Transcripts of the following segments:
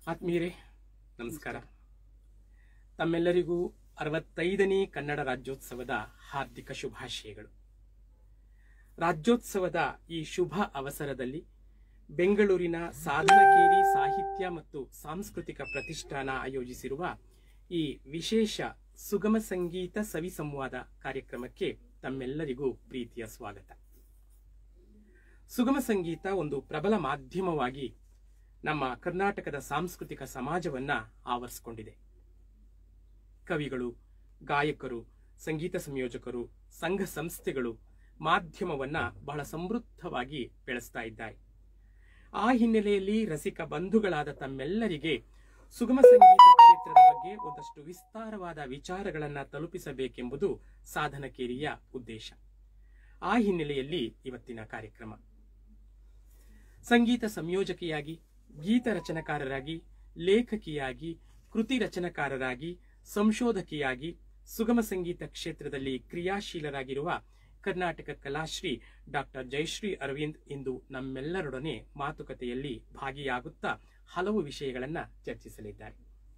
ಆತ್ಮೀಯರೇ ನಮಸ್ಕಾರ ತಮ್ಮೆಲ್ಲರಿಗೂ ಅರವತ್ತೈದನೇ ಕನ್ನಡ ರಾಜ್ಯೋತ್ಸವದ ಹಾರ್ದಿಕ ಶುಭಾಶಯಗಳು ರಾಜ್ಯೋತ್ಸವದ ಈ ಶುಭ ಅವಸರದಲ್ಲಿ ಬೆಂಗಳೂರಿನ ಸಾಧನಕೇರಿ ಸಾಹಿತ್ಯ ಮತ್ತು ಸಾಂಸ್ಕೃತಿಕ ಪ್ರತಿಷ್ಠಾನ ಆಯೋಜಿಸಿರುವ ಈ ವಿಶೇಷ ಸುಗಮ ಸಂಗೀತ ಸವಿ ಸಂವಾದ ಕಾರ್ಯಕ್ರಮಕ್ಕೆ ತಮ್ಮೆಲ್ಲರಿಗೂ ಪ್ರೀತಿಯ ಸ್ವಾಗತ ಸುಗಮ ಸಂಗೀತ ಒಂದು ಪ್ರಬಲ ಮಾಧ್ಯಮವಾಗಿ ನಮ್ಮ ಕರ್ನಾಟಕದ ಸಾಂಸ್ಕೃತಿಕ ಸಮಾಜವನ್ನ ಆವರಿಸಿಕೊಂಡಿದೆ ಕವಿಗಳು ಗಾಯಕರು ಸಂಗೀತ ಸಂಯೋಜಕರು ಸಂಘ ಸಂಸ್ಥೆಗಳು ಮಾಧ್ಯಮವನ್ನ ಬಹಳ ಸಮೃದ್ಧವಾಗಿ ಬೆಳೆಸ್ತಾ ಇದ್ದಾರೆ ಆ ಹಿನ್ನೆಲೆಯಲ್ಲಿ ರಸಿಕ ಬಂಧುಗಳಾದ ತಮ್ಮೆಲ್ಲರಿಗೆ ಸುಗಮ ಸಂಗೀತ ಕ್ಷೇತ್ರದ ಬಗ್ಗೆ ಒಂದಷ್ಟು ವಿಸ್ತಾರವಾದ ವಿಚಾರಗಳನ್ನ ತಲುಪಿಸಬೇಕೆಂಬುದು ಸಾಧನಕೇರಿಯ ಉದ್ದೇಶ ಆ ಹಿನ್ನೆಲೆಯಲ್ಲಿ ಇವತ್ತಿನ ಕಾರ್ಯಕ್ರಮ ಸಂಗೀತ ಸಂಯೋಜಕಿಯಾಗಿ ಗೀತ ರಚನಕಾರರಾಗಿ ಲೇಖಕಿಯಾಗಿ ಕೃತಿ ರಚನಕಾರರಾಗಿ ಸಂಶೋಧಕಿಯಾಗಿ ಸುಗಮ ಸಂಗೀತ ಕ್ಷೇತ್ರದಲ್ಲಿ ಕ್ರಿಯಾಶೀಲರಾಗಿರುವ ಕರ್ನಾಟಕ ಕಲಾಶ್ರೀ ಡಾಕ್ಟರ್ ಜಯಶ್ರೀ ಅರವಿಂದ್ ಇಂದು ನಮ್ಮೆಲ್ಲರೊಡನೆ ಮಾತುಕತೆಯಲ್ಲಿ ಭಾಗಿಯಾಗುತ್ತಾ ಹಲವು ವಿಷಯಗಳನ್ನ ಚರ್ಚಿಸಲಿದ್ದಾರೆ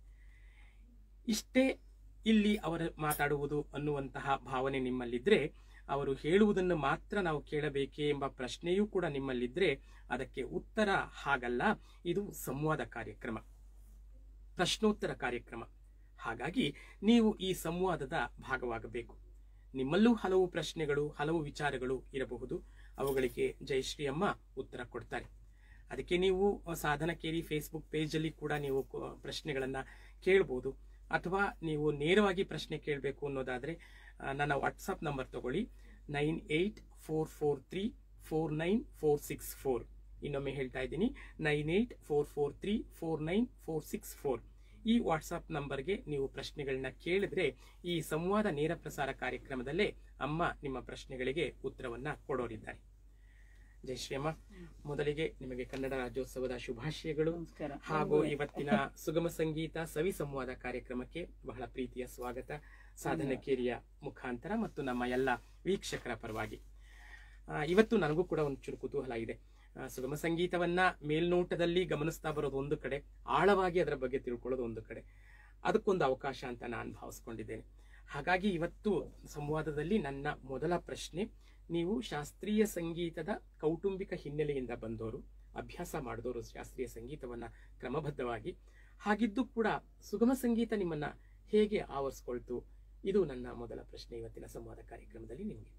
ಇಷ್ಟೇ ಇಲ್ಲಿ ಅವರ ಮಾತಾಡುವುದು ಅನ್ನುವಂತಹ ಭಾವನೆ ನಿಮ್ಮಲ್ಲಿದ್ರೆ ಅವರು ಹೇಳುವುದನ್ನು ಮಾತ್ರ ನಾವು ಕೇಳಬೇಕೇ ಎಂಬ ಪ್ರಶ್ನೆಯೂ ಕೂಡ ನಿಮ್ಮಲ್ಲಿದ್ರೆ ಅದಕ್ಕೆ ಉತ್ತರ ಹಾಗಲ್ಲ ಇದು ಸಂವಾದ ಕಾರ್ಯಕ್ರಮ ಪ್ರಶ್ನೋತ್ತರ ಕಾರ್ಯಕ್ರಮ ಹಾಗಾಗಿ ನೀವು ಈ ಸಂವಾದದ ಭಾಗವಾಗಬೇಕು ನಿಮ್ಮಲ್ಲೂ ಹಲವು ಪ್ರಶ್ನೆಗಳು ಹಲವು ವಿಚಾರಗಳು ಇರಬಹುದು ಅವುಗಳಿಗೆ ಜಯಶ್ರೀ ಅಮ್ಮ ಉತ್ತರ ಕೊಡ್ತಾರೆ ಅದಕ್ಕೆ ನೀವು ಸಾಧನಕೇರಿ ಫೇಸ್ಬುಕ್ ಪೇಜಲ್ಲಿ ಕೂಡ ನೀವು ಕ- ಪ್ರಶ್ನೆಗಳನ್ನ ಕೇಳಬಹುದು ಅಥವಾ ನೀವು ನೇರವಾಗಿ ಪ್ರಶ್ನೆ ಕೇಳಬೇಕು ಅನ್ನೋದಾದ್ರೆ ಆ, ನನ್ನ ವಾಟ್ಸಪ್ ನಂಬರ್ ತಗೊಳ್ಳಿ nine eight four four three four nine four six four ಇನ್ನೊಮ್ಮೆ ಹೇಳ್ತಾ ಇದ್ದೀನಿ nine eight four four three four nine four six four ಈ ವಾಟ್ಸಪ್ ನಂಬರ್ಗೆ ನೀವು ಪ್ರಶ್ನೆಗಳನ್ನ ಕೇಳಿದ್ರೆ ಈ ಸಂವಾದ ನೇರ ಪ್ರಸಾರ ಕಾರ್ಯಕ್ರಮದಲ್ಲೇ ಅಮ್ಮ ನಿಮ್ಮ ಪ್ರಶ್ನೆಗಳಿಗೆ ಉತ್ತರವನ್ನ ಕೊಡೋರಿದ್ದಾರೆ ಜಯಶ್ರೀ ಅಮ್ಮ ಮೊದಲಿಗೆ ನಿಮಗೆ ಕನ್ನಡ ರಾಜ್ಯೋತ್ಸವದ ಶುಭಾಶಯಗಳು ನಮಸ್ಕಾರ ಹಾಗೂ ಇವತ್ತಿನ ಸುಗಮ ಸಂಗೀತ ಸವಿ ಸಂವಾದ ಕಾರ್ಯಕ್ರಮಕ್ಕೆ ಬಹಳ ಪ್ರೀತಿಯ ಸ್ವಾಗತ ಸಾಧನಕೇರಿಯ ಮುಖಾಂತರ ಮತ್ತು ನಮ್ಮ ಎಲ್ಲ ವೀಕ್ಷಕರ ಪರವಾಗಿ ಆ, ಇವತ್ತು ನನಗೂ ಕೂಡ ಒಂಚೂರು ಕುತೂಹಲ ಇದೆ ಆ, ಸುಗಮ ಸಂಗೀತವನ್ನ ಮೇಲ್ನೋಟದಲ್ಲಿ ಗಮನಿಸ್ತಾ ಬರೋದು ಒಂದು ಕಡೆ ಆಳವಾಗಿ ಅದರ ಬಗ್ಗೆ ತಿಳ್ಕೊಳ್ಳೋದು ಒಂದು ಕಡೆ ಅದಕ್ಕೊಂದು ಅವಕಾಶ ಅಂತ ನಾನು ಭಾವಿಸ್ಕೊಂಡಿದ್ದೇನೆ ಹಾಗಾಗಿ ಇವತ್ತು ಸಂವಾದದಲ್ಲಿ ನನ್ನ ಮೊದಲ ಪ್ರಶ್ನೆ ನೀವು ಶಾಸ್ತ್ರೀಯ ಸಂಗೀತದ ಕೌಟುಂಬಿಕ ಹಿನ್ನೆಲೆಯಿಂದ ಬಂದವರು ಅಭ್ಯಾಸ ಮಾಡಿದವರು ಶಾಸ್ತ್ರೀಯ ಸಂಗೀತವನ್ನ ಕ್ರಮಬದ್ಧವಾಗಿ ಹಾಗಿದ್ದು ಕೂಡ ಸುಗಮ ಸಂಗೀತ ನಿಮ್ಮನ್ನ ಹೇಗೆ ಆವರಿಸ್ಕೊಳ್ತು ಇದು ನನ್ನ ಮೊದಲ ಪ್ರಶ್ನೆ ಇವತ್ತಿನ ಸಂವಾದ ಕಾರ್ಯಕ್ರಮದಲ್ಲಿ ನಿಮಗೆ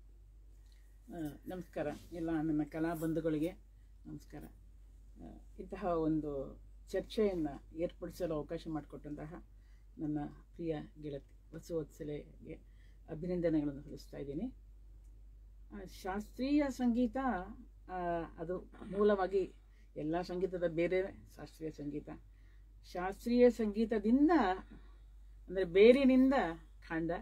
ಆ, ನಮಸ್ಕಾರ ಎಲ್ಲ ನನ್ನ ಕಲಾ ಬಂಧುಗಳಿಗೆ ನಮಸ್ಕಾರ ಆ, ಇಂತಹ ಒಂದು ಚರ್ಚೆಯನ್ನು ಏರ್ಪಡಿಸಲು ಅವಕಾಶ ಮಾಡಿಕೊಟ್ಟಂತಹ ನನ್ನ ಪ್ರಿಯ ಗೆಳತಿ ವಸುವತ್ಸಲೆಗೆ ಅಭಿನಂದನೆಗಳನ್ನು ಸಲ್ಲಿಸ್ತಾ ಇದ್ದೀನಿ ಆ, ಶಾಸ್ತ್ರೀಯ ಸಂಗೀತ ಆ, ಅದು ಮೂಲವಾಗಿ ಎಲ್ಲ ಸಂಗೀತದ ಬೇರೆ ಶಾಸ್ತ್ರೀಯ ಸಂಗೀತ ಶಾಸ್ತ್ರೀಯ ಸಂಗೀತದಿಂದ ಅಂದರೆ ಬೇರಿನಿಂದ ಕಾಂಡ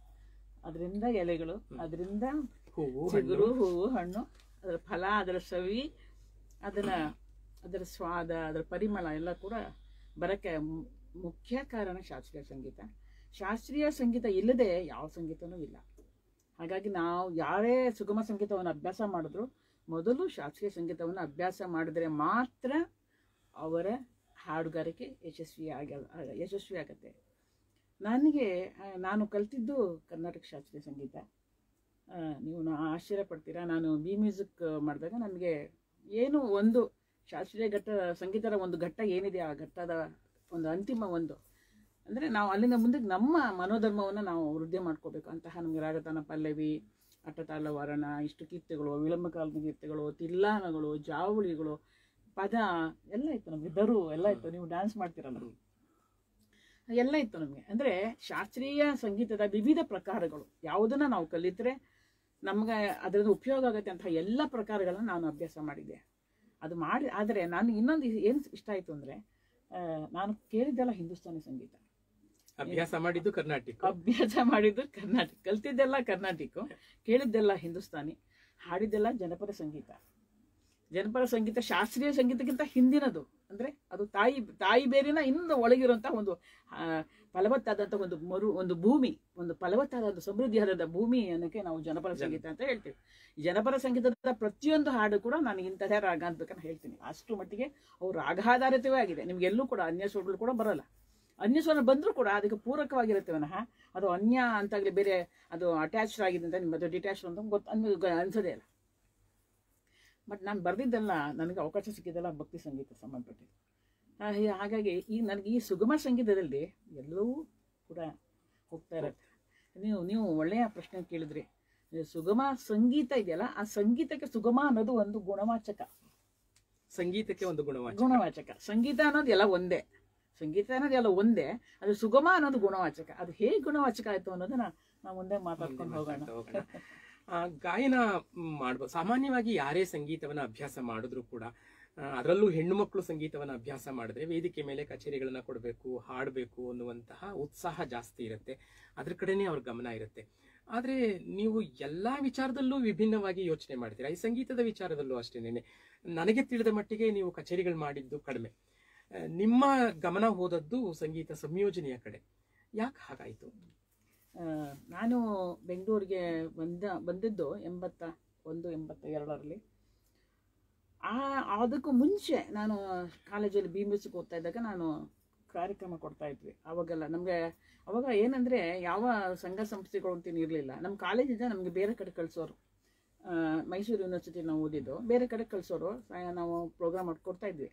ಅದರಿಂದ ಎಲೆಗಳು ಅದರಿಂದ ಹೂವು ಚಿಗುರು ಹೂವು ಹಣ್ಣು ಅದರ ಫಲ ಅದರ ಸವಿ ಅದರ ಅದರ ಸ್ವಾದ ಅದರ ಪರಿಮಳ ಎಲ್ಲ ಕೂಡ ಬರಕ್ಕೆ ಮು- ಮುಖ್ಯ ಕಾರಣ ಶಾಸ್ತ್ರೀಯ ಸಂಗೀತ ಶಾಸ್ತ್ರೀಯ ಸಂಗೀತ ಇಲ್ಲದೆ ಯಾವ ಸಂಗೀತನೂ ಇಲ್ಲ ಹಾಗಾಗಿ ನಾವು ಯಾರೇ ಸುಗಮ ಸಂಗೀತವನ್ನು ಅಭ್ಯಾಸ ಮಾಡಿದ್ರು ಮೊದಲು ಶಾಸ್ತ್ರೀಯ ಸಂಗೀತವನ್ನು ಅಭ್ಯಾಸ ಮಾಡಿದ್ರೆ ಮಾತ್ರ ಅವರ ಹಾಡುಗಾರಿಕೆ ಯಶಸ್ವಿ ಆಗ ಆಗ- ಯಶಸ್ವಿ ಆಗತ್ತೆ ನನಗೆ ಆ, ನಾನು ಕಲ್ತಿದ್ದು ಕರ್ನಾಟಕ ಶಾಸ್ತ್ರೀಯ ಸಂಗೀತ ಆ, ನೀವು ನಾ ಆಶ್ಚರ್ಯ ಪಡ್ತೀರಾ ನಾನು ಬಿ ಮ್ಯೂಸಿಕ್ ಮಾಡಿದಾಗ ನನಗೆ ಏನು ಒಂದು ಶಾಸ್ತ್ರೀಯ ಘಟ್ಟ ಸಂಗೀತದ ಒಂದು ಘಟ್ಟ ಏನಿದೆ ಆ ಘಟ್ಟದ ಒಂದು ಅಂತಿಮ ಒಂದು ಅಂದರೆ ನಾವು ಅಲ್ಲಿಂದ ಮುಂದೆ ನಮ್ಮ ಮನೋಧರ್ಮವನ್ನು ನಾವು ವೃದ್ಧಿ ಮಾಡ್ಕೋಬೇಕು ಅಂತಹ ನಮಗೆ ರಾಗತಾನ ಪಲ್ಲವಿ ಅಟ್ಟತಾಳ ವರ್ಣ ಇಷ್ಟು ಕೀರ್ತಿಗಳು ವಿಳಂಬ ಕಾಲದ ಕೀರ್ತಿಗಳು ತಿಲ್ಲಾನಗಳು ಜಾವಳಿಗಳು ಪದ ಎಲ್ಲ ಇತ್ತು ನಮಗೆ ದರು ಎಲ್ಲ ಇತ್ತು ನೀವು ಡ್ಯಾನ್ಸ್ ಮಾಡ್ತೀರಲ್ಲ ಎಲ್ಲ ಇತ್ತು ನಮಗೆ ಅಂದರೆ ಶಾಸ್ತ್ರೀಯ ಸಂಗೀತದ ವಿವಿಧ ಪ್ರಕಾರಗಳು ಯಾವುದನ್ನು ನಾವು ಕಲಿತರೆ ನಮ್ಗೆ ಅದರಿಂದ ಉಪಯೋಗ ಆಗುತ್ತೆ ಅಂತ ಎಲ್ಲ ಪ್ರಕಾರಗಳನ್ನ ನಾನು ಅಭ್ಯಾಸ ಮಾಡಿದ್ದೆ ಅದು ಮಾಡಿ ಆದರೆ ನಾನು ಇನ್ನೊಂದು ಏನು ಇಷ್ಟ ಆಯಿತು ಅಂದರೆ ನಾನು ಕೇಳಿದ್ದೆಲ್ಲ ಹಿಂದೂಸ್ತಾನಿ ಸಂಗೀತ ಅಭ್ಯಾಸ ಮಾಡಿದ್ದು ಕರ್ನಾಟಕ ಅಭ್ಯಾಸ ಮಾಡಿದ್ದು ಕರ್ನಾಟಕ ಕಲ್ತಿದ್ದೆಲ್ಲ ಕರ್ನಾಟಕ ಕೇಳಿದ್ದೆಲ್ಲ ಹಿಂದೂಸ್ತಾನಿ ಹಾಡಿದ್ದೆಲ್ಲ ಜನಪದ ಸಂಗೀತ ಜನಪದ ಸಂಗೀತ ಶಾಸ್ತ್ರೀಯ ಸಂಗೀತಕ್ಕಿಂತ ಹಿಂದಿನದು ಅಂದ್ರೆ ಅದು ತಾಯಿ ತಾಯಿ ಬೇರಿನ ಇನ್ನು ಒಳಗಿರುವಂತ ಒಂದು ಆ, ಫಲವತ್ತಾದಂಥ ಒಂದು ಮರು ಒಂದು ಭೂಮಿ ಒಂದು ಫಲವತ್ತಾದ ಒಂದು ಸಮೃದ್ಧಿಯಾದ ಭೂಮಿ ಅನ್ನೋಕೆ ನಾವು ಜನಪದ ಸಂಗೀತ ಅಂತ ಹೇಳ್ತೀವಿ ಈ ಜನಪದ ಸಂಗೀತದ ಪ್ರತಿಯೊಂದು ಹಾಡು ಕೂಡ ನಾನು ಇಂಥದೇ ರಾಗ ಅಂತಬೇಕಂತ ಹೇಳ್ತೀನಿ ಅಷ್ಟು ಮಟ್ಟಿಗೆ ಅವು ರಾಗಾಧಾರಿತವೇ ಆಗಿದೆ ನಿಮ್ಗೆಲ್ಲೂ ಕೂಡ ಅನ್ಯ ಸ್ವರಗಳು ಕೂಡ ಬರಲ್ಲ ಅನ್ಯ ಸ್ವರ ಬಂದರೂ ಕೂಡ ಅದಕ್ಕೆ ಪೂರಕವಾಗಿರುತ್ತೆ ವಿನಃ ಅದು ಅನ್ಯ ಅಂತಾಗಲಿ ಬೇರೆ ಅದು ಅಟ್ಯಾಚ್ಡ್ ಆಗಿದೆ ಅಂತ ನಿಮ್ಮದು ಡಿಟ್ಯಾಚ್ ಅಂತ ಗೊತ್ತು ಅನ್ಯ ಅನ್ಸೋದೇ ಇಲ್ಲ ಬಟ್ ನಾನು ಬರೆದಿದ್ದೆಲ್ಲ ನನಗೆ ಅವಕಾಶ ಸಿಕ್ಕಿದ್ದೆಲ್ಲ ಭಕ್ತಿ ಸಂಗೀತ ಸಂಬಂಧಪಟ್ಟಿದ್ದು ಆ, ಹೀ- ಹಾಗಾಗಿ ಈ ನನಗೆ ಈ ಸುಗಮ ಸಂಗೀತದಲ್ಲಿ ಎಲ್ಲವೂ ಕೂಡ ಹೋಗ್ತಾ ಇರತ್ತೆ ನೀವು ನೀವು ಒಳ್ಳೆಯ ಪ್ರಶ್ನೆ ಕೇಳಿದ್ರಿ ಈ ಸುಗಮ ಸಂಗೀತ ಇದೆಯಲ್ಲ ಆ ಸಂಗೀತಕ್ಕೆ ಸುಗಮ ಅನ್ನೋದು ಒಂದು ಗುಣವಾಚಕ ಸಂಗೀತಕ್ಕೆ ಒಂದು ಗುಣವಾಚಕ ಗುಣವಾಚಕ ಸಂಗೀತ ಅನ್ನೋದು ಎಲ್ಲ ಒಂದೇ ಸಂಗೀತ ಅನ್ನೋದು ಎಲ್ಲ ಒಂದೇ ಅದು ಸುಗಮ ಅನ್ನೋದು ಗುಣವಾಚಕ ಅದು ಹೇಗೆ ಗುಣವಾಚಕ ಆಯ್ತು ಅನ್ನೋದನ್ನ ನಾವು ಮುಂದೆ ಮಾತಾಡ್ಕೊಂಡು ಹೋಗೋಣ ಮಾತಾಡ್ತಾ ಹೋಗೋಣ. ಆ, ಗಾಯನ ಮಾಡ್ಬೋದು ಸಾಮಾನ್ಯವಾಗಿ ಯಾರೇ ಸಂಗೀತವನ್ನ ಅಭ್ಯಾಸ ಮಾಡಿದ್ರು ಕೂಡ ಆ, ಅದರಲ್ಲೂ ಹೆಣ್ಣು ಮಕ್ಕಳು ಸಂಗೀತವನ್ನ ಅಭ್ಯಾಸ ಮಾಡಿದ್ರೆ ವೇದಿಕೆ ಮೇಲೆ ಕಚೇರಿಗಳನ್ನ ಕೊಡಬೇಕು ಹಾಡಬೇಕು ಅನ್ನುವಂತಹ ಉತ್ಸಾಹ ಜಾಸ್ತಿ ಇರುತ್ತೆ ಅದ್ರ ಕಡೆನೇ ಅವ್ರ ಗಮನ ಇರುತ್ತೆ ಆದ್ರೆ ನೀವು ಎಲ್ಲಾ ವಿಚಾರದಲ್ಲೂ ವಿಭಿನ್ನವಾಗಿ ಯೋಚನೆ ಮಾಡ್ತೀರಾ ಈ ಸಂಗೀತದ ವಿಚಾರದಲ್ಲೂ ಅಷ್ಟೇನೆ ನನಗೆ ತಿಳಿದ ಮಟ್ಟಿಗೆ ನೀವು ಕಚೇರಿಗಳು ಮಾಡಿದ್ದು ಕಡಿಮೆ ಆ, ನಿಮ್ಮ ಗಮನ ಹೋದದ್ದು ಸಂಗೀತ ಸಂಯೋಜನೆಯ ಕಡೆ ಯಾಕೆ ಹಾಗಾಯ್ತು ಆ, ನಾನು ಬೆಂಗಳೂರಿಗೆ ಬಂದ ಬಂದಿದ್ದು ಎಂಬತ್ತ ಒಂದು ಎಂಬತ್ತ ಎರಡರಲ್ಲಿ ಆ ಅದಕ್ಕೂ ಮುಂಚೆ ನಾನು ಕಾಲೇಜಲ್ಲಿ ಬಿ ಮ್ಯೂಸಿಕ್ ಓದ್ತಾ ಇದ್ದಾಗ ನಾನು ಕಾರ್ಯಕ್ರಮ ಕೊಡ್ತಾ ಇದ್ವಿ ಅವಾಗೆಲ್ಲ ನಮಗೆ ಅವಾಗ ಏನಂದರೆ ಯಾವ ಸಂಘ ಸಂಸ್ಥೆಗಳು ಅಂತ ಇರಲಿಲ್ಲ ನಮ್ಮ ಕಾಲೇಜಿಂದ ನಮಗೆ ಬೇರೆ ಕಡೆ ಕಳಿಸೋರು ಮೈಸೂರು ಯೂನಿವರ್ಸಿಟಿ ನಾವು ಓದಿದ್ದು ಬೇರೆ ಕಡೆ ಕಳಿಸೋರು ನಾವು ಪ್ರೋಗ್ರಾಮ್ ಮಾಡ್ಕೊಡ್ತಾ ಇದ್ವಿ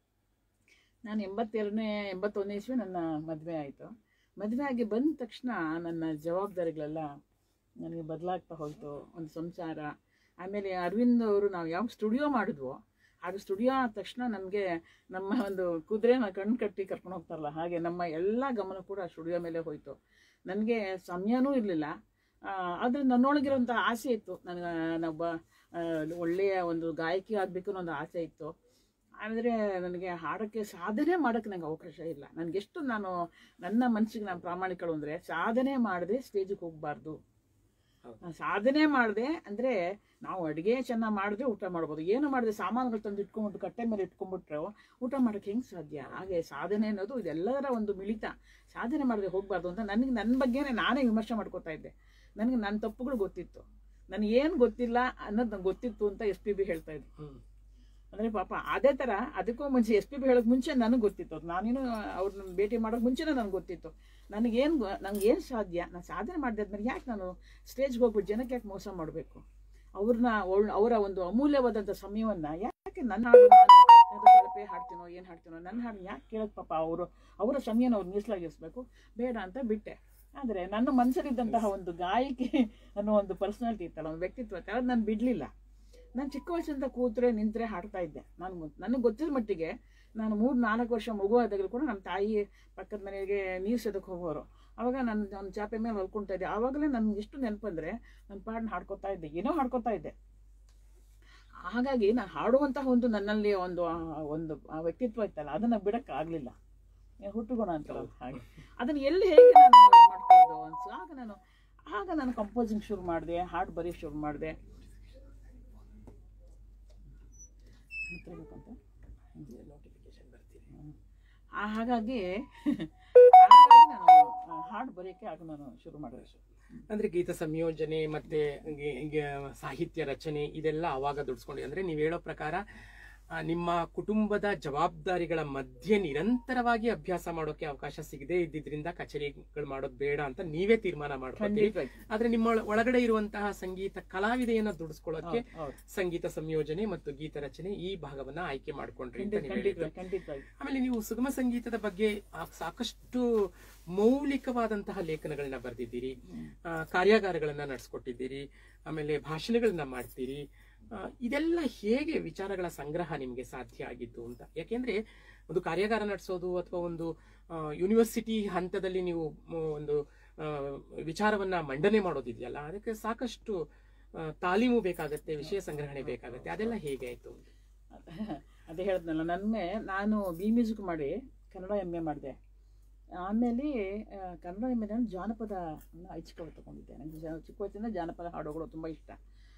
ನಾನು ಎಂಬತ್ತೆರಡನೇ ಎಂಬತ್ತೊಂದನೇ ಇಸ್ವಿ ನನ್ನ ಮದುವೆ ಆಯಿತು ಮದುವೆ ಆಗಿ ಬಂದ ತಕ್ಷಣ ನನ್ನ ಜವಾಬ್ದಾರಿಗಳೆಲ್ಲ ನನಗೆ ಬದಲಾಗ್ತಾ ಹೋಯಿತು ಒಂದು ಸಂಸಾರ ಆಮೇಲೆ ಅರವಿಂದ್ ಅವರು ನಾವು ಯಾವ ಸ್ಟುಡಿಯೋ ಮಾಡಿದ್ವೋ ಆಗ ಸ್ಟುಡಿಯೋ ಆದ ತಕ್ಷಣ ನಮಗೆ ನಮ್ಮ ಒಂದು ಕುದುರೆನ ಕಣ್ಣು ಕಟ್ಟಿ ಕರ್ಕೊಂಡು ಹೋಗ್ತಾರಲ್ಲ ಹಾಗೆ ನಮ್ಮ ಎಲ್ಲ ಗಮನ ಕೂಡ ಸ್ಟುಡಿಯೋ ಮೇಲೆ ಹೋಯಿತು ನನಗೆ ಸಮಯನೂ ಇರಲಿಲ್ಲ ಆದರೆ ನನ್ನೊಳಗಿರೋಂಥ ಆಸೆ ಇತ್ತು ನನಗೆ ನಾನೊಬ್ಬ ಆ, ಒಳ್ಳೆಯ ಒಂದು ಗಾಯಕಿ ಆಗಬೇಕು ಅನ್ನೋ ಒಂದು ಆಸೆ ಇತ್ತು ಆದರೆ ನನಗೆ ಹಾಡೋಕ್ಕೆ ಸಾಧನೆ ಮಾಡೋಕ್ಕೆ ನನಗೆ ಅವಕಾಶ ಇಲ್ಲ ನನಗೆಷ್ಟು ನಾನು ನನ್ನ ಮನಸ್ಸಿಗೆ ನಾನು ಪ್ರಾಮಾಣಿಕಳು ಅಂದರೆ ಸಾಧನೆ ಮಾಡದೆ ಸ್ಟೇಜಿಗೆ ಹೋಗಬಾರ್ದು ಹೌದು. ಸಾಧನೆ ಮಾಡದೆ ಅಂದರೆ ನಾವು ಅಡುಗೆ ಚೆನ್ನಾಗಿ ಮಾಡಿದ್ರೆ ಊಟ ಮಾಡ್ಬೋದು ಏನು ಮಾಡಿದ್ರೆ ಸಾಮಾನುಗಳು ತಂದು ಇಟ್ಕೊಂಡ್ಬಿಟ್ಟು ಕಟ್ಟೆ ಮೇಲೆ ಇಟ್ಕೊಂಡ್ಬಿಟ್ರೆ ಊಟ ಮಾಡೋಕ್ಕೆ ಹೆಂಗೆ ಸಾಧ್ಯ ಹಾಗೆ ಸಾಧನೆ ಅನ್ನೋದು ಇದೆಲ್ಲದರ ಒಂದು ಮಿಳಿತ ಸಾಧನೆ ಮಾಡದೆ ಹೋಗಬಾರ್ದು ಅಂತ ನನಗೆ ನನ್ನ ಬಗ್ಗೆನೇ ನಾನೇ ವಿಮರ್ಶೆ ಮಾಡ್ಕೋತಾ ಇದ್ದೆ ನನಗೆ ನನ್ನ ತಪ್ಪುಗಳು ಗೊತ್ತಿತ್ತು ನನಗೆ ಏನು ಗೊತ್ತಿಲ್ಲ ಅನ್ನೋದು ನಂಗೆ ಗೊತ್ತಿತ್ತು ಅಂತ ಎಸ್ ಪಿ ಬಿ ಹೇಳ್ತಾ ಇದ್ದೆ ಹ್ಮ್ ಅಂದ್ರೆ ಪಾಪ ಅದೇ ತರ ಅದಕ್ಕೂ ಮುಂಚೆ ಎಸ್ ಪಿ ಬಿ ಹೇಳೋಕೆ ಮುಂಚೆ ನನಗೆ ಗೊತ್ತಿತ್ತು ಅದು ನಾನೇನು ಅವ್ರನ್ನ ಭೇಟಿ ಮಾಡೋಕೆ ಮುಂಚೆನೇ ನನಗೆ ಗೊತ್ತಿತ್ತು ನನಗೇನು ನಂಗೆ ಏನು ಸಾಧ್ಯ ನಾನು ಸಾಧನೆ ಮಾಡಿದ್ಮೇಲೆ ಯಾಕೆ ನಾನು ಸ್ಟೇಜ್ಗೆ ಹೋಗ್ಬಿಟ್ಟು ಜನಕ್ಕೆ ಯಾಕೆ ಮೋಸ ಮಾಡಬೇಕು ಅವ್ರನ್ನ ಅವರ ಒಂದು ಅಮೂಲ್ಯವಾದಂಥ ಸಮಯವನ್ನು ಯಾಕೆ ನನ್ನ ಹಾಡು ನಾನು ಯಾವ್ದೋ ಕಳಪೆ ಹಾಡ್ತೀನೋ ಏನು ಹಾಡ್ತೀನೋ ನನ್ನ ಹಾಡು ಯಾಕೆ ಕೇಳೋಕೆ ಪಾಪ ಅವರು ಅವರ ಸಮಯನ ಅವ್ರು ಮೀಸಲಾಗಿರಿಸ್ಬೇಕು ಬೇಡ ಅಂತ ಬಿಟ್ಟೆ ಆದರೆ ನನ್ನ ಮನಸ್ಸಲ್ಲಿದ್ದಂತಹ ಒಂದು ಗಾಯಕಿ ಅನ್ನೋ ಒಂದು ಪರ್ಸನಾಲಿಟಿ ಇತ್ತಲ್ಲ ಒಂದು ವ್ಯಕ್ತಿತ್ವ ಇತ್ತಲ್ಲ ಅದು ನಾನು ಬಿಡಲಿಲ್ಲ ನಾನು ಚಿಕ್ಕ ವಯಸ್ಸಿಂದ ಕೂತ್ರೆ ನಿಂತರೆ ಹಾಡ್ತಾ ಇದ್ದೆ ನಾನು ನನಗೆ ಗೊತ್ತಿದ್ದ ಮಟ್ಟಿಗೆ ನಾನು ಮೂರು ನಾಲ್ಕು ವರ್ಷ ಮಗು ಆದಾಗಲೂ ಕೂಡ ನಮ್ಮ ತಾಯಿ ಪಕ್ಕದ ಮನೆಗೆ ನೀರು ಸೇದಕ್ಕೆ ಹೋಗೋರು ಅವಾಗ ನಾನು ಒಂದು ಚಾಪೆ ಮೇಲೆ ಹೊಲ್ಕೊಳ್ತಾ ಇದ್ದೆ ಆವಾಗಲೇ ನನಗೆ ಎಷ್ಟು ನೆನಪಂದರೆ ನನ್ನ ಪಾಡನ್ನ ಹಾಡ್ಕೊತಾ ಇದ್ದೆ ಏನೋ ಹಾಡ್ಕೊತಾ ಇದ್ದೆ ಹಾಗಾಗಿ ನಾನು ಹಾಡುವಂತಹ ಒಂದು ನನ್ನಲ್ಲಿ ಒಂದು ಆ- ಒಂದು ಆ ವ್ಯಕ್ತಿತ್ವ ಇತ್ತಲ್ಲ ಅದನ್ನು ಬಿಡಕ್ಕೆ ಆಗಲಿಲ್ಲ ಹುಟ್ಟುಗುಣ ಅಂತಾರಲ್ಲ ಹಾಗೆ ಅದನ್ನು ಎಲ್ಲಿ ಹೇಗೆ ನಾನು ಇದ್ ಮಾಡ್ಕೊಳ್ಳೋದು ಅನ್ಸು ಆಗ ನಾನು ಆಗ ನಾನು ಕಂಪೋಸಿಂಗ್ ಶುರು ಮಾಡಿದೆ ಹಾಡು ಬರೀ ಶುರು ಮಾಡಿದೆ ನೋಟಿಫಿಕೇಶನ್ ಬರ್ತೀನಿ ಆ ಹಾಗಾಗಿ ಹಾಗಾಗಿ ನಾನು ಆ, ಹಾಡು ಬರೆಯೋಕ್ಕೆ ಆಗ ನಾನು ಶುರು ಮಾಡಿದೆ ಅಂದ್ರೆ ಗೀತ ಸಂಯೋಜನೆ ಮತ್ತೆ ಗೆ- ಗೆ- ಸಾಹಿತ್ಯ ರಚನೆ ಇದೆಲ್ಲ ಅವಾಗ ದುಡ್ಸ್ಕೊಂಡು ಅಂದ್ರೆ ನೀವು ಹೇಳೋ ಪ್ರಕಾರ ಆ, ನಿಮ್ಮ ಕುಟುಂಬದ ಜವಾಬ್ದಾರಿಗಳ ಮಧ್ಯೆ ನಿರಂತರವಾಗಿ ಅಭ್ಯಾಸ ಮಾಡೋಕೆ ಅವಕಾಶ ಸಿಗದೆ ಇದ್ದಿದ್ರಿಂದ ಕಚೇರಿಗಳು ಮಾಡೋದು ಬೇಡ ಅಂತ ನೀವೇ ತೀರ್ಮಾನ ಮಾಡ್ಕೊತೀರಿ ಖಂಡಿತವಾಗಿ ಆದ್ರೆ ನಿಮ್ಮ ಒಳ- ಒಳಗಡೆ ಇರುವಂತಹ ಸಂಗೀತ ಕಲಾವಿದೆಯನ್ನ ದುಡಿಸ್ಕೊಳ್ಳೋಕೆ ಹೌದು, ಹೌದು. ಸಂಗೀತ ಸಂಯೋಜನೆ ಮತ್ತು ಗೀತ ರಚನೆ ಈ ಭಾಗವನ್ನ ಆಯ್ಕೆ ಮಾಡ್ಕೊಂಡ್ರಿ ಅಂತ ಖಂಡಿತ ನೀವು ಹೇಳಿದ್ದು. ಖಂಡಿತವಾಗಿ ಖಂಡಿತವಾಗಿ ಆಮೇಲೆ ನೀವು ಸುಗಮ ಸಂಗೀತದ ಬಗ್ಗೆ ಆ ಸಾಕಷ್ಟು ಮೌಲಿಕವಾದಂತಹ ಲೇಖನಗಳನ್ನ ಬರೆದಿದ್ದೀರಿ ಆ, ಕಾರ್ಯಾಗಾರಗಳನ್ನ ನಡೆಸ್ಕೊಟ್ಟಿದ್ದೀರಿ ಆಮೇಲೆ ಭಾಷಣಗಳನ್ನ ಮಾಡ್ತೀರಿ ಆ, ಇದೆಲ್ಲ ಹೇಗೆ ವಿಚಾರಗಳ ಸಂಗ್ರಹ ನಿಮ್ಗೆ ಸಾಧ್ಯ ಆಗಿತ್ತು ಅಂತ ಯಾಕೆಂದ್ರೆ ಒಂದು ಕಾರ್ಯಾಗಾರ ನಡೆಸೋದು ಅಥವಾ ಒಂದು ಆ, ಯೂನಿವರ್ಸಿಟಿ ಹಂತದಲ್ಲಿ ನೀವು ಮ್, ಒಂದು ಆ, ವಿಚಾರವನ್ನ ಮಂಡನೆ ಮಾಡೋದಿದೆಯಲ್ಲ ಅದಕ್ಕೆ ಸಾಕಷ್ಟು ಆ, ತಾಲೀಮು ಬೇಕಾಗತ್ತೆ ವಿಷಯ ಸಂಗ್ರಹಣೆ ಬೇಕಾಗತ್ತೆ ಅದೆಲ್ಲ ಹೇಗೆ ಆಯ್ತು ಅದೇ ಹೇಳಿದ್ನಲ್ಲ ನನ್ನೆ ನಾನು ಬಿ ಮ್ಯೂಸಿಕ್ ಮಾಡಿ ಕನ್ನಡ ಎಮ್ ಎ ಮಾಡಿದೆ ಆಮೇಲೆ ಆ, ಕನ್ನಡ ಎಮ್ ಎ ನಾನು ಜಾನಪದ ಹೈಚ್ಕೊಂಡು ತಗೊಂಡಿದ್ದೆ ನನಗೆ ಜಾ- ಚಿಕ್ಕ ವಯಸ್ಸಿಂದ ಜಾನಪದ ಹಾಡುಗಳು ತುಂಬ ಇಷ್ಟ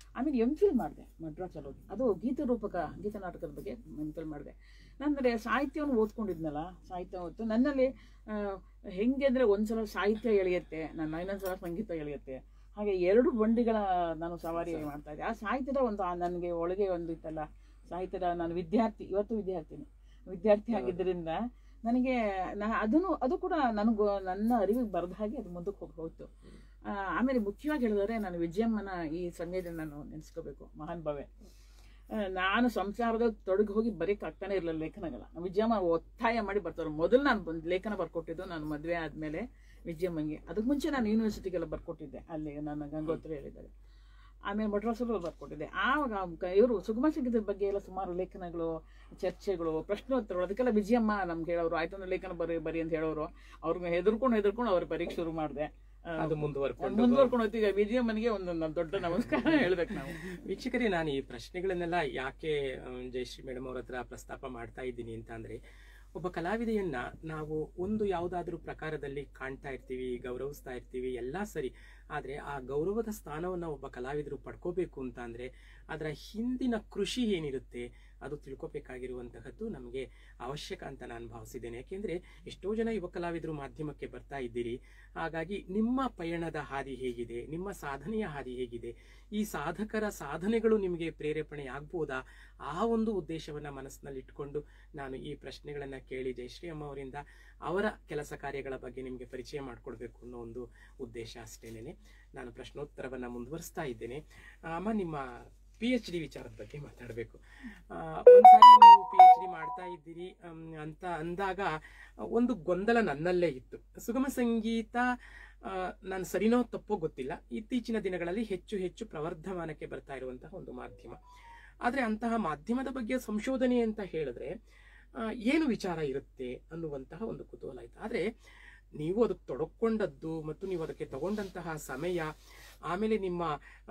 ಆಮೇಲೆ ಎಂ ಫಿಲ್ ಮಾಡಿದೆ ಮಡ್ರಾಸಲ್ಲಿ ಹೋಗಿ ಅದು ಗೀತ ರೂಪಕ ಗೀತ ನಾಟಕದ ಬಗ್ಗೆ ಎಂ ಫಿಲ್ ಮಾಡಿದೆ ನಂತರ ಸಾಹಿತ್ಯವನ್ನು ಓದ್ಕೊಂಡಿದ್ನಲ್ಲ ಸಾಹಿತ್ಯ ಓದ್ತು ನನ್ನಲ್ಲಿ ಆ, ಹೆಂಗೆ ಅಂದರೆ ಒಂದ್ಸಲ ಸಾಹಿತ್ಯ ಎಳೆಯುತ್ತೆ ನನ್ನ ಇನ್ನೊಂದ್ಸಲ ಸಂಗೀತ ಎಳೆಯುತ್ತೆ ಹಾಗೆ ಎರಡು ಬಂಡಿಗಳ ನಾನು ಸವಾರಿ ಮಾಡ್ತಾ ಇದ್ದೆ ಆ ಸಾಹಿತ್ಯದ ಒಂದು ಆ ನನಗೆ ಒಳಗೆ ಒಂದು ಇತ್ತಲ್ಲ ಸಾಹಿತ್ಯದ ನಾನು ವಿದ್ಯಾರ್ಥಿ ಇವತ್ತು ವಿದ್ಯಾರ್ಥಿನಿ ವಿದ್ಯಾರ್ಥಿ ಆಗಿದ್ದರಿಂದ ನನಗೆ ನಾ ಅದನ್ನು ಅದು ಕೂಡ ನನಗೂ ನನ್ನ ಅರಿವಿಗೆ ಬರೆದ ಹಾಗೆ ಅದು ಮುಂದಕ್ಕೆ ಹೋಗಿ ಹೋಯ್ತು ಆ, ಆಮೇಲೆ ಮುಖ್ಯವಾಗಿ ಹೇಳಿದರೆ ನಾನು ವಿಜಯಮ್ಮನ ಈ ಸಮಯದಲ್ಲಿ ನಾನು ನೆನೆಸ್ಕೋಬೇಕು ಮಹಾನ್ ಭವೆ ಆ, ನಾನು ಸಂಸಾರದಲ್ಲಿ ತೊಡಗಿ ಹೋಗಿ ಬರೀಕ್ ಆಗ್ತಾನೆ ಇರಲಿಲ್ಲ ಲೇಖನಗಳ ನಮ್ಮ ವಿಜಯಮ್ಮ ಒತ್ತಾಯ ಮಾಡಿ ಬರ್ತಾರೆ ಮೊದಲು ನಾನು ಬಂದು ಲೇಖನ ಬರ್ಕೊಟ್ಟಿದ್ದು ನಾನು ಮದುವೆ ಆದಮೇಲೆ ವಿಜಯಮ್ಮಂಗೆ ಅದಕ್ಕೆ ಮುಂಚೆ ನಾನು ಯೂನಿವರ್ಸಿಟಿಗೆಲ್ಲ ಬರ್ಕೊಟ್ಟಿದ್ದೆ ಅಲ್ಲಿ ನನ್ನ ಗಂಗೋತ್ರಿ ಹೇಳಿದ್ದಾರೆ ಆಮೇಲೆ ಮಡ್ರಾಸಲ್ಲೂ ಬರ್ಕೊಟ್ಟಿದ್ದೆ ಆವಾಗ ಇವರು ಸುಗಮ ಸಂಗೀತದ ಬಗ್ಗೆ ಎಲ್ಲ ಸುಮಾರು ಲೇಖನಗಳು ಚರ್ಚೆಗಳು ಪ್ರಶ್ನೋತ್ತರಗಳು ಅದಕ್ಕೆಲ್ಲ ವಿಜಯಮ್ಮ ನಮ್ಗೆ ಹೇಳೋರು ಆಯ್ತು ಅಂದ್ರೆ ಲೇಖನ ಬರೀ ಬರಿ ಅಂತ ಹೇಳೋರು ಅವ್ರಿಗೆ ಹೆದರ್ಕೊಂಡು ಹೆದರ್ಕೊಂಡು ಅವ್ರ ಪರೀಕ್ಷೆ ಶುರು ಮಾಡಿದೆ ಅದು ಮುಂದುವರ್ಕೊಂಡು ಮುಂದುವರ್ಕೊಂಡು ಹೋಗ್ತೀವಿ ಈಗ ವಿಜಯಮ್ಮನಿಗೆ ಒಂದು ನನ್ನ ದೊಡ್ಡ ನಮಸ್ಕಾರ ಹೇಳ್ಬೇಕು ನಾವು ವೀಕ್ಷಕರೇ ನಾನು ಈ ಪ್ರಶ್ನೆಗಳನ್ನೆಲ್ಲ ಯಾಕೆ ಆ, ಜಯಶ್ರೀ ಮೇಡಮ್ ಅವ್ರ ಹತ್ರ ಪ್ರಸ್ತಾಪ ಮಾಡ್ತಾ ಇದ್ದೀನಿ ಅಂತ ಅಂದ್ರೆ ಒಬ್ಬ ಕಲಾವಿದೆಯನ್ನ ನಾವು ಒಂದು ಯಾವುದಾದ್ರೂ ಪ್ರಕಾರದಲ್ಲಿ ಕಾಣ್ತಾ ಇರ್ತೀವಿ ಗೌರವಿಸ್ತಾ ಇರ್ತೀವಿ ಎಲ್ಲ ಸರಿ ಆದ್ರೆ ಆ ಗೌರವದ ಸ್ಥಾನವನ್ನ ಒಬ್ಬ ಕಲಾವಿದರು ಪಡ್ಕೋಬೇಕು ಅಂತ ಅಂದ್ರೆ ಅದರ ಹಿಂದಿನ ಕೃಷಿ ಏನಿರುತ್ತೆ ಅದು ತಿಳ್ಕೊಬೇಕಾಗಿರುವಂತಹದ್ದು ನಮಗೆ ಅವಶ್ಯಕ ಅಂತ ನಾನು ಭಾವಿಸಿದ್ದೇನೆ ಯಾಕೆಂದ್ರೆ ಎಷ್ಟೋ ಜನ ಯುವ ಕಲಾವಿದರು ಮಾಧ್ಯಮಕ್ಕೆ ಬರ್ತಾ ಇದ್ದೀರಿ ಹಾಗಾಗಿ ನಿಮ್ಮ ಪಯಣದ ಹಾದಿ ಹೇಗಿದೆ ನಿಮ್ಮ ಸಾಧನೆಯ ಹಾದಿ ಹೇಗಿದೆ ಈ ಸಾಧಕರ ಸಾಧನೆಗಳು ನಿಮಗೆ ಪ್ರೇರೇಪಣೆ ಆಗ್ಬೋದಾ ಆ ಒಂದು ಉದ್ದೇಶವನ್ನ ಮನಸ್ಸಿನಲ್ಲಿ ಇಟ್ಕೊಂಡು ನಾನು ಈ ಪ್ರಶ್ನೆಗಳನ್ನ ಕೇಳಿ ಜಯಶ್ರೀ ಅಮ್ಮ ಅವರಿಂದ ಅವರ ಕೆಲಸ ಕಾರ್ಯಗಳ ಬಗ್ಗೆ ನಿಮಗೆ ಪರಿಚಯ ಮಾಡಿಕೊಡ್ಬೇಕು ಅನ್ನೋ ಒಂದು ಉದ್ದೇಶ ಅಷ್ಟೇನೆ ನಾನು ಪ್ರಶ್ನೋತ್ತರವನ್ನ ಮುಂದುವರಿಸ್ತಾ ಇದ್ದೇನೆ ಆ, ಅಮ್ಮ ನಿಮ್ಮ ಪಿ ಎಚ್ ಡಿ ವಿಚಾರದ ಬಗ್ಗೆ ಮಾತಾಡಬೇಕು ಒಂದ್ಸಾರಿ ನೀವು ಪಿ ಎಚ್ ಡಿ ಮಾಡ್ತಾ ಇದ್ದೀರಿ ಅಮ್, ಅಂತ ಅಂದಾಗ ಒಂದು ಗೊಂದಲ ನನ್ನಲ್ಲೇ ಇತ್ತು ಸುಗಮ ಸಂಗೀತ ಆ, ನಾನು ಸರಿನೋ ತಪ್ಪೋ ಗೊತ್ತಿಲ್ಲ ಇತ್ತೀಚಿನ ದಿನಗಳಲ್ಲಿ ಹೆಚ್ಚು ಹೆಚ್ಚು ಪ್ರವರ್ಧಮಾನಕ್ಕೆ ಬರ್ತಾ ಇರುವಂತಹ ಒಂದು ಮಾಧ್ಯಮ ಆದರೆ ಅಂತಹ ಮಾಧ್ಯಮದ ಬಗ್ಗೆ ಸಂಶೋಧನೆ ಅಂತ ಹೇಳಿದ್ರೆ ಆ, ಏನು ವಿಚಾರ ಇರುತ್ತೆ ಅನ್ನುವಂತಹ ಒಂದು ಕುತೂಹಲ ಆಯ್ತು ಆದರೆ ನೀವು ಅದಕ್ಕೆ ತೊಡಕೊಂಡದ್ದು ಮತ್ತು ನೀವು ಅದಕ್ಕೆ ತಗೊಂಡಂತಹ ಸಮಯ ಆಮೇಲೆ ನಿಮ್ಮ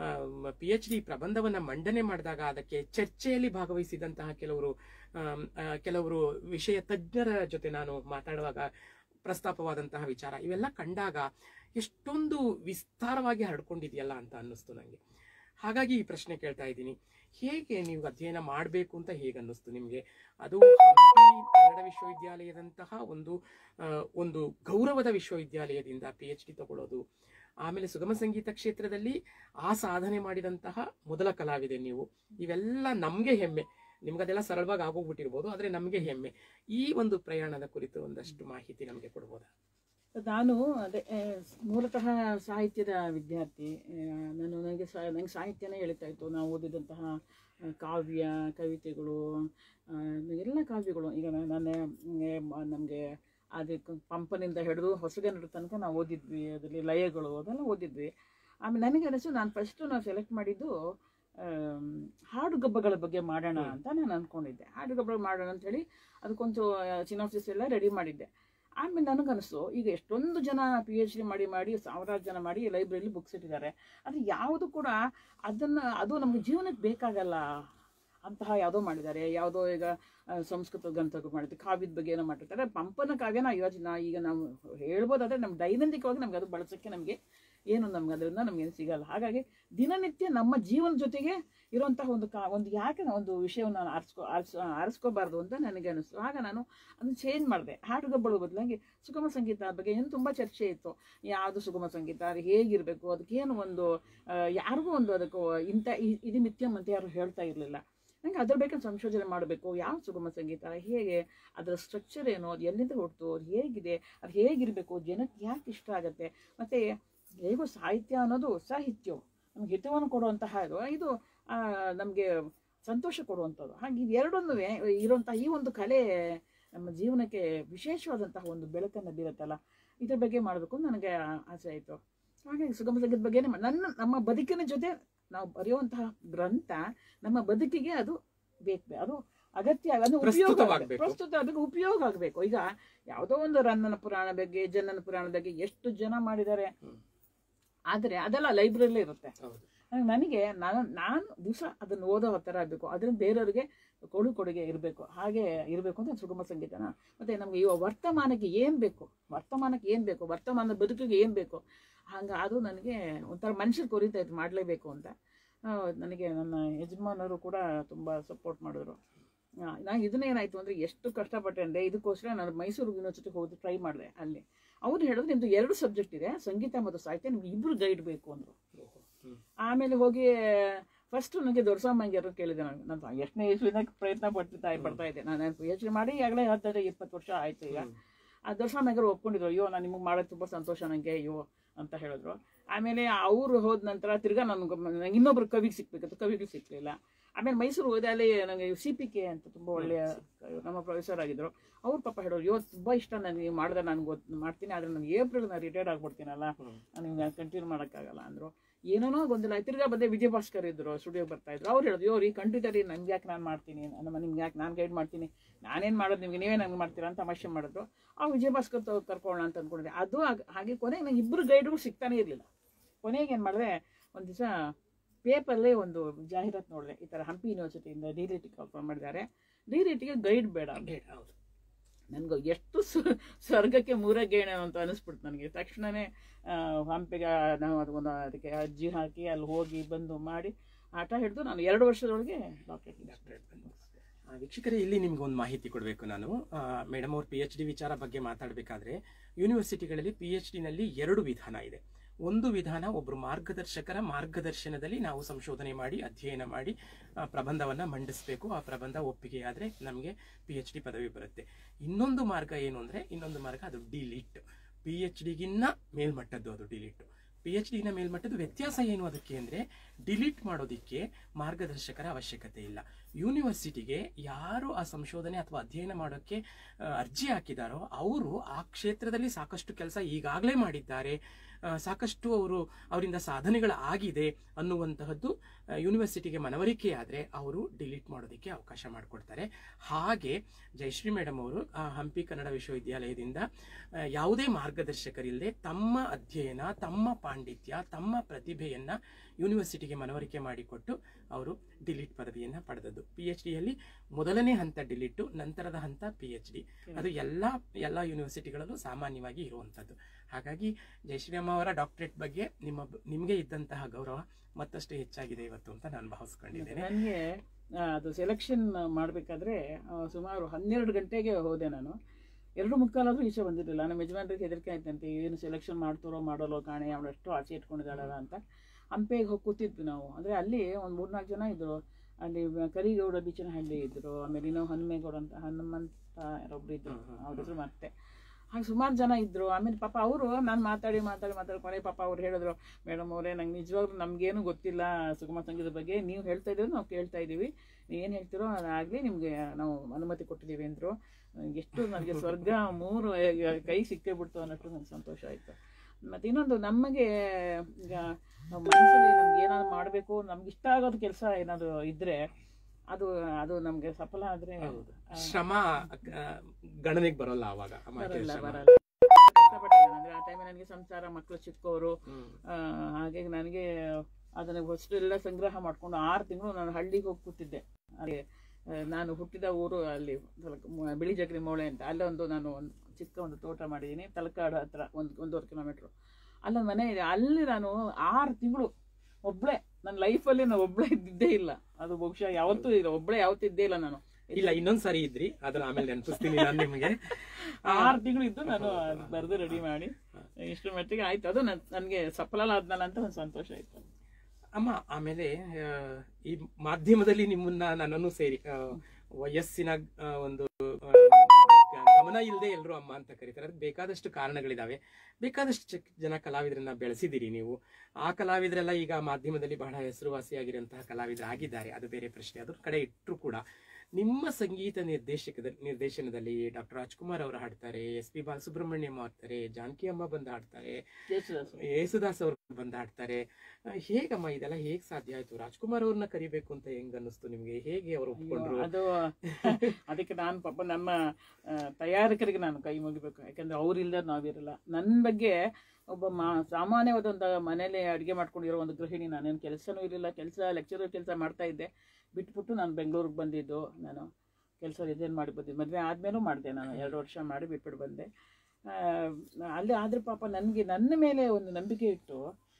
ಪಿ ಎಚ್ ಡಿ ಪ್ರಬಂಧವನ್ನ ಮಂಡನೆ ಮಾಡಿದಾಗ ಅದಕ್ಕೆ ಚರ್ಚೆಯಲ್ಲಿ ಭಾಗವಹಿಸಿದಂತಹ ಕೆಲವರು ಆಮ್, ಆ, ಕೆಲವರು ವಿಷಯ ತಜ್ಞರ ಜೊತೆ ನಾನು ಮಾತಾಡುವಾಗ ಪ್ರಸ್ತಾಪವಾದಂತಹ ವಿಚಾರ ಇವೆಲ್ಲ ಕಂಡಾಗ ಎಷ್ಟೊಂದು ವಿಸ್ತಾರವಾಗಿ ಹರಡ್ಕೊಂಡಿದೆಯಲ್ಲ ಅಂತ ಅನ್ನಿಸ್ತು ನನಗೆ ಹಾಗಾಗಿ ಈ ಪ್ರಶ್ನೆ ಕೇಳ್ತಾ ಇದ್ದೀನಿ ಹೇಗೆ ನೀವು ಅಧ್ಯಯನ ಮಾಡಬೇಕು ಅಂತ ಹೇಗೆ ಅನ್ನಿಸ್ತು ನಿಮಗೆ ಅದು ಹಂಪಿ ಕನ್ನಡ ವಿಶ್ವವಿದ್ಯಾಲಯದಂತಹ ಒಂದು ಆ, ಒಂದು ಗೌರವದ ವಿಶ್ವವಿದ್ಯಾಲಯದಿಂದ ಪಿ ಎಚ್ ಡಿ ತಗೊಳ್ಳೋದು ಆಮೇಲೆ ಸುಗಮ ಸಂಗೀತ ಕ್ಷೇತ್ರದಲ್ಲಿ ಆ ಸಾಧನೆ ಮಾಡಿದಂತಹ ಮೊದಲ ಕಲಾವಿದೆ ನೀವು ಇವೆಲ್ಲ ನಮಗೆ ಹೆಮ್ಮೆ ನಿಮ್ಗದೆಲ್ಲ ಸರಳವಾಗಿ ಆಗೋಗ್ಬಿಟ್ಟಿರ್ಬೋದು ಆದರೆ ನಮಗೆ ಹೆಮ್ಮೆ ಈ ಒಂದು ಪ್ರಯಾಣದ ಕುರಿತು ಒಂದಷ್ಟು ಮಾಹಿತಿ ನಮಗೆ ಕೊಡ್ಬೋದಾ ನಾನು ಅದೇ ಆ, ಮೂಲತಃ ಸಾಹಿತ್ಯದ ವಿದ್ಯಾರ್ಥಿ ಆ, ನಾನು ನನಗೆ ಸಾ ನನಗೆ ಸಾಹಿತ್ಯನೇ ಹೇಳ್ತಾ ಇತ್ತು ನಾವು ಓದಿದಂತಹ ಆ, ಕಾವ್ಯ ಕವಿತೆಗಳು ಆ, ಎಲ್ಲ ಕಾವ್ಯಗಳು ಈಗ ನಾನು ನಮಗೆ ಅದಕ್ಕೆ ಪಂಪನಿಂದ ಹಿಡಿದು ಹೊಸಗನ್ನಡ ತನಕ ನಾವು ಓದಿದ್ವಿ ಅದರಲ್ಲಿ ಲಯಗಳು ಅದೆಲ್ಲ ಓದಿದ್ವಿ ಆಮೇಲೆ ನನಗೆ ಅನಿಸು ನಾನು ಫಸ್ಟು ನಾವು ಸೆಲೆಕ್ಟ್ ಮಾಡಿದ್ದು ಆಮ್, ಹಾಡುಗಬ್ಬಗಳ ಬಗ್ಗೆ ಮಾಡೋಣ ಅಂತ ನಾನು ಅಂದ್ಕೊಂಡಿದ್ದೆ ಹಾಡುಗಬ್ಬಗಳು ಮಾಡೋಣ ಅಂತೇಳಿ ಅದಕ್ಕೊಂದು ಸಿನಾಪ್ಸಿಸ್ ಎಲ್ಲ ರೆಡಿ ಮಾಡಿದ್ದೆ ಆಮೇಲೆ ನನಗನ್ನಿಸ್ತು ಈಗ ಎಷ್ಟೊಂದು ಜನ ಪಿ ಎಚ್ ಡಿ ಮಾಡಿ ಮಾಡಿ ಸಾವಿರಾರು ಜನ ಮಾಡಿ ಲೈಬ್ರರಿಲಿ ಬುಕ್ಸ್ ಇಟ್ಟಿದ್ದಾರೆ ಆದರೆ ಯಾವುದು ಕೂಡ ಅದನ್ನು ಅದು ನಮಗೆ ಜೀವನಕ್ಕೆ ಬೇಕಾಗಲ್ಲ ಅಂತಹ ಯಾವುದೋ ಮಾಡಿದ್ದಾರೆ ಯಾವುದೋ ಈಗ ಆ, ಸಂಸ್ಕೃತ ಗ್ರಂಥಗಳು ಮಾಡಿದ್ದಾರೆ ಕಾವ್ಯದ ಬಗ್ಗೆ ಏನೋ ಮಾಡಿರ್ತಾರೆ ಪಂಪನ ಕಾವ್ಯನ ಯೋಚನೆ ಈಗ ನಾವು ಹೇಳ್ಬೋದಾದ್ರೆ ನಮ್ಮ ದೈನಂದಿಕವಾಗಿ ನಮ್ಗೆ ಅದು ಬಳಸೋಕ್ಕೆ ನಮಗೆ ಏನು ನಮ್ಗೆ ಅದರಿಂದ ನಮಗೇನು ಸಿಗಲ್ಲ ಹಾಗಾಗಿ ದಿನನಿತ್ಯ ನಮ್ಮ ಜೀವನ ಜೊತೆಗೆ ಇರುವಂತಹ ಒಂದು ಕಾ ಒಂದು ಯಾಕೆ ನಾವು ಒಂದು ವಿಷಯವನ್ನು ನಾನು ಆರಿಸ್ಕೊ ಆರಿಸ್ ಆರಿಸ್ಕೋಬಾರ್ದು ಅಂತ ನನಗೆ ಅನಿಸ್ತು ಆಗ ನಾನು ಅದನ್ನು ಚೇಂಜ್ ಮಾಡಿದೆ ಹಾಡುಗಬ್ಬಳು ಬದಲಾಗಿ ಸುಗಮ ಸಂಗೀತ ಬಗ್ಗೆ ಏನು ತುಂಬ ಚರ್ಚೆ ಇತ್ತು ಯಾವುದು ಸುಗಮ ಸಂಗೀತ ಅದು ಹೇಗಿರಬೇಕು ಅದಕ್ಕೇನು ಒಂದು ಆ, ಯಾರಿಗೂ ಒಂದು ಅದಕ್ಕೂ ಇಂಥ ಇ- ಇದು ನಿತ್ಯಂ ಅಂತ ಯಾರು ಹೇಳ್ತಾ ಇರಲಿಲ್ಲ ನಂಗೆ ಅದ್ರ ಬಗ್ಗೆ ಸಂಶೋಧನೆ ಮಾಡಬೇಕು ಯಾವ ಸುಗಮ ಸಂಗೀತ ಹೇಗೆ ಅದರ ಸ್ಟ್ರಕ್ಚರ್ ಏನು ಅದು ಎಲ್ಲಿಂದ ಹುಡ್ತು ಅದು ಹೇಗಿದೆ ಅದು ಹೇಗಿರಬೇಕು ಜನಕ್ಕೆ ಯಾಕೆ ಇಷ್ಟ ಆಗುತ್ತೆ ಮತ್ತು ಹೇಗೋ ಸಾಹಿತ್ಯ ಅನ್ನೋದು ಸಾಹಿತ್ಯವು ನಮ್ಗೆ ಹಿತವನ್ನು ಕೊಡುವಂತಹ ಇದು ಇದು ನಮಗೆ ಸಂತೋಷ ಕೊಡುವಂಥದ್ದು ಹಾಗೆ ಇದು ಎರಡನ್ನೂ ಇರುವಂತಹ ಈ ಒಂದು ಕಲೆ ನಮ್ಮ ಜೀವನಕ್ಕೆ ವಿಶೇಷವಾದಂತಹ ಒಂದು ಬೆಳಕನ್ನು ಬೀರುತ್ತಲ್ಲ ಇದ್ರ ಬಗ್ಗೆ ಮಾಡಬೇಕು ಅಂತ ನನಗೆ ಆಸೆ ಆಯಿತು ಹಾಗಾಗಿ ಸುಗಮ ಸಂಗೀತ ಬಗ್ಗೆ ನನ್ನ ನಮ್ಮ ಬದುಕಿನ ಜೊತೆ ನಾವು ಬರೆಯುವಂತಹ ಗ್ರಂಥ ನಮ್ಮ ಬದುಕಿಗೆ ಅದು ಬೇಕು ಅದು ಅಗತ್ಯ ಅದು ಉಪಯೋಗ ಪ್ರಸ್ತುತವಾಗ್ಬೇಕು. ಆಗ್ಬೇಕು. ಪ್ರಸ್ತುತ ಅದಕ್ಕೆ ಉಪಯೋಗ ಆಗಬೇಕು ಈಗ ಯಾವುದೋ ಒಂದು ರನ್ನನ ಪುರಾಣ ಬಗ್ಗೆ ಜನನ ಪುರಾಣ ಬಗ್ಗೆ ಎಷ್ಟು ಜನ ಮಾಡಿದ್ದಾರೆ ಹ್ಮ್. ಆದರೆ ಅದೆಲ್ಲ ಲೈಬ್ರರಿಲೇ ಇರುತ್ತೆ ಹೌದು ನನಗೆ ನಾನು ನಾನು ದಿವಸ ಅದನ್ನು ಓದೋ ಥರ ಆಗಬೇಕು ಅದರಿಂದ ಬೇರೆಯವ್ರಿಗೆ ಕೊಡು ಕೊಡುಗೆ ಇರಬೇಕು ಹಾಗೆ ಇರಬೇಕು ಅಂತ ಸುಗಮ ಸಂಗೀತನ ಮತ್ತು ನಮಗೆ ಇವಾಗ ವರ್ತಮಾನಕ್ಕೆ ಏನು ಬೇಕು ವರ್ತಮಾನಕ್ಕೆ ಏನು ಬೇಕು ವರ್ತಮಾನದ ಬದುಕಿಗೆ ಏನು ಬೇಕು ಹಂಗೆ ಅದು ನನಗೆ ಒಂಥರ ಮನುಷ್ಯರು ಕೊರಿತಾ ಇತ್ತು ಮಾಡಲೇಬೇಕು ಅಂತ ಆ, ನನಗೆ ನನ್ನ ಯಜಮಾನರು ಕೂಡ ತುಂಬ ಸಪೋರ್ಟ್ ಮಾಡಿದ್ರು ನಾನು ಇದನ್ನೇನಾಯಿತು ಅಂದರೆ ಎಷ್ಟು ಕಷ್ಟಪಟ್ಟೆ ಅಂದರೆ ಇದಕ್ಕೋಸ್ಕರ ನಾನು ಮೈಸೂರು ಯೂನಿವರ್ಸಿಟಿಗೆ ಹೋಗಿ ಟ್ರೈ ಮಾಡಿದೆ ಅಲ್ಲಿ ಅವ್ರು ಹೇಳಿದ್ರು ನಿಮ್ಮದು ಎರಡು ಸಬ್ಜೆಕ್ಟ್ ಇದೆ ಸಂಗೀತ ಮತ್ತು ಸಾಹಿತ್ಯ ನಿಮ್ಗೆ ಇಬ್ಬರು ಗೈಡ್ ಬೇಕು ಅಂದರು ಹ್ಮ್. ಆಮೇಲೆ ಹೋಗಿ ಫಸ್ಟ್ ನನಗೆ ದೊರಸಮ್ಮಂಗ್ಯರು ಕೇಳಿದೆ ನಾನು ನಾನು ಎಷ್ಟನೇ ಇಸ್ವಿಂದ ಪ್ರಯತ್ನ ಪಡ್ತಾ ಪಡ್ತಾ ಇದ್ದೆ ನಾನು ಪಿ ಎಚ್ ಡಿ ಮಾಡಿ ಈಗಾಗಲೇ ಹತ್ತೈದು ಇಪ್ಪತ್ತು ವರ್ಷ ಆಯ್ತು ಈಗ ಆ ದೊರಸಮ್ಮಂಗ್ಯರು ಒಪ್ಕೊಂಡಿದ್ರು ಅಯ್ಯೋ ನಾನು ನಿಮಗೆ ಮಾಡೋದು ತುಂಬ ಸಂತೋಷ ನನಗೆ ಅಯ್ಯೋ ಅಂತ ಹೇಳಿದ್ರು ಆಮೇಲೆ ಅವರು ಹೋದ ನಂತರ ತಿರ್ಗಾ ನನಗೆ ನಂಗೆ ಇನ್ನೊಬ್ರು ಕವಿಗೆ ಸಿಕ್ಬೇಕಿತ್ತು ಕವಿಗೂ ಸಿಕ್ಕಲಿಲ್ಲ ಆಮೇಲೆ ಮೈಸೂರು ಹೋದೆ ಅಲ್ಲಿ ನನಗೆ ಸಿ ಪಿ ಕೆ ಅಂತ ತುಂಬ ಒಳ್ಳೆಯ ನಮ್ಮ ಪ್ರೊಫೆಸರ್ ಆಗಿದ್ರು ಅವ್ರ ಪಾಪ ಹೇಳೋರು ಅಯ್ಯೋ ತುಂಬ ಇಷ್ಟ ನನಗೆ ಮಾಡಿದ್ರೆ ನಾನು ಗೊತ್ತು ಮಾಡ್ತೀನಿ ಆದರೆ ನನಗೆ ಏಪ್ರಿಲ್ ನಾನು ರಿಟೈರ್ಡ್ ಆಗ್ಬಿಡ್ತೀನಲ್ಲ ಹ್ಮ್. ನನಗೆ ಕಂಟಿನ್ಯೂ ಮಾಡೋಕ್ಕಾಗಲ್ಲ ಅಂದರು ಏನೇನೋ ಗೊಂದಲ ಆಯ್ತು. ತಿರ್ಗಾ ಬಂದೆ ವಿಜಯ ಭಾಸ್ಕರ್ ಇದ್ರು ಸ್ಟುಡಿಯೋಗೆ ಬರ್ತಾ ಇದ್ರು ಅವ್ರು ಹೇಳಿದ್ರು ಯೋ ರೀ ಖಂಡಿತ ರೀ ನನ್ಗೆ ಯಾಕೆ ನಾನು ಮಾಡ್ತೀನಿ ನಮ್ಮ ನಿಮ್ಗೆ ಯಾಕೆ ನಾನು ಗೈಡ್ ಮಾಡ್ತೀನಿ ನಾನೇನು ಮಾಡೋದು ನಿಮ್ಗೆ ನೀವೇ ನಂಗೆ ಮಾಡ್ತೀರಾ ಅಂತ ತಮಾಷೆ ಮಾಡಿದ್ರು ಆ ವಿಜಯ ಭಾಸ್ಕರ್ ತಗೋ ಕರ್ಕೊಳ್ಳೋಣ ಅಂತ ಅಂದ್ಕೊಂಡಿದ್ದೆ ಅದು ಆಗ- ಹಾಗೆ ಕೊನೆಗೆ ನಂಗೆ ಇಬ್ಬರು ಗೈಡ್ಗಳು ಸಿಗ್ತಾನೆ ಇರಲಿಲ್ಲ ಕೊನೆಗೆ ಏನು ಮಾಡಿದೆ ಒಂದು ದಿವಸ ಪೇಪರ್ಲೇ ಒಂದು ಜಾಹೀರಾತು ನೋಡಿದೆ ಈ ಥರ ಹಂಪಿ ಯೂನಿವರ್ಸಿಟಿಯಿಂದ ಡಿ ಟಿ ಕಾಲ್ ಮಾಡಿದ್ದಾರೆ ಡಿ ಟಿಗೆ ಗೈಡ್ ಬೇಡ ಅಂತ. ಗೈಡ್, ಹೌದು ನನಗೆ ಎಷ್ಟು ಸ- ಸ್ವರ್ಗಕ್ಕೆ ಮೂರೇ ಗೇಣೆ ಅಂತ ಅನಿಸ್ಬಿಡ್ತು ನನಗೆ ತಕ್ಷಣವೇ ಹಂಪಿಗೆ ನಾವು ಅದು ಒಂದು ಅದಕ್ಕೆ ಅರ್ಜಿ ಹಾಕಿ ಅಲ್ಲಿ ಹೋಗಿ ಬಂದು ಮಾಡಿ ಆಟ ಹಿಡಿದು ನಾನು ಎರಡು ವರ್ಷದೊಳಗೆ ಡಾಕ್ಟರೇಟ್ ಡಾಕ್ಟರೇಟ್ ಬಂದು ಆ, ವೀಕ್ಷಕರೇ ಇಲ್ಲಿ ನಿಮ್ಗೆ ಒಂದು ಮಾಹಿತಿ ಕೊಡಬೇಕು ನಾನು ಮೇಡಮ್ ಅವ್ರ ಪಿ ಎಚ್ ಡಿ ವಿಚಾರ ಬಗ್ಗೆ ಮಾತಾಡಬೇಕಾದ್ರೆ ಯೂನಿವರ್ಸಿಟಿಗಳಲ್ಲಿ ಪಿ ಎಚ್ ಡಿನಲ್ಲಿ ಎರಡು ವಿಧಾನ ಇದೆ ಒಂದು ವಿಧಾನ ಒಬ್ಬರು ಮಾರ್ಗದರ್ಶಕರ ಮಾರ್ಗದರ್ಶನದಲ್ಲಿ ನಾವು ಸಂಶೋಧನೆ ಮಾಡಿ ಅಧ್ಯಯನ ಮಾಡಿ ಆ, ಪ್ರಬಂಧವನ್ನ ಮಂಡಿಸಬೇಕು ಆ ಪ್ರಬಂಧ ಒಪ್ಪಿಗೆಯಾದ್ರೆ ನಮಗೆ ಪಿ ಎಚ್ ಡಿ ಪದವಿ ಬರುತ್ತೆ ಇನ್ನೊಂದು ಮಾರ್ಗ ಏನು ಅಂದ್ರೆ ಇನ್ನೊಂದು ಮಾರ್ಗ ಅದು ಡಿಲಿಟ್ ಪಿ ಎಚ್ ಡಿಗಿನ್ನ ಮೇಲ್ಮಟ್ಟದ್ದು ಅದು ಡಿಲಿಟ್ ಪಿ ಎಚ್ ಡಿನ ಮೇಲ್ಮಟ್ಟದ ವ್ಯತ್ಯಾಸ ಏನು ಅದಕ್ಕೆ ಅಂದ್ರೆ ಡಿಲೀಟ್ ಮಾಡೋದಿಕ್ಕೆ ಮಾರ್ಗದರ್ಶಕರ ಅವಶ್ಯಕತೆ ಇಲ್ಲ ಯೂನಿವರ್ಸಿಟಿಗೆ ಯಾರು ಆ ಸಂಶೋಧನೆ ಅಥವಾ ಅಧ್ಯಯನ ಮಾಡೋಕ್ಕೆ ಆ, ಅರ್ಜಿ ಹಾಕಿದಾರೋ ಅವರು ಆ ಕ್ಷೇತ್ರದಲ್ಲಿ ಸಾಕಷ್ಟು ಕೆಲಸ ಈಗಾಗಲೇ ಮಾಡಿದ್ದಾರೆ ಆ, ಸಾಕಷ್ಟು ಅವರು ಅವರಿಂದ ಸಾಧನೆಗಳು ಆಗಿದೆ ಅನ್ನುವಂತಹದ್ದು ಆ, ಯೂನಿವರ್ಸಿಟಿಗೆ ಮನವರಿಕೆ ಆದರೆ ಅವರು ಡಿಲೀಟ್ ಮಾಡೋದಕ್ಕೆ ಅವಕಾಶ ಮಾಡಿಕೊಡ್ತಾರೆ ಹಾಗೆ ಜಯಶ್ರೀ ಮೇಡಮ್ ಅವರು ಆ, ಹಂಪಿ ಕನ್ನಡ ವಿಶ್ವವಿದ್ಯಾಲಯದಿಂದ ಆ, ಯಾವುದೇ ಮಾರ್ಗದರ್ಶಕರಿಲ್ಲದೆ ತಮ್ಮ ಅಧ್ಯಯನ ತಮ್ಮ ಪಾಂಡಿತ್ಯ ತಮ್ಮ ಪ್ರತಿಭೆಯನ್ನ ಯೂನಿವರ್ಸಿಟಿಗೆ ಮನವರಿಕೆ ಮಾಡಿಕೊಟ್ಟು ಅವರು ಡಿಲೀಟ್ ಪದವಿಯನ್ನ ಪಡೆದದ್ದು ಪಿ ಎಚ್ ಡಿಯಲ್ಲಿ ಮೊದಲನೇ ಹಂತ ಡಿಲೀಟು ನಂತರದ ಹಂತ ಪಿ ಎಚ್ ಡಿ ಅದು ಎಲ್ಲ ಎಲ್ಲ ಯೂನಿವರ್ಸಿಟಿಗಳಲ್ಲೂ ಸಾಮಾನ್ಯವಾಗಿ ಇರುವಂಥದ್ದು ಹಾಗಾಗಿ ಜಯಶ್ರೀರಾಮ ಅವರ ಡಾಕ್ಟರೇಟ್ ಬಗ್ಗೆ ನಿಮ್ಮ ನಿಮಗೆ ಇದ್ದಂತಹ ಗೌರವ ಮತ್ತಷ್ಟು ಹೆಚ್ಚಾಗಿದೆ ಇವತ್ತು ಅಂತ ನಾನು ಭಾವಿಸ್ಕೊಂಡಿದ್ದೇನೆ ನನಗೆ ಅದು ಸೆಲೆಕ್ಷನ್ ಮಾಡಬೇಕಾದ್ರೆ ಸುಮಾರು ಹನ್ನೆರಡು ಗಂಟೆಗೆ ಹೋದೆ ನಾನು ಎರಡು ಮುಕ್ಕಾಲಾದ್ರೂ ಈಚೆ ಬಂದಿರಲಿಲ್ಲ ನಮ್ಮ ಯಜಮಾನ್ರಿಗೆ ಹೆದರಿಕೆ ಆಯ್ತಂತೆ ಏನು ಸೆಲೆಕ್ಷನ್ ಮಾಡ್ತಾರೋ ಮಾಡೋಲ್ಲೋ ಕಾಣೆ ಅವಳೆಷ್ಟು ಆಚೆ ಇಟ್ಕೊಂಡಿದ್ದಾಳಲ್ಲ ಅಂತ ಹಂಪೆಗೆ ಹೋಗಿ ಕೂತಿದ್ವಿ ನಾವು ಅಂದರೆ ಅಲ್ಲಿ ಒಂದು ಮೂರ್ನಾಲ್ಕು ಜನ ಇದ್ದರು ಅಲ್ಲಿ ಕರಿಗೌಡ ಬೀಚನಹಳ್ಳಿ ಇದ್ದರು ಆಮೇಲೆ ಇನ್ನೂ ಹನುಮೇಗೌಡ ಅಂತ ಹನುಮಂತ ಯಾರೊಬ್ರು ಇದ್ರು ಹ್ಮ್, ಹ್ಮ್, ಅವ್ರ ಹೆಸರು ಮತ್ತೆ ಹಾಗೆ ಸುಮಾರು ಜನ ಇದ್ದರು ಆಮೇಲೆ ಪಾಪ ಅವರು ನಾನು ಮಾತಾಡಿ ಮಾತಾಡಿ ಮಾತಾಡಿ ಕೊನೆ ಪಾಪ ಅವ್ರು ಹೇಳಿದ್ರು ಮೇಡಮ್ ಅವರೇ ನಂಗೆ ನಿಜವಾಗ್ಲೂ ನಮಗೇನು ಗೊತ್ತಿಲ್ಲ ಸುಗಮ ಸಂಗೀತದ ಬಗ್ಗೆ ನೀವು ಹೇಳ್ತಾ ಇದ್ದೀರೋ ನಾವು ಕೇಳ್ತಾ ಇದ್ದೀವಿ ನೀವು ಏನು ಹೇಳ್ತೀರೋ ಅದಾಗಲಿ ನಿಮಗೆ ನಾವು ಅನುಮತಿ ಕೊಟ್ಟಿದ್ದೀವಿ ಅಂದರು ಎಷ್ಟು ನನಗೆ ಸ್ವರ್ಗ ಮೂರು ಕೈ ಸಿಕ್ಕೇ ಬಿಡ್ತು ಅನ್ನೋಷ್ಟು ನನಗೆ ಸಂತೋಷ ಆಯಿತು ಮತ್ತು ಇನ್ನೊಂದು ನಮಗೆ ಈಗ ಮನಸ್ಸಲ್ಲಿ ನಮ್ಗೆ ಏನಾದ್ರು ಮಾಡಬೇಕು ನಮ್ಗೆ ಇಷ್ಟ ಆಗೋದು ಕೆಲಸ ಏನಾದರೂ ಇದ್ದರೆ ಅದು ಅದು ನಮಗೆ ಸಫಲ ಆದರೆ ಹೌದು. ಶ್ರಮ ಆ, ಗಣನೆಗೆ ಬರೋಲ್ಲ ಅವಾಗ ಆ ಮಾತಿನ ಬರಲ್ಲ ಶ್ರಮ. ಬರಲ್ಲ ಕಷ್ಟಪಟ್ಟೆ ನಾನು. ಅಂದ್ರೆ ಆ ಟೈಮ್ ನನಗೆ ಸಂಸಾರ ಮಕ್ಕಳು ಚಿಕ್ಕವರು ಹ್ಮ್. ಆ, ಹಾಗೆ ನನಗೆ ಅದನ್ನು ಅಷ್ಟೆಲ್ಲ ಸಂಗ್ರಹ ಮಾಡಿಕೊಂಡು ಆರು ತಿಂಗಳು ನಾನು ಹಳ್ಳಿಗೆ ಹೋಗಿ ಕೂತಿದ್ದೆ ಅಲ್ಲಿ ಆ, ನಾನು ಹುಟ್ಟಿದ ಊರು ಅಲ್ಲಿ ತಲಕ- ಮ- ಬಿಳಿಜಗರಿ ಮೋಳೆ ಅಂತ ಅಲ್ಲೊಂದು ನಾನು ಒಂದು ಚಿಕ್ಕ ಒಂದು ತೋಟ ಮಾಡಿದ್ದೀನಿ ತಲಕಾಡು ಹತ್ರ ಒಂದು ಒಂದೂವರೆ ಕಿಲೋಮೀಟ್ರು ಅಲ್ಲೊಂದು ಮನೆ ಇದೆ ಅಲ್ಲಿ ನಾನು ಆರು ತಿಂಗಳು ಒಬ್ಳೆ ನನ್ನ ಲೈಫಲ್ಲಿ ನಾನು ಒಬ್ಳೆ ಇದ್ದಿದ್ದೇ ಇಲ್ಲ ಅದು ಬಹುಶಃ ಯಾವತ್ತೂ ಇಲ್ಲ ಒಬ್ಳೆ ಯಾವತ್ತೂ ಇದ್ದೇ ಇಲ್ಲ ನಾನು ಇಲ್ಲ ಇನ್ನೊಂದ್ ಸರಿ ಇದ್ರಿ ಅದನ್ನ ಆಮೇಲೆ ನೆನಪಿಸ್ತೀನಿ ನಾನು ನಿಮಗೆ ಆರು ತಿಂಗಳು ಇದ್ದು ನಾನು ಬರೆದು ರೆಡಿ ಮಾಡಿ ಇಷ್ಟು ಮಟ್ಟಿಗೆ ಆಯ್ತು ಅದು ನನಗೆ ಸಫಲ ಆದ್ನಲ್ಲ ಅಂತ ಒಂದು ಸಂತೋಷ ಆಯ್ತು ಅಮ್ಮ ಆಮೇಲೆ ಆ, ಈ ಮಾಧ್ಯಮದಲ್ಲಿ ನಿಮ್ಮನ್ನ ನನ್ನನ್ನು ಸೇರಿ ಆ, ವಯಸ್ಸಿನ ಆ, ಒಂದು ಆ, ಗಮನ ಇಲ್ಲದೆ ಎಲ್ಲರೂ ಅಮ್ಮ ಅಂತ ಕರೀತಾರೆ ಅದಕ್ಕೆ ಬೇಕಾದಷ್ಟು ಕಾರಣಗಳಿದಾವೆ ಬೇಕಾದಷ್ಟು ಚಕ್- ಜನ ಕಲಾವಿದರನ್ನ ಬೆಳೆಸಿದ್ದೀರಿ ನೀವು ಆ ಕಲಾವಿದರೆಲ್ಲ ಈಗ ಮಾಧ್ಯಮದಲ್ಲಿ ಬಹಳ ಹೆಸರುವಾಸಿಯಾಗಿರುವಂತಹ ಕಲಾವಿದರಾಗಿದ್ದಾರೆ ಅದು ಬೇರೆ ಪ್ರಶ್ನೆ ಅದ್ರ ಕಡೆ ಇಟ್ಟರು ಕೂಡ ನಿಮ್ಮ ಸಂಗೀತ ನಿರ್ದೇಶಕದ ನಿರ್ದೇಶನದಲ್ಲಿ ಡಾಕ್ಟರ್ ರಾಜ್ಕುಮಾರ್ ಅವರು ಹಾಡ್ತಾರೆ ಎಸ್ ಪಿ ಬಾಲಸುಬ್ರಹ್ಮಣ್ಯಂ ಹಾಡ್ತಾರೆ ಜಾನಕಿ ಅಮ್ಮ ಬಂದು ಹಾಡ್ತಾರೆ ಯೇಸುದಾಸ್ ಯೇಸುದಾಸ್ ಅವರು ಬಂದು ಹಾಡ್ತಾರೆ ಆ, ಹೇಗಮ್ಮ ಇದೆಲ್ಲ ಹೇಗ್ ಸಾಧ್ಯ ಆಯ್ತು ರಾಜ್ಕುಮಾರ್ ಅವ್ರನ್ನ ಕರಿಬೇಕು ಅಂತ ಹೆಂಗ್ ಅನ್ನಿಸ್ತು ನಿಮ್ಗೆ ಹೇಗೆ ಅವರು ಒಪ್ಕೊಂಡ್ರು ಅದು ಅದಕ್ಕೆ ನಾನು ಪಾಪ ನಮ್ಮ ಆ, ತಯಾರಕರಿಗೆ ನಾನು ಕೈ ಮುಗಿಬೇಕು ಯಾಕಂದ್ರೆ ಅವ್ರಿಲ್ಲದ ನಾವಿರಲ್ಲ ನನ್ನ ಬಗ್ಗೆ ಒಬ್ಬ ಮಾ ಸಾಮಾನ್ಯವಾದ ಒಂದು ಮನೇಲಿ ಅಡುಗೆ ಮಾಡ್ಕೊಂಡಿರೋ ಒಂದು ಗೃಹಿಣಿ ನಾನೇನು ಕೆಲಸನೂ ಇರಲಿಲ್ಲ ಕೆಲಸ ಲೆಕ್ಚರರ್ ಕೆಲಸ ಮಾಡ್ತಾ ಇದ್ದೆ ಬಿಟ್ಬಿಟ್ಟು ನಾನು ಬೆಂಗಳೂರಿಗೆ ಬಂದಿದ್ದು ನಾನು ಕೆಲಸ ರಿಸೈನ್ ಮಾಡಿ ಬಂದಿದ್ದು ಮದುವೆ ಆದಮೇಲೂ ಮಾಡಿದೆ ನಾನು ಎರಡು ವರ್ಷ ಮಾಡಿ ಬಿಟ್ಬಿಟ್ಟು ಬಂದೆ ಆ, ಅಲ್ಲಿ ಆದ್ರೆ ಪಾಪ ನನಗೆ ನನ್ನ ಮೇಲೆ ಒಂದು ನಂಬಿಕೆ ಇಟ್ಟು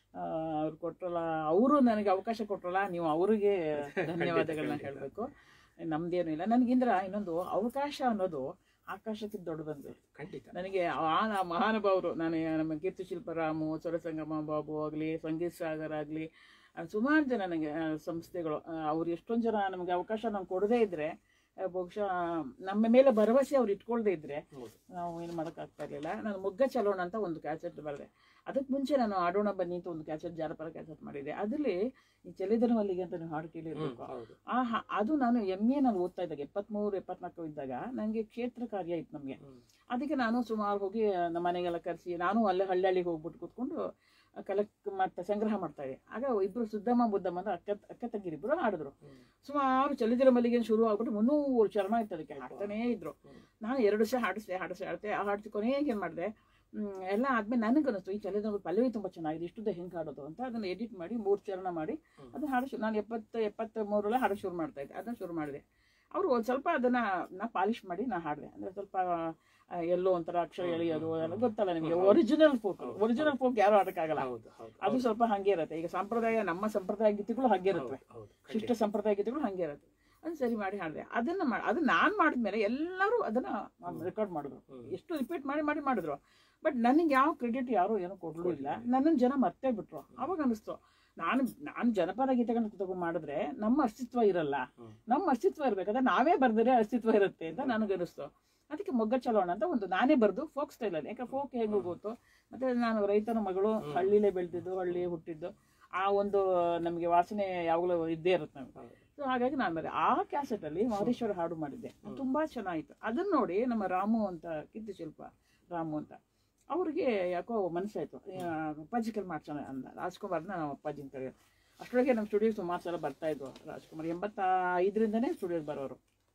ಅವ್ರು ಕೊಟ್ರಲ್ಲ ಅವರು ನನಗೆ ಅವಕಾಶ ಕೊಟ್ರಲ್ಲ ನೀವು ಅವರಿಗೆ ಧನ್ಯವಾದಗಳನ್ನ ಖಂಡಿತ. ಹೇಳಬೇಕು ನಮ್ದೇನು ಇಲ್ಲ ನನಗಿಂದ್ರ ಇನ್ನೊಂದು ಅವಕಾಶ ಅನ್ನೋದು ಆಕಾಶಕ್ಕಿಂತ ದೊಡ್ಡದಂತೆ ಖಂಡಿತ ನನಗೆ ಆ ನ- ಮಹಾನುಭಾವರು ನಾನು ನಮ್ಮ ಕೀರ್ತಿ ಶಿಲ್ಪರಾಮು ಸ್ವರಸಂಗಮ ಬಾಬು ಆಗಲಿ ಸಂಗೀತ್ ಸಾಗರ್ ಆಗಲಿ ಸುಮಾರು ಜನ ನನಗೆ ಆ, ಸಂಸ್ಥೆಗಳು ಆ, ಅವ್ರು ಎಷ್ಟೊಂದು ಜನ ನಮಗೆ ಅವಕಾಶ ನಮ್ಗೆ ಕೊಡದೇ ಇದ್ರೆ ಆ, ಬಹುಶಃ ನಮ್ಮ ಮೇಲೆ ಭರವಸೆ ಅವ್ರು ಇಟ್ಕೊಳ್ದೇ ಇದ್ರೆ ಹೌದು ನಾವು ಏನು ಮಾಡೋಕ್ಕಾಗ್ತಾ ಇರಲಿಲ್ಲ ನಾನು ಮೊಗ್ಗ ಚಲೋಣ ಅಂತ ಒಂದು ಕ್ಯಾಸೆಟ್ ಬರೆದೆ ಅದಕ್ಕೆ ಮುಂಚೆ ನಾನು ಆಡೋಣ ಬನ್ನಿ ಅಂತ ಒಂದು ಕ್ಯಾಸೆಟ್ ಜಾನಪದ ಕ್ಯಾಸೆಟ್ ಮಾಡಿದ್ದೆ ಅದರಲ್ಲಿ ಈ ಚಲಿದನ ಮಲ್ಲಿಗೆ ಅಂತ ನೀವು ಹಾಡು ಹ್ಮ್, ಕೇಳಿರ್ಬೇಕು ಹೌದು ಆ ಹಾ- ಅದು ನಾನು ಎಮ್ ಎ ನಾನು ಓದ್ತಾ ಇದ್ದಾಗ ಎಪ್ಪತ್ಮೂರು ಎಪ್ಪತ್ನಾಲ್ಕು ಇದ್ದಾಗ ನನಗೆ ಕ್ಷೇತ್ರ ಕಾರ್ಯ ಇತ್ತು ನಮಗೆ ಹ್ಮ್. ಅದಕ್ಕೆ ನಾನು ಸುಮಾರು ಹೋಗಿ ನಮ್ಮ ಮನೆಗೆಲ್ಲ ಕರೆಸಿ ನಾನು ಅಲ್ಲೇ ಹಳ್ಳಿಗೆ ಹೋಗ್ಬಿಟ್ಟು ಕೂತ್ಕೊಂಡು ಕಲೆಕ್ಟ್ ಮಾಡ್ತಾ ಸಂಗ್ರಹ ಮಾಡ್ತಾ ಇದ್ದೆ ಆಗ ಇಬ್ರು ಸುದ್ದಮ್ಮ ಬುದ್ದಮ್ಮ ಅಂತ ಅಕ್ಕ ಅಕ್ಕ ತಂಗಿರಿಬ್ರು ಹಾಡಿದ್ರು ಹ್ಮ್. ಸುಮಾರು ಚಲಿದಿರ ಮಲ್ಲಿಗೆ ಶುರು ಆಗ್ಬಿಟ್ಟು ಮುನ್ನೂರು ಚರಣ ಇತ್ತು ಅದಕ್ಕೆ ಹಾಡ್ತಾನೇ ಇದ್ರು ಹ್ಮ್. ನಾನು ಎರಡು ವರ್ಷ ಹಾಡಿಸ್ದೆ ಹಾಡಿಸ್ದೆ ಹಾಡ್ತೆ ಆ ಹಾಡ್ಸಿ ಕೊನೆಗೆ ಏನು ಮಾಡಿದೆ ಎಲ್ಲ ಆದ್ಮೇಲೆ ನನಗೆ ಅನಿಸ್ತು ಈ ಚಲಿದ ಪಲ್ಲವಿ ತುಂಬ ಚೆನ್ನಾಗಿದೆ ಇಷ್ಟುದ ಹೆಂಗೆ ಹಾಡೋದು ಅಂತ ಅದನ್ನು ಎಡಿಟ್ ಮಾಡಿ ಮೂರು ಚರಣ ಮಾಡಿ ಹ್ಮ್. ಅದು ಹಾಡು ಶು- ನಾನು ಎಪ್ಪತ್ತು ಎಪ್ಪತ್ತ ಮೂರರಲ್ಲಿ ಹಾಡು ಶುರು ಮಾಡ್ತಾ ಇದ್ದೆ ಅದನ್ನ ಶುರು ಮಾಡಿದೆ ಅವರು ಒಂದು ಸ್ವಲ್ಪ ಅದನ್ನ ನಾ ಪಾಲಿಶ್ ಮಾಡಿ ನಾ ಹಾಡಿದೆ ಅಂದ್ರೆ ಸ್ವಲ್ಪ ಆ, ಎಲ್ಲೋ ಒಂಥರ ಅಕ್ಷರ ಎಳೆಯೋದು ಅದೆಲ್ಲ ಗೊತ್ತಲ್ಲ ನಿಮಗೆ ಒರಿಜಿನಲ್ ಫೋಕ್ ಒರಿಜಿನಲ್ ಫೋಕ್ ಯಾರು ಆಡಕ್ಕಾಗಲ್ಲ ಹೌದು ಹೌದು ಅದು ಸ್ವಲ್ಪ ಹಂಗೆ ಇರುತ್ತೆ ಈಗ ಸಂಪ್ರದಾಯ ನಮ್ಮ ಸಂಪ್ರದಾಯ ಗೀತೆಗಳು ಹಾಗೆ ಇರುತ್ತವೆ ಹೌದು ಹೌದು ಶಿಷ್ಟ ಖಂಡಿತ. ಸಂಪ್ರದಾಯ ಗೀತೆಗಳು ಹಂಗೆ ಇರುತ್ತೆ ಅದನ್ನ ಸರಿ ಮಾಡಿ ಹಾಡಿದೆ ಅದನ್ನ ಮಾಡಿ ಅದು ನಾನು ಮಾಡಿದ್ಮೇಲೆ ಎಲ್ಲರೂ ಅದನ್ನ ರೆಕಾರ್ಡ್ ಮಾಡಿದ್ರು ಹ್ಮ್. ಎಷ್ಟು ರಿಪೀಟ್ ಮಾಡಿ ಮಾಡಿ ಮಾಡಿದ್ರು ಬಟ್ ನನಗೆ ಯಾವ ಕ್ರೆಡಿಟ್ ಯಾರು ಏನೂ ಕೊಡಲೂ ಇಲ್ಲ ನನ್ನನ್ನು ಜನ ಮರ್ತೇ ಬಿಟ್ರು ಅವಾಗ ಅನಿಸ್ತು ನಾನು ನಾನು ಜನಪದ ಗೀತೆಗಳನ್ನ ತಗೊಂಡು ಮಾಡಿದ್ರೆ ನಮ್ಮ ಅಸ್ತಿತ್ವ ಇರಲ್ಲ ಹ್ಮ್. ನಮ್ಮ ಅಸ್ತಿತ್ವ ಇರ್ಬೇಕಾದ್ರೆ ನಾವೇ ಬರ್ದರೆ ಅಸ್ತಿತ್ವ ಇರುತ್ತೆ ಅಂತ ನನಗೆ ಅನಿಸ್ತು ಅದಕ್ಕೆ ಮೊಗ್ಗ ಚಲೋಣ ಅಂತ ಒಂದು ನಾನೇ ಬರೆದು ಫೋಕ್ ಸ್ಟೈಲಲ್ಲಿ ಯಾಕೆ ಫೋಕ್ ಹೇಗೆ ಗೊತ್ತು ಮತ್ತೆ ನಾನು ರೈತನ ಮಗಳು ಹಳ್ಳಿಲೇ ಬೆಳೆದಿದ್ದು ಹಳ್ಳಿ ಹುಟ್ಟಿದ್ದು ಆ ಒಂದು ನಮಗೆ ವಾಸನೆ ಯಾವಾಗಲೂ ಇದ್ದೇ ಇರುತ್ತೆ ನಮಗೆ ಹೌದು. ಸೊ ಹಾಗಾಗಿ ನಾನು ಮಾಡಿದೆ ಆ ಕ್ಯಾಸೆಟಲ್ಲಿ ಮಾದೇಶ್ವರ ಹಾಡು ಮಾಡಿದ್ದೆ ಅದು ತುಂಬಾ ಚೆನ್ನಾಗಿತ್ತು ಅದನ್ನ ನೋಡಿ ನಮ್ಮ ರಾಮು ಅಂತ ಕೀರ್ತಿ ಶಿಲ್ಪ ರಾಮು ಅಂತ ಅವ್ರಿಗೆ ಯಾಕೋ ಮನಸ್ಸಾಯ್ತು ಆ, ಅಪ್ಪಾಜಿ ಕೈಲಿ ಮಾಡ್ಸೋಣ ಅಂದ ರಾಜ್ಕುಮಾರ್ನ ನಾವು ಅಪ್ಪಾಜಿ ಅಂತ ಹೇಳಿ ಅಷ್ಟರೊಳಗೆ ನಮ್ಮ ಸ್ಟುಡಿಯೋ ಸುಮಾರು ಸಲ ಬರ್ತಾ ಇದ್ವು ರಾಜ್ಕುಮಾರ್ ಎಂಬತ್ತ ಐದರಿಂದನೇ ಸ್ಟುಡಿಯೋಗೆ ಬರೋರು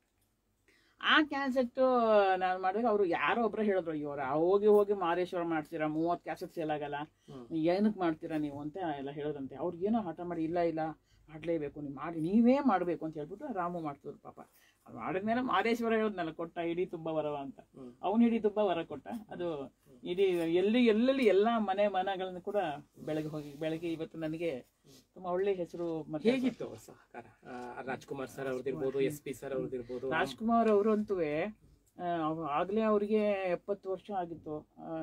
ಆ ಕ್ಯಾಸೆಟ್ಟು ನಾನು ಮಾಡಿದಾಗ ಅವರು ಯಾರೋ ಒಬ್ಬರು ಹೇಳಿದ್ರು ಇವ್ರ ಹೋಗಿ ಹೋಗಿ ಮಾದೇಶ್ವರ ಮಾಡ್ತೀರಾ ಮೂವತ್ತು ಕ್ಯಾಸೆಟ್ ಸೇಲ್ ಆಗಲ್ಲ ಹ್ಮ್. ಏನಕ್ಕೆ ಮಾಡ್ತೀರಾ ನೀವು ಅಂತ ಎಲ್ಲ ಹೇಳೋದಂತೆ ಅವ್ರಿಗೇನೋ ಹಠ ಮಾಡಿ ಇಲ್ಲ ಇಲ್ಲ ಮಾಡಲೇಬೇಕು ನೀವು ಮಾಡಿ ನೀವೇ ಮಾಡಬೇಕು ಅಂತ ಹೇಳ್ಬಿಟ್ಟು ರಾಮು ಮಾಡ್ತಿದ್ರು ಪಾಪ ಅವ್ರು ಮಾಡಿದ್ಮೇಲೆ ಮಾದೇಶ್ವರ ಹೇಳಿದ್ನಲ್ಲ ಕೊಟ್ಟ ಇಡೀ ತುಂಬ ವರವ ಅಂತ ಹ್ಮ್. ಅವನು ಇಡೀ ತುಂಬ ವರ ಕೊಟ್ಟ ಅದು ಇಡೀ ಎಲ್ಲಿ ಎಲ್ಲೆಲ್ಲಿ ಎಲ್ಲ ಮನೆ ಮನಗಳನ್ನು ಕೂಡ ಬೆಳಗ್ಗೆ ಹೋಗಿ ಬೆಳಗ್ಗೆ ಇವತ್ತು ನನಗೆ ತುಂಬ ಒಳ್ಳೆ ಹೆಸರು ಮತ್ತೆ ಹೇಗಿತ್ತು ಅವ್ರ ಸಹಕಾರ ಆ, ರಾಜ್ಕುಮಾರ್ ಸರ್ ಅವ್ರದ್ದಿರ್ಬೋದು ಎಸ್ ಪಿ ಸರ್ ಅವ್ರದ್ದಿರ್ಬೋದು ರಾಜ್ಕುಮಾರ್ ಅವರಂತೂ ಆಗಲೇ ಅವರಿಗೆ ಎಪ್ಪತ್ತು ವರ್ಷ ಆಗಿತ್ತು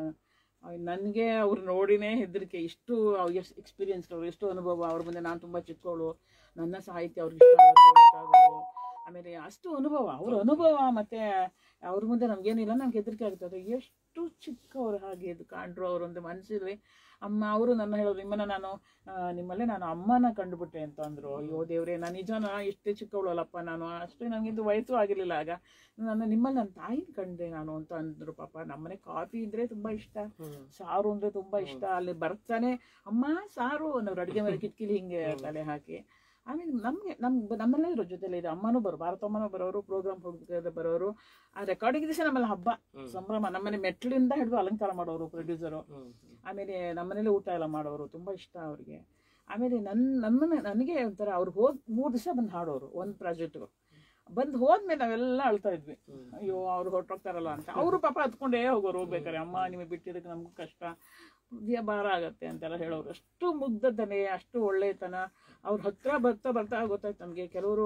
ನನಗೆ ಅವ್ರು ನೋಡಿನೇ ಹೆದರಿಕೆ ಇಷ್ಟು ಎಷ್ಟು ಎಕ್ಸ್ಪೀರಿಯನ್ಸ್ ಅವರು ಎಷ್ಟು ಅನುಭವ ಅವ್ರ ಮುಂದೆ ನಾನು ತುಂಬ ಚಿಕ್ಕವಳು ನನ್ನ ಸಾಹಿತ್ಯ ಅವ್ರಿಗೆ ಇಷ್ಟ ಆಗುತ್ತೆ ಇಷ್ಟ ಆಗೋದು ಆಮೇಲೆ ಅಷ್ಟು ಅನುಭವ ಅವ್ರ ಅನುಭವ ಮತ್ತೆ ಅವ್ರ ಮುಂದೆ ನಮ್ಗೇನಿಲ್ಲ ನಮ್ಗೆ ಹೆದರಿಕೆ ಆಗುತ್ತೆ ಅದು ಎಷ್ಟು ಚಿಕ್ಕವರು ಹಾಗೆ ಇದು ಕಾಣ್ರು ಅವರೊಂದು ಮನಸ್ಸಲ್ಲಿ ಅಮ್ಮ ಅವರು ನನ್ನ ಹೇಳೋರು ನಿಮ್ಮನ್ನ ನಾನು ಆ, ನಿಮ್ಮಲ್ಲೇ ನಾನು ಅಮ್ಮನ ಕಂಡುಬಿಟ್ಟೆ ಅಂತ ಅಂದ್ರು ಅಯ್ಯೋ ದೇವ್ರೆ ನಾನು ನಿಜನ ಇಷ್ಟೇ ಚಿಕ್ಕವಳು ಅಲ್ಲಪ್ಪ ನಾನು ಅಷ್ಟೇ ನನಗಿಂದು ವಯಸ್ಸು ಆಗಿರ್ಲಿಲ್ಲ ಆಗ ನಾನು ನಿಮ್ಮಲ್ಲಿ ನನ್ನ ತಾಯಿನ ಕಂಡೆ ನಾನು ಅಂತ ಅಂದ್ರು ಪಾಪ ನಮ್ಮನೆ ಕಾಫಿ ಇದ್ರೆ ತುಂಬಾ ಇಷ್ಟ ಹ್ಮ್. ಸಾರು ಅಂದ್ರೆ ತುಂಬಾ ಇಷ್ಟ ಅಲ್ಲಿ ಬರ್ತಾನೆ ಅಮ್ಮ ಸಾರು ಅನ್ನೋರು ಅಡುಗೆ ಮೇಲೆ ಕಿಟಕಿಲಿ ಹಿಂಗೆ ತಲೆ ಹಾಕಿ ಆಮೇಲೆ ನಮ್ಗೆ ನಮ್ ನಮ್ಮೆಲ್ಲ ಇರೋ ಜೊತೆಲಿ ಇದೆ ಅಮ್ಮನೂ ಬರೋ ಭಾರತಮ್ಮನೂ ಬರೋರು ಪ್ರೋಗ್ರಾಮ್ ಹೋಗ್ಬೇಕಾದ್ರೆ ಬರೋರು ಆ ರೆಕಾರ್ಡಿಂಗ್ ದಿವಸ ನಮ್ಮಲ್ಲಿ ಹಬ್ಬ ಹ್ಮ್. ಸಂಭ್ರಮ ನಮ್ಮನೆ ಮೆಟ್ಲಿಂದ ಹಿಡಿದು ಅಲಂಕಾರ ಮಾಡೋರು ಪ್ರೊಡ್ಯೂಸರು ಹ್ಮ್. ಆಮೇಲೆ ನಮ್ಮನೇಲಿ ಊಟ ಎಲ್ಲ ಮಾಡೋರು ತುಂಬಾ ಇಷ್ಟ ಅವ್ರಿಗೆ ಆಮೇಲೆ ನನ್ನ ನಮ್ಮನೆ ನನಗೆ ಒಂಥರ ಅವ್ರು ಹೋದ್ ಮೂರು ದಿವಸ ಬಂದು ಹಾಡೋರು ಒಂದು ಪ್ರಾಜೆಕ್ಟ್ಗೆ ಬಂದು ಹೋದ್ಮೇಲೆ ನಾವೆಲ್ಲ ಅಳ್ತಾ ಇದ್ವಿ ಹ್ಮ್. ಅಯ್ಯೋ ಅವ್ರು ಹೊರಟೋಗ್ತಾರಲ್ಲ ಅಂತ ಅವರು ಪಾಪ ಹತ್ಕೊಂಡೇ ಹೋಗೋರು ಹೋಗ್ಬೇಕಾರೆ ಅಮ್ಮ ನಿಮಗೆ ಬಿಟ್ಟಿದ್ದಕ್ಕೆ ನಮಗೂ ಕಷ್ಟ ಹೃದಯ ಭಾರ ಆಗತ್ತೆ ಅಂತೆಲ್ಲ ಹೇಳೋರು ಅಷ್ಟು ಮುಗ್ಧತನೆ ಅಷ್ಟು ಒಳ್ಳೆತನ ಅವ್ರ ಹತ್ರ ಬರ್ತಾ ಬರ್ತಾ ಗೊತ್ತಾಯ್ತು ನಮಗೆ ಕೆಲವರು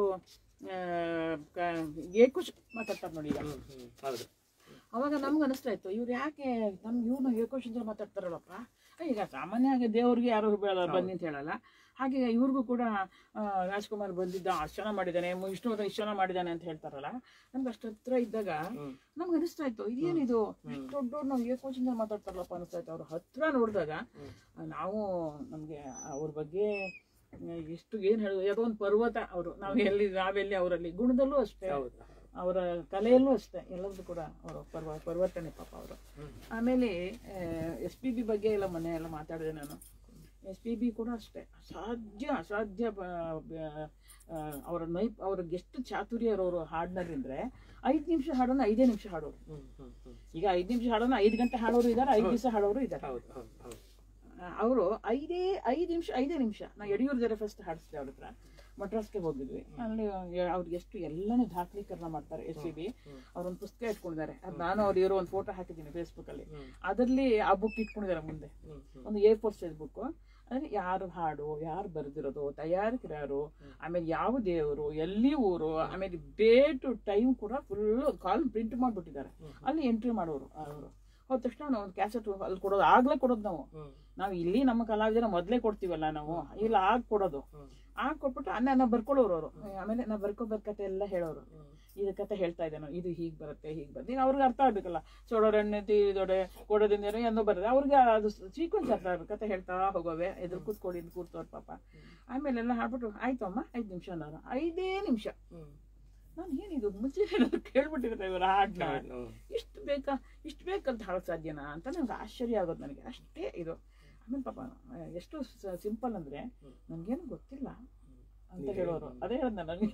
ಏಕುಶ್ ಮಾತಾಡ್ತಾರೆ ನೋಡಿ ಈಗ ಹ್ಮ್. ಹ್ಮ್. ಹೌದು ಅವಾಗ ನಮ್ಗೆ ಅನಿಸ್ತಾ ಇತ್ತು ಇವ್ರು ಯಾಕೆ ನಮ್ ಇವ್ರನ್ನ ಏಕೋಶಿಂದ ಮಾತಾಡ್ತಾರಲ್ಲಪ್ಪ ಈಗ ಸಾಮಾನ್ಯವಾಗಿ ದೇವ್ರಿಗೆ ಯಾರು ಬೇಡ ಬನ್ನಿ ಅಂತ ಹೇಳಲ್ಲ ಹಾಗೆ ಇವ್ರಿಗೂ ಕೂಡ ಆ, ರಾಜ್ಕುಮಾರ್ ಬಂದಿದ್ದ ಅಷ್ಟು ಚೆನ್ನಾಗಿ ಮಾಡಿದ್ದಾನೆ ಮು- ವಿಷ್ಣುವರ್ಧನ್ ಇಷ್ಟು ಚೆನ್ನಾಗಿ ಮಾಡಿದ್ದಾನೆ ಅಂತ ಹೇಳ್ತಾರಲ್ಲ ನಮ್ಗೆ ಅಷ್ಟು ಹತ್ರ ಇದ್ದಾಗ ಹ್ಮ್. ನಮ್ಗೆ ಅನಿಸ್ತಾ ಇತ್ತು ಇದೇನಿದು ಇಷ್ಟು ದೊಡ್ಡ ನಾವು ಏಕೋಶಿಂದ ಮಾತಾಡ್ತಾರಲ್ಲಪ್ಪ ಅನಿಸ್ತಾ ಇತ್ತು ಅವ್ರ ಹತ್ರ ನೋಡಿದಾಗ ಹ್ಮ್. ನಾವು ನಮಗೆ ಅವ್ರ ಬಗ್ಗೆ ಎಷ್ಟು ಏನು ಹೇಳೋದು ಯಾವುದೋ ಒಂದು ಪರ್ವತ ಅವರು ನಾವು ಎಲ್ಲಿ ನಾವೆಲ್ಲಿ ಅವರಲ್ಲಿ ಗುಣದಲ್ಲೂ ಅಷ್ಟೇ ಹೌದು ಅವರ ಕಲೆಯಲ್ಲೂ ಅಷ್ಟೇ ಎಲ್ಲರದ್ದು ಕೂಡ ಅವರು ಪರ್ವ ಪರ್ವತನೆ ಪಾಪ ಅವರು ಹ್ಮ್. ಆಮೇಲೆ ಎಸ್ ಪಿ ಬಿ ಬಗ್ಗೆ ಎಲ್ಲ ಮೊನ್ನೆ ಎಲ್ಲ ಮಾತಾಡಿದೆ ನಾನು ಎಸ್ ಪಿ ಬಿ ಕೂಡ ಅಷ್ಟೇ ಅಸಾಧ್ಯ ಅಸಾಧ್ಯ ಬ- ಬ- ಆ, ಅವರ ನೈಪ್ ಅವ್ರಿಗೆ ಎಷ್ಟು ಚಾತುರ್ಯ ಇರೋರು ಹಾಡಿನಲ್ಲಿ ಅಂದ್ರೆ ಐದು ನಿಮಿಷ ಹಾಡೋನ ಐದೇ ನಿಮಿಷ ಹಾಡೋರು ಹ್ಮ್. ಹ್ಮ್. ಹ್ಮ್. ಈಗ ಐದು ನಿಮಿಷ ಹಾಡೋನ ಐದು ಗಂಟೆ ಹಾಡೋರು ಇದ್ದಾರೆ ಐದು ದಿವಸ ಹಾಡೋರು ಇದ್ದಾರೆ ಹೌದು ಹೌದು ಹೌದು ಅವರು ಐದೇ ಐದು ನಿಮಿಷ ಐದೇ ನಿಮಿಷ ನಾ ಯಡಿಯೂರು ಜೊತೆ ಫಸ್ಟ್ ಹಾಡಿಸ್ದೆ ಅವ್ರ ಹತ್ರ ಮಡ್ರಾಸ್ಗೆ ಹೋಗಿದ್ವಿ ಅಲ್ಲಿ ಅವ್ರಿಗೆ ಎಷ್ಟು ಎಲ್ಲಾನು ದಾಖಲೀಕರಣ ಮಾಡ್ತಾರೆ ಎಸ್ ಸಿ ಬಿ ಅವ್ರೊಂದು ಪುಸ್ತಕ ಇಟ್ಕೊಂಡಿದ್ದಾರೆ ಅದು ನಾನು ಅವ್ರು ಇರೋ ಒಂದು ಫೋಟೋ ಹಾಕಿದ್ದೀನಿ ಫೇಸ್ಬುಕ್ ಅಲ್ಲಿ ಹ್ಮ್. ಅದರಲ್ಲಿ ಆ ಬುಕ್ ಇಟ್ಕೊಂಡಿದ್ದಾರೆ ಮುಂದೆ ಹ್ಮ್. ಹ್ಮ್. ಒಂದು ಎ ಫೋರ್ ಸೈಜ್ ಬುಕ್ ಅಂದ್ರೆ ಯಾರು ಹಾಡು ಯಾರು ಬರೆದಿರೋದು ತಯಾರಕರು ಯಾರು ಆಮೇಲೆ ಯಾವ ದೇವರು ಎಲ್ಲಿ ಊರು ಆಮೇಲೆ ಡೇಟು ಟೈಮ್ ಕೂಡ ಫುಲ್ ಕಾಲ್ ಪ್ರಿಂಟ್ ಮಾಡ್ಬಿಟ್ಟಿದ್ದಾರೆ ಅಲ್ಲಿ ಎಂಟ್ರಿ ಮಾಡೋರು ಅವರು ಹೋದ ತಕ್ಷಣ ನಾವು ಒಂದು ಕ್ಯಾಸೆಟ್ ಅಲ್ಲಿ ಕೊಡೋದು ಆಗ್ಲೇ ಕೊಡೋದು ನಾವು ನಾವು ಇಲ್ಲಿ ನಮ್ಮ ಕಲಾವಿದರ ಮೊದಲೇ ಕೊಡ್ತೀವಲ್ಲ ನಾವು ಇಲ್ಲ ಆಗ ಕೊಡೋದು ಆಗ ಕೊಟ್ಬಿಟ್ಟು ಅನ್ನ ನಾವು ಬರ್ಕೊಳ್ಳೋರು ಅವರು ಆಮೇಲೆ ನಾವು ಬರ್ಕೊ ಬರ್ಕತೆ ಎಲ್ಲ ಹೇಳೋರು ಇದು ಕತೆ ಹೇಳ್ತಾ ಇದ್ದೆ ನಾನು ಇದು ಹೀಗೆ ಬರುತ್ತೆ ಹೀಗೆ ಬರುತ್ತೆ ಈಗ ಅವ್ರಿಗೆ ಅರ್ಥ ಆಗ್ಬೇಕಲ್ಲ ಚೋಡೋರಣ್ಣೆ ತೀದೊಡೆ ಕೊಡೋದಿಂದ ಏನೋ ಬರುತ್ತೆ ಅವ್ರಿಗೆ ಅದು ಸೀಕ್ವೆನ್ಸ್ ಅರ್ಥ ಆಗ್ಬೇಕು ಕತೆ ಹೇಳ್ತಾ ಹೋಗೋವೆ ಎದುರು ಕೂತ್ಕೊಡಿ ಇಲ್ಲಿ ಕೂರ್ತವ್ರು ಪಾಪ ಆಮೇಲೆ ಎಲ್ಲ ಹಾಡ್ಬಿಟ್ಟು ಆಯ್ತು ಅಮ್ಮ ಐದು ನಿಮಿಷ ಅನ್ನೋರು ಐದೇ ನಿಮಿಷ ನಾನು ಏನಿದು ಮುಂಚೆ ಏನಾದ್ರು ಕೇಳ್ಬಿಟ್ಟಿರುತ್ತೆ ಇವರ ಹಾಡ್ನ ಇಷ್ಟು ಬೇಕಾ ಇಷ್ಟು ಬೇಕಂತ ಹಾಡೋಕೆ ಸಾಧ್ಯನಾ ಅಂತ ನನಗೆ ಆಶ್ಚರ್ಯ ಆಗೋದು ನನಗೆ ಅಷ್ಟೇ ಇದು ಆಮೇಲೆ ಪಾಪ ಆ, ಎಷ್ಟು ಸಿಂಪಲ್ ಅಂದ್ರೆ ನನ್ಗೇನು ಗೊತ್ತಿಲ್ಲ ಅಂತ ಹೇಳೋರು ಅದೇ ಹೇಳ್ದ ನನಗೆ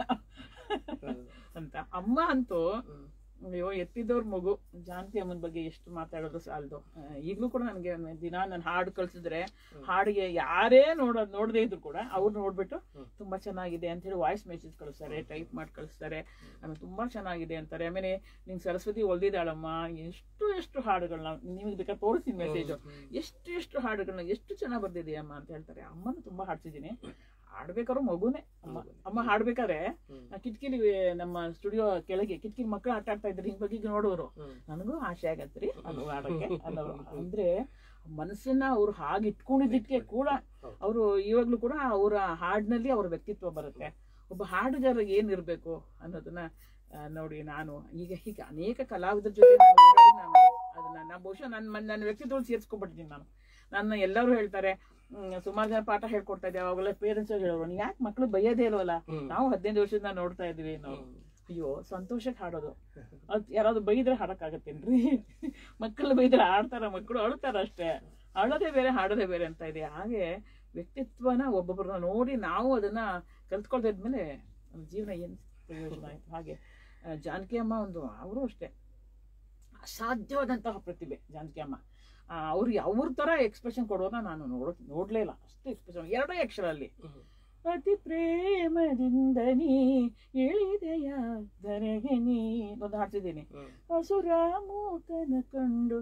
ಅಂತ ಅಮ್ಮ ಅಂತೂ ಅಯ್ಯೋ ಎತ್ತಿದವ್ರ ಮಗು ಜಾನಕಿ ಅಮ್ಮನ ಬಗ್ಗೆ ಎಷ್ಟು ಮಾತಾಡೋದು ಸಾಲದು ಈಗಲೂ ಕೂಡ ನನಗೆ ದಿನ ನಾನು ಹಾಡು ಕಳ್ಸಿದ್ರೆ ಹಾಡಿಗೆ ಯಾರೇ ನೋಡ ನೋಡದೇ ಇದ್ರು ಕೂಡ ಅವ್ರು ನೋಡ್ಬಿಟ್ಟು ತುಂಬಾ ಚೆನ್ನಾಗಿದೆ ಅಂತ ಹೇಳಿ ವಾಯ್ಸ್ ಮೆಸೇಜ್ ಕಳಿಸ್ತಾರೆ ಟೈಪ್ ಮಾಡಿ ಕಳಿಸ್ತಾರೆ ಆಮೇಲೆ ತುಂಬಾ ಚೆನ್ನಾಗಿದೆ ಅಂತಾರೆ ಆಮೇಲೆ ನಿಂಗೆ ಸರಸ್ವತಿ ಹೊಲ್ದಿದ್ದಾಳಮ್ಮ ಎಷ್ಟು ಎಷ್ಟು ಹಾಡುಗಳನ್ನ ನಿಮಗೆ ಬೇಕಾದ್ರೆ ತೋರಿಸ್ತೀನಿ ಮೆಸೇಜ್ ಎಷ್ಟು ಎಷ್ಟು ಹಾಡುಗಳನ್ನ ಎಷ್ಟು ಚೆನ್ನಾಗಿ ಬರ್ದಿದೆಯಮ್ಮ ಅಂತ ಹೇಳ್ತಾರೆ ಅಮ್ಮನ ತುಂಬಾ ಹಾಡ್ಸಿದ್ದೀನಿ ಹಾಡ್ಬೇಕಾದ್ರು ಮಗುನೇ ಅಮ್ಮ ಅಮ್ಮ ಹಾಡ್ಬೇಕಾದ್ರೆ ಆ ಕಿಟಕಿಲಿ ನಮ್ಮ ಸ್ಟುಡಿಯೋ ಕೆಳಗೆ ಕಿಟಕಿಲಿ ಮಕ್ಕಳು ಆಟ ಆಡ್ತಾ ಇದ್ರು ಹಿಂಗ್ ಬಗ್ಗೆ ನೋಡೋರು ನನಗೂ ಆಸೆ ಆಗತ್ರಿ ಅದು ಆಡಕ್ಕೆ ಅನ್ನೋರು ಅಂದ್ರೆ ಮನಸ್ಸನ್ನ ಅವ್ರು ಹಾಗೆ ಇಟ್ಕೊಂಡಿದ್ದಕ್ಕೆ ಕೂಡ ಅವರು ಇವಾಗ್ಲೂ ಕೂಡ ಅವರ ಹಾಡಿನಲ್ಲಿ ಅವ್ರ ವ್ಯಕ್ತಿತ್ವ ಬರುತ್ತೆ ಒಬ್ಬ ಹಾಡುಗಾರರಿಗೆ ಏನಿರ್ಬೇಕು ಅನ್ನೋದನ್ನ ಆ, ನೋಡಿ ನಾನು ಈಗ ಹೀಗೆ ಅನೇಕ ಕಲಾವಿದರ ಜೊತೆ ನಾನು ಓಡಾಡಿ ನಾನು ಅದನ್ನ ನಾನು ಬಹುಶಃ ನನ್ನ ನನ್ನ ವ್ಯಕ್ತಿತ್ವದಲ್ಲಿ ಸೇರಿಸ್ಕೊಂಡ್ಬಿಟ್ಟಿದ್ದೀನಿ ನಾನು ನನ್ನ ಎಲ್ಲರೂ ಹೇಳ್ತಾರೆ ಹ್ಮ್, ಸುಮಾರು ಜನ ಪಾಠ ಹೇಳ್ಕೊಡ್ತಾ ಇದ್ದೆ ಅವಾಗೆಲ್ಲ ಪೇರೆಂಟ್ಸ್ ಹೇಳೋರು ನೀ ಯಾಕೆ ಮಕ್ಳು ಬೈಯೋದೇ ಇಲ್ವಲ್ಲ ನಾವು ಹದಿನೈದು ವರ್ಷದಿಂದ ನೋಡ್ತಾ ಇದೀವಿ ನಾವು ಅಯ್ಯೋ ಸಂತೋಷಕ್ಕೆ ಹಾಡೋದು ಅದ್ ಯಾರಾದ್ರು ಬೈದ್ರೆ ಹಾಡಕ್ಕಾಗತ್ತೇನ್ರಿ ಮಕ್ಕಳು ಬೈದ್ರೆ ಆಡ್ತಾರ ಮಕ್ಕಳು ಅಳ್ತಾರ ಅಷ್ಟೇ ಅಳೋದೇ ಬೇರೆ ಹಾಡೋದೇ ಬೇರೆ ಅಂತ ಇದೆ ಹಾಗೆ ವ್ಯಕ್ತಿತ್ವನ ಒಬ್ಬೊಬ್ಬರನ್ನ ನೋಡಿ ನಾವು ಅದನ್ನ ಕಲ್ತ್ಕೊಳ್ದಿದ್ಮೇಲೆ ನಮ್ಮ ಜೀವನ ಏನ್ ಪ್ರಯೋಜನ ಆಯ್ತು ಹಾಗೆ ಆ, ಜಾನಕಿ ಅಮ್ಮ ಒಂದು ಅವರು ಅಷ್ಟೇ ಅಸಾಧ್ಯವಾದಂತಹ ಪ್ರತಿಭೆ ಜಾನಕಿ ಅಮ್ಮ ಆ, ಅವ್ರಿಗೆ ಅವ್ರ ತರ ಎಕ್ಸ್ಪ್ರೆಷನ್ ಕೊಡೋನ ನಾನು ನೋಡ ನೋಡ್ಲೇ ಇಲ್ಲ ಅಷ್ಟು ಎಕ್ಸ್ಪ್ರೆಷನ್ ಎರಡೇ ಅಕ್ಷರ ಅಲ್ಲಿ ಅತಿ ಪ್ರೇಮದಿಂದ ನೀ ಇಳಿದೆಯ ಧರೆಗೆ ನೀ ಒಂದು ಹಾಡ್ತಿದ್ದೀನಿ ಹಸುರಾಮೂಕನ ಕಂಡು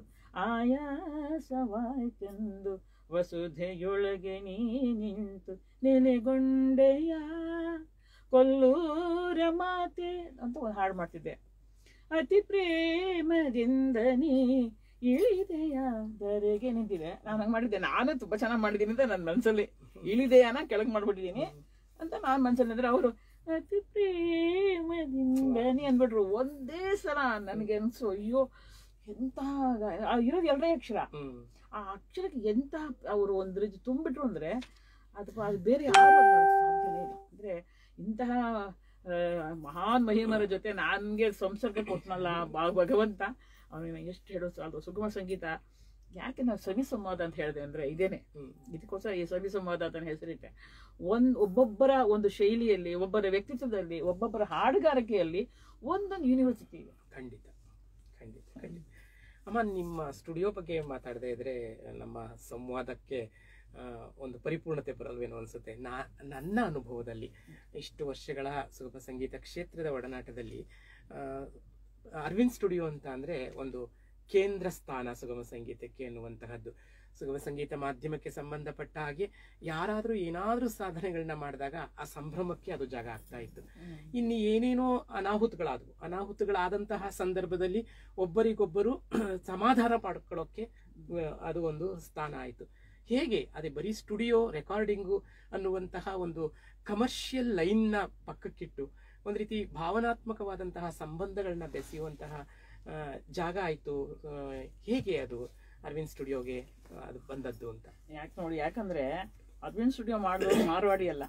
ಆಯಾಸವಾಯ್ತೆಂದು ವಸುಧೆಯೊಳಗೆ ನೀ ನಿಂತು ನೆಲೆಗೊಂಡೆಯ ಕೊಲ್ಲೂರ ಮಾತೆ ಅಂತ ಒಂದು ಹಾಡು ಮಾಡ್ತಿದ್ದೆ ಅತಿ ಪ್ರೇಮದಿಂದ ನೀ ಇಳಿದೆಯ ಧರೆಗೆ ನಿಂತಿದೆ ನಾನು ಹಂಗೆ ಮಾಡಿದ್ದೆ ನಾನು ತುಂಬಾ ಚೆನ್ನಾಗಿ ಮಾಡಿದ್ದೀನಿ ಅಂತ ನನ್ನ ಮನಸ್ಸಲ್ಲಿ ಇಳಿದೆಯನ ಕೆಳಗೆ ಮಾಡ್ಬಿಟ್ಟಿದ್ದೀನಿ ಅಂತ ನಾನು ಮನ್ಸಲ್ಲಿ ಅಂದ್ರೆ ಅವರು ಅತಿ ಪ್ರೇಮದಿಂದ ನೀ ಅಂದ್ಬಿಟ್ರು ಒಂದೇ ಸಲ ನನಗೆ ಅನ್ಸು ಅಯ್ಯೋ ಎಂತ ಗ- ಆ ಇರೋದು ಎರಡೇ ಅಕ್ಷರ ಆ ಅಕ್ಷರಕ್ಕೆ ಎಂತ ಅವರು ಒಂದು ರೀತಿ ತುಂಬಿಟ್ರು ಅಂದ್ರೆ ಅದು ಅದು ಬೇರೆ ಯಾರು ಅದ್ ಮಾಡಕ್ ಸಾಧ್ಯನೇ ಇಲ್ಲ ಅಂದ್ರೆ ಇಂತಹ ಆ, ಮಹಾನ್ ಮಹಿಮರ ಜೊತೆ ನನ್ಗೆ ಸಂಸರ್ಗ ಕೊಟ್ನಲ್ಲ ಬಾ- ಭಗವಂತ ಅವನಿಗೆ ಎಷ್ಟು ಹೇಳೋದು ಸಾಲದು ಸುಗಮ ಸಂಗೀತ ಯಾಕೆ ನಾವು ಸವಿ ಸಂವಾದ ಅಂತ ಹೇಳಿದೆ ಅಂದ್ರೆ ಇದೇನೆ ಇದಕ್ಕೋಸ್ಕರ ಈ ಸವಿ ಸಂವಾದ ಅಂತ ಹೆಸರಿಟ್ಟೆ ಒಂದ್ ಒಬ್ಬೊಬ್ಬರ ಒಂದು ಶೈಲಿಯಲ್ಲಿ ಒಬ್ಬರ ವ್ಯಕ್ತಿತ್ವದಲ್ಲಿ ಒಬ್ಬೊಬ್ಬರ ಹಾಡುಗಾರಿಕೆಯಲ್ಲಿ ಒಂದೊಂದು ಯೂನಿವರ್ಸಿಟಿ ಇದೆ ಖಂಡಿತ ಖಂಡಿತ ಖಂಡಿತ ಅಮ್ಮ ನಿಮ್ಮ ಸ್ಟುಡಿಯೋ ಬಗ್ಗೆ ಮಾತಾಡದೇ ಇದ್ರೆ ನಮ್ಮ ಸಂವಾದಕ್ಕೆ ಆ, ಒಂದು ಪರಿಪೂರ್ಣತೆ ಬರಲ್ವೇನೋ ಅನ್ಸುತ್ತೆ ನಾ ನನ್ನ ಅನುಭವದಲ್ಲಿ ಇಷ್ಟು ವರ್ಷಗಳ ಸುಗಮ ಸಂಗೀತ ಕ್ಷೇತ್ರದ ಒಡನಾಟದಲ್ಲಿ ಆ, ಅರವಿಂದ್ ಸ್ಟುಡಿಯೋ ಅಂತ ಅಂದ್ರೆ ಒಂದು ಕೇಂದ್ರ ಸ್ಥಾನ ಸುಗಮ ಸಂಗೀತಕ್ಕೆ ಎನ್ನುವಂತಹದ್ದು ಸುಗಮ ಸಂಗೀತ ಮಾಧ್ಯಮಕ್ಕೆ ಸಂಬಂಧಪಟ್ಟ ಹಾಗೆ ಯಾರಾದರೂ ಏನಾದರೂ ಸಾಧನೆಗಳನ್ನ ಮಾಡಿದಾಗ ಆ ಸಂಭ್ರಮಕ್ಕೆ ಅದು ಜಾಗ ಆಗ್ತಾ ಇತ್ತು ಇನ್ನು ಏನೇನೋ ಅನಾಹುತಗಳಾದವು ಅನಾಹುತಗಳಾದಂತಹ ಸಂದರ್ಭದಲ್ಲಿ ಒಬ್ಬರಿಗೊಬ್ಬರು ಸಮಾಧಾನ ಪಡ್ಕೊಳ್ಳೋಕೆ ಆ, ಅದು ಒಂದು ಸ್ಥಾನ ಆಯಿತು ಹೇಗೆ ಅದೇ ಬರೀ ಸ್ಟುಡಿಯೋ ರೆಕಾರ್ಡಿಂಗು ಅನ್ನುವಂತಹ ಒಂದು ಕಮರ್ಷಿಯಲ್ ಲೈನ್ನ ಪಕ್ಕಕ್ಕಿಟ್ಟು ಒಂದು ರೀತಿ ಭಾವನಾತ್ಮಕವಾದಂತಹ ಸಂಬಂಧಗಳನ್ನ ಬೆಸೆಯುವಂತಹ ಆ, ಜಾಗ ಆಯಿತು ಹೇಗೆ ಅದು ಅರವಿಂದ್ ಸ್ಟುಡಿಯೋಗೆ ಆ, ಅದು ಬಂದದ್ದು ಅಂತ ಯಾಕೆ ನೋಡಿ ಯಾಕಂದ್ರೆ ಅರ್ವಿನ್ ಸ್ಟುಡಿಯೋ ಮಾಡಿದವರು ಮಾರ್ವಾಡಿ ಅಲ್ಲ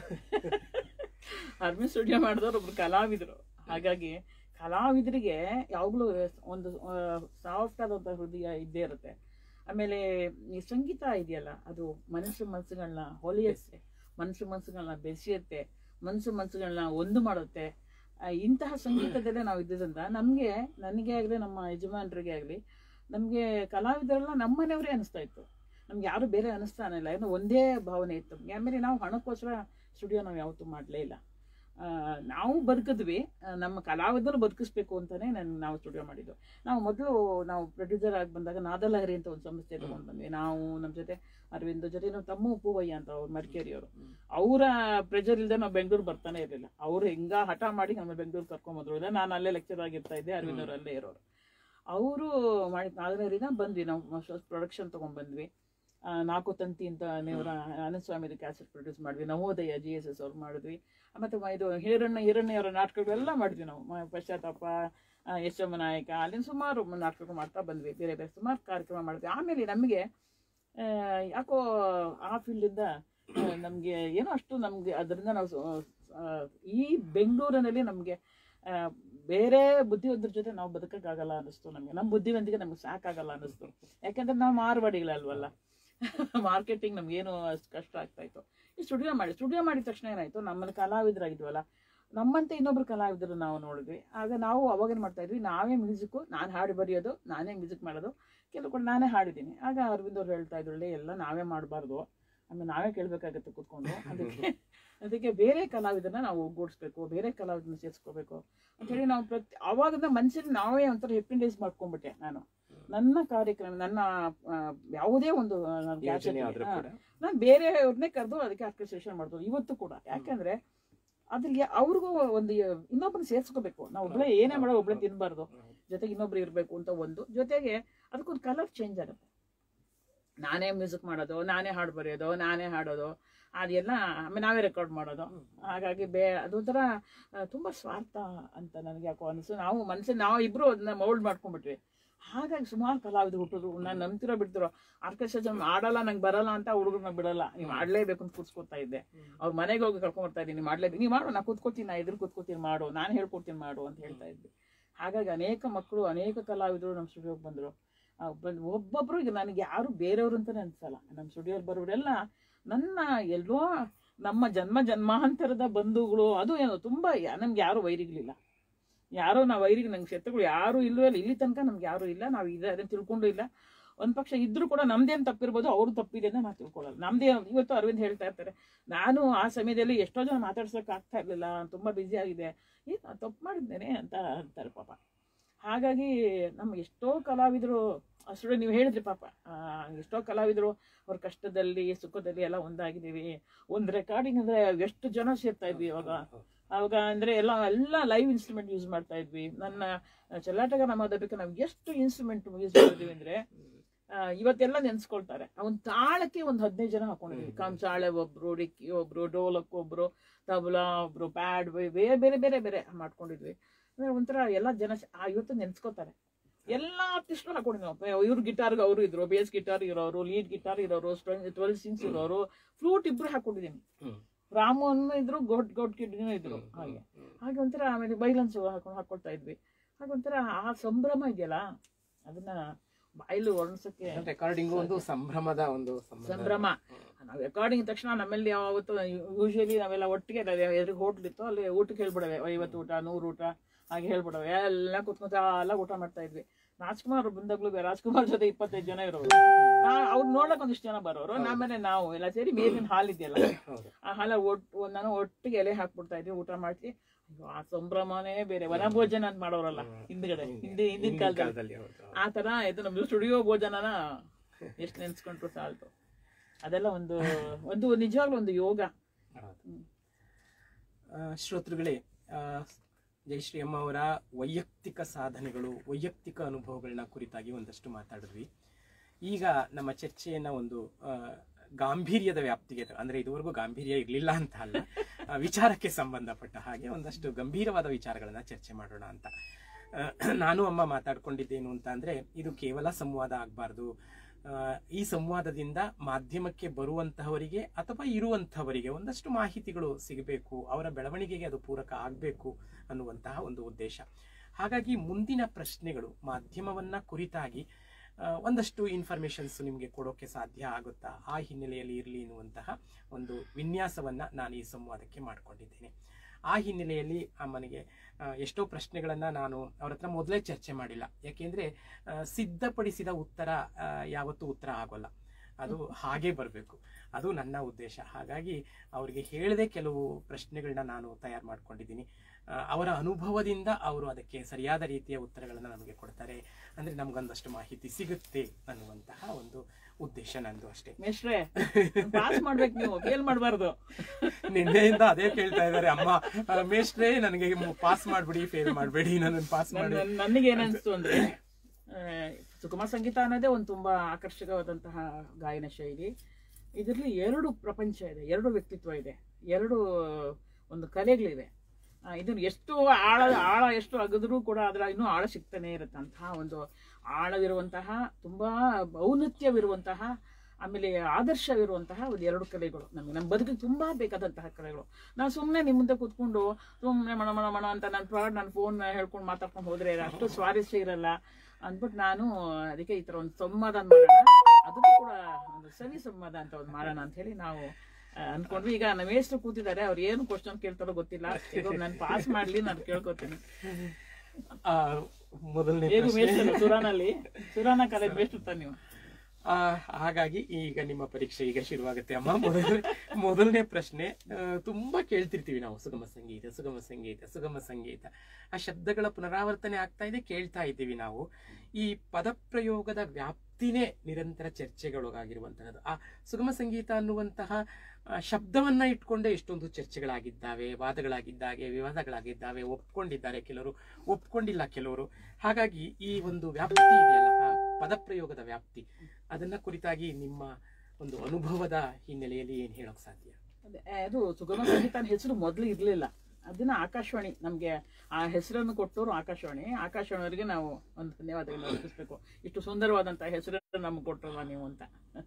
ಅರ್ವಿನ್ ಸ್ಟುಡಿಯೋ ಮಾಡಿದವರು ಒಬ್ರು ಕಲಾವಿದರು ಹಾಗಾಗಿ ಕಲಾವಿದರಿಗೆ ಯಾವಾಗಲೂ ಒಂದು ಸಾಫ್ಟ್ ಆದಂಥ ಹೃದಯ ಇದ್ದೇ ಇರುತ್ತೆ ಆಮೇಲೆ ಈ ಸಂಗೀತ ಇದೆಯಲ್ಲ ಅದು ಮನಸ್ಸು ಮನಸ್ಸುಗಳನ್ನ ಹೊಲಿಯುತ್ತೆ ಮನಸ್ಸು ಮನಸ್ಸುಗಳನ್ನ ಬೆಸೆಯುತ್ತೆ ಮನಸ್ಸು ಮನಸ್ಸುಗಳನ್ನ ಒಂದು ಮಾಡುತ್ತೆ ಆ, ಇಂತಹ ಸಂಗೀತದಲ್ಲೇ ನಾವು ಇದ್ದಿದ್ದರಿಂದ ನಮಗೆ ನನಗೆ ಆಗಲಿ ನಮ್ಮ ಯಜಮಾನರಿಗೆ ಆಗಲಿ ನಮಗೆ ಕಲಾವಿದರೆಲ್ಲ ನಮ್ಮನೆಯವರೇ ಅನಿಸ್ತಾ ಇತ್ತು ನಮ್ಗೆ ಯಾರು ಬೇರೆ ಅನಿಸ್ತಾನೆ ಇಲ್ಲ ಏನೋ ಒಂದೇ ಭಾವನೆ ಇತ್ತು ನಮ್ಗೆ ಆಮೇಲೆ ನಾವು ಹಣಕ್ಕೋಸ್ಕರ ಸ್ಟುಡಿಯೋ ನಾವು ಯಾವತ್ತೂ ಮಾಡಲೇ ಇಲ್ಲ ಆ, ನಾವು ಬದುಕಿದ್ವಿ ಆ, ನಮ್ಮ ಕಲಾವಿದರು ಬದುಕಿಸ್ಬೇಕು ಅಂತಾನೆ ನಾನು ನಾವು ಸ್ಟುಡಿಯೋ ಮಾಡಿದ್ದು ನಾವು ಮೊದಲು ನಾವು ಪ್ರೊಡ್ಯೂಸರ್ ಆಗಿ ಬಂದಾಗ ನಾದಲಹರಿ ಅಂತ ಒಂದು ಸಂಸ್ಥೆ ತಗೊಂಡು ಬಂದ್ವಿ ನಾವು ನಮ್ಮ ಜೊತೆ ಅರವಿಂದ್ ಜೊತೆ ನಮ್ಮ ತಮ್ಮ ಉಪ್ಪುವಯ್ಯ ಅಂತ ಅವ್ರು ಮಡಿಕೇರಿಯವರು ಅವರ ಪ್ರೆಜರ್ ಇಲ್ಲದೆ ನಾವು ಬೆಂಗಳೂರು ಬರ್ತಾನೆ ಇರಲಿಲ್ಲ ಅವ್ರು ಹೆಂಗ ಹಠ ಮಾಡಿ ನಮ್ಮ ಬೆಂಗಳೂರು ಕರ್ಕೊಂಬಂದ್ರು ಇಲ್ಲ ನಾನು ಅಲ್ಲೇ ಲೆಕ್ಚರ್ ಆಗಿರ್ತಾ ಇದ್ದೆ ಅರವಿಂದ್ ಅವ್ರು ಅಲ್ಲೇ ಇರೋರು ಅವರು ಮಾಡಿದ ನಾಗನಹರಿನ ಬಂದ್ವಿ ನಾವು ಪ್ರೊಡಕ್ಷನ್ ತೊಗೊಂಡ್ಬಂದ್ವಿ ಆ, ನಾಲ್ಕು ತಂತಿ ಅಂತ ನೇವರ ಆನಂದ ಸ್ವಾಮಿದು ಕ್ಯಾಸೆಟ್ ಪ್ರೊಡ್ಯೂಸ್ ಮಾಡಿದ್ವಿ ನವೋದಯ ಜಿ ಎಸ್ ಎಸ್ ಅವ್ರು ಮಾಡಿದ್ವಿ ಮತ್ತೆ ಮ- ಇದು ಹಿರಣ್ಯ ಹಿರಣ್ಯ ಅವರ ನಾಟಕಗಳೆಲ್ಲ ಮಾಡಿದ್ವಿ ನಾವು ಮ- ಪಶ್ಚಾತ್ತಾಪ ಆ, ಯಶಮ್ಮ ನಾಯಕ ಅಲ್ಲಿಂದ ಸುಮಾರು ನಾಟಕಗಳು ಮಾಡ್ತಾ ಬಂದ್ವಿ ಬೇರೆ ಬೇರೆ ಸುಮಾರು ಕಾರ್ಯಕ್ರಮ ಮಾಡಿದ್ವಿ ಆಮೇಲೆ ನಮಗೆ ಆ, ಯಾಕೋ ಆ ಫೀಲ್ಡಿಂದ ನಮಗೆ ಏನೋ ಅಷ್ಟು ನಮಗೆ ಅದರಿಂದ ನಾವು ಸ- ಆ, ಈ ಬೆಂಗಳೂರಿನಲ್ಲಿ ನಮಗೆ ಬೇರೆ ಬುದ್ಧಿವಂತರ ಜೊತೆ ನಾವು ಬದುಕಕ್ಕಾಗಲ್ಲ ಅನ್ನಿಸ್ತು ನಮಗೆ ನಮ್ಮ ಬುದ್ಧಿವಂತಿಗೆ ನಮ್ಗೆ ಸಾಕಾಗಲ್ಲ ಅನ್ನಿಸ್ತು ಯಾಕಂದ್ರೆ ನಾವು ಮಾರ್ವಾಡಿಗಳಲ್ವಲ್ಲ ಮಾರ್ಕೆಟಿಂಗ್ ನಮ್ಗೇನು ಅಷ್ಟು ಕಷ್ಟ ಆಗ್ತಾ ಇತ್ತು ಈ ಸ್ಟುಡಿಯೋ ಮಾಡಿ ಸ್ಟುಡಿಯೋ ಮಾಡಿದ ತಕ್ಷಣ ಏನಾಯ್ತು ನಮ್ಮಲ್ಲಿ ಕಲಾವಿದರಾಗಿದ್ವಲ್ಲ ನಮ್ಮಂತೆ ಇನ್ನೊಬ್ರು ಕಲಾವಿದರು ನಾವು ನೋಡಿದ್ವಿ ಆಗ ನಾವು ಅವಾಗ ಏನು ಮಾಡ್ತಾ ಇದ್ವಿ ನಾವೇ ಮ್ಯೂಸಿಕ್ಕು ನಾನು ಹಾಡು ಬರೆಯೋದು ನಾನೇ ಮ್ಯೂಸಿಕ್ ಮಾಡೋದು ಕೆಲವು ಕೂಡ ನಾನೇ ಹಾಡಿದ್ದೀನಿ ಆಗ ಅರವಿಂದ್ ಅವ್ರು ಹೇಳ್ತಾ ಇದ್ರಲ್ಲಿ ಎಲ್ಲ ನಾವೇ ಮಾಡಬಾರ್ದು ಆಮೇಲೆ ನಾವೇ ಕೇಳಬೇಕಾಗತ್ತೆ ಕೂತ್ಕೊಂಡು ಅದಕ್ಕೆ ಅದಕ್ಕೆ ಬೇರೆ ಕಲಾವಿದರನ್ನ ನಾವು ಒಗ್ಗೂಡಿಸ್ಬೇಕು ಬೇರೆ ಕಲಾವಿದರನ್ನ ಸೇರಿಸ್ಕೋಬೇಕು ಅಂತೇಳಿ ನಾವು ಪ್ರತಿ ಅವಾಗಿಂದ ಮನಸ್ಸಲ್ಲಿ ನಾವೇ ಒಂಥರ ಹಿಪ್ನಿಟೈಸ್ ಮಾಡ್ಕೊಂಡ್ಬಿಟ್ಟೆ ನಾನು ನನ್ನ ಕಾರ್ಯಕ್ರಮ ನನ್ನ ಆ, ಯಾವುದೇ ಒಂದು ಆ, ನನ್ನ ಯೋಜನೆ cassette ಆದ್ರೂ ಹಾ, ಕೂಡ ನಾನು ಬೇರೆಯವ್ರನ್ನೇ ಕರೆದು ಅದಕ್ಕೆ ಆರ್ಕೆಸ್ಟ್ರೇಷನ್ ಮಾಡ್ಬೋದು ಇವತ್ತು ಕೂಡ ಯಾಕಂದ್ರೆ ಅದ್ರಲ್ಲಿ ಅವ್ರಿಗೂ ಒಂದು ಇನ್ನೊಬ್ಬನ ಸೇರ್ಸ್ಕೋಬೇಕು ನಾವು ಒಬ್ಳೆ ಏನೇ ಮಾಡೋ ಒಬ್ಳೆ ತಿನ್ಬಾರ್ದು ಜೊತೆಗೆ ಇನ್ನೊಬ್ರು ಇರಬೇಕು ಅಂತ ಒಂದು ಜೊತೆಗೆ ಅದಕ್ಕೊಂದು ಕಲರ್ ಚೇಂಜ್ ಆಗುತ್ತೆ ನಾನೇ ಮ್ಯೂಸಿಕ್ ಮಾಡೋದು ನಾನೇ ಹಾಡು ಬರೆಯೋದು ನಾನೇ ಹಾಡೋದು ಅದೆಲ್ಲ ಆಮೇಲೆ ನಾವೇ ರೆಕಾರ್ಡ್ ಮಾಡೋದು ಹಾಗಾಗಿ ಬೇ ಅದೊಂಥರ ಆ, ತುಂಬಾ ಸ್ವಾರ್ಥ ಅಂತ ನನಗೆ ಯಾಕೋ ಅನಿಸು ನಾವು ಮನಸ್ಸಲ್ಲಿ ನಾವು ಇಬ್ರು ಅದನ್ನ ಮೌಲ್ಡ್ ಮಾಡ್ಕೊಂಡ್ಬಿಟ್ವಿ ಹಾಗಾಗಿ ಸುಮಾರು ಕಲಾವಿದರು ಹುಟ್ಟಿದ್ರು ನಾನು ನಂಬ್ತಿರೋ ಬಿಡ್ತಿರೋ ಆರ್ಕೆಸ್ಟ್ರೇಷನ್ ಆಡಲ್ಲ ನಂಗೆ ಬರಲ್ಲ ಅಂತ ಹುಡುಗರನ್ನ ಬಿಡಲ್ಲ ನೀವು ಆಡ್ಲೇಬೇಕು ಅಂತ ಕೂರ್ಸ್ಕೊತಾ ಇದ್ದೆ ಅವ್ರ ಮನೆಗೆ ಹೋಗಿ ಕರ್ಕೊಂಡ್ ಬರ್ತಾ ಇದ್ದೀನಿ ಮಾಡ್ಲೇಬೇಕು ನೀವು ಮಾಡು ನಾ ಕೂತ್ಕೋತೀನಿ ನಾ ಎದುರು ಕೂತ್ಕೋತೀನಿ ಮಾಡು ನಾನು ಹೇಳ್ಕೊಡ್ತೀನಿ ಮಾಡು ಅಂತ ಹೇಳ್ತಾ ಇದ್ವಿ ಹಾಗಾಗಿ ಅನೇಕ ಮಕ್ಕಳು ಅನೇಕ ಕಲಾವಿದರು ನಮ್ಮ ಸ್ಟುಡಿಯೋಗೆ ಬಂದರು ಒಬ್ಬೊಬ್ರು ಈಗ ನನಗೆ ಯಾರು ಬೇರೆಯವರು ಅಂತಾನೆ ಅನ್ಸಲ್ಲ ನಮ್ಮ ಸ್ಟುಡಿಯೋಲ್ಲಿ ಬರೋರೆಲ್ಲ ನನ್ನ ಎಲ್ಲೋ ನಮ್ಮ ಜನ್ಮ ಜನ್ಮಾಂತರದ ಬಂಧುಗಳು ಅದು ಏನೋ ತುಂಬಾ ಯಾ- ನಮ್ಗೆ ಯಾರು ವೈರಿಗಳಿಲ್ಲ ಯಾರೋ ನಾವು ವೈರಿಗೆ ನಂಗೆ ಶತ್ರುಗಳು ಯಾರು ಇಲ್ಲವೇ ಇಲ್ಲ ಇಲ್ಲಿ ತನಕ ನಮ್ಗೆ ಯಾರು ಇಲ್ಲ ನಾವು ಇದೆ ಅದನ್ನ ತಿಳ್ಕೊಂಡು ಇಲ್ಲ ಒಂದ್ ಪಕ್ಷ ಇದ್ರೂ ಕೂಡ ನಮ್ದೇನ್ ತಪ್ಪಿರ್ಬೋದು ಅವ್ರು ತಪ್ಪಿದೆ ಅಂತ ನಾವು ತಿಳ್ಕೊಳ್ಳಲ್ಲ ನಮ್ದೇ ಇವತ್ತು ಅರವಿಂದ್ ಹೇಳ್ತಾ ಇರ್ತಾರೆ ನಾನು ಆ ಸಮಯದಲ್ಲಿ ಎಷ್ಟೋ ಜನ ಮಾತಾಡ್ಸಕ್ ಆಗ್ತಾ ಇರ್ಲಿಲ್ಲ ತುಂಬಾ ಬ್ಯುಸಿ ಆಗಿದೆ ಏ ನಾನು ತಪ್ಪು ಮಾಡಿದ್ದೇನೆ ಅಂತ ಅಂತಾರೆ ಪಾಪ ಹಾಗಾಗಿ ನಮ್ಮ ಎಷ್ಟೋ ಕಲಾವಿದರು ಅಷ್ಟು ನೀವು ಹೇಳಿದ್ರಿ ಪಾಪ ಆ, ಎಷ್ಟೋ ಕಲಾವಿದರು ಅವ್ರ ಕಷ್ಟದಲ್ಲಿ ಸುಖದಲ್ಲಿ ಎಲ್ಲ ಒಂದಾಗಿದ್ದೀವಿ ಒಂದು ರೆಕಾರ್ಡಿಂಗ್ ಅಂದ್ರೆ ಎಷ್ಟು ಜನ ಸೇರ್ತಾ ಇದ್ವಿ ಇವಾಗ ಅವಾಗ ಅಂದ್ರೆ ಎಲ್ಲ ಎಲ್ಲ ಲೈವ್ ಇನ್ಸ್ಟ್ರೂಮೆಂಟ್ ಯೂಸ್ ಮಾಡ್ತಾ ಇದ್ವಿ ನನ್ನ ಚೆಲ್ಲಾಟಗಾರ ನಮ್ಮದಕ್ಕೆ ನಾವು ಎಷ್ಟು ಇನ್ಸ್ಟ್ರೂಮೆಂಟ್ ಯೂಸ್ ಮಾಡಿದ್ವಿ ಅಂದ್ರೆ ಆ, ಇವತ್ತೆಲ್ಲ ನೆನ್ಸ್ಕೊಳ್ತಾರೆ ಒಂದು ತಾಳಕ್ಕೆ ಒಂದು ಹದಿನೈದು ಜನ ಹಾಕೊಂಡಿದ್ವಿ ಕಂಸಾಳೆ ಒಬ್ರು ಡಿಕ್ಕಿ ಒಬ್ರು ಡೋಲಕ್ ಒಬ್ರು ತಬಲಾ ಒಬ್ರು ಪ್ಯಾಡ್ ಬೇರೆ ಬೇರೆ ಬೇರೆ ಬೇರೆ ಮಾಡ್ಕೊಂಡಿದ್ವಿ ಅಂದ್ರೆ ಒಂಥರ ಎಲ್ಲ ಜನ ಸ- ಆ, ಇವತ್ತು ನೆನ್ಸ್ಕೊತಾರೆ ಎಲ್ಲಾ ಆರ್ಟಿಸ್ಟು ಹಾಕೊಂಡಿದ್ವಿ ನಾವು ಇವ್ರ ಗಿಟಾರ್ಗೆ ಅವರು ಇದ್ರು ಬೇಸ್ ಗಿಟಾರ್ ಇರೋರು ಲೀಡ್ ಗಿಟಾರ್ ಇರೋರು ಟ್ವೆಲ್ ಸಿಂಗ್ಸ್ ಇರೋರು ಫ್ಲೂಟ್ ಇಬ್ರು ಹಾಕೊಂಡಿದ್ದೀನಿ ಹ್ಮ್. ರಾಮು ಅನ್ನೋ ಇದ್ರು ಗೋಟ್ ಗೋಟ್ ಕಿಡ್ಗಿನೂ ಇದ್ರು ಹಾಗೆ ಹಾಗೆ ಒಂಥರ ಆಮೇಲೆ ಬೈಲನ್ಸ್ ಹಾಕೊಂಡು ಹಾಕೊಳ್ತಾ ಇದ್ವಿ ಹಾಗೆ ಒಂಥರ ಆ ಸಂಭ್ರಮ ಇದೆಯಲ್ಲ ಅದನ್ನ ಬಾಯ್ಲು ವರ್ಣಿಸಕ್ಕೆ ರೆಕಾರ್ಡಿಂಗು ಒಂದು ಸಂಭ್ರಮದ ಒಂದು ಸಂಭ್ರಮ ಸಂಭ್ರಮ ನಾವು ರೆಕಾರ್ಡಿಂಗ್ ತಕ್ಷಣ ನಮ್ಮಲ್ಲಿ ಯಾವತ್ತು ಯೂಶಲಿ ನಾವೆಲ್ಲ ಒಟ್ಟಿಗೆ ಎದುರಿಗೆ ಹೋಟ್ಲ್ ಇತ್ತು ಅಲ್ಲಿ ಊಟಕ್ಕೆ ಹೇಳ್ಬಿಡವೆ ಐವತ್ತು ಊಟ ನೂರು ಊಟ ಹಾಗೆ ಹೇಳ್ಬಿಡವೆ ಎಲ್ಲ ಕುತ್ಕೊಂತ ಎಲ್ಲ ಊಟ ಮಾಡ್ತಾ ಇದ್ವಿ ರಾಜ್ಕುಮಾರ್ ಬಂದಾಗ್ಲೂ ಬೇ- ರಾಜ್ಕುಮಾರ್ ಜೊತೆ ಇಪ್ಪತ್ತೈದು ಜನ ಇರೋರು ನಾ ಅವ್ರು ನೋಡಕ್ ಒಂದಿಷ್ಟು ಜನ ಬರೋರು ನಮ್ಮನೆ ನಾವು ಎಲ್ಲ ಸೇರಿ ಮೇಲಿನ ಹಾಲ್ ಇದೆಯಲ್ಲ ಹೌದು ಆ ಹಾಲ ಒಟ್ಟು ನಾನು ಒಟ್ಟಿಗೆ ಎಲೆ ಹಾಕ್ಬಿಡ್ತಾ ಇದ್ವಿ ಊಟ ಮಾಡ್ತಿ ಅಯ್ಯೋ, ಆ ಸಂಭ್ರಮನೇ ಬೇರೆ ವನಭೋಜನ ಅಂತ ಮಾಡೋರಲ್ಲ ಹಿಂದ್ಗಡೆ ಹಿಂದೆ ಹಿಂದಿನ ಹಿಂದಿನ ಕಾಲದಲ್ಲಿ ಕಾಲದಲ್ಲಿ ಹೌದು ಆ ತರ ಇದು ನಮ್ದು ಸ್ಟುಡಿಯೋ ಭೋಜನನ ಎಷ್ಟು ನೆನ್ಸ್ಕೊಂಡ್ರು ಸಾಲ್ತು ಅದೆಲ್ಲ ಒಂದು ಒಂದು ನಿಜವಾಗ್ಲೂ ಒಂದು ಯೋಗ ಹೌದು. ಹ್ಮ್. ಆ, ಶ್ರೋತೃಗಳೇ ಆ, ಜಯಶ್ರೀ ಅಮ್ಮ ಅವರ ವೈಯಕ್ತಿಕ ಸಾಧನೆಗಳು ವೈಯಕ್ತಿಕ ಅನುಭವಗಳನ್ನ ಕುರಿತಾಗಿ ಒಂದಷ್ಟು ಮಾತಾಡಿದ್ವಿ ಈಗ ನಮ್ಮ ಚರ್ಚೆಯನ್ನ ಒಂದು ಆ, ಗಾಂಭೀರ್ಯದ ವ್ಯಾಪ್ತಿಗೆ ತ- ಅಂದ್ರೆ ಇದುವರೆಗೂ ಗಾಂಭೀರ್ಯ ಇರಲಿಲ್ಲ ಅಂತ ಅಲ್ಲ ಆ, ವಿಚಾರಕ್ಕೆ ಸಂಬಂಧಪಟ್ಟ ಹಾಗೆ ಒಂದಷ್ಟು ಗಂಭೀರವಾದ ವಿಚಾರಗಳನ್ನ ಚರ್ಚೆ ಮಾಡೋಣ ಅಂತ ಆ, ನಾನು ಅಮ್ಮ ಮಾತಾಡ್ಕೊಂಡಿದ್ದೇನು ಅಂತ ಅಂದ್ರೆ ಇದು ಕೇವಲ ಸಂವಾದ ಆಗಬಾರ್ದು ಈ ಸಂವಾದದಿಂದ ಮಾಧ್ಯಮಕ್ಕೆ ಬರುವಂತಹವರಿಗೆ ಅಥವಾ ಇರುವಂತಹವರಿಗೆ ಒಂದಷ್ಟು ಮಾಹಿತಿಗಳು ಸಿಗಬೇಕು ಅವರ ಬೆಳವಣಿಗೆಗೆ ಅದು ಪೂರಕ ಆಗಬೇಕು ಅನ್ನುವಂತಹ ಒಂದು ಉದ್ದೇಶ ಹಾಗಾಗಿ ಮುಂದಿನ ಪ್ರಶ್ನೆಗಳು ಮಾಧ್ಯಮವನ್ನ ಕುರಿತಾಗಿ ಆ, ಒಂದಷ್ಟು ಇನ್ಫಾರ್ಮೇಶನ್ಸ್ ನಿಮಗೆ ಕೊಡೋಕೆ ಸಾಧ್ಯ ಆಗುತ್ತಾ ಆ ಹಿನ್ನೆಲೆಯಲ್ಲಿ ಇರಲಿ ಎನ್ನುವಂತಹ ಒಂದು ವಿನ್ಯಾಸವನ್ನ ನಾನು ಈ ಸಂವಾದಕ್ಕೆ ಮಾಡಿಕೊಂಡಿದ್ದೇನೆ ಆ ಹಿನ್ನೆಲೆಯಲ್ಲಿ ಅಮ್ಮನಿಗೆ ಆ, ಎಷ್ಟೋ ಪ್ರಶ್ನೆಗಳನ್ನ ನಾನು ಅವ್ರ ಹತ್ರ ಮೊದಲೇ ಚರ್ಚೆ ಮಾಡಿಲ್ಲ ಯಾಕೆಂದ್ರೆ ಆ, ಸಿದ್ಧಪಡಿಸಿದ ಉತ್ತರ ಆ, ಯಾವತ್ತೂ ಉತ್ತರ ಆಗೋಲ್ಲ ಅದು ಹಾಗೆ ಬರಬೇಕು ಅದು ನನ್ನ ಉದ್ದೇಶ ಹಾಗಾಗಿ ಅವರಿಗೆ ಹೇಳದೆ ಕೆಲವು ಪ್ರಶ್ನೆಗಳನ್ನ ನಾನು ತಯಾರು ಮಾಡ್ಕೊಂಡಿದ್ದೀನಿ ಆ, ಅವರ ಅನುಭವದಿಂದ ಅವರು ಅದಕ್ಕೆ ಸರಿಯಾದ ರೀತಿಯ ಉತ್ತರಗಳನ್ನು ನಮಗೆ ಕೊಡ್ತಾರೆ ಅಂದ್ರೆ ನಮ್ಗೊಂದಷ್ಟು ಮಾಹಿತಿ ಸಿಗುತ್ತೆ ಅನ್ನುವಂತಹ ಒಂದು ಉದ್ದೇಶ ನಂದು ಅಷ್ಟೇ ಮೇಷ್ಟ್ರೆ ಪಾಸ್ ಮಾಡ್ಬೇಕು ನೀವು ಫೇಲ್ ಮಾಡಬಾರ್ದು ನಿನ್ನೆಯಿಂದ ಅದೇ ಕೇಳ್ತಾ ಇದ್ದಾರೆ ಅಮ್ಮ ಆ, ಮೇಷ್ಟ್ರೇ ನನಗೆ ಪಾಸ್ ಮಾಡ್ಬಿಡಿ ಫೇಲ್ ಮಾಡ್ಬೇಡಿ ನನ್ನ ಪಾಸ್ ಮಾಡಿ ನನಗೆ ಏನನ್ಸ್ತು ಅಂದ್ರೆ ಆ, ಸುಗಮ ಸಂಗೀತ ಅನ್ನೋದೇ ಒಂದು ತುಂಬಾ ಆಕರ್ಷಕವಾದಂತಹ ಗಾಯನ ಶೈಲಿ ಇದರಲ್ಲಿ ಎರಡು ಪ್ರಪಂಚ ಇದೆ ಎರಡು ವ್ಯಕ್ತಿತ್ವ ಇದೆ ಎರಡು ಒಂದು ಕಲೆಗಳಿವೆ ಆ, ಇದನ್ನು ಎಷ್ಟು ಆಳ ಆಳ ಎಷ್ಟು ಅಗದರೂ ಕೂಡ ಅದರ ಇನ್ನೂ ಆಳ ಸಿಗ್ತಾನೆ ಇರುತ್ತೆ ಅಂತಹ ಒಂದು ಆಳವಿರುವಂತಹ ತುಂಬಾ ಔನ್ನತ್ಯವಿರುವಂತಹ ಆಮೇಲೆ ಆದರ್ಶವಿರುವಂತಹ ಒಂದು ಎರಡು ಕಲೆಗಳು ನಮಗೆ ನಮ್ಮ ಬದುಕಿಗೆ ತುಂಬಾ ಬೇಕಾದಂತಹ ಕಲೆಗಳು ನಾನು ಸುಮ್ಮನೆ ನಿಮ್ಮ ಮುಂದೆ ಕೂತ್ಕೊಂಡು ಸುಮ್ಮನೆ ಮಣ ಮಣ ಮಣ ಅಂತ ನನ್ನ ಪ್ರಾಡ್ ನನ್ನ ಫೋನ್ ಹೇಳ್ಕೊಂಡು ಮಾತಾಡ್ಕೊಂಡು ಹೋದ್ರೆ ಅಷ್ಟು ಸ್ವಾರಸ್ಯ ಇರಲ್ಲ ಅಂದ್ಬಿಟ್ಟು ನಾನು ಅದಕ್ಕೆ ಈ ಥರ ಒಂದು ಸಂವಾದ ಮಾಡೋಣ ಅದಕ್ಕೂ ಕೂಡ ಒಂದು ಸವಿ ಸಂವಾದ ಅಂತ ಒಂದು ಮಾಡೋಣ ಅಂತ ಹೇಳಿ ನಾವು ಆ, ಅನ್ಕೊಂಡ್ವಿ ಈಗ ನಮ್ಮ ಮೇಷ್ಟ್ರು ಕೂತಿದ್ದಾರೆ ಅವ್ರು ಏನು ಕ್ವಶನ್ ಕೇಳ್ತಾರೋ ಗೊತ್ತಿಲ್ಲ ಈಗ ನಾನು ಪಾಸ್ ಮಾಡ್ಲಿ ನಾನು ಕೇಳ್ಕೊತೀನಿ ಆ, ಮೊದಲನೇ ಹೇಗೂ ಪ್ರಶ್ನೆ ಮೇಷ್ಟ್ರು ಸುರಾನಲ್ಲಿ ಸುರಾನ ಕಾಲೇಜ್ ಮೇಷ್ಟ್ರು ತಾನೆ ನೀವು ಆ, ಹಾಗಾಗಿ ಈಗ ನಿಮ್ಮ ಪರೀಕ್ಷೆ ಈಗ ಶುರುವಾಗುತ್ತೆ ಅಮ್ಮ ಮೊದಲನೇ ಮೊದಲನೇ ಪ್ರಶ್ನೆ ಆ, ತುಂಬಾ ಕೇಳ್ತಿರ್ತೀವಿ ನಾವು ಸುಗಮ ಸಂಗೀತ ಸುಗಮ ಸಂಗೀತ ಸುಗಮ ಸಂಗೀತ ಆ ಶಬ್ದಗಳ ಪುನರಾವರ್ತನೆ ಆಗ್ತಾ ಇದೆ ಕೇಳ್ತಾ ಇದ್ದೀವಿ ನಾವು ಈ ಪದಪ್ರಯೋಗದ ವ್ಯಾಪ್ತಿನೇ ನಿರಂತರ ಚರ್ಚೆಗಳಾಗಿರುವಂತಹದ್ದು ಆ ಸುಗಮ ಸಂಗೀತ ಅನ್ನುವಂತಹ ಆ, ಶಬ್ದವನ್ನ ಇಟ್ಕೊಂಡೇ ಎಷ್ಟೊಂದು ಚರ್ಚೆಗಳಾಗಿದ್ದಾವೆ ವಾದಗಳಾಗಿದ್ದಾವೆ ವಿವಾದಗಳಾಗಿದ್ದಾವೆ ಒಪ್ಕೊಂಡಿದ್ದಾರೆ ಕೆಲವರು ಒಪ್ಕೊಂಡಿಲ್ಲ ಕೆಲವರು ಹಾಗಾಗಿ ಈ ಒಂದು ವ್ಯಾಪ್ತಿ ಇದೆಯಲ್ಲ ಆ ಪದಪ್ರಯೋಗದ ವ್ಯಾಪ್ತಿ ಅದನ್ನ ಕುರಿತಾಗಿ ನಿಮ್ಮ ಒಂದು ಅನುಭವದ ಹಿನ್ನೆಲೆಯಲ್ಲಿ ಏನ್ ಹೇಳೋಕ್ ಸಾಧ್ಯ ಅದೇ, ಅದು ಸುಗಮ ಸಂಗೀತ ಅನ್ನೋ ಹೆಸರು ಮೊದಲು ಇರಲಿಲ್ಲ ಅದನ್ನ ಆಕಾಶವಾಣಿ ನಮಗೆ ಆ ಹೆಸರನ್ನು ಕೊಟ್ಟವರು ಆಕಾಶವಾಣಿ ಆಕಾಶವಾಣಿಯವರಿಗೆ ನಾವು ಒಂದು ಧನ್ಯವಾದಗಳನ್ನು ಅರ್ಪಿಸ್ಬೇಕು ಇಷ್ಟು ಸುಂದರವಾದಂತಹ ಹೆಸರನ್ನು ನಮ್ಗೆ ಕೊಟ್ಟರಲ್ಲ ನೀವು ಅಂತ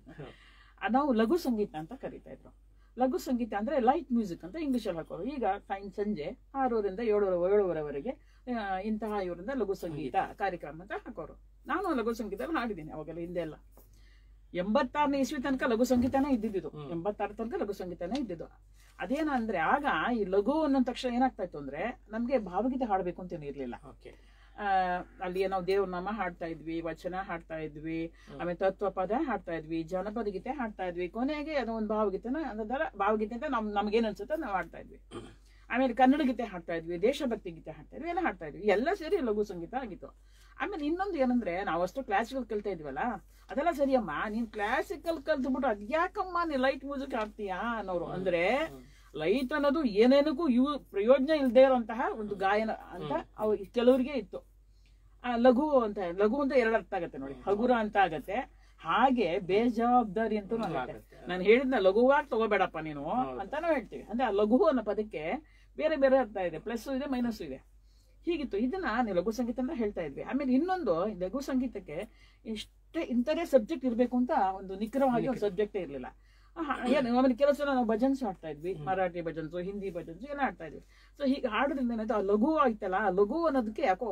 ಆ, ನಾವು ಲಘು ಸಂಗೀತ ಅಂತ ಕರಿತಾ ಇದ್ರು ಲಘು ಸಂಗೀತ ಅಂದ್ರೆ ಲೈಟ್ ಮ್ಯೂಸಿಕ್ ಅಂತ ಇಂಗ್ಲಿಷಲ್ಲಿ ಹಾಕೋರು ಈಗ ಟೈಮ್ ಸಂಜೆ ಆರೂವರೆಯಿಂದ ಏಳುವರೆ ಏಳುವರೆವರೆಗೆ ಆ, ಇಂತಹ ಇವರಿಂದ ಲಘು ಸಂಗೀತ ಕಾರ್ಯಕ್ರಮ ಅಂತ ಹಾಕೋರು ನಾನು ಲಘು ಸಂಗೀತ ಹಾಡಿದ್ದೀನಿ ಅವಾಗೆಲ್ಲ ಹಿಂದೆ ಎಲ್ಲ ಎಂಬತ್ತಾರನೇ ಇಸ್ವಿ ತನಕ ಲಘು ಸಂಗೀತನೇ ಇದ್ದಿದ್ದು ಹ್ಮ್. ಎಂಬತ್ತಾರ ತನಕ ಲಘು ಸಂಗೀತನೇ ಇದ್ದಿದ್ದು ಅದೇನಂದ್ರೆ ಆಗ ಈ ಲಘು ಅನ್ನೋ ತಕ್ಷಣ ಏನಾಗ್ತಾ ಇತ್ತು ಅಂದ್ರೆ ನಮ್ಗೆ ಭಾವಗೀತೆ ಹಾಡ್ಬೇಕು ಅಂತ ಇರ್ಲಿಲ್ಲ ಓಕೆ ಆ, ಅಲ್ಲಿ ನಾವು ದೇವ್ರ ನಾಮ ಹಾಡ್ತಾ ಇದ್ವಿ ವಚನ ಹಾಡ್ತಾ ಇದ್ವಿ ಆಮೇಲೆ ತತ್ವ ಪದ ಹಾಡ್ತಾ ಇದ್ವಿ ಜನಪದ ಗೀತೆ ಹಾಡ್ತಾ ಇದ್ವಿ ಕೊನೆಗೆ ಅದು ಒಂದು ಭಾವಗೀತೆನ ಅದರ ಭಾವಗೀತೆ ಅಂತ ನಮ್ ನಮ್ಗೇನ್ ಅನ್ಸುತ್ತೆ ನಾವು ಹಾಡ್ತಾ ಇದ್ವಿ ಆಮೇಲೆ ಕನ್ನಡ ಗೀತೆ ಹಾಡ್ತಾ ಇದ್ವಿ ದೇಶಭಕ್ತಿ ಗೀತೆ ಹಾಡ್ತಾ ಇದ್ವಿ ಎಲ್ಲ ಹಾಡ್ತಾ ಇದ್ವಿ ಎಲ್ಲ ಸೇರಿ ಲಘು ಸಂಗೀತ ಆಗಿತ್ತು ಆಮೇಲೆ ಇನ್ನೊಂದು ಏನಂದ್ರೆ ನಾವಷ್ಟು ಕ್ಲಾಸಿಕಲ್ ಕಲ್ತಾ ಇದ್ವಲ್ಲ ಅದೆಲ್ಲ ಸರಿಯಮ್ಮ ನೀನ್ ಕ್ಲಾಸಿಕಲ್ ಕಲ್ತ್ಬಿಟ್ಟು ಅದ್ಯಾಕಮ್ಮ ನೀನ್ ಲೈಟ್ ಮ್ಯೂಸಿಕ್ ಹಾಡ್ತೀಯಾ ಅನ್ನೋರು ಅಂದ್ರೆ ಲೈಟ್ ಅನ್ನೋದು ಏನೇನಕ್ಕೂ ಯೂ ಪ್ರಯೋಜನ ಇಲ್ಲದೆ ಇರುವಂತಹ ಒಂದು ಗಾಯನ ಅಂತ ಅವ್ ಕೆಲವರಿಗೆ ಇತ್ತು ಆ, ಲಘು ಅಂತ ಲಘು ಅಂತ ಎರಡು ಅರ್ಥ ಆಗತ್ತೆ ನೋಡಿ ಹಗುರ ಅಂತ ಆಗತ್ತೆ ಹಾಗೆ ಬೇಜವಾಬ್ದಾರಿ ಅಂತೂ ಆಗುತ್ತೆ ಆಗುತ್ತೆ. ನಾನು ಹೇಳಿದ್ನ ಲಘುವಾಗಿ ತಗೋಬೇಡಪ್ಪ ನೀನು ಅಂತಾನು ಹೇಳ್ತೀವಿ ಅಂದ್ರೆ ಆ ಲಘು ಅನ್ನೋ ಪದಕ್ಕೆ ಬೇರೆ ಬೇರೆ ಅರ್ಥ ಇದೆ ಪ್ಲಸ್ ಇದೆ ಮೈನಸ್ ಇದೆ ಹೀಗಿತ್ತು ಇದನ್ನ ನೀವು ಲಘು ಸಂಗೀತ ಅಂತ ಹೇಳ್ತಾ ಇದ್ವಿ ಆಮೇಲೆ ಇನ್ನೊಂದು ಈ ಲಘು ಸಂಗೀತಕ್ಕೆ ಇಷ್ಟೇ ಇಂಥದೇ ಸಬ್ಜೆಕ್ಟ್ ಇರಬೇಕು ಅಂತ ಒಂದು ನಿಖರವಾಗಿ ಒಂದು ಸಬ್ಜೆಕ್ಟೇ ಇರಲಿಲ್ಲ ಏನು ಆಮೇಲೆ ಕೆಲವು ಸಲ ನಾವು ಭಜನ್ಸ್ ಹಾಡ್ತಾ ಇದ್ವಿ ಮರಾಠಿ ಭಜನ್ಸು ಹಿಂದಿ ಭಜನ್ಸು ಎಲ್ಲ ಹಾಡ್ತಾ ಇದ್ವಿ ಸೊ ಹೀಗೆ ಹಾಡೋದ್ರಿಂದ ಏನಾಯ್ತು ಆ ಲಘು ಆಯ್ತಲ್ಲ ಆ ಲಘು ಅನ್ನೋದಕ್ಕೆ ಯಾಕೋ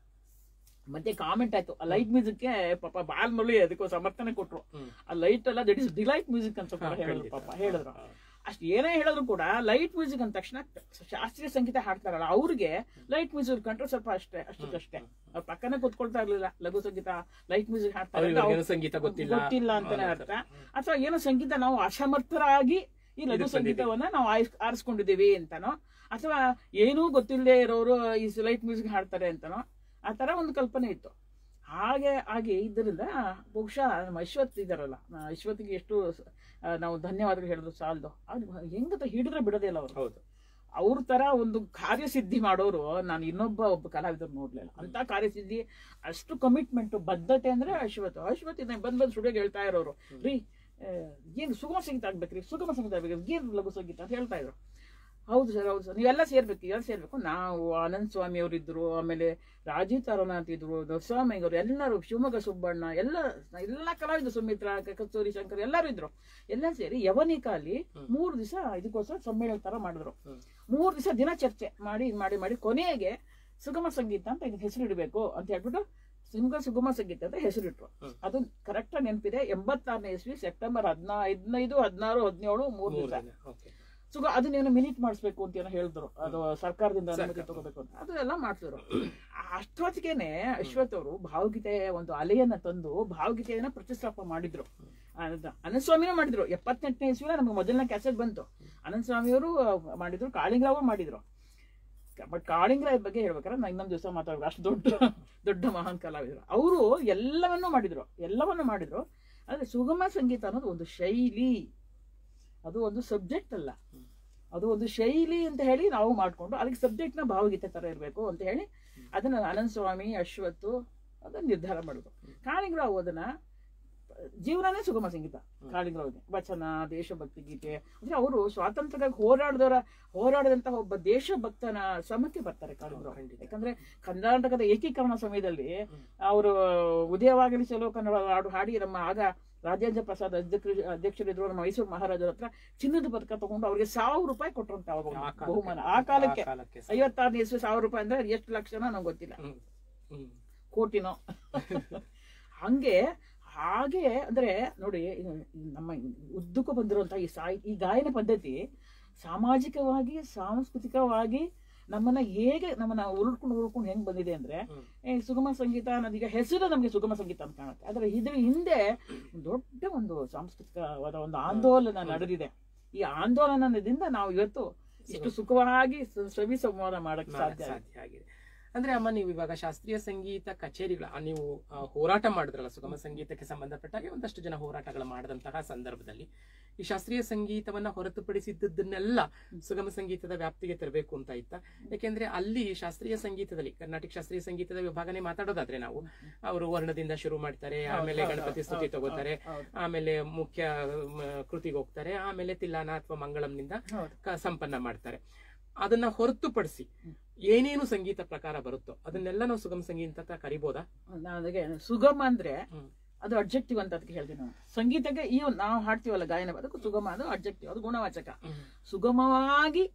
ಮತ್ತೆ ಕಾಮೆಂಟ್ ಆಯ್ತು ಆ ಲೈಟ್ ಮ್ಯೂಸಿಕ್ಗೆ ಪಾಪ ಬಾಲ್ ಮಳಿ ಅದಕ್ಕೂ ಸಮರ್ಥನೆ ಕೊಟ್ರು ಹ್ಮ್. ಆ ಲೈಟ್ ಎಲ್ಲ ದಟ್ ಇಸ್ ಡಿಲೈಟ್ ಮ್ಯೂಸಿಕ್ ಅಂತ ಕೂಡ ಹಾ, ಹೇಳಿದ್ರು ಖಂಡಿತ. ಪಾಪ ಹೇಳಿದ್ರು ಹಾ. ಅಷ್ಟು ಏನೇ ಹೇಳಿದ್ರು ಕೂಡ ಲೈಟ್ ಮ್ಯೂಸಿಕ್ ಅಂದ ತಕ್ಷಣ ಶಾಸ್ತ್ರೀಯ ಸಂಗೀತ ಹಾಡ್ತಾರಲ್ಲ ಅವ್ರಿಗೆ ಲೈಟ್ ಮ್ಯೂಸಿಕ್ ಕಂಡ್ರೆ ಸ್ವಲ್ಪ ಅಷ್ಟೇ ಅಷ್ಟಕ್ಕಷ್ಟೇ ಅವ್ರ ಪಕ್ಕನೆ ಕೂತ್ಕೊಳ್ತಾ ಇರ್ಲಿಲ್ಲ ಲಘು ಸಂಗೀತ ಲೈಟ್ ಮ್ಯೂಸಿಕ್ ಹಾಡ್ತಾರೆ ಅವ್ರಿಗೆ ಅಂತ ಏನೋ ಸಂಗೀತ ಗೊತ್ತಿಲ್ಲ ಗೊತ್ತಿಲ್ಲ ಅಂತಾನೆ ಆ, ಅರ್ಥ ಅಥವಾ ಏನೋ ಸಂಗೀತ ನಾವು ಅಸಮರ್ಥರಾಗಿ ಈ ಲಘು ಇದಕ್ಕೆ ಸಂಗೀತವನ್ನ ನಾವು ಆಯ್ಸ್- ಆರಿಸ್ಕೊಂಡಿದೀವಿ ಅಂತನೋ ಅಥವಾ ಏನೂ ಗೊತ್ತಿಲ್ಲದೆ ಇರೋರು ಈ ಲೈಟ್ ಮ್ಯೂಸಿಕ್ ಹಾಡ್ತಾರೆ ಅಂತನೋ ಆ ತರ ಒಂದು ಕಲ್ಪನೆ ಇತ್ತು ಹಾಗೆ ಆಗಿ ಇದರಿಂದ ಬಹುಶಃ ನಮ್ಮ ಅಶ್ವತ್ ಇದಾರಲ್ಲ ಆ ಅಶ್ವತ್ಗೆ ಎಷ್ಟು ಆ, ನಾವು ಧನ್ಯವಾದಗಳು ಹೇಳಿದ್ರು ಸಾಲದು ಅದು ಹೆಂಗತ ಹಿಡಿದ್ರೆ ಬಿಡೋದೇ ಇಲ್ಲ ಅವರು ಹೌದು ಅವ್ರ ತರ ಒಂದು ಕಾರ್ಯಸಿದ್ಧಿ ಮಾಡೋರು ನಾನು ಇನ್ನೊಬ್ಬ ಒಬ್ಬ ಕಲಾವಿದರು ನೋಡ್ಲಿಲ್ಲ ಅಂತ ಕಾರ್ಯಸಿದ್ಧಿ ಅಷ್ಟು ಕಮಿಟ್ಮೆಂಟ್ ಬದ್ಧತೆ ಅಂದ್ರೆ ಅಶ್ವತ್ ಅಶ್ವತ್ ಇದನ್ನ ಬಂದ್ ಬಂದ್ ಸ್ಟುಡಿಯೋಗೆ ಹೇಳ್ತಾ ಇರೋರು ರೀ ಆ, ಏನ್ ಸುಗಮ ಸಂಗೀತ ಆಗ್ಬೇಕ್ರಿ ಸುಗಮ ಸಂಗೀತ ಆಗ್ಬೇಕು ಏನ್ ಲಘು ಸಂಗೀತ ಅಂತ ಹೇಳ್ತಾ ಇದ್ರು ಹೌದು ಸರ್ ಹೌದು ಸರ್ ನೀವೆಲ್ಲ ಸೇರ್ಬೇಕು ಎಲ್ಲ ಸೇರ್ಬೇಕು ನಾವು ಆನಂದ್ ಸ್ವಾಮಿ ಅವರು ಇದ್ರು ಆಮೇಲೆ ರಾಜೀವ್ ತಾರನಾಥ್ ಇದ್ರು ದೊಸ್ವಾಮಿ ಅವರು ಎಲ್ಲರೂ ಶಿವಮೊಗ್ಗ ಸುಬ್ಬಣ್ಣ ಎಲ್ಲ ಎಲ್ಲ ಕಲಾವಿದರು ಸುಮಿತ್ರಾ ಕ- ಕಸ್ತೂರಿ ಶಂಕರ್ ಎಲ್ಲರೂ ಇದ್ರು ಎಲ್ಲ ಸೇರಿ ಯವನಿಕಾಲಿ ಮೂರು ದಿವಸ ಇದಕ್ಕೋಸ್ಕರ ಸಮ್ಮೇಳನ ತರ ಮಾಡಿದ್ರು ಹ್ಮ್. ಮೂರು ದಿವಸ ದಿನ ಚರ್ಚೆ ಮಾಡಿ ಮಾಡಿ ಮಾಡಿ ಕೊನೆಗೆ ಸುಗಮ ಸಂಗೀತ ಅಂತ ಇದಕ್ಕೆ ಹೆಸರು ಇಡಬೇಕು ಅಂತ ಹೇಳ್ಬಿಟ್ಟು ಸಿಂಗ ಸುಗಮ ಸಂಗೀತ ಅಂತ ಹೆಸರಿಟ್ರು ಹ್ಮ್. ಅದು ಕರೆಕ್ಟ್ ನೆನಪಿದೆ ಎಂಬತ್ತಾರನೇ ಇಸ್ವಿ ಸೆಪ್ಟೆಂಬರ್ ಹದಿನಾ ಹದಿನೈದು ಹದಿನಾರು ಹದಿನೇಳು ಮೂರು ಮೂರು ದಿವಸ ದಿನ ಓಕೆ ಸುಗ ಅದನ್ನೇನೋ ಮಿನಿಟ್ ಮಾಡಿಸ್ಬೇಕು ಅಂತ ಏನೋ ಹೇಳಿದ್ರು ಅದು ಸರ್ಕಾರದಿಂದ ಅನುಮತಿ ಸರ್ಕಾರ. ತಗೋಬೇಕು ಅಂತ ಅದು ಎಲ್ಲ ಮಾಡ್ತಿದ್ರು ಅಷ್ಟೊತ್ತಿಗೆನೆ ಅಶ್ವಥ್ ಅವರು ಭಾವಗೀತೆ ಒಂದು ಅಲೆಯನ್ನ ತಂದು ಭಾವಗೀತೆಯನ್ನ ಪ್ರತಿಷ್ಠಾಪನೆ ಮಾಡಿದ್ರು ಅದ ಅನಂತಸ್ವಾಮಿನೂ ಮಾಡಿದ್ರು ಎಪ್ಪತ್ತೆಂಟನೇ ಇಸ್ವಿನ ನಮ್ಗೆ ಮೊದಲನೇ ಕ್ಯಾಸೆಟ್ ಬಂತು ಅನಂತಸ್ವಾಮಿಯವರು ಮಾಡಿದ್ರು ಕಾಳಿಂಗರಾವು ಮಾಡಿದ್ರು ಬಟ್ ಕಾಳಿಂಗರಾಯ ಬಗ್ಗೆ ಹೇಳ್ಬೇಕಾದ್ರೆ ನಾನು ಇನ್ನೊಂದು ದಿವಸ ಮಾತಾಡ್ಬೇಕು ಅಷ್ಟು ದೊಡ್ಡ ದೊಡ್ಡ ಮಹಾನ್ ಕಲಾವಿದರು ಅವರು ಎಲ್ಲವನ್ನೂ ಮಾಡಿದ್ರು ಎಲ್ಲವನ್ನೂ ಮಾಡಿದ್ರು ಆದ್ರೆ ಸುಗಮ ಸಂಗೀತ ಅನ್ನೋದು ಒಂದು ಶೈಲಿ ಅದು ಒಂದು ಸಬ್ಜೆಕ್ಟ್ ಅಲ್ಲ ಅದು ಒಂದು ಶೈಲಿ ಅಂತ ಹೇಳಿ ನಾವು ಮಾಡ್ಕೊಂಡು ಅದಕ್ಕೆ ಸಬ್ಜೆಕ್ಟ್ ನ ಭಾವಗೀತೆ ತರ ಇರಬೇಕು ಅಂತ ಹೇಳಿ ಅದನ್ನ ಅನಂತ ಸ್ವಾಮಿ ಅಶ್ವತ್ತು ಅದನ್ನ ನಿರ್ಧಾರ ಮಾಡಿದ್ರು ಕಾಳಿಂಗರಾವ್ ಅದನ್ನ ಜೀವನನೇ ಸುಗಮ ಸಂಗೀತ ಕಾಳಿಂಗರಾವ್ಗೆ ವಚನ ದೇಶಭಕ್ತಿ ಗೀತೆ ಅಂದ್ರೆ ಅವರು ಸ್ವಾತಂತ್ರ್ಯಕ್ಕಾಗಿ ಹೋರಾಡಿದವರ ಹೋರಾಡಿದಂತಹ ಒಬ್ಬ ದೇಶಭಕ್ತನ ಶ್ರಮಕ್ಕೆ ಬರ್ತಾರೆ ಕಾಳಿಂಗರಾವ್ ಖಂಡಿತ. ಯಾಕಂದ್ರೆ ಕರ್ನಾಟಕದ ಏಕೀಕರಣ ಸಮಯದಲ್ಲಿ ಅವರು ಉದಯವಾಗಲಿ ಚಲೋ ಕನ್ನಡ ಹಾಡು ಹಾಡಿ ನಮ್ಮ ಆಗ ರಾಜೇಂದ್ರ ಪ್ರಸಾದ್ ಅಧ್ಯಕ್ಷ ಅಧ್ಯಕ್ಷರಿದ್ರು ನಮ್ಮ ಮೈಸೂರು ಮಹಾರಾಜರ ಹತ್ರ ಚಿನ್ನದ ಪದಕ ತಗೊಂಡು ಅವ್ರಿಗೆ ಸಾವಿರ ರೂಪಾಯಿ ಕೊಟ್ಟರಂತೆ ಅವಾಗ ಒಂದು ಆ ಕಾಲಕ್ಕೆ. ಬಹುಮಾನ ಆ ಕಾಲಕ್ಕೆ ಆ ಕಾಲಕ್ಕೆ ಸಹ. ಐವತ್ತಾರನೇ ಇಸ್ವಿ ಸಾವಿರ ರೂಪಾಯಿ ಅಂದ್ರೆ ಎಷ್ಟು ಲಕ್ಷನೋ ನಂಗೆ ಗೊತ್ತಿಲ್ಲ ಹ್ಮ್. ಹ್ಮ್. ಕೋಟಿನೋ ಹಂಗೆ ಹಾಗೆ ಅಂದ್ರೆ ನೋಡಿ ಇದು ನಮ್ಮ ಉದ್ದಕ್ಕೂ ಬಂದಿರುವಂತಹ ಈ ಸಾಹಿ ಈ ಗಾಯನ ಪದ್ಧತಿ ಸಾಮಾಜಿಕವಾಗಿ ಸಾಂಸ್ಕೃತಿಕವಾಗಿ ನಮ್ಮನ್ನ ಹೇಗೆ ನಮ್ಮನ್ನ ಉರುಳ್ಕೊಂಡು ಉರುಳ್ಕೊಂಡು ಹೆಂಗ್ ಬಂದಿದೆ ಅಂದ್ರೆ ಹ್ಮ್. ಏ, ಸುಗಮ ಸಂಗೀತ ಅನ್ನೋದೀಗ ಹೆಸರು ನಮಗೆ ಸುಗಮ ಸಂಗೀತ ಅಂತ ಕಾಣುತ್ತೆ ಆದ್ರೆ ಇದ್ರ ಹಿಂದೆ ದೊಡ್ಡ ಒಂದು ಸಾಂಸ್ಕೃತಿಕವಾದ ಒಂದು ಆಂದೋಲನ ನಡೆದಿದೆ ಈ ಆಂದೋಲನದಿಂದ ನಾವು ಇವತ್ತು ಇಷ್ಟು ಸುಖವಾಗಿ ಸ- ಸವಿ ಸಂವಾದ ಮಾಡಕ್ ಮಾಡಕ್ ಸಾಧ್ಯ ಆಗಿದೆ. ಸಾಧ್ಯ ಆಗಿದೆ ಅಂದ್ರೆ ಅಮ್ಮ ನೀವು ಇವಾಗ ಶಾಸ್ತ್ರೀಯ ಸಂಗೀತ ಕಚೇರಿಗಳ ಆ, ನೀವು ಆ, ಹೋರಾಟ ಮಾಡಿದ್ರಲ್ಲ ಸುಗಮ ಸಂಗೀತಕ್ಕೆ ಸಂಬಂಧಪಟ್ಟ ಹಾಗೆ ಒಂದಷ್ಟು ಜನ ಹೋರಾಟಗಳು ಮಾಡಿದಂತಹ ಸಂದರ್ಭದಲ್ಲಿ ಈ ಶಾಸ್ತ್ರೀಯ ಸಂಗೀತವನ್ನ ಹೊರತುಪಡಿಸಿದ್ದನ್ನೆಲ್ಲ ಸುಗಮ ಸಂಗೀತದ ವ್ಯಾಪ್ತಿಗೆ ತರಬೇಕು ಅಂತ ಇತ್ತ ಯಾಕೆಂದ್ರೆ ಅಲ್ಲಿ ಶಾಸ್ತ್ರೀಯ ಸಂಗೀತದಲ್ಲಿ ಕರ್ನಾಟಕ ಶಾಸ್ತ್ರೀಯ ಸಂಗೀತದ ವಿಭಾಗನೆ ಮಾತಾಡೋದಾದ್ರೆ ನಾವು ಅವರು ವರ್ಣದಿಂದ ಶುರು ಮಾಡ್ತಾರೆ ಆಮೇಲೆ ಹೌದು, ಗಣಪತಿ ಹೌದು, ಸ್ತುತಿ ಹೌದು, ತಗೋತಾರೆ ಹೌದು, ಆಮೇಲೆ ಮುಖ್ಯ ಮ, ಕೃತಿಗೆ ಹೋಗ್ತಾರೆ ಆಮೇಲೆ ತಿಲ್ಲಾನ ಅಥವಾ ಮಂಗಳಂನಿಂದ ಹೌದು. ಕ- ಸಂಪನ್ನ ಮಾಡ್ತಾರೆ ಅದನ್ನ ಹೊರತುಪಡಿಸಿ ಏನೇನು ಸಂಗೀತ ಪ್ರಕಾರ ಬರುತ್ತೋ ಅದನ್ನೆಲ್ಲ ನಾವು ಸುಗಮ ಸಂಗೀತ ಅಂತ ಕರಿಬೋದಾ ನನಗೆ ಸುಗಮ ಅಂದ್ರೆ ಹ್ಮ್. ಅದು ಅಬ್ಜೆಕ್ಟಿವ್ ಅಂತ ಅದಕ್ಕೆ ಹೇಳ್ತೀನಿ ನಾನು ಸಂಗೀತಕ್ಕೆ ಈ ಒಂದು ನಾವು ಹಾಡ್ತೀವಲ್ಲ ಗಾಯನ ಅದಕ್ಕೂ ಸುಗಮ ಅದು ಅಬ್ಜೆಕ್ಟಿವ್ ಅದು ಗುಣವಾಚಕ ಸುಗಮವಾಗಿ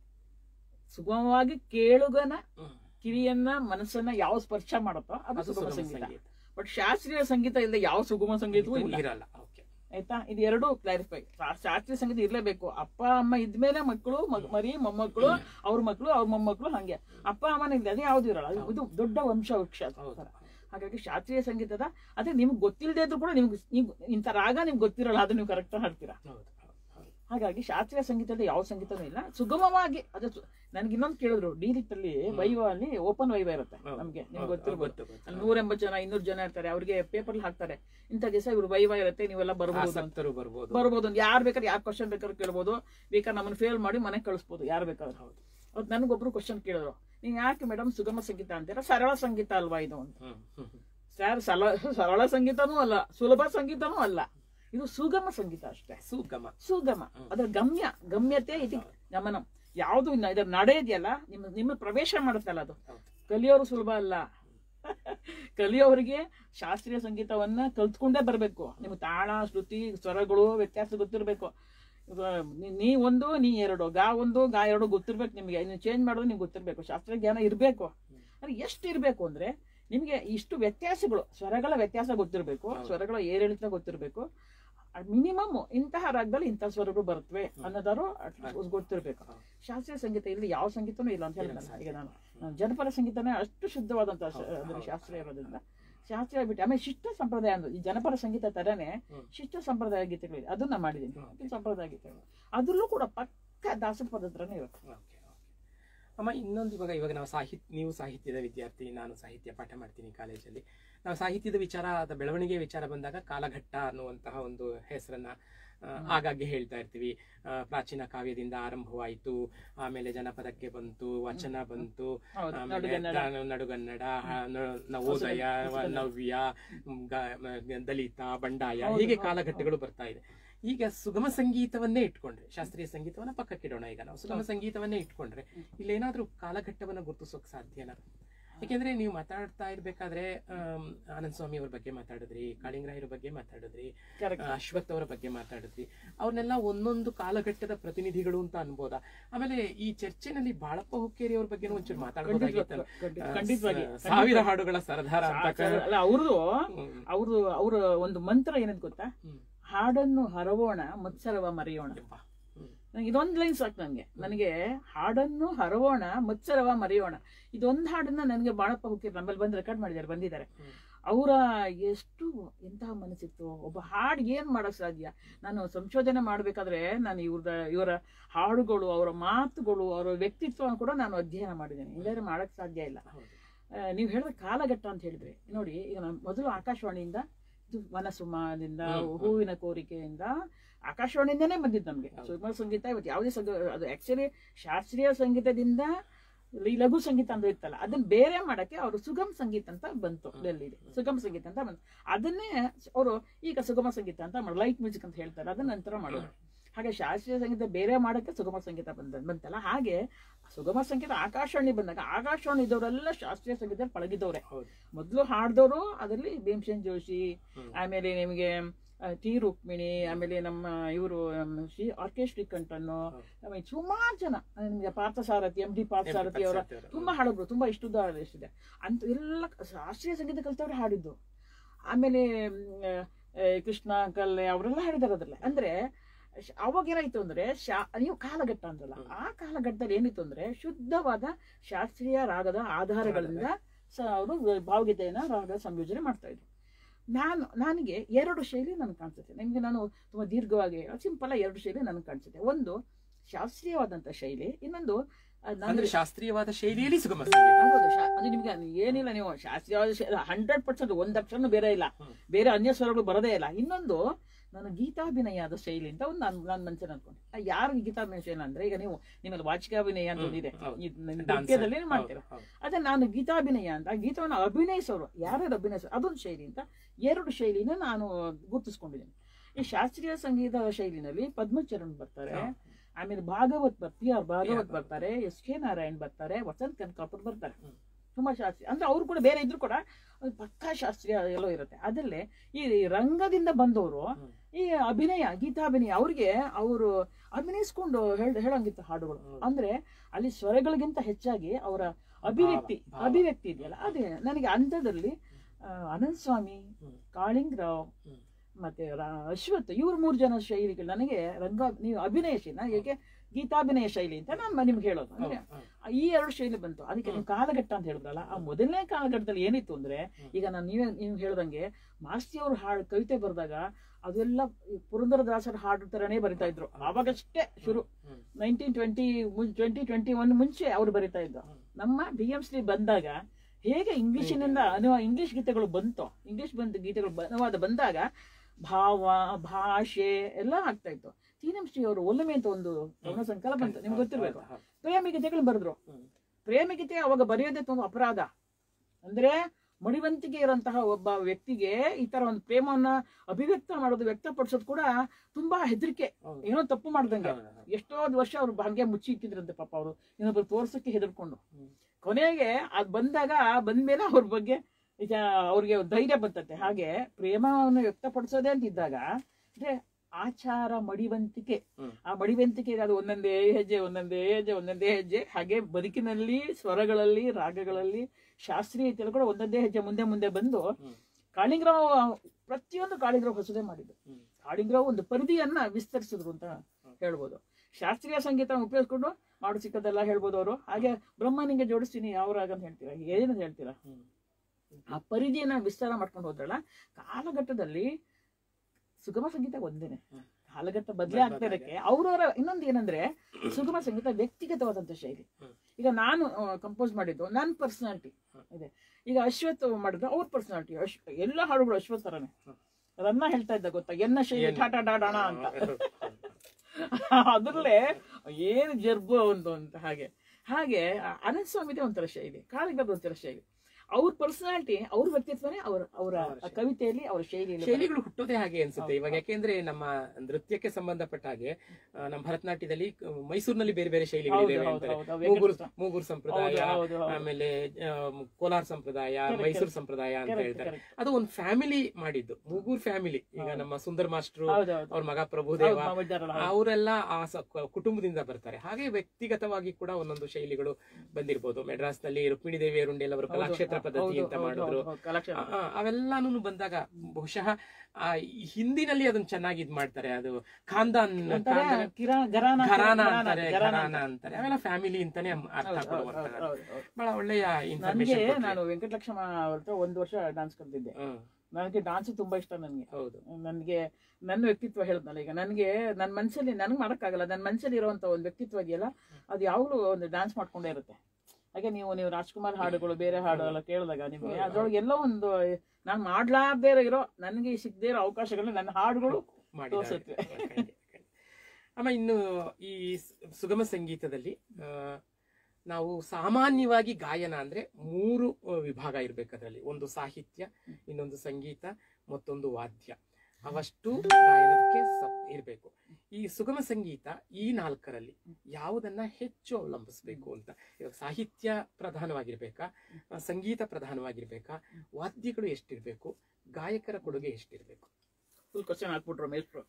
ಸುಗಮವಾಗಿ ಕೇಳುಗನ ಹ್ಮ್. ಕಿವಿಯನ್ನ ಮನಸ್ಸನ್ನ ಯಾವ ಸ್ಪರ್ಶ ಮಾಡುತ್ತೋ ಅದು ಅದು ಸುಗಮ ಸುಗಮ ಸಂಗೀತ ಸಂಗೀತ ಬಟ್ ಶಾಸ್ತ್ರೀಯ ಸಂಗೀತ ಇಲ್ಲದೆ ಯಾವ ಸುಗಮ ಸಂಗೀತವೂ ಇದು ಇಲ್ಲ ಇರಲ್ಲ ಓಕೆ ಆಯ್ತಾ ಇದು ಎರಡು ಕ್ಲಾರಿಫೈ ಶಾಸ್ತ್ರೀಯ ಸಂಗೀತ ಇರ್ಲೇಬೇಕು ಅಪ್ಪ ಅಮ್ಮ ಇದ್ಮೇಲೆ ಮಕ್ಕಳು ಮಗ್- ಮರಿ ಮೊಮ್ಮಕ್ಕಳು ಅವ್ರ ಮಕ್ಕಳು ಅವ್ರ ಮೊಮ್ಮಕ್ಕಳು ಹಂಗೆ ಅಪ್ಪ ಅಮ್ಮನ ಇಲ್ಲ ಅದು ಯಾವ್ದು ಇರಲ್ಲ ಅದು- ಇದು ದೊಡ್ಡ ವಂಶ ವೃಕ್ಷ ಅದು. ಹೌದು ಹಾಗಾಗಿ ಶಾಸ್ತ್ರೀಯ ಸಂಗೀತದ ಅದೇ ನಿಮ್ಗೆ ಗೊತ್ತಿಲ್ಲದೆ ಇದ್ರು ಕೂಡ ನಿಮ್ಗೆ ನೀವು ಇಂಥ ರಾಗ ನಿಮ್ಗೆ ಗೊತ್ತಿರಲ್ಲ ಅದು ನೀವು ಕರೆಕ್ಟ್ ಹಾಡ್ತೀರಾ ಹೌದು ಹೌದು, ಹೌದು ಹಾಗಾಗಿ ಶಾಸ್ತ್ರೀಯ ಸಂಗೀತದ ಯಾವ ಸಂಗೀತನೂ ಇಲ್ಲ ಸುಗಮವಾಗಿ ಅದು ಸು- ನನ್ಗೆ ಇನ್ನೊಂದು ಕೇಳಿದ್ರು ಡಿಲಿಟ್ ಅಲ್ಲಿ ವೈವ ಅಲ್ಲಿ ಓಪನ್ ವೈವ ಇರುತ್ತೆ ಹೌದು, ನಮ್ಗೆ ನಿಮ್ಗೆ ಹೌದು, ಗೊತ್ತಿರ್ಬೋದು ಗೊತ್ತು, ಗೊತ್ತು. ಅಲ್ಲಿ ನೂರ ಎಂಬತ್ತು ಜನ ಇನ್ನೂರು ಜನ ಇರ್ತಾರೆ ಅವ್ರಿಗೆ ಪೇಪರ್ ಹಾಕ್ತಾರೆ ಇಂಥ ದಿವಸ ಇವ್ರು ವೈವ ಇರುತ್ತೆ ನೀವೆಲ್ಲ ಬರ್ಬೋದು ಅಂತ ಆಸಕ್ತರು ಬರ್ಬೋದು ಬರ್ಬೋದು ಅಂತ ಯಾರು ಬೇಕಾದ್ರೆ ಯಾರು ಕ್ವಶನ್ ಬೇಕಾದ್ರೆ ಕೇಳ್ಬೋದು ಬೇಕಾದ್ರೆ ನಮ್ಮನ್ನ ಫೇಲ್ ಮಾಡಿ ಮನೆಗೆ ಕಳಿಸ್ಬೋದು ಯಾರು ಬೇಕಾದ್ರೆ ಹೌದು ಅವತ್ತು ನನಗೊಬ್ರು ಕ್ವಶನ್ ಕೇಳಿದ್ರು ನೀವು ಯಾಕೆ ಮೇಡಮ್ ಸುಗಮ ಸಂಗೀತ ಅಂತೀರಾ ಸರಳ ಸಂಗೀತ ಅಲ್ವಾ ಇದು ಅಂತ ಹ್ಮ್ ಹ್ಮ್ ಹ್ಮ್. ಸರ್ ಸಲ ಸರಳ ಸಂಗೀತನೂ ಅಲ್ಲ ಸುಲಭ ಸಂಗೀತನೂ ಅಲ್ಲ ಇದು ಸುಗಮ ಸಂಗೀತ ಅಷ್ಟೇ ಸುಗಮ ಸುಗಮ ಅದರ ಗಮ್ಯ ಗಮ್ಯತೆ ಇದು ಗಮನ ಯಾವುದು ಇನ್ನ ಇದರ ನಡೆ ಇದೆಯಲ್ಲ ನಿಮ್ಮ ನಿಮ್ಮ ಪ್ರವೇಶ ಮಾಡುತ್ತಲ್ಲ ಅದು ಹೌದು. ಕಲಿಯೋರು ಸುಲಭ ಅಲ್ಲ ಕಲಿಯೋರಿಗೆ ಶಾಸ್ತ್ರೀಯ ಸಂಗೀತವನ್ನ ಕಲ್ತ್ಕೊಂಡೇ ಬರಬೇಕು ನಿಮ್ಗೆ ತಾಳ ಶ್ರುತಿ ಸ್ವರಗಳು ವ್ಯತ್ಯಾಸ ಗೊತ್ತಿರಬೇಕು ನೀ ಒಂದು ನೀ ಎರಡು ಗಾ ಒಂದು ಗಾ ಎರಡು ಗೊತ್ತಿರ್ಬೇಕು ನಿಮಗೆ ನೀವು ಚೇಂಜ್ ಮಾಡೋದು ನಿಮ್ಗೆ ಗೊತ್ತಿರಬೇಕು ಶಾಸ್ತ್ರೀಯ ಜ್ಞಾನ ಇರಬೇಕು ಅಂದ್ರೆ ಎಷ್ಟು ಇರಬೇಕು ಅಂದ್ರೆ ನಿಮಗೆ ಇಷ್ಟು ವ್ಯತ್ಯಾಸಗಳು ಸ್ವರಗಳ ವ್ಯತ್ಯಾಸ ಗೊತ್ತಿರಬೇಕು ಸ್ವರಗಳ ಏರಿಳಿತ ಗೊತ್ತಿರಬೇಕು ಮಿನಿಮಮ್ ಇಂತಹ ರಾಗದಲ್ಲಿ ಇಂತಹ ಸ್ವರಗಳು ಬರುತ್ತವೆ ಅನ್ನೋದಾರು ಅಟ್ಲೀಸ್ಟ್ ಗೊತ್ತಿರಬೇಕು ಶಾಸ್ತ್ರೀಯ ಸಂಗೀತ ಇಲ್ಲಿ ಯಾವ ಸಂಗೀತನೂ ಇಲ್ಲ ಅಂತ ಹೇಳ್ತಾರೆ ಈಗ ನಾನು ನಾನು ಜನಪದ ಸಂಗೀತನೇ ಅಷ್ಟು ಶುದ್ಧವಾದಂತಹ ಶ- ಅಂದ್ರೆ ಶಾಸ್ತ್ರೀಯ ಇರೋದ್ರಿಂದ ಶಾಸ್ತ್ರೀಯ ಬಿಟ್ಟು ಆಮೇಲೆ ಶಿಷ್ಟ ಸಂಪ್ರದಾಯ ಅನ್ನೋದು ಈ ಜನಪದ ಸಂಗೀತ ತರನೇ ಶಿಷ್ಟ ಸಂಪ್ರದಾಯ ಗೀತೆಗಳಿದೆ ಅದನ್ನ ಮಾಡಿದ್ದೀನಿ ಈ ಸಂಪ್ರದಾಯ ಗೀತೆಗಳು ಅದ್ರಲ್ಲೂ ಕೂಡ ಪಕ್ಕ ದಾಸರ ಪದ ಹತ್ರನೇ ಇರುತ್ತೆ ಓಕೆ, ಓಕೆ. ಅಮ್ಮ ಇನ್ನೊಂದು ಇವಾಗ ಇವಾಗ ನಾವು ಸಾಹಿತ್ಯ ನೀವು ಸಾಹಿತ್ಯದ ವಿದ್ಯಾರ್ಥಿ ನಾನು ಸಾಹಿತ್ಯ ಪಾಠ ಮಾಡ್ತೀನಿ ಕಾಲೇಜಲ್ಲಿ ನಾವು ಸಾಹಿತ್ಯದ ವಿಚಾರದ ಬೆಳವಣಿಗೆ ವಿಚಾರ ಬಂದಾಗ ಕಾಲಘಟ್ಟ ಅನ್ನುವಂತಹ ಒಂದು ಹೆಸರನ್ನ ಆ, ಆಗಾಗ್ಗೆ ಹೇಳ್ತಾ ಇರ್ತೀವಿ ಆ, ಪ್ರಾಚೀನ ಕಾವ್ಯದಿಂದ ಆರಂಭವಾಯಿತು ಆಮೇಲೆ ಜನಪದಕ್ಕೆ ಬಂತು ವಚನ ಬಂತು ಹೌದು, ಆಮೇಲೆ ನಡುಗನ್ನಡ. ದ- ನಡುಗನ್ನಡ ಹ, ನ- ನವೋದಯ ವ- ನವ್ಯ ಮ್, ಗ- ಮ- ದಲಿತ ಬಂಡಾಯ ಹೌದು, ಹೀಗೆ ಹೌದು, ಕಾಲಘಟ್ಟಗಳು ಬರ್ತಾ ಇದೆ ಈಗ ಸುಗಮ ಸಂಗೀತವನ್ನೇ ಇಟ್ಕೊಂಡ್ರೆ ಶಾಸ್ತ್ರೀಯ ಸಂಗೀತವನ್ನ ಪಕ್ಕಕ್ಕಿಡೋಣ ಈಗ ನಾವು ಸುಗಮ ಸಂಗೀತವನ್ನೇ ಇಟ್ಕೊಂಡ್ರೆ ಇಲ್ಲೇನಾದ್ರೂ ಕಾಲಘಟ್ಟವನ್ನ ಗುರುತಿಸೋಕ್ ಸಾಧ್ಯನಾ ಯಾಕೆಂದ್ರೆ ನೀವು ಮಾತಾಡ್ತಾ ಇರ್ಬೇಕಾದ್ರೆ ಆಮ್, ಆನಂದ್ ಸ್ವಾಮಿ ಅವ್ರ ಬಗ್ಗೆ ಮಾತಾಡಿದ್ರಿ ಕಾಳಿಂಗರಾಯರ ಬಗ್ಗೆ ಮಾತಾಡಿದ್ರಿ Correct. ಆ, ಅಶ್ವಥ್ ಅವರ ಬಗ್ಗೆ ಮಾತಾಡಿದ್ರಿ ಅವ್ರನ್ನೆಲ್ಲ ಒಂದೊಂದು ಕಾಲಘಟ್ಟದ ಪ್ರತಿನಿಧಿಗಳು ಅಂತ ಅನ್ಬೋದಾ ಆಮೇಲೆ ಈ ಚರ್ಚೆನಲ್ಲಿ ಬಾಳಪ್ಪ ಹುಕ್ಕೇರಿ ಅವ್ರ ಬಗ್ಗೆ ಒಂಚೂರು ಮಾತಾಡ್ಬೋದಾಗಿತ್ತಲ್ಲ ಖಂಡಿತ- ಆ, ಖಂಡಿತವಾಗಿ. ಸ- ಸಾವಿರ ಹಾಡುಗಳ ಸರದಾರ ಅಂತ ಕ- ಅಲ್ಲ ಅವ್ರದ್ದು ಹ್ಮ್. ಅವ್ರದ್ದು ಅವ್ರ ಒಂದು ಮಂತ್ರ ಏನಂತ ಗೊತ್ತಾ ಹ್ಮ್. ಹಾಡನ್ನು ಹರವೋಣ ಮತ್ಸರವ ಮರೆಯೋಣ ಯಪ್ಪ. ಹ್ಮ್. ನನಗೆ ಇದೊಂದು ಲೈನ್ ಸಾಕು ನನಗೆ ನನಗೆ ಹಾಡನ್ನು ಹರವೋಣ ಮತ್ಸರವ ಮರೆಯೋಣ ಇದೊಂದು ಹಾಡನ್ನ ನನಗೆ ಬಾಳಪ್ಪ ಹುಕ್ಕಿ ನಮ್ಮಲ್ಲಿ ಬಂದು ರೆಕಾರ್ಡ್ ಮಾಡಿದ್ದಾರೆ ಬಂದಿದ್ದಾರೆ ಹ್ಮ್. ಅವರ ಎಷ್ಟು ಎಂತಹ ಮನಸ್ಸಿತ್ತು ಒಬ್ಬ ಹಾಡು ಏನ್ ಮಾಡಕ್ ಸಾಧ್ಯ ನಾನು ಸಂಶೋಧನೆ ಮಾಡ್ಬೇಕಾದ್ರೆ ನಾನು ಇವ್ರದ ಇವರ ಹಾಡುಗಳು ಅವರ ಮಾತುಗಳು ಅವರ ವ್ಯಕ್ತಿತ್ವವನ್ನು ಕೂಡ ನಾನು ಅಧ್ಯಯನ ಮಾಡಿದ್ದೇನೆ ಇಲ್ಲಾದ್ರೆ ಮಾಡಕ್ ಸಾಧ್ಯ ಇಲ್ಲ ಹೌದು. ನೀವು ಹೇಳಿದ ಕಾಲಘಟ್ಟ ಅಂತ ಹೇಳಿದ್ರೆ ನೋಡಿ ಈಗ ನಾನು ಮೊದಲು ಆಕಾಶವಾಣಿಯಿಂದ ಇದು ವನಸುಮದಿಂದ ಹ್ಮ್, ಹ್ಮ್. ಹೂವಿನ ಕೋರಿಕೆಯಿಂದ ಆಕಾಶವಾಣಿಯಿಂದನೇ ಬಂದಿದ್ದು ನಮಗೆ ಹೌದು. ಸುಗಮ ಸಂಗೀತ ಇವತ್ತು ಯಾವುದೇ ಸಂಗ ಅದು ಆಕ್ಚುಲಿ ಶಾಸ್ತ್ರೀಯ ಸಂಗೀತದಿಂದ ಈ ಲಘು ಸಂಗೀತ ಅಂತ ಇತ್ತಲ್ಲ ಅದನ್ನ ಬೇರೆ ಮಾಡಕ್ಕೆ ಅವರು ಸುಗಮ ಸಂಗೀತ ಅಂತ ಬಂತು ಹ್ಮ್. ಡೆಲ್ಲಿಲಿ ಸುಗಮ ಸಂಗೀತ ಅಂತ ಬಂತು ಅದನ್ನೇ ಅವರು ಈಗ ಸುಗಮ ಸಂಗೀತ ಅಂತ ಲೈಟ್ ಮ್ಯೂಸಿಕ್ ಅಂತ ಹೇಳ್ತಾರೆ ಅದನ್ನ ನಂತರ ಮಾಡೋದು ಹಾಗೆ ಶಾಸ್ತ್ರೀಯ ಸಂಗೀತ ಬೇರೆ ಮಾಡಕ್ಕೆ ಸುಗಮ ಸಂಗೀತ ಬಂದ ಬಂತಲ್ಲ ಹಾಗೆ ಸುಗಮ ಸಂಗೀತ ಆಕಾಶವಾಣಿ ಬಂದಾಗ ಆಕಾಶವಾಣಿ ಇದ್ದವರೆಲ್ಲ ಶಾಸ್ತ್ರೀಯ ಸಂಗೀತ ಪಳಗಿದವ್ರೆ ಹೌದು. ಮೊದಲು ಹಾಡ್ದವರು ಅದರಲ್ಲಿ ಭೀಮಸೇನ್ ಜೋಶಿ ಹ್ಮ್. ಆಮೇಲೆ ನಿಮಗೆ ಆ, ಟಿ ರುಕ್ಮಿಣಿ ಆಮೇಲೆ ನಮ್ಮ ಇವರು ಶ್ರೀ ಆರ್ಕೆಸ್ಟ್ ಶ್ರೀಕಂಠನ್ನು ಹೌದು. ಆಮೇಲೆ ಸುಮಾರು ಜನ ಆ, ನಿಮಗೆ ಪಾರ್ಥಸಾರಥಿ ಎಂ ಡಿ ಪಾರ್ಥಸಾರಥಿ ಅವರ ಸಾರಥಿ ತುಂಬಾ ಹಾಡಿದ್ರು ತುಂಬಾ ಇಷ್ಟುದ್ದ ಹಾಡು ಎಷ್ಟಿದೆ ಅಂತ ಎಲ್ಲ ಶಾಸ್ತ್ರೀಯ ಸಂಗೀತ ಕಲ್ತವ್ರು ಹಾಡಿದ್ದು ಆಮೇಲೆ ಮ್, ಆ, ಕೃಷ್ಣ ಕಲ್ಲೆ ಅವರೆಲ್ಲ ಹಾಡಿದಾರೆ ಅದ್ರಲ್ಲೇ ಅಂದ್ರೆ ಶ- ಅವಾಗ ಏನಾಯ್ತು ಅಂದ್ರೆ ಶಾ ನೀವು ಕಾಲಘಟ್ಟ ಅಂದ್ರಲ್ಲ ಹ್ಮ್. ಆ ಕಾಲಘಟ್ಟದಲ್ಲಿ ಏನಿತ್ತು ಅಂದ್ರೆ ಶುದ್ಧವಾದ ಶಾಸ್ತ್ರೀಯ ರಾಗದ ಆಧಾರಗಳಿಂದ ಸ- ಅವರು ಭಾವಗೀತೆಯನ್ನ ರಾಗ ಸಂಯೋಜನೆ ಮಾಡ್ತಾ ಇದ್ರು ನಾನು ನನಗೆ ಎರಡು ಶೈಲಿ ನನಗೆ ಕಾಣಿಸುತ್ತೆ ನಿಮಗೆ ನಾನು ತುಂಬಾ ದೀರ್ಘವಾಗಿ ಸಿಂಪಲ್ ಎರಡು ಶೈಲಿ ನನಗೆ ಕಾಣಿಸುತ್ತೆ ಒಂದು ಶಾಸ್ತ್ರೀಯವಾದಂತ ಶೈಲಿ ಇನ್ನೊಂದು ಆ, ಅಂದ್ರೆ ನನಗೆ ಶಾಸ್ತ್ರೀಯವಾದ ಶೈಲಿಯಲ್ಲಿ ಸುಗಮ ಸಂಗೀತ ಹೌದು ಶಾ- ಅದು ನಿಮ್ಗೆ ಏನಿಲ್ಲ ನೀವು ಶಾಸ್ತ್ರೀಯವಾದ ಹಂಡ್ರೆಡ್ ಪರ್ಸೆಂಟ್ ಒಂದ್ ಅಕ್ಷರನೂ ಬೇರೆ ಇಲ್ಲ ಹ್ಮ್. ಬೇರೆ ಅನ್ಯ ಸ್ವರಗಳು ಬರೋದೇ ಇಲ್ಲ ಇನ್ನೊಂದು ನಾನು ಗೀತಾಭಿನಯದ ಶೈಲಿ ಅಂತ ಒಂದು ನಾನು ನಾನು ಮನುಷ್ಯನ ಅನ್ಕೊಂಡೆ ಆ, ಯಾರು ಗೀತಾಭಿನಯ ಶೈಲಿ ಅಂದ್ರೆ ಈಗ ನೀವು ನಿಮ್ಮಲ್ಲಿ ವಾಚಿಕಾಭಿನಯ ಅಂತ ಒಂದಿದೆ ಹ್ಮ್, ಹೌದು. ಇದ್ ನಿಮ್ಮ Dancer. ನೃತ್ಯದಲ್ಲಿ ನೀವು ಮಾಡ್ತೀರಾ ಹೌದು, ಹೌದು. ಅದೇ ನಾನು ಗೀತಾಭಿನಯ ಅಂತ ಗೀತವನ್ನು ಅಭಿನಯಿಸೋರು ಯಾರ್ಯಾರು ಅಭಿನಯಿಸೋರು ಅದೊಂದು ಶೈಲಿ ಅಂತ ಎರಡು ಶೈಲಿನ ನಾನು ಗುರುತಿಸ್ಕೊಂಡಿದ್ದೀನಿ ಈ ಶಾಸ್ತ್ರೀಯ ಸಂಗೀತ ಶೈಲಿನಲ್ಲಿ ಪದ್ಮಚರಣ್ ಬರ್ತಾರೆ ಹಾ. ಆಮೇಲೆ ಭಾಗವತ್ ಬರ್ ಪಿ ಆರ್ ಭಾಗವತ್ ಪಿ.ಆರ್. ಬರ್ತಾರೆ ಎಸ್ ಕೆ ನಾರಾಯಣ್ ಬರ್ತಾರೆ ವಸಂತ್ ಕನಕಾಪುರ್ ಬರ್ತಾರೆ ಹ್ಮ್. ತುಂಬಾ ಶಾಸ್ತ್ರೀಯ ಅಂದ್ರೆ ಅವ್ರು ಕೂಡ ಬೇರೆ ಇದ್ರು ಕೂಡ ಒಂದು ಪಕ್ಕಾ ಶಾಸ್ತ್ರೀಯ ಎಲ್ಲೋ ಇರುತ್ತೆ ಅದಲ್ಲೇ ಈ ರಂಗದಿಂದ ಬಂದವರು ಹ್ಮ್. ಈ ಅಭಿನಯ ಗೀತಾಭಿನಯ ಅವ್ರಿಗೆ ಅವರು ಅಭಿನಯಿಸ್ಕೊಂಡು ಹೇಳ ಹೇಳಂಗಿತ್ತು ಹಾಡುಗಳು ಹ್ಮ್. ಅಂದ್ರೆ ಅಲ್ಲಿ ಸ್ವರಗಳಿಗಿಂತ ಹೆಚ್ಚಾಗಿ ಅವರ ಅಭಿವ್ಯಕ್ತಿ ಭಾವ. ಅಭಿವ್ಯಕ್ತಿ ಇದೆಯಲ್ಲ ಅದೇ ನನಗೆ ಅಂಥದ್ರಲ್ಲಿ ಆ, ಅನಂತ್ ಸ್ವಾಮಿ ಹ್ಮ್. ಕಾಳಿಂಗರಾವ್ ಹ್ಮ್. ಮತ್ತೆ ರಾ- ಅಶ್ವಥ್ ಇವ್ರ ಮೂರು ಜನ ಶೈಲಿಗಳು ನನಗೆ ರಂಗ ನೀವು ಅಭಿನಯ ಶೈಲಿ ಏಕೆ ಗೀತಾಭಿನಯ ಶೈಲಿ ಅಂತ ನಾನು ನಿಮ್ಗೆ ಹೇಳೋದು ಅಂದ್ರೆ ಹೌದು, ಹೌದು. ಈ ಎರಡು ಶೈಲಿ ಬಂತು ಅದಕ್ಕೆ ನೀವು ಕಾಲಘಟ್ಟ ಅಂತ ಹೇಳಿದ್ರಲ್ಲ ಆ ಮೊದಲನೇ ಕಾಲಘಟ್ಟದಲ್ಲಿ ಏನಿತ್ತು ಅಂದ್ರೆ ಹ್ಮ್. ಈಗ ನಾನು ನೀವೇ ನೀವು ಹೇಳ್ದಂಗೆ ಮಾಸ್ತಿ ಅವ್ರ ಹಾಡು ಕವಿತೆ ಬರೆದಾಗ ಅದೆಲ್ಲ ಈ ಪುರಂದರದಾಸರ ಹಾಡು ತರನೇ ಬರಿತಾ ಇದ್ರು ಆವಾಗಷ್ಟೇ ಶುರು ಹ್ಮ್. Nineteen twenty twenty twenty one ಮುಂಚೆ ಅವ್ರು ಬರಿತಾ ಇದ್ರು ಹ್ಮ್. ನಮ್ಮ ಬಿ ಎಂ ಶ್ರೀ ಬಂದಾಗ ಹೇಗೆ ಇಂಗ್ಲಿಷಿನಿಂದ ಅನುವ ಇಂಗ್ಲಿಷ್ ಗೀತೆಗಳು ಬಂತು ಇಂಗ್ಲಿಷ್ ಬಂದ ಗೀತೆಗಳು ಬ- ಅನುವಾದ ಬಂದಾಗ ಭಾವ ಭಾಷೆ ಎಲ್ಲ ಆಗ್ತಾ ಇತ್ತು ತೀನಂ ಶ್ರೀ ಅವರು ಒಲಮೆ ಅಂತ ಒಂದು ಕವನ ಸಂಕಲ ಬಂತು ನಿಮ್ಗೆ ಗೊತ್ತಿರ್ಬೇಕು ಹೌದು, ಹೌದು. ಪ್ರೇಮಿ ಗೀತೆಗಳು ಬರೆದ್ರು ಹ್ಮ್. ಪ್ರೇಮಿ ಗೀತೆ ಅವಾಗ ಬರೆಯೋದೇ ತುಂಬಾ ಅಪರಾಧ ಅಂದ್ರೆ ಮಡಿವಂತಿಕೆ ಇರುವಂತಹ ಒಬ್ಬ ವ್ಯಕ್ತಿಗೆ ಈ ತರ ಒಂದು ಪ್ರೇಮವನ್ನ ಅಭಿವ್ಯಕ್ತ ಮಾಡೋದು ವ್ಯಕ್ತಪಡಿಸೋದು ಕೂಡ ತುಂಬಾ ಹೆದರಿಕೆ ಹೌದು. ಏನೋ ತಪ್ಪು ಮಾಡ್ದಂಗೆ ಹೌದು, ಹೌದು. ಎಷ್ಟೋ ವರ್ಷ ಅವ್ರು ಹಂಗೆ ಮುಚ್ಚಿ ಇಟ್ಟಿದ್ರಂತೆ ಪಾಪ ಅವರು ಇನ್ನೊಬ್ರು ತೋರ್ಸಕ್ಕೆ ಹೆದರ್ಕೊಂಡು ಹ್ಮ್. ಕೊನೆಗೆ ಅದ್ ಬಂದಾಗ ಬಂದ್ಮೇಲೆ ಅವ್ರ ಬಗ್ಗೆ ಈಗ ಅವ್ರಿಗೆ ಒಂದ್ ಧೈರ್ಯ ಬರ್ತತೆ ಹಾಗೆ ಪ್ರೇಮವನ್ನು ವ್ಯಕ್ತಪಡಿಸೋದೇ ಅಂತ ಇದ್ದಾಗ ಅಂದ್ರೆ ಆಚಾರ ಮಡಿವಂತಿಕೆ ಹ್ಮ್. ಆ ಮಡಿವಂತಿಕೆ ಅದು ಒಂದೊಂದೇ ಹೆಜ್ಜೆ ಒಂದೊಂದೇ ಹೆಜ್ಜೆ ಒಂದೊಂದೇ ಹೆಜ್ಜೆ ಹಾಗೆ ಬದುಕಿನಲ್ಲಿ ಸ್ವರಗಳಲ್ಲಿ ರಾಗಗಳಲ್ಲಿ ಶಾಸ್ತ್ರೀಯತೆಯಲ್ಲಿ ಕೂಡ ಒಂದೊಂದೇ ಹೆಜ್ಜೆ ಮುಂದೆ ಮುಂದೆ ಬಂದು ಹ್ಮ್. ಕಾಳಿಂಗರಾವ್ ಪ್ರತಿಯೊಂದು ಕಾಳಿಂಗರಾವ್ ಹೊಸದೇ ಮಾಡಿದ್ರು ಹ್ಮ್. ಕಾಳಿಂಗರಾವ್ ಒಂದು ಪರಿಧಿಯನ್ನ ವಿಸ್ತರಿಸಿದ್ರು ಅಂತ ಹೇಳ್ಬೋದು ಶಾಸ್ತ್ರೀಯ ಸಂಗೀತ ಉಪಯೋಗಿಸ್ಕೊಂಡು ಮಾಡು ಸಿಕ್ಕದೆಲ್ಲ ಹೇಳ್ಬೋದು ಅವರು ಹಾಗೆ ಬ್ರಹ್ಮನಿಗೆ ಜೋಡಿಸ್ತೀನಿ ಯಾವ ರಾಗ ಅಂತ ಹೇಳ್ತೀರಾ ಏನು ಹೇಳ್ತೀರಾ ಹ್ಮ್. ಆ ಪರಿಧಿಯನ್ನ ವಿಸ್ತಾರ ಮಾಡ್ಕೊಂಡು ಹೋದ್ರಲ್ಲ ಕಾಲಘಟ್ಟದಲ್ಲಿ ಸುಗಮ ಸಂಗೀತ ಒಂದೇನೆ ಹ್ಮ್. ಕಾಲಘಟ್ಟ ಬದಲೇ ಆಗ್ತಾ ಇರಕ್ಕೆ ಅವ್ರವರ ಇನ್ನೊಂದು ಏನಂದ್ರೆ ಸುಗಮ ಸಂಗೀತ ವ್ಯಕ್ತಿಗತವಾದಂತ ಶೈಲಿ ಹ್ಮ್. ಈಗ ನಾನು ಕಂಪೋಸ್ ಮಾಡಿದ್ದು ನನ್ನ ಪರ್ಸನಾಲಿಟಿ ಹ್ಮ್. ಇದೆ ಈಗ ಅಶ್ವಥ್ ಮಾಡಿದ್ದು ಅವ್ರ ಪರ್ಸನಾಲಿಟಿ ಎಲ್ಲ ಹಾಡುಗಳು ಅಶ್ವಥ್ ತರನೇ ಹ್ಮ್. ಅದನ್ನ ಹೇಳ್ತಾ ಇದ್ದ ಗೊತ್ತಾ ಎನ್ನ ಶೈಲಿ ಏನು? ಟಾಟಾ ಡಾಡಾಣ ಅಂತ ಹೌದು, ಅದ್ರಲ್ಲೇ ಏನು ಜರ್ಬು ಒಂದು ಅಂತ ಹಾಗೆ ಹಾಗೆ ಅನಂತ ಸ್ವಾಮಿದೇ ಒಂಥರ ಶೈಲಿ ಕಾಳಿಗದ ಒಂಥರ ಶೈಲಿ ಅವ್ರ ಪರ್ಸನಾಲಿಟಿ ಅವ್ರ ವ್ಯಕ್ತಿತ್ವನೇ ಅವ್ರ ಅವರ ಅವ್ರ ಶೈಲಿ. ಕವಿತೆಯಲ್ಲಿ ಅವ್ರ ಶೈಲಿಯಲ್ಲಿ ಶೈಲಿಗಳು ಹುಟ್ಟೋದೇ ಹಾಗೆ ಅನ್ಸುತ್ತೆ ಹೌದು, ಇವಾಗ ಯಾಕೆಂದ್ರೆ ನಮ್ಮ ನೃತ್ಯಕ್ಕೆ ಸಂಬಂಧಪಟ್ಟ ಹಾಗೆ ಆ, ನಮ್ಮ ಭರತನಾಟ್ಯದಲ್ಲಿ ಆ, ಮೈಸೂರಿನಲ್ಲಿ ಬೇರೆ ಬೇರೆ ಹೌದು, ಶೈಲಿಗಳಿವೆ ಹೌದು, ಅಂತಾರೆ ಹೌದು, ಮೂಗೂರು ವ್ಯಕ್ತಿತ್ವ. ಮೂಗೂರು ಹೌದು, ಸಂಪ್ರದಾಯ ಹೌದು, ಹೌದು. ಆಮೇಲೆ ಆ, ಕೋಲಾರ ಸಂಪ್ರದಾಯ Correct, ಮೈಸೂರು correct. ಸಂಪ್ರದಾಯ ಅಂತ Correct, ಹೇಳ್ತಾರೆ correct. ಅದು ಒಂದು ಫ್ಯಾಮಿಲಿ ಮಾಡಿದ್ದು ಮೂಗೂರ್ ಫ್ಯಾಮಿಲಿ ಈಗ ಹೌದು. ನಮ್ಮ ಸುಂದರ್ ಮಾಸ್ಟ್ರು ಹೌದು, ಹೌದು. ಅವ್ರ ಮಗ ಹೌದು, ಪ್ರಭುದೇವ ಮಾವಿದ್ದಾರಲ್ಲ, ಹೌದು. ಅವರೆಲ್ಲ ಆ ಸ- ಕ- ಕುಟುಂಬದಿಂದ ಬರ್ತಾರೆ ಹಾಗೆ ವ್ಯಕ್ತಿಗತವಾಗಿ ಕೂಡ ಒಂದೊಂದು ಶೈಲಿಗಳು ಬಂದಿರಬಹುದು ಮೆಡ್ರಾಸ್ ನಲ್ಲಿ ರುಕ್ಮಿಣಿ ದೇವಿ ಅರುಂಡೇಲ್ ಅವರು ಹೌದು, ಕಲಾಕ್ಷೇತ್ರ ಪದ್ಧತಿ ಅಂತ ಮಾಡಿದ್ರು ಕಲೆಕ್ಷನ್ ಆ, ಅವೆಲ್ಲಾನು ಬಂದಾಗ ಬಹುಶಃ ಆ, ಈ ಹಿಂದಿನಲ್ಲಿ ಅದನ್ನ ಚೆನ್ನಾಗಿ ಇದ್ ಮಾಡ್ತಾರೆ ಅದು ಖಾನ್ದಾನ್ ಒಂಥರ ಖಾನ್ದಾನ್- ಕಿರಾ ಘರಾನ ಘರಾನ ಘರಾನ ಅಂತಾರೆ ಘರಾನ ಘರಾನ ಅಂತಾರೆ ಅವೆಲ್ಲ ಫ್ಯಾಮಿಲಿ ಅಂತಾನೆ ಅರ್ಥ ಹೌದು, ಹೌದು, ಕೊಡುವಂತದ್ದು ಹೌದು, ಹೌದು. ಬಹಳ ಒಳ್ಳೆಯ ನನಗೆ ಇನ್ಫಾರ್ಮೇಶನ್ ನಾನು ವೆಂಕಟಲಕ್ಷ್ಮ ಅವ್ರ ಒಂದು ವರ್ಷ ಡಾನ್ಸ್ ಕಲ್ತಿದ್ದೆ ಹ್ಮ್ ನನಗೆ ಡಾನ್ಸ್ ತುಂಬಾ ಇಷ್ಟ ನನಗೆ ಹೌದು ನನಗೆ ನನ್ನ ವ್ಯಕ್ತಿತ್ವ ಹೇಳಿದ್ನಲ್ಲ ಈಗ ನನಗೆ ನನ್ನ ಮನಸ್ಸಲ್ಲಿ ನನಗೆ ಮಾಡೋಕ್ಕಾಗಲ್ಲ ನನ್ನ ಮನಸ್ಸಲ್ಲಿ ಇರುವಂತ ಒಂದು ವ್ಯಕ್ತಿತ್ವ ಇದೆಯಲ್ಲ ಅದು ಯಾವಾಗಲೂ ಒಂದು ಡಾನ್ಸ್ ಮಾಡ್ಕೊಂಡೇ ಇರುತ್ತೆ ಹಾಗೆ ನೀವು ನೀವು ರಾಜ್ಕುಮಾರ್ ಹಾಡುಗಳು ಬೇರೆ ಹಾಡು ಎಲ್ಲ ಕೇಳಿದಾಗ ನಿಮಗೆ ಅದ್ರೊಳಗೆ ಎಲ್ಲೋ ಒಂದು ನಾನು ಮಾಡ್ಲಾರ್ದೇ ಇರೋ ನನಗೆ ಸಿಗದೇ ಇರೋ ಅವಕಾಶಗಳನ್ನ ನನ್ನ ಹಾಡುಗಳು ಮಾಡಿದ್ದಾರೆ. ತೋರ್ಸುತ್ತೆ. ಖಂಡಿತ, ಖಂಡಿತ. ಅಮ್ಮ ಇನ್ನು ಈ ಸ್- ಸುಗಮ ಸಂಗೀತದಲ್ಲಿ ಆ, ನಾವು ಸಾಮಾನ್ಯವಾಗಿ ಗಾಯನ ಅಂದ್ರೆ ಮೂರು ಆ, ವಿಭಾಗ ಇರ್ಬೇಕು ಅದರಲ್ಲಿ ಒಂದು ಸಾಹಿತ್ಯ ಇನ್ನೊಂದು ಸಂಗೀತ ಮತ್ತೊಂದು ವಾದ್ಯ ಅವಷ್ಟು ಗಾಯನಕ್ಕೆ ಸಪ್ ಇರಬೇಕು ಈ ಸುಗಮ ಸಂಗೀತ ಈ ನಾಲ್ಕರಲ್ಲಿ ಯಾವುದನ್ನ ಹೆಚ್ಚು ಅವಲಂಬಿಸ್ಬೇಕು ಅಂತ ಇವಾಗ ಸಾಹಿತ್ಯ ಪ್ರಧಾನವಾಗಿರ್ಬೇಕಾ ಆ, ಸಂಗೀತ ಪ್ರಧಾನವಾಗಿರ್ಬೇಕಾ ವಾದ್ಯಗಳು ಎಷ್ಟಿರ್ಬೇಕು ಗಾಯಕರ ಕೊಡುಗೆ ಎಷ್ಟಿರ್ಬೇಕು ಫುಲ್ ಕ್ವಶನ್ ಹಾಕ್ಬಿಟ್ರು ಮೇಷ್ಟ್ರು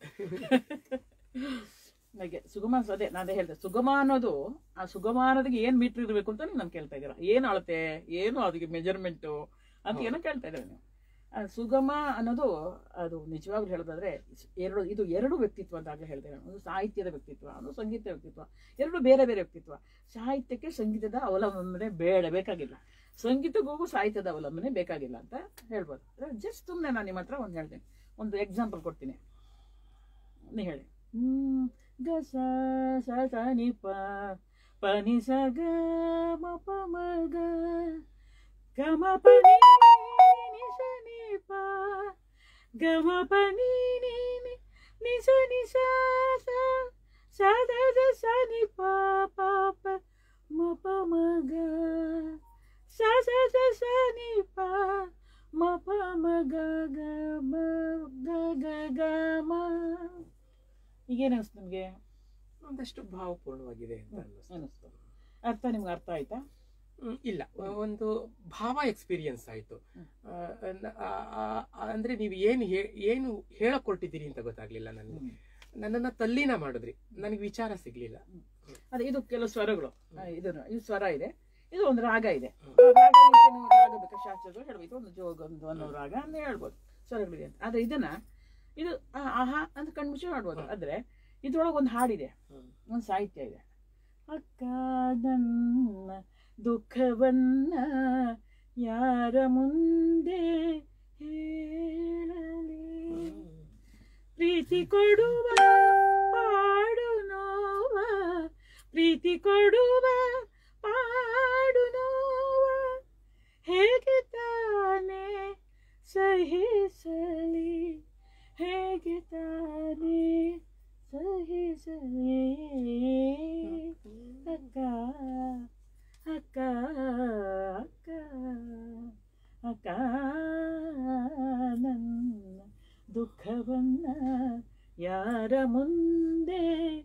ನನಗೆ ಸುಗಮ ಅದೇ ನಾನು ಹೇಳಿದೆ ಸುಗಮ ಅನ್ನೋದು ಆ ಸುಗಮ ಅನ್ನೋದಕ್ಕೆ ಏನ್ ಮೀಟರ್ ಇರಬೇಕು ಅಂತ ನಾನು ಕೇಳ್ತಾ ಇದ್ದೀರಾ ಏನ್ ಅಳತೆ ಏನು ಅದಕ್ಕೆ ಮೆಜರ್ಮೆಂಟು ಅಂತ ಏನೋ ಕೇಳ್ತಾ ಇದ್ದೀರಾ ನೀವು ಆ ಸುಗಮ ಅನ್ನೋದು ಅದು ನಿಜವಾಗ್ಲೂ ಹೇಳೋದಾದ್ರೆ ಎರಡು ಇದು ಎರಡು ವ್ಯಕ್ತಿತ್ವ ಅಂತ ಆಗಲೇ ಹೇಳ್ತೇನೆ ನಾನು. ಒಂದು ಸಾಹಿತ್ಯದ ವ್ಯಕ್ತಿತ್ವ ಒಂದು ಸಂಗೀತ ವ್ಯಕ್ತಿತ್ವ ಎರಡು ಬೇರೆ ಬೇರೆ ವ್ಯಕ್ತಿತ್ವ ಸಾಹಿತ್ಯಕ್ಕೆ ಸಂಗೀತದ ಅವಲಂಬನೆ ಬೇಡ ಬೇಕಾಗಿಲ್ಲ ಸಂಗೀತಕ್ಕೂ ಸಾಹಿತ್ಯದ ಅವಲಂಬನೆ ಬೇಕಾಗಿಲ್ಲ ಅಂತ ಹೇಳ್ಬೋದು ಜಸ್ಟ್ ಸುಮ್ಮನೆ ನಾನು ನಿಮ್ಮ ಹತ್ರ ಒಂದು ಹೇಳ್ತೇನೆ ಒಂದು ಎಕ್ಸಾಂಪಲ್ ಕೊಡ್ತೀನಿ ನೀ ಹೇಳಿ ಹ್ಮ್, ಗ ಸ ಸ ಸ ನಿ ಪ ಪ ನಿ ಸ ಗ ಮ ಪ ಮ ಗ ಗ ಮ ಪ ನಿ ನಿ ಸ ನಿ ಪ ಗ ಮ ಪ ನಿ ನಿ ನಿ ನಿ ಸ ನಿ ಸ ಸ ಸ ದ ದ ಸ ನಿ ಪ ಪ ಪ ಮ ಪ ಮ ಗ ಸ ಸ ಸ ಸ ನಿ ಪ ಮ ಪ ಮ ಗ ಗ ಮ ಗ ಗ ಗ ಮ ಈಗೇನು ಅನಿಸ್ತು ನಿಮಗೆ ಒಂದಷ್ಟು ಭಾವಪೂರ್ಣವಾಗಿದೆ ಅಂತ ಅನ್ನಿಸ್ತು ಅನಿಸ್ತು ಅರ್ಥ ನಿಮ್ಗೆ ಅರ್ಥ ಆಯ್ತಾ ಹ್ಮ್, ಇಲ್ಲ ಒಂದು ಭಾವ ಎಕ್ಸ್ಪೀರಿಯನ್ಸ್ ಆಯ್ತು ಹ್ಮ್. ಆ, ನ- ಆ- ಆ- ಆ- ಅಂದ್ರೆ ನೀವು ಏನು ಹೇ- ಏನು ಹೇಳಕ್ ಹೊರಟಿದ್ದೀರಿ ಅಂತ ಗೊತ್ತಾಗ್ಲಿಲ್ಲ ನನಗೆ ನನ್ನನ್ನ ತಲ್ಲೀನ ಮಾಡಿದ್ರಿ ನನಗೆ ವಿಚಾರ ಸಿಗ್ಲಿಲ್ಲ ಅದೇ ಇದು ಕೆಲವು ಸ್ವರಗಳು ಆ, ಇದು ಇದು ಸ್ವರ ಇದೆ ಇದು ಒಂದು ರಾಗ ಇದೆ ಹ್ಮ್. ಆ ರಾಗ ಇದಕ್ಕೆ ನೀವು ರಾಗ ಬೇಕಾ ಶಾಸ್ತ್ರಗಳು ಹೇಳ್ಬೋದು ಇದು ಒಂದು ಜೋಗ ಒಂದು ಅನ್ನೋ ರಾಗ ಅಂತ ಹೇಳ್ಬೋದು ಸ್ವರಗಳಿದೆ ಅಂತ ಆದ್ರೆ ಇದನ್ನ ಇದು ಆ- ಆಹಾ ಅಂತ ಕಣ್ಮುಚ್ಚಿ ಮಾಡ್ಬೋದು ಆದ್ರೆ ಇದ್ರೊಳಗೆ ಒಂದು ಹಾಡಿದೆ ಹ್ಮ್. ಒಂದು ಸಾಹಿತ್ಯ ಇದೆ ಅಕ್ಕ ನನ್ನ ದುಃಖವನ್ನ ಯಾರ ಮುಂದೆ ಹೇಳಲಿ ಪ್ರೀತಿ ಕೊಡುವ ಪಾಡು ನೋವ ಪ್ರೀತಿ ಕೊಡುವ ಪಾಡು ನೋವ ಹೇಗೆ ತಾನೇ ಸಹಿಸಲಿ ಹೇಗೆ ತಾನೇ ಸಹಿಸಲಿ ಅಕ್ಕ ಅಕ್ಕ ಅಕ್ಕ ಅಕ್ಕ ನನ್ನ ದುಃಖವನ್ನ ಯಾರ ಮುಂದೆ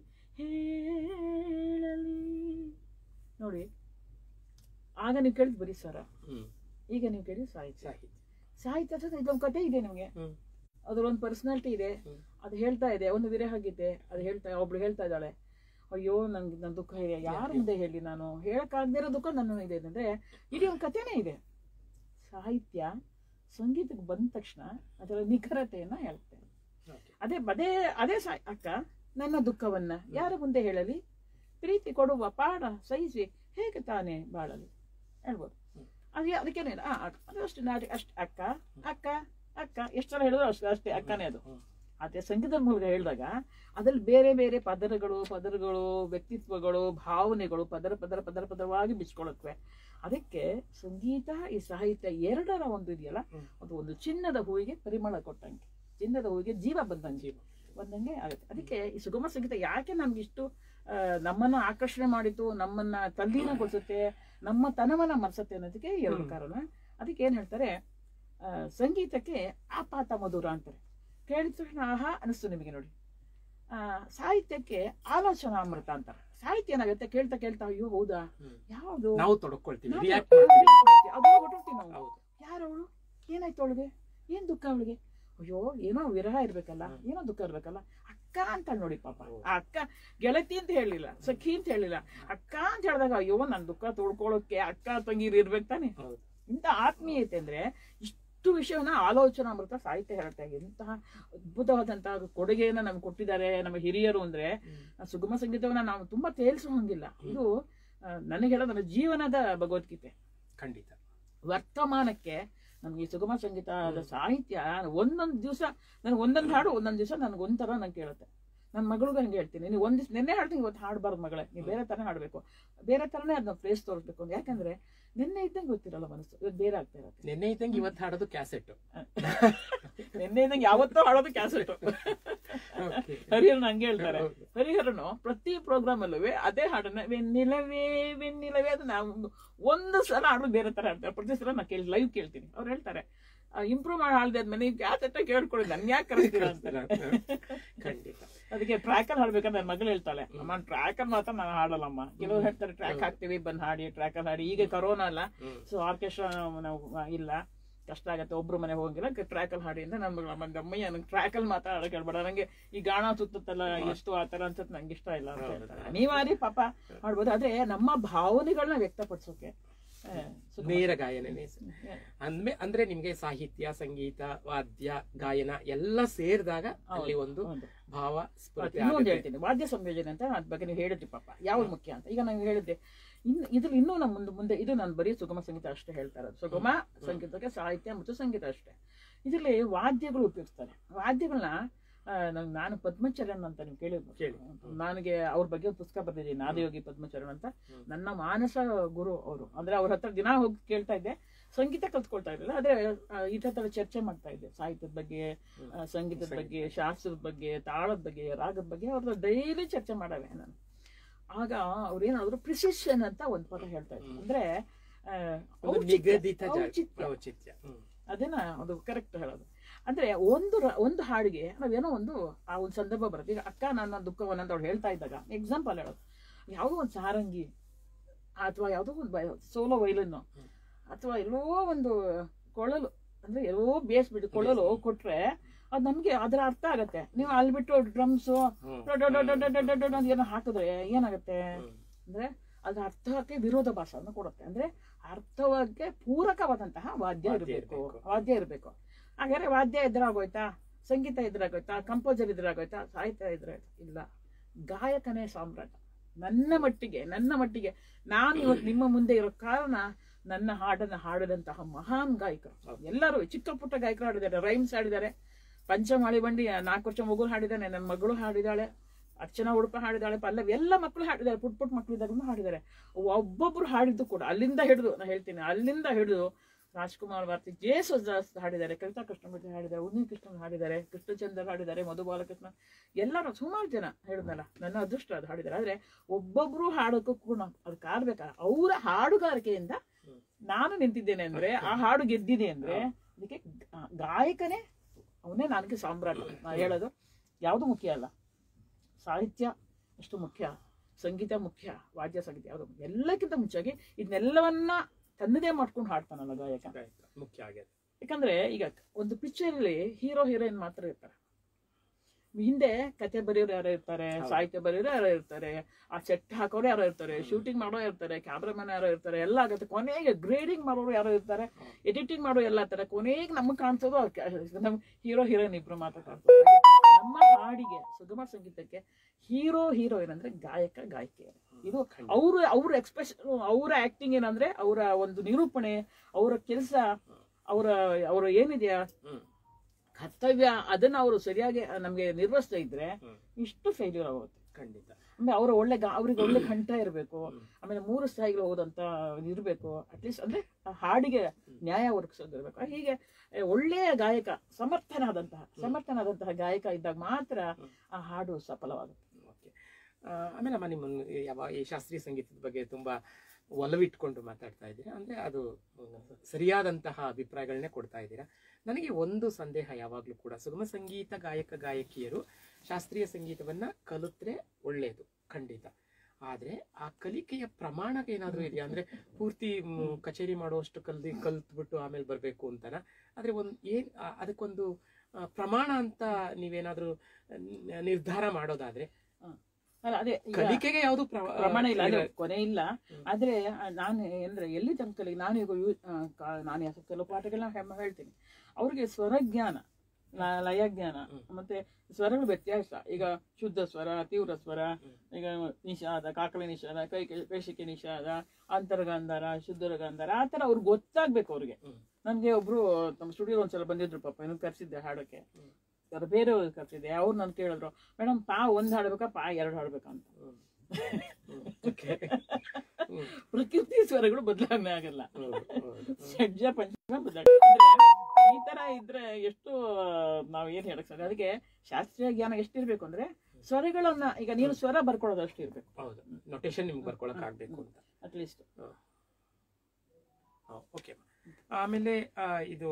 ಹೇಳಲಿ ನೋಡಿ ಆಗ ನೀವು ಕೇಳಿದ್ ಬರೀ ಸ್ವರ ಹ್ಮ್. ಈಗ ನೀವು ಕೇಳಿ ಸಾಹಿತ್ಯ ಸಾಹಿತ್ಯ ಸಾಹಿತ್ಯ ಜೊತೆ ಇದೊಂದು ಕತೆ ಇದೆ ನಿಮಗೆ ಹ್ಮ್. ಅದ್ರೊಂದು ಪರ್ಸನಾಲಿಟಿ ಇದೆ ಹ್ಮ್. ಅದು ಹೇಳ್ತಾ ಇದೆ ಒಂದು ವಿರಹ ಗೀತೆ ಅದು ಹೇಳ್ತಾ ಒಬ್ಳು ಹೇಳ್ತಾ ಇದ್ದಾಳೆ ಅಯ್ಯೋ ನನ್ಗೆ ನನ್ನ ದುಃಖ ಇದೆ ಯಾರ ಮುಂದೆ ಹೇಳಿ ನಾನು ಹೇಳಕ್ಕಾಗದೇ ಇರೋ ದುಃಖ ನನ್ನ ಇದೆ ಅಂದ್ರೆ ಇಡೀ ಒಂದು ಕಥೆನೇ ಇದೆ ಸಾಹಿತ್ಯ ಸಂಗೀತಕ್ಕೆ ಬಂದ ತಕ್ಷಣ ಅದರ ನಿಖರತೆಯನ್ನ ಹೇಳ್ತೇನೆ Okay. ಅದೇ ಅದೇ ಅದೇ ಸಾ ಅಕ್ಕ ನನ್ನ ದುಃಖವನ್ನ ಯಾರ ಮುಂದೆ ಹೇಳಲಿ ಪ್ರೀತಿ ಕೊಡುವ ಪಾಡ ಸಹಿಸಿ ಹೇಗೆ ತಾನೇ ಬಾಳಲಿ ಹೇಳ್ಬೋದು ಹ್ಮ್. ಅದೇ ಅದಕ್ಕೇನೆ ಆ ಅಕ್ಕ- ಅದು ಅಷ್ಟು ನಾಟಿ ಅಷ್ಟು ಅಕ್ಕ ಅಕ್ಕ ಅಕ್ಕ ಎಷ್ಟು ಸಲ ಹೇಳಿದ್ರು ಅಷ್ಟು ಅಷ್ಟೇ ಅಕ್ಕನೇ ಅದು ಹ್ಮ್. ಅದೇ ಸಂಗೀತದ ಮೂಲಕ ಹೇಳಿದಾಗ ಅದ್ರಲ್ಲಿ ಬೇರೆ ಬೇರೆ ಪದರಗಳು ಪದರಗಳು ವ್ಯಕ್ತಿತ್ವಗಳು ಭಾವನೆಗಳು ಪದರ ಪದರ ಪದರ ಪದರವಾಗಿ ಬಿಚ್ಕೊಳತ್ವೆ ಅದಕ್ಕೆ ಸಂಗೀತ ಈ ಸಾಹಿತ್ಯ ಎರಡರ ಒಂದು ಇದೆಯಲ್ಲ ಹ್ಮ್. ಅದು ಒಂದು ಚಿನ್ನದ ಹೂವಿಗೆ ಪರಿಮಳ ಕೊಟ್ಟಂಗೆ ಚಿನ್ನದ ಹೂವಿಗೆ ಜೀವ ಬಂದಂಗೆ ಜೀವ. ಬಂದಂಗೆ ಆಗುತ್ತೆ ಅದಕ್ಕೆ ಈ ಸುಗಮ ಸಂಗೀತ ಯಾಕೆ ನಮ್ಗೆ ಇಷ್ಟು ಆ, ನಮ್ಮನ್ನ ಆಕರ್ಷಣೆ ಮಾಡಿತು ನಮ್ಮನ್ನ ತಲ್ಲೀನಗೊಳಿಸುತ್ತೆ ನಮ್ಮ ತನವನ್ನ ಮರೆಸುತ್ತೆ ಅನ್ನೋದಕ್ಕೆ ಎರಡು ಹ್ಮ್. ಕಾರಣ ಅದಕ್ಕೆ ಏನ್ ಹೇಳ್ತಾರೆ ಆ, ಸಂಗೀತಕ್ಕೆ ಆಪಾತ ಮಧುರ ಅಂತಾರೆ ಕೇಳಿದ ತಕ್ಷಣ ಆಹಾ ಅನಿಸ್ತು ನಿಮಗೆ ನೋಡಿ ಆ, ಸಾಹಿತ್ಯಕ್ಕೆ ಆಲೋಚನಾ ಅಮೃತ ಅಂತಾರೆ ಸಾಹಿತ್ಯ ಏನಾಗುತ್ತೆ ಕೇಳ್ತಾ ಕೇಳ್ತಾ ಅಯ್ಯೋ ಹೌದಾ ಹ್ಮ್. ಯಾವುದು ನಾವು ತೊಡಕೊಳ್ತೀವಿ ನಾವು ರಿಯಾಕ್ಟ್ ಮಾಡ್ತೀವಿ ಅದ್ರೊಳಗೆ ಹೊರ್ಟೋಗ್ತೀವಿ ನಾವು ಹೌದು ಯಾರವಳು ಏನಾಯ್ತು ಅವಳಿಗೆ ಏನ್ ದುಃಖ ಅವಳಿಗೆ ಅಯ್ಯೋ ಏನೋ ವಿರಹ ಇರ್ಬೇಕಲ್ಲ ಹ್ಮ್. ಏನೋ ದುಃಖ ಇರ್ಬೇಕಲ್ಲ ಅಕ್ಕ ಅಂತ ನೋಡಿ ಪಾಪ ಹೌದು. ಆ ಅಕ್ಕ ಗೆಳತಿ ಅಂತ ಹೇಳಿಲ್ಲ ಸಖಿ ಅಂತ ಹೇಳಿಲ್ಲ ಅಕ್ಕ ಅಂತ ಹೇಳಿದಾಗ ಅಯ್ಯೋ ನನ್ ದುಃಖ ತೊಳ್ಕೊಳಕ್ಕೆ ಅಕ್ಕ ತಂಗಿರು ಇರ್ಬೇಕು ತಾನೆ ಹೌದು ಇಂಥ ಆತ್ಮೀಯತೆ ಅಂದ್ರೆ ಇಷ್ಟು ವಿಷಯವನ್ನ ಆಲೋಚನಾಮೃತ ಸಾಹಿತ್ಯ ಹೇಳ್ತಾ ಇದೆ ಇಂತಹ ಅದ್ಭುತವಾದಂತಹ ಕೊಡುಗೆಯನ್ನ ನಮ್ಗೆ ಕೊಟ್ಟಿದ್ದಾರೆ ನಮ್ಮ ಹಿರಿಯರು ಅಂದ್ರೆ ಆ ಸುಗಮ ಸಂಗೀತವನ್ನ ನಾವು ತುಂಬಾ ತೇಲ್ಸೋ ಹಂಗಿಲ್ಲ ಇದು ಆ, ನನಗೆ ಹೇಳೋದು ನನ್ನ ಜೀವನದ ಭಗವದ್ಗೀತೆ ಖಂಡಿತ ವರ್ತಮಾನಕ್ಕೆ ನಮ್ಗೆ ಈ ಸುಗಮ ಸಂಗೀತದ ಸಾಹಿತ್ಯ ಒಂದೊಂದು ದಿವಸ ನನಗೆ ಒಂದೊಂದು ಹಾಡು ಒಂದೊಂದು ದಿವಸ ನನಗೆ ಒಂಥರ ನಂಗೆ ಕೇಳುತ್ತೆ ನನ್ನ ಮಗಳಿಗೂ ಹಂಗೆ ಹೇಳ್ತೀನಿ ನೀವು ಒಂದಿವ್ಸ ನಿನ್ನೆ ಹಾಡ್ತೀನಿ ಇವತ್ತು ಹಾಡಬಾರ್ದು ಮಗಳೇ ನೀವು ಬೇರೆ ಥರ ಹಾಡಬೇಕು ಬೇರೆ ಥರನೇ ಅದನ್ನ ಪ್ಲೇಸ್ ತೋರಿಸ್ಬೇಕು ಅಂತ ಯಾಕಂದ್ರೆ ನಿನ್ನೆ ಇದ್ದಂಗೆ ಗೊತ್ತಿರಲ್ಲ ಮನಸ್ಸು ಇವತ್ತು ಬೇರೆ ಆಗ್ತಾ ಇರುತ್ತೆ ನಿನ್ನೆ ಇದ್ದಂಗೆ ಇವತ್ತು ಹಾಡೋದು ಕ್ಯಾಸೆಟ್ ನಿನ್ನೆ ಇದ್ದಂಗೆ ಯಾವತ್ತೂ ಹಾಡೋದು ಕ್ಯಾಸೆಟ್ ಹರಿಹರನ್ ಹಂಗೆ ಹೇಳ್ತಾರೆ ಹರಿಹರನು ಪ್ರತಿ ಪ್ರೋಗ್ರಾಮ್ ಅಲ್ಲೂ ಅದೇ ಹಾಡನ್ನ ವೆನ್ನಿಲವೇ ವೆನ್ನಿಲವೇ ಅದು ನಾವು ಒಂದು ಸಲ ಹಾಡು ಬೇರೆ ತರ ಹಾಡ್ತಾರೆ ಪ್ರತಿ ಸಲ ನಾ ಕೇಳಿ ಲೈವ್ ಕೇಳ್ತೀನಿ ಅವ್ರು ಹೇಳ್ತಾರೆ ಇಂಪ್ರೂವ್ ಮಾಡಿ ಹಾಡ್ದೆ ಆದ್ಮೇಲೆ ನೀವು ಕ್ಯಾಸೆಟ್ಟ ಕೇಳ್ಕೊಳ್ಳಿ ನನ್ ಯಾಕೆ ಕರೆಸ್ತೀರಾ ಅಂತಾರೆ ಖಂಡಿತ ಅದಕ್ಕೆ ಟ್ರ್ಯಾಕಲ್ಲಿ ಹಾಡ್ಬೇಕಂದ್ರೆ ನನ್ನ ಮಗಳು ಹೇಳ್ತಾಳೆ ಅಮ್ಮ ಟ್ರ್ಯಾಕಲ್ಲಿ ಮಾತ್ರ ನಾನು ಹಾಡಲ್ಲಮ್ಮ ಕೆಲವ್ರು ಹೇಳ್ತಾರೆ ಟ್ರ್ಯಾಕ್ ಹಾಕ್ತೀವಿ ಬಂದ್ ಹಾಡಿ ಟ್ರ್ಯಾಕಲ್ಲಿ ಹಾಡಿ ಈಗ ಕರೋನಾ ಅಲ್ಲ ಹ್ಮ್. ಸೊ ಆರ್ಕೆಸ್ಟ್ರಾ ನಾವು ಇಲ್ಲ ಕಷ್ಟ ಆಗತ್ತೆ ಒಬ್ರು ಮನೆ ಹೋಗಿಲ್ಲ ಟ್ರ್ಯಾಕಲ್ಲಿ ಹಾಡಿ ಅಂತ ನಮ್ಮ ನಮ್ಮ ಅಮ್ಮಯ್ಯ ನಂಗೆ ಟ್ರ್ಯಾಕಲ್ಲಿ ಮಾತ್ರ ಹಾಡಕ್ ಹೇಳ್ಬೇಡ ನಂಗೆ ಈ ಗಾಣ ಸುತ್ತತ್ತಲ್ಲ ಎಷ್ಟು ಆ ತರ ಅನ್ಸತ್ ನಂಗೆ ಇಷ್ಟ ಇಲ್ಲ ಅಂತ ಹೇಳ್ತಾರೆ ಅನಿವಾರ್ಯ ಪಾಪ ಮಾಡ್ಬೋದು ಆದ್ರೆ ನಮ್ಮ ಭಾವನೆಗಳನ್ನ ವ್ಯಕ್ತಪಡಿಸೋಕೆ ಆ, ಸುಗಮ. ನೇರ ಗಾಯನನೇ ಅಂದ್ಮೆ ಅಂದ್ರೆ ನಿಮ್ಗೆ ಸಾಹಿತ್ಯ ಸಂಗೀತ ವಾದ್ಯ ಗಾಯನ ಎಲ್ಲ ಸೇರಿದಾಗ ಅಲ್ಲಿ ಒಂದು ಹೌದು. ಭಾವ ಸ್ಫೂರ್ತಿ ಇನ್ನೊಂದು ಆಗುತ್ತೆ. ಹೇಳ್ತೀನಿ ವಾದ್ಯ ಸಂಯೋಜನೆ ಅಂತ ಅದ್ ಬಗ್ಗೆ ನೀವು ಹೇಳಿದ್ರಿ ಪಾಪ ಯಾವ್ದು ಮುಖ್ಯ ಅಂತ ಈಗ ನಾವು ಹೇಳಿದ್ದೆ ಇನ್ನು ಇದ್ರಲ್ಲಿ ಇನ್ನೂ ನಮ್ಮ ಮುಂದೆ ಮುಂದೆ ಇದು ನಾನು ಬರೀ ಸುಗಮ ಸಂಗೀತ ಅಷ್ಟೇ ಹೇಳ್ತಾ ಇರೋದು ಸುಗಮ ಸಂಗೀತಕ್ಕೆ ಸಾಹಿತ್ಯ ಮತ್ತು ಸಂಗೀತ ಅಷ್ಟೇ ಇದರಲ್ಲಿ ವಾದ್ಯಗಳು ಉಪಯೋಗಿಸ್ತಾರೆ ವಾದ್ಯಗಳನ್ನ ಆ, ನಾನ್- ನಾನು ಪದ್ಮಚರಣ್ ಅಂತ ನೀವು ಕೇಳಿ. ಕೇಳಿರ್ಬೋದು ನನಗೆ ಅವ್ರ ಬಗ್ಗೆ ಒಂದು ಪುಸ್ತಕ ಬರೆದಿದ್ದೀನಿ ನಾದಯೋಗಿ ಪದ್ಮಚರಣ್ ಅಂತ ಹ್ಮ್. ನನ್ನ ಮಾನಸ ಗುರು ಅವರು ಅಂದ್ರೆ ಅವ್ರ ಹತ್ರ ದಿನ ಹೋಗಿ ಕೇಳ್ತಾ ಇದ್ದೆ ಸಂಗೀತ ಕಲ್ತ್ಕೊಳ್ತಾ ಇರಲಿಲ್ಲ ಆದ್ರೆ ಆ, ಇದ್ರ ತರ ಚರ್ಚೆ ಮಾಡ್ತಾ ಇದ್ದೆ ಸಾಹಿತ್ಯದ ಬಗ್ಗೆ ಹ್ಮ್. ಆ, ಸಂಗೀತದ ಸಂಗೀತ. ಬಗ್ಗೆ ಶಾಸ್ತ್ರದ ಬಗ್ಗೆ ತಾಳದ ಬಗ್ಗೆ ರಾಗದ ಬಗ್ಗೆ ಅವ್ರದ್ದು ಡೈಲಿ ಚರ್ಚೆ ಮಾಡವೆ ನಾನು ಆಗ ಅವ್ರು ಏನಾದ್ರು ಪ್ರಿಸಿಷನ್ ಅಂತ ಒಂದು ಪದ ಹೇಳ್ತಾ ಇದ್ರು ಹ್ಮ್. ಅಂದ್ರೆ ಆ, ಒಂದು ಔಚಿತ್ಯ, ನಿಗದಿತ ಜಾಗ. ಔಚಿತ್ಯ. ಔಚಿತ್ಯ ಹ್ಮ್. ಅದನ್ನ ಅದು ಕರೆಕ್ಟ್ ಹೇಳೋದು ಅಂದ್ರೆ ಒಂದು ರ- ಒಂದು ಹಾಡಿಗೆ ನಾವೇನೋ ಒಂದು ಆ ಒಂದು ಸಂದರ್ಭ ಬರುತ್ತೆ ಈಗ ಅಕ್ಕ ನನ್ನ ದುಃಖವನ್ನ ಅಂತ ಅವ್ಳು ಹೇಳ್ತಾ ಇದ್ದಾಗ ಎಕ್ಸಾಂಪಲ್ ಹೇಳೋದು ಯಾವುದೋ ಒಂದು ಸಾರಂಗಿ ಅಥವಾ ಯಾವುದೋ ಒಂದು ಸೋಲೋ ವೈಲನ್ನು ಹ್ಮ್. ಅಥವಾ ಎಲ್ಲೋ ಒಂದು ಕೊಳಲು ಅಂದ್ರೆ ಎಲ್ಲೋ ಬೇಸ್ ಬಿಟ್ಟು ಕೊಳಲು ಕೊಟ್ರೆ ಅದು ನಮ್ಗೆ ಅದರ ಅರ್ಥ ಆಗತ್ತೆ ನೀವು ಅಲ್ಲಿ ಬಿಟ್ಟು ಡ್ರಮ್ಸು ಹ್ಮ್. ಏನೋ ಹಾಕಿದ್ರೆ ಏನಾಗುತ್ತೆ ಹ್ಮ್. ಅಂದ್ರೆ ಅದ್ರ ಅರ್ಥಕ್ಕೆ ವಿರೋಧ ಭಾಷೆಯನ್ನು ಕೊಡುತ್ತೆ ಅಂದ್ರೆ ಅರ್ಥವಾಗಿ ಪೂರಕವಾದಂತಹ ವಾದ್ಯ ವಾದ್ಯ ಇರಬೇಕು ಇರ್ಬೇಕು. ವಾದ್ಯ ಇರಬೇಕು ಹಾಗಾದ್ರೆ ವಾದ್ಯ ಎದುರಾಗೋಯ್ತಾ ಸಂಗೀತ ಎದುರಾಗೋಯ್ತಾ ಕಂಪೋಸರ್ ಎದುರಾಗೋಯ್ತಾ ಸಾಹಿತ್ಯ ಎದುರಾಗೋಯ್ತಾ ಇಲ್ಲ ಗಾಯಕನೇ ಸಾಮ್ರಾಟ ನನ್ನ ಮಟ್ಟಿಗೆ ನನ್ನ ಮಟ್ಟಿಗೆ ನಾನು ಇವತ್ತು ನಿಮ್ಮ ಮುಂದೆ ಇರೋ ಕಾರಣ ನನ್ನ ಹಾಡನ್ನ ಹಾಡಿದಂತಹ ಮಹಾನ್ ಗಾಯಕರು ಹೌದು. ಎಲ್ಲರೂ ಚಿಕ್ಕ ಪುಟ್ಟ ಗಾಯಕರು ಹಾಡಿದ್ದಾರೆ ರೈಮ್ಸ್ ಹಾಡಿದ್ದಾರೆ ಪಂಚಮಾಳಿ ಬಂಡಿ ನಾಲ್ಕು ವರ್ಷ ಮಗು ಹಾಡಿದ್ದಾನೆ ನನ್ನ ಮಗಳು ಹಾಡಿದಾಳೆ ಅರ್ಚನಾ ಉಡುಪ ಹಾಡಿದಾಳೆ ಪಲ್ಲವಿ ಎಲ್ಲ ಮಕ್ಕಳು ಹಾಡಿದ್ದಾರೆ ಪುಟ್ ಪುಟ್ ಮಕ್ಕಳು ಇದ್ದಾಗೂ ಹಾಡಿದ್ದಾರೆ ಒಬ್ಬೊಬ್ರು ಹಾಡಿದ್ದು ಕೂಡ ಅಲ್ಲಿಂದ ಹಿಡಿದು ನಾನು ಹೇಳ್ತೀನಿ ಅಲ್ಲಿಂದ ಹಿಡಿದು ರಾಜ್ಕುಮಾರ್ ಭಾರತಿ ಜೇಸುದಾಸ್ ಹಾಡಿದ್ದಾರೆ ಕವಿತಾ ಕೃಷ್ಣಮೂರ್ತಿ ಹಾಡಿದ್ದಾರೆ ಉನ್ನಿ ಕೃಷ್ಣ ಹಾಡಿದ್ದಾರೆ ಕೃಷ್ಣಚಂದ್ರ ಹಾಡಿದ್ದಾರೆ ಮಧು ಬಾಲಕೃಷ್ಣ ಎಲ್ಲರೂ ಸುಮಾರು ಜನ ಹೇಳಿದ್ನಲ್ಲ ನನ್ನ ಅದೃಷ್ಟ ಅದು ಹಾಡಿದ್ದಾರೆ ಆದ್ರೆ ಒಬ್ಬೊಬ್ರು ಹಾಡೋಕ್ಕೂ ಕೂಡ ಅದು ಕಾಡ್ಬೇಕ ಅವರ ಹಾಡುಗಾರಿಕೆಯಿಂದ ಹ್ಮ್. ನಾನು ನಿಂತಿದ್ದೇನೆ ಅಂದ್ರೆ ಆ ಹಾಡು ಗೆದ್ದಿದೆ ಅಂದ್ರೆ ಅದಕ್ಕೆ ಗಾ- ಗಾಯಕನೇ ಅವನೇ ನನಗೆ ಸಾಮ್ರಾಟ ನಾ ಹೇಳೋದು ಯಾವುದು ಮುಖ್ಯ ಅಲ್ಲ ಸಾಹಿತ್ಯ ಅಷ್ಟು ಮುಖ್ಯ ಸಂಗೀತ ಮುಖ್ಯ ವಾದ್ಯ ಸಂಗೀತ ಯಾವುದು ಎಲ್ಲಕ್ಕಿಂತ ಮುಂಚಾಗಿ ಇದನ್ನೆಲ್ಲವನ್ನ ತನ್ನದೇ ಮಾಡ್ಕೊಂಡು ಹಾಡ್ತಾನಲ್ಲ ಗಾಯಕ ಆಯ್ತು. ಮುಖ್ಯ ಆಗಿದೆ ಯಾಕಂದ್ರೆ ಈಗ ಒಂದು picture ಅಲ್ಲಿ ಹೀರೋ ಹೀರೋಯಿನ್ ಮಾತ್ರ ಇರ್ತಾರೆ ಹಿಂದೆ ಕತೆ ಬರೆಯೋರು ಯಾರೋ ಇರ್ತಾರೆ ಹೌದು. ಸಾಹಿತ್ಯ ಬರೆಯೋರು ಯಾರೋ ಇರ್ತಾರೆ ಆ ಸೆಟ್ ಹಾಕೋರು ಯಾರೋ ಇರ್ತಾರೆ ಶೂಟಿಂಗ್ ಮಾಡೋರು ಇರ್ತಾರೆ ಕ್ಯಾಮ್ರಾಮನ್ ಯಾರೋ ಇರ್ತಾರೆ ಎಲ್ಲ ಆಗುತ್ತೆ ಕೊನೆಗೆ ಗ್ರೇಡಿಂಗ್ ಮಾಡೋರು ಯಾರೋ ಇರ್ತಾರೆ ಎಡಿಟಿಂಗ್ ಮಾಡೋ ಎಲ್ಲ ತರ ಕೊನೆಗೆ ನಮಗೆ ಕಾಣಿಸೋದು ಅವ್ರ್ ಕ- ನಮ್ ಹೀರೋ ಹೀರೋಯಿನ್ ಇಬ್ರು ಮಾತ್ರ ಕಾಣಿಸೋದು ಹಾಗೆ ನಮ್ಮ ಹಾಡಿಗೆ ಸುಗಮ ಸಂಗೀತಕ್ಕೆ ಹೀರೋ ಹೀರೋಯಿನ್ ಅಂದ್ರೆ ಗಾಯಕ ಗಾಯಕಿ ಇದು ಖಂಡಿತ. ಅವ್ರ ಅವ್ರ ಎಕ್ಸ್ಪ್ರೆಷನ್ ಅವರ ಆಕ್ಟಿಂಗ್ ಏನಂದ್ರೆ ಅವರ ಒಂದು ನಿರೂಪಣೆ ಅವರ ಕೆಲಸ ಅವರ ಅವರ ಏನಿದೆಯಾ ಹ್ಮ್. ಕರ್ತವ್ಯ ಅದನ್ನ ಅವರು ಸರಿಯಾಗಿ ನಮ್ಗೆ ನಿರ್ವಹಿಸ್ತಾ ಇದ್ರೆ ಹ್ಮ್. ಇಷ್ಟು ಫೇಲ್ಯೂರ್ ಆಗುತ್ತೆ ಖಂಡಿತ ಅಂದ್ರೆ ಅವರ ಒಳ್ಳೆ ಗಾ- ಅವ್ರಿಗೆ ಒಳ್ಳೆ ಕಂಠ ಇರಬೇಕು ಹ್ಮ್. ಆಮೇಲೆ ಮೂರು ಸ್ಥಾಯಿಗಳು ಹೋದಂತ ಇರಬೇಕು ಅಟ್ಲೀಸ್ಟ್ ಅಂದ್ರೆ ಆ ಹಾಡಿಗೆ ನ್ಯಾಯ ಒದಗಿಸೋದಿರ್ಬೇಕು ಹೀಗೆ ಏ, ಒಳ್ಳೆಯ ಗಾಯಕ ಸಮರ್ಥನಾದಂತಹ ಸಮರ್ಥನಾದಂತಹ ಗಾಯಕ ಇದ್ದಾಗ ಮಾತ್ರ ಆ ಹಾಡು ಸಫಲವಾಗುತ್ತೆ ಓಕೆ ಆಮೇಲೆ ಅಮ್ಮ ನಿಮ್ಮ ಯಾವ ಈ ಶಾಸ್ತ್ರೀಯ ಸಂಗೀತದ ಬಗ್ಗೆ ತುಂಬಾ ಒಲವಿಟ್ಕೊಂಡು ಮಾತಾಡ್ತಾ ಇದ್ದೀರಾ ಅಂದ್ರೆ ಅದು ಒಂದು ಸರಿಯಾದಂತಹ ಅಭಿಪ್ರಾಯಗಳನ್ನೇ ಕೊಡ್ತಾ ಇದ್ದೀರಾ ನನಗೆ ಒಂದು ಸಂದೇಹ ಯಾವಾಗಲೂ ಕೂಡ ಸುಗಮ ಸಂಗೀತ ಗಾಯಕ ಗಾಯಕಿಯರು ಶಾಸ್ತ್ರೀಯ ಸಂಗೀತವನ್ನ ಕಲಿತ್ರೆ ಒಳ್ಳೆಯದು ಖಂಡಿತ ಆದ್ರೆ ಆ ಕಲಿಕೆಯ ಪ್ರಮಾಣ ಏನಾದ್ರೂ ಇದೆಯಾ ಅಂದ್ರೆ ಪೂರ್ತಿ ಮ್, ಕಚೇರಿ ಮಾಡುವಷ್ಟು ಕಲ್ದಿ ಕಲ್ತ್ಬಿಟ್ಟು ಆಮೇಲೆ ಬರ್ಬೇಕು ಅಂತಾನ ಆದ್ರೆ ಒಂದ್ ಏನ್ ಆ, ಅದಕ್ಕೊಂದು ಆ, ಪ್ರಮಾಣ ಅಂತ ನೀವೇನಾದ್ರೂ ನ- ನಿರ್ಧಾರ ಮಾಡೋದಾದ್ರೆ ಅಲ್ಲ ಅದೇ ಈಗ ಕಲಿಕೆಗೆ ಯಾವುದು ಪ್ರಮಾಣ ಇಲ್ಲ ಅದೇ ಇಲ್ಲ. ಕೊನೆ ಇಲ್ಲ ಹ್ಮ್. ಆದ್ರೆ ಆ, ನಾನು ಅಂದ್ರೆ ಎಲ್ಲಿ ತನಕ ಕಲಿ ನಾನು ಈಗ ಯು- ಆ, ಕಾ- ನಾನು ಯಾವ ಕೆಲವು ಪಾಠಗಳನ್ನ ಹೆಮ್ಮೆ ಹೇಳ್ತೀನಿ ಅವ್ರಿಗೆ ಸ್ವರಜ್ಞಾನ ಲ- ಲಯಜ್ಞಾನ ಹ್ಮ್. ಮತ್ತೆ ಸ್ವರಗಳು ವ್ಯತ್ಯಾಸ ಈಗ ಶುದ್ಧ ಸ್ವರ ತೀವ್ರ ಸ್ವರ ಹ್ಮ್. ಈಗ ನಿಷಾದ ಕಾಕಳಿ ನಿಷಾದ ಕೈ ಕೈಶಿಕೆ ನಿಷಾದ ಅಂತರಗಾಂಧಾರ ಶುದ್ಧರಗಾಂಧಾರ ಆ ತರ ಅವ್ರಿಗೆ ಗೊತ್ತಾಗ್ಬೇಕು ಅವ್ರಿಗೆ ಹ್ಮ್. ನನ್ಗೆ ಒಬ್ರು ನಮ್ಮ ಸ್ಟುಡಿಯೋ ಒಂದ್ಸಲ ಬಂದಿದ್ರು ಪಾಪ ಏನೋ ಕರ್ಸಿದ್ದೆ ಹಾಡಕ್ಕೆ ಹ್ಮ್. ಅದು ಬೇರೆಯವ್ರು ಕರ್ಸಿದ್ದೆ ಅವ್ರು ನನ್ ಕೇಳಿದ್ರು ಮೇಡಮ್ ಪಾ ಒಂದ್ ಹಾಡ್ಬೇಕಾ ಪಾ ಎರಡು ಹಾಡ್ಬೇಕಾ ಅಂತ ಹ್ಮ್. ಹ್ಮ್. Okay. ಹ್ಮ್. ಪ್ರಕೃತಿ ಸ್ವರಗಳು ಬದಲಾವಣೆ ಆಗಲ್ಲ ಹೌದು, ಹೌದು. ಷಡ್ಜ ಪಂಚಮ ಬದಲಾವಣೆ ಅಂದ್ರೆ ಈ ತರ ಇದ್ರೆ ಎಷ್ಟು ನಾವ್ ಏನ್ ಹೇಳಕ್ ಸಾಧ್ಯ ಅದಕ್ಕೆ ಶಾಸ್ತ್ರೀಯ ಜ್ಞಾನ ಎಷ್ಟಿರ್ಬೇಕು ಅಂದ್ರೆ ಸ್ವರಗಳನ್ನ ಈಗ ನೀನು ಸ್ವರ ಬರ್ಕೊಳ್ಳೋದು ಅಷ್ಟು ಇರ್ಬೇಕು ಹೌದು ನೊಟೇಶನ್ ನಿಮ್ಗೆ ಬರ್ಕೊಳಕ್ ಆಗ್ಬೇಕು ಅಂತ ಅಟ್ಲೀಸ್ಟ್ ಓಕೆ ಆಮೇಲೆ ಆ, ಇದು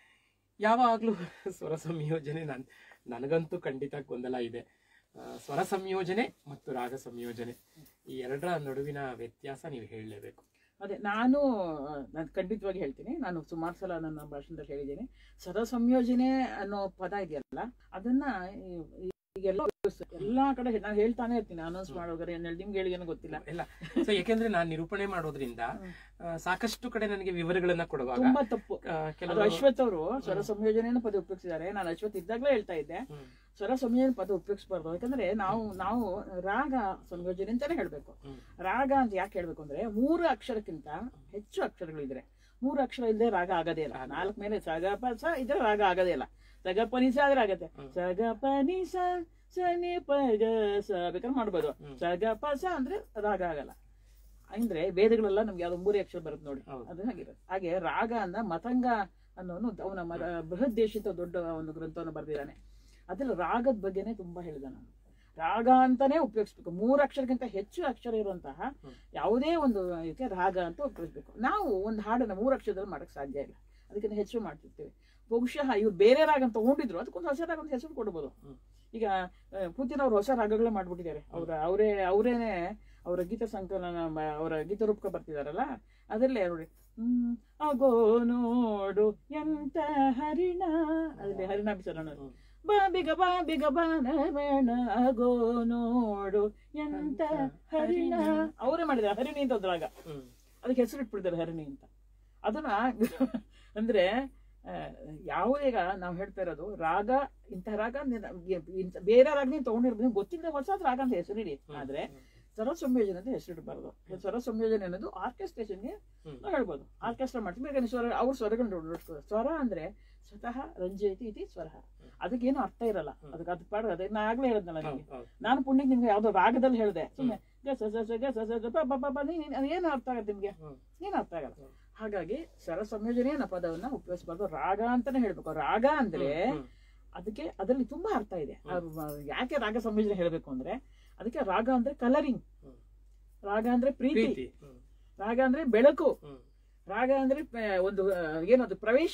ಯಾವಾಗ್ಲೂ ಸ್ವರ ಸಂಯೋಜನೆ ನನ್ ನನಗಂತೂ ಖಂಡಿತ ಗೊಂದಲ ಇದೆ ಆ, ಸ್ವರ ಸಂಯೋಜನೆ ಮತ್ತು ರಾಗ ಸಂಯೋಜನೆ ಈ ಎರಡರ ನಡುವಿನ ವ್ಯತ್ಯಾಸ ನೀವು ಹೇಳಲೇಬೇಕು ಅದೇ ನಾನು ನಾನು ಖಂಡಿತವಾಗಿ ಹೇಳ್ತೀನಿ ನಾನು ಸುಮಾರು ಸಲ ನನ್ನ ಭಾಷಣದಲ್ಲಿ ಹೇಳಿದ್ದೀನಿ ಸ್ವರ ಸಂಯೋಜನೆ ಅನ್ನೋ ಪದ ಇದೆಯಲ್ಲ ಅದನ್ನ ಈ- ಈ- ಈಗೆಲ್ಲ ಎಲ್ಲಾ ಕಡೆ ನಾನು ಹೇಳ್ತಾನೆ ಇರ್ತೀನಿ ಅನೌನ್ಸ್ ಮಾಡೋದ್ರೆ ಏನ್ ಹೇಳಿ ನಿಮ್ಗೆ ಹೇಳಿಗೇನು ಗೊತ್ತಿಲ್ಲ ಇಲ್ಲ ಸೊ ಯಾಕೆಂದ್ರೆ ನಾನು ನಿರೂಪಣೆ ಮಾಡೋದ್ರಿಂದ ಹ್ಮ್. ಆ, ಸಾಕಷ್ಟು ಕಡೆ ನನಗೆ ವಿವರಗಳನ್ನ ಕೊಡುವಾಗ ತುಂಬಾ ತಪ್ಪು ಆ, ಅದು ಕೆಲವು ಅಶ್ವಥ್ ಅವರು ಸ್ವರ ಸಂಯೋಜನೆಯನ್ನು ಪದ ಉಪಯೋಗಿಸಿದ್ದಾರೆ ನಾನು ಅಶ್ವಥ್ ಇದ್ದಾಗಲೇ ಹೇಳ್ತಾ ಇದ್ದೆ ಹ್ಮ್. ಸ್ವರ ಸಂಯೋಜನೆ ಪದ ಉಪಯೋಗಿಸಬಾರ್ದು ಯಾಕಂದ್ರೆ ನಾವು ನಾವು ರಾಗ ಸಂಯೋಜನೆ ಅಂತಾನೆ ಹೇಳ್ಬೇಕು ಹ್ಮ್. ರಾಗ ಅಂತ ಯಾಕೆ ಹೇಳ್ಬೇಕು ಅಂದ್ರೆ ಮೂರು ಅಕ್ಷರಕ್ಕಿಂತ ಹೆಚ್ಚು ಅಕ್ಷರಗಳಿದ್ರೆ ಮೂರು ಅಕ್ಷರ ಇಲ್ಲದೆ ರಾಗ ಆಗದೇ ಇಲ್ಲ ನಾಲ್ಕು ಮೇಲೆ ಸಗ ಪ ಸ ಇದ್ರೆ ರಾಗ ಆಗದೇ ಇಲ್ಲ ಸಗ ಪ ನಿ ಸ ಆದ್ರೆ ಆಗತ್ತೆ ಹ್ಮ್. ಸಗ ಪ ನಿ ಸ ಸ ನಿ ಪ ಗ ಸ ಬೇಕಾದ್ರೆ ಮಾಡ್ಬೋದು ಹ್ಮ್. ಸಗ ಪ ಸ ಅಂದ್ರೆ ರಾಗ ಆಗಲ್ಲ ಅಂದ್ರೆ ವೇದಗಳೆಲ್ಲ ನಮ್ಗೆ ಯಾವ್ದು ಮೂರೇ ಅಕ್ಷರ ಬರುತ್ತೆ ನೋಡಿ ಹೌದು. ಅದು ಹಾಗಿರುತ್ತೆ ಹಾಗೆ ರಾಗ ಅಂದ ಮತಂಗ ಅನ್ನೋನು ಅವನ ಮರ ಬೃಹತ್ ದೇಶಿತ ದೊಡ್ಡ ಒಂದು ಗ್ರಂಥವನ್ನು ಬರೆದಿದ್ದಾನೆ ಅದ್ರಲ್ಲಿ ರಾಗದ ಬಗ್ಗೆನೇ ತುಂಬಾ ಹೇಳಿದ ನಾನು ರಾಗ ಅಂತಾನೆ ಉಪಯೋಗಿಸ್ಬೇಕು ಮೂರು ಅಕ್ಷರಕ್ಕಿಂತ ಹೆಚ್ಚು ಅಕ್ಷರ ಇರುವಂತಹ ಹ್ಮ್. ಯಾವುದೇ ಒಂದು ಇದಕ್ಕೆ ರಾಗ ಅಂತ ಉಪಯೋಗಿಸ್ಬೇಕು ನಾವು ಒಂದು ಹಾಡನ್ನ ಮೂರು ಅಕ್ಷರದಲ್ಲಿ ಮಾಡಕ್ ಸಾಧ್ಯ ಇಲ್ಲ ಅದಕ್ಕಿಂತ ಹೆಚ್ಚು ಮಾಡ್ತಿರ್ತೀವಿ ಬಹುಶಃ ಇವ್ರು ಬೇರೆ ರಾಗ ಅಂತ ತಗೊಂಡಿದ್ರು ಅದಕ್ಕೊಂದು ಹೊಸ ರಾಗ ಅಂತ ಹೆಸರು ಕೊಡ್ಬೋದು ಹ್ಮ್. ಈಗ ಆ, ಪೂತಿನ್ ಅವ್ರು ಹೊಸ ರಾಗಗಳೇ ಮಾಡ್ಬಿಟ್ಟಿದ್ದಾರೆ ಅವ್ರ ಅವರೇ ಅವರೇನೆ ಅವರ ಗೀತ ಸಂಕಲನ ಮ- ಅವರ ಗೀತ ರೂಪಕ ಬರ್ತಿದಾರಲ್ಲ ಅದರಲ್ಲೇ ನೋಡಿ ಹ್ಮ್ ಆಗೋ ನೋಡು ಎಂತ ಹರಿಣ ಅದ್ರಲ್ಲಿ ಹರಿಣ ಬಿಸರಣ ಹ್ಮ್. ಬಾಬಿಗ ಬಾಬಿಗ ಬಾನವಣ ಆಗೋ ನೋಡು ಎಂತ ಹರಿಣ ಅವರೇ ಮಾಡಿದ್ದಾರೆ ಹರಿಣಿ ಅಂತ ಒಂದು ರಾಗ ಹ್ಮ್. ಅದಕ್ಕೆ ಹೆಸರು ಇಟ್ಬಿಡ್ತಾರೆ ಹರಿಣಿ ಅಂತ ಅದನ್ನ ಅಂದ್ರೆ ಆ, ಯಾವುದೇ ಈಗ ನಾವು ಹೇಳ್ತಾ ಇರೋದು ರಾಗ ಇಂಥ ರಾಗ ನೀನ್- ಇಂಥ ಬೇರೆ ರಾಗ ನೀನು ತಗೊಂಡಿರ್ಬೋದು ಗೊತ್ತಿಲ್ಲದೆ ಹೊಸ ರಾಗ ಅಂತ ಹೆಸರಿಡಿ ಹ್ಮ್. ಆದ್ರೆ ಸ್ವರ ಸಂಯೋಜನೆ ಅಂತ ಹೆಸರಿಡಬಾರ್ದು ಸ್ವರ ಸಂಯೋಜನೆ ಅನ್ನೋದು ಆರ್ಕೆಸ್ಟ್ರೇಷನ್ಗೆ ಹ್ಮ್. ನಾವು ಹೇಳ್ಬೋದು ಆರ್ಕೆಸ್ಟ್ರಾ ಮಾಡ್ತೀವಿ ಬೇಕಾದ್ರೆ ಸ್ವರ ಅವ್ರ ಸ್ವರಗಳನ್ನ ನೋಡ್ಬೇಕು ಸ್ವರ ಅಂದ್ರೆ ಸ್ವತಃ ರಂಜಯತಿ ಇತಿ ಸ್ವರ ಅದಕ್ಕೇನು ಅರ್ಥ ಇರಲ್ಲ ಅದಕ್ಕೆ ಅದು ಪಾಡ ಅದೇ ನಾ ಆಗ್ಲೇ ಹೇಳಿದ್ನಲ್ಲ ಹೌದು, ನಿಮಗೆ ಹೌದು. ನಾನು ಪುಣ್ಯಕ್ಕೆ ನಿಮ್ಗೆ ಯಾವ್ದೋ ರಾಗದಲ್ಲಿ ಹೇಳಿದೆ ಸುಮ್ಮನೆ ಗಸ ಗಸ ಗಸ ಗಸ ಪ ಪ ಪ ಪ ನೀ- ನೀ- ಅದು ಏನು ಅರ್ಥ ಆಗತ್ತೆ ನಿಮ್ಗೆ ಹ್ಮ್. ಏನು ಅರ್ಥ ಆಗಲ್ಲ ಹ್ಮ್. ಹಾಗಾಗಿ ಸ್ವರ ಸಂಯೋಜನೆ ಅನ್ನೋ ಪದವನ್ನ ಉಪಯೋಗಿಸಬಾರ್ದು ರಾಗ ಅಂತಾನೆ ಹೇಳ್ಬೇಕು ರಾಗ ಅಂದ್ರೆ ಹ್ಮ್. ಅದಕ್ಕೆ ಅದರಲ್ಲಿ ತುಂಬಾ ಅರ್ಥ ಇದೆ ಅವ್ರು ಮ- ಯಾಕೆ ರಾಗ ಸಂಯೋಜನೆ ಹೇಳ್ಬೇಕು ಅಂದ್ರೆ ಅದಕ್ಕೆ ರಾಗ ಅಂದ್ರೆ ಕಲರಿಂಗ್ ಹ್ಮ್. ರಾಗ ಅಂದ್ರೆ ಪ್ರೀತಿ ಪ್ರೀತಿ ಹ್ಮ್. ರಾಗ ಅಂದ್ರೆ ಬೆಳಕು ಹ್ಮ್. ರಾಗ ಅಂದ್ರೆ ಪ- ಒಂದು ಆ, ಏನದು ಪ್ರವೇಶ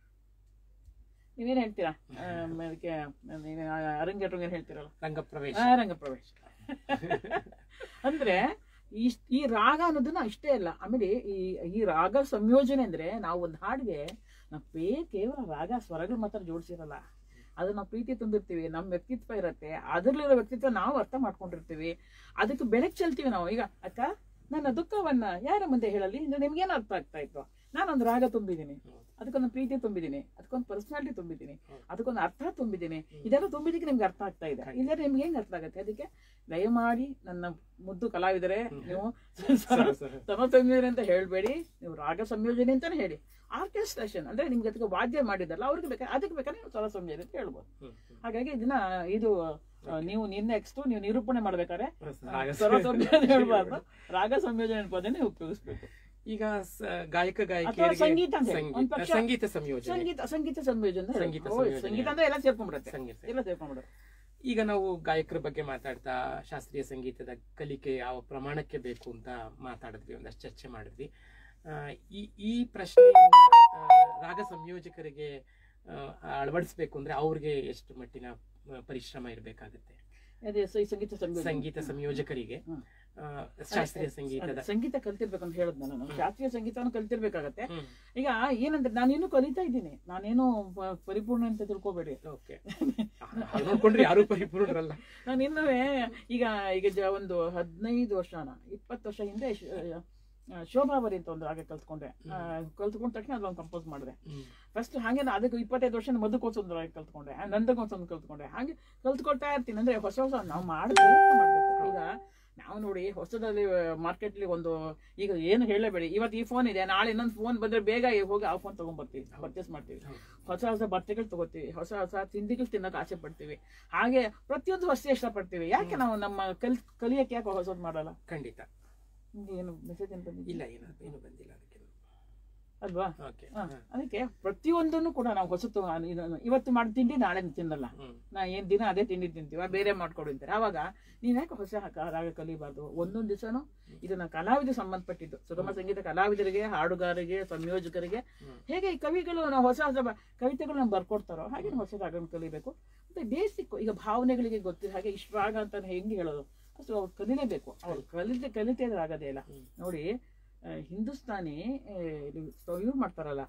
ನೀವೇನ್ ಹೇಳ್ತೀರಾ ಆ, ಅದಕ್ಕೆ ನೀವೇನ್ ಅರಂಗೇಟ್ರಂಗ್ ಏನ್ ಹೇಳ್ತೀರಲ್ಲ ರಂಗಪ್ರವೇಶ ಆ, ರಂಗ ಪ್ರವೇಶ ಅಂದ್ರೆ ಈ ಈ ರಾಗ ಅನ್ನೋದನ್ನ ಅಷ್ಟೇ ಅಲ್ಲ ಆಮೇಲೆ ಈ ಈ ರಾಗ ಸಂಯೋಜನೆ ಅಂದ್ರೆ ನಾವು ಒಂದು ಹಾಡಿಗೆ ನಾವು ಬೇ ಕೇವಲ ರಾಗ ಸ್ವರಗಳು ಮಾತ್ರ ಜೋಡಿಸಿರಲ್ಲ ಅದು ನಾವು ಪ್ರೀತಿ ತುಂಬಿರ್ತೀವಿ ನಮ್ಮ ವ್ಯಕ್ತಿತ್ವ ಇರತ್ತೆ ಅದ್ರಲ್ಲಿರೋ ವ್ಯಕ್ತಿತ್ವ ನಾವು ಅರ್ಥ ಮಾಡ್ಕೊಂಡಿರ್ತೀವಿ ಅದಕ್ಕೆ ಬೆಳಕು ಚೆಲ್ತೀವಿ ನಾವು ಈಗ ಅಕ್ಕ ನನ್ನ ದುಃಖವನ್ನ ಯಾರ ಮುಂದೆ ಹೇಳಲಿ ಅಂದ್ರೆ ನಿಮ್ಗೇನು ಅರ್ಥ ಆಗ್ತಾ ಇತ್ತು ನಾನೊಂದು ರಾಗ ತುಂಬಿದ್ದೀನಿ ಅದಕ್ಕೊಂದು ಪ್ರೀತಿ ತುಂಬಿದ್ದೀನಿ ಅದಕ್ಕೊಂದು ಪರ್ಸನಾಲಿಟಿ ತುಂಬಿದ್ದೀನಿ ಹ್ಮ್. ಅದಕ್ಕೊಂದು ಅರ್ಥ ತುಂಬಿದ್ದೀನಿ ಹ್ಮ್. ಇದೆಲ್ಲ ತುಂಬಿದಕ್ಕೆ ನಿಮ್ಗೆ ಅರ್ಥ ಆಗ್ತಾ ಇದೆ ಖಂಡಿತ. ಇಲ್ಲದ್ರೆ ನಿಮ್ಗೆ ಹೆಂಗ್ ಅರ್ಥ ಆಗುತ್ತೆ ಅದಕ್ಕೆ ದಯಮಾಡಿ ನನ್ನ ಮುದ್ದು ಕಲಾವಿದರೆ ಹ್ಮ್. ನೀವು ಸರಿ, ಸರಿ. ಸಮ ಸಂಯೋಜನೆ ಅಂತ ಹೇಳ್ಬೇಡಿ ನೀವು ರಾಗ ಸಂಯೋಜನೆ ಅಂತಾನೆ ಹೇಳಿ ಆರ್ಕೆಸ್ಟ್ರೇಷನ್ ಅಂದ್ರೆ ನಿಮ್ಗೆ ಅದಕ್ಕೆ ವಾದ್ಯ ಮಾಡಿದಲ್ಲ ಅವ್ರಿಗೆ ಬೇಕಾದ್ರೆ ಅದಕ್ಕೆ ಬೇಕಾದ್ರೆ ನೀವು ಸ್ವರ ಸಂಯೋಜನೆ ಅಂತ ಹೇಳ್ಬೋದು ಹ್ಮ್. ಹ್ಮ್. ಹಾಗಾಗಿ ಇದನ್ನ ಇದು ಆ, ನೀವು ನೆಕ್ಸ್ಟ್ ನೀವು ನಿರೂಪಣೆ ಮಾಡ್ಬೇಕಾದ್ರೆ ರಾಗ ಸ್ವರ ಸಂಯೋಜನೆ ಹೇಳ್ಬಾರ್ದು ರಾಗ ಸಂಯೋಜನೆ ಪದನೇ ಉಪಯೋಗಿಸ್ಬೇಕು ಈಗ ಸ- ಗಾಯಕ ಅಥವಾ ಗಾಯಕಿಯರಿಗೆ ಸಂಗೀತ ಅಂತ ಹೇಳಿ. ಒಂದ್ ಸಂಗೀತ ಪಕ್ಷ- ಸಂಗೀತ ಸಂಯೋಜನೆ ಸಂಗೀತ ಸಂಗೀತ ಸಂಯೋಜನೆ ಸಂಗೀತ ಓ, ಸಂಯೋಜನೆ. ಸಂಗೀತ ಅಂದ್ರೆ ಎಲ್ಲ ಸೇರ್ಕೊಂಡ್ಬಿಡುತ್ತೆ ಸಂಗೀತ ಎಲ್ಲ ಸೇರ್ಕೊಂಡ್ಬಿಡುತ್ತೆ ಈಗ ನಾವು ಗಾಯಕರ ಬಗ್ಗೆ ಮಾತಾಡ್ತಾ ಶಾಸ್ತ್ರೀಯ ಸಂಗೀತದ ಕಲಿಕೆ ಯಾವ ಪ್ರಮಾಣಕ್ಕೆ ಬೇಕು ಅಂತ ಮಾತಾಡಿದ್ವಿ ಒಂದಷ್ಟು ಚರ್ಚೆ ಮಾಡಿದ್ವಿ ಆ, ಈ ಈ ಪ್ರಶ್ನೆಯನ್ನ ಆ, ರಾಗ ಸಂಯೋಜಕರಿಗೆ ಆ, ಅಳವಡಿಸ್ಬೇಕು ಅಂದ್ರೆ ಅವ್ರಿಗೆ ಎಷ್ಟು ಮಟ್ಟಿನ ಆ, ಪರಿಶ್ರಮ ಇರಬೇಕಾಗುತ್ತೆ ಅದೇ ಸ- ಸಂಗೀತ ಸಂಯೋಜನೆ. ಸಂಗೀತ ಸಂಯೋಜಕರಿಗೆ ಹ್ಮ್. ಆ, ಶಾಸ್ತ್ರೀಯ ಸಂಗೀತದ ಅದೇ, ಸಂಗೀತ ಕಲ್ತಿರ್ಬೇಕು ಅಂತ ಹೇಳದ್ ನಾನು ಶಾಸ್ತ್ರೀಯ ಸಂಗೀತವನ್ನು ಕಲ್ತಿರ್ಬೇಕಾಗತ್ತೆ ಹ್ಮ್. ಈಗ ಏನಂದ್ರೆ ನಾನೇನು ಕಲಿತಾ ಇದ್ದೀನಿ ನಾನೇನು ಪ- ಪರಿಪೂರ್ಣ ಅಂತ ತಿಳ್ಕೊಬೇಡಿ ಓಕೆ ಹಾಗ್ ನೋಡ್ಕೊಂಡ್ರೆ ಯಾರು ಪರಿಪೂರ್ಣರಲ್ಲ ನಾನು ಇನ್ನೂ ಈಗ ಈಗ ಜ- ಒಂದು ಹದಿನೈದು ವರ್ಷನ ಇಪ್ಪತ್ತು ವರ್ಷ ಹಿಂದೆ ಶ್- ಆ, ಶೋಭಾವರಿ ಅಂತ ಒಂದು ರಾಗ ಕಲ್ತ್ಕೊಂಡೆ ಆ, ಕಲ್ತ್ಕೊಂಡ ತಕ್ಷಣ ಅದೊಂದು ಕಂಪೋಸ್ ಮಾಡಿದೆ ಹ್ಮ್. ಫಸ್ಟ್ ಹಾಗೆ ನಾ ಅದಕ್ಕೆ ಇಪ್ಪತ್ತೈದು ವರ್ಷ ಮಧುಕೋಸೊಂದು ರಾಗ ಕಲ್ತ್ಕೊಂಡೆ ಆ, ನಂದಗೋಸೊಂದು ಕಲ್ತ್ಕೊಂಡೆ ಹಾಗೆ ಕಲ್ತ್ಕೊಳ್ತಾ ಇರ್ತೀನಿ ಅಂದ್ರೆ ಹೊಸ ಹೊಸ ನಾವು ಮಾಡಿ ಪ್ರಯತ್ನ ಮಾಡ್ಬೇಕು ಈಗ ನಾವು ನೋಡಿ ಹೊಸದಲ್ಲಿ ಮಾರ್ಕೆಟ್ಲಿ ಒಂದು ಈಗ ಏನು ಹೇಳಬೇಡಿ ಇವತ್ತು ಈ ಫೋನ್ ಇದೆ ನಾಳೆ ಇನ್ನೊಂದು ಫೋನ್ ಬಂದ್ರೆ ಬೇಗ ಹೋಗಿ ಆ ಫೋನ್ ತಗೊಂಡ್ಬರ್ತೀವಿ ಪರ್ಚೇಸ್ ಮಾಡ್ತೀವಿ ಹೊಸ ಹೊಸ ಬಟ್ಟೆಗಳು ತಗೋತೀವಿ ಹೊಸ ಹೊಸ ತಿಂಡಿಗಳು ತಿನ್ನೋಕೆ ಆಸೆ ಪಡ್ತೀವಿ ಹಾಗೆ ಪ್ರತಿಯೊಂದು ಹೊಸ ಇಷ್ಟಪಡ್ತೀವಿ ಯಾಕೆ ನಾವು ನಮ್ಮ ಕಲ್ ಕಲಿಯಕ್ಕೆ ಯಾಕೆ ಹೊಸದು ಮಾಡಲ್ಲ ಖಂಡಿತ ನಿಮ್ಗೆ ಏನು ಮೆಸೇಜ್ ಏನು ಬಂದಿಲ್ಲ ಇಲ್ಲ ಏನು ಏನು ಬಂದಿಲ್ಲ ಅದಕ್ಕೆ ಅಲ್ವಾ ಓಕೆ ಹ, ಅದಕ್ಕೆ ಪ್ರತಿಯೊಂದನ್ನು ಕೂಡ ನಾವು ಹೊಸತು ಇದನ್ನು ಇವತ್ತು ಮಾಡಿ ತಿಂಡಿ ನಾಳೆ ತಿನ್ನಲ್ಲ ಹ್ಮ್ ನಾ ಏನ್ ದಿನ ಅದೇ ತಿಂಡಿ ತಿಂತೀವ ಬೇರೆ ಮಾಡ್ಕೊಡು ಅಂತಾರೆ ಆವಾಗ ನೀನ್ ಯಾಕೆ ಹೊಸ ಕ- ರಾಗ ಕಲಿಬಾರ್ದು ಒಂದೊಂದು ದಿವಸನು ಇದನ್ನ ಕಲಾವಿದ ಸಂಬಂಧಪಟ್ಟಿದ್ದು ಸುಗಮ ಸಂಗೀತ ಕಲಾವಿದರಿಗೆ ಹಾಡುಗಾರರಿಗೆ ಸಂಯೋಜಕರಿಗೆ ಹ್ಮ್. ಹೇಗೆ ಈ ಕವಿಗಳು ನಾವು ಹೊಸ ಹೊಸ ಬ- ಕವಿತೆಗಳನ್ನ ಬರ್ಕೊಡ್ತಾರೋ ಹಾಗೆ ನಾವು ಹೊಸ ರಾಗನ ಕಲಿಬೇಕು ಮತ್ತೆ ಬೇಸಿಕ್ ಈಗ ಭಾವನೆಗಳಿಗೆ ಗೊತ್ತಿರೋ ಹಾಗೆ ಇಷ್ಟು ರಾಗ ಅಂತ ಹೆಂಗೆ ಹೇಳೋದು ಅಷ್ಟು ಅವ್ರು ಕಲಿಲೇಬೇಕು ಅವ್ರು ಕಲಿತೆ ಕಲಿತೆ ಇದ್ರೆ ಆಗೋದೇ ಇಲ್ಲ ಹ್ಮ್. ನೋಡಿ ಆ, ಹಿಂದೂಸ್ತಾನಿ ಇವ್ರು ಮಾಡ್ತಾರಲ್ಲ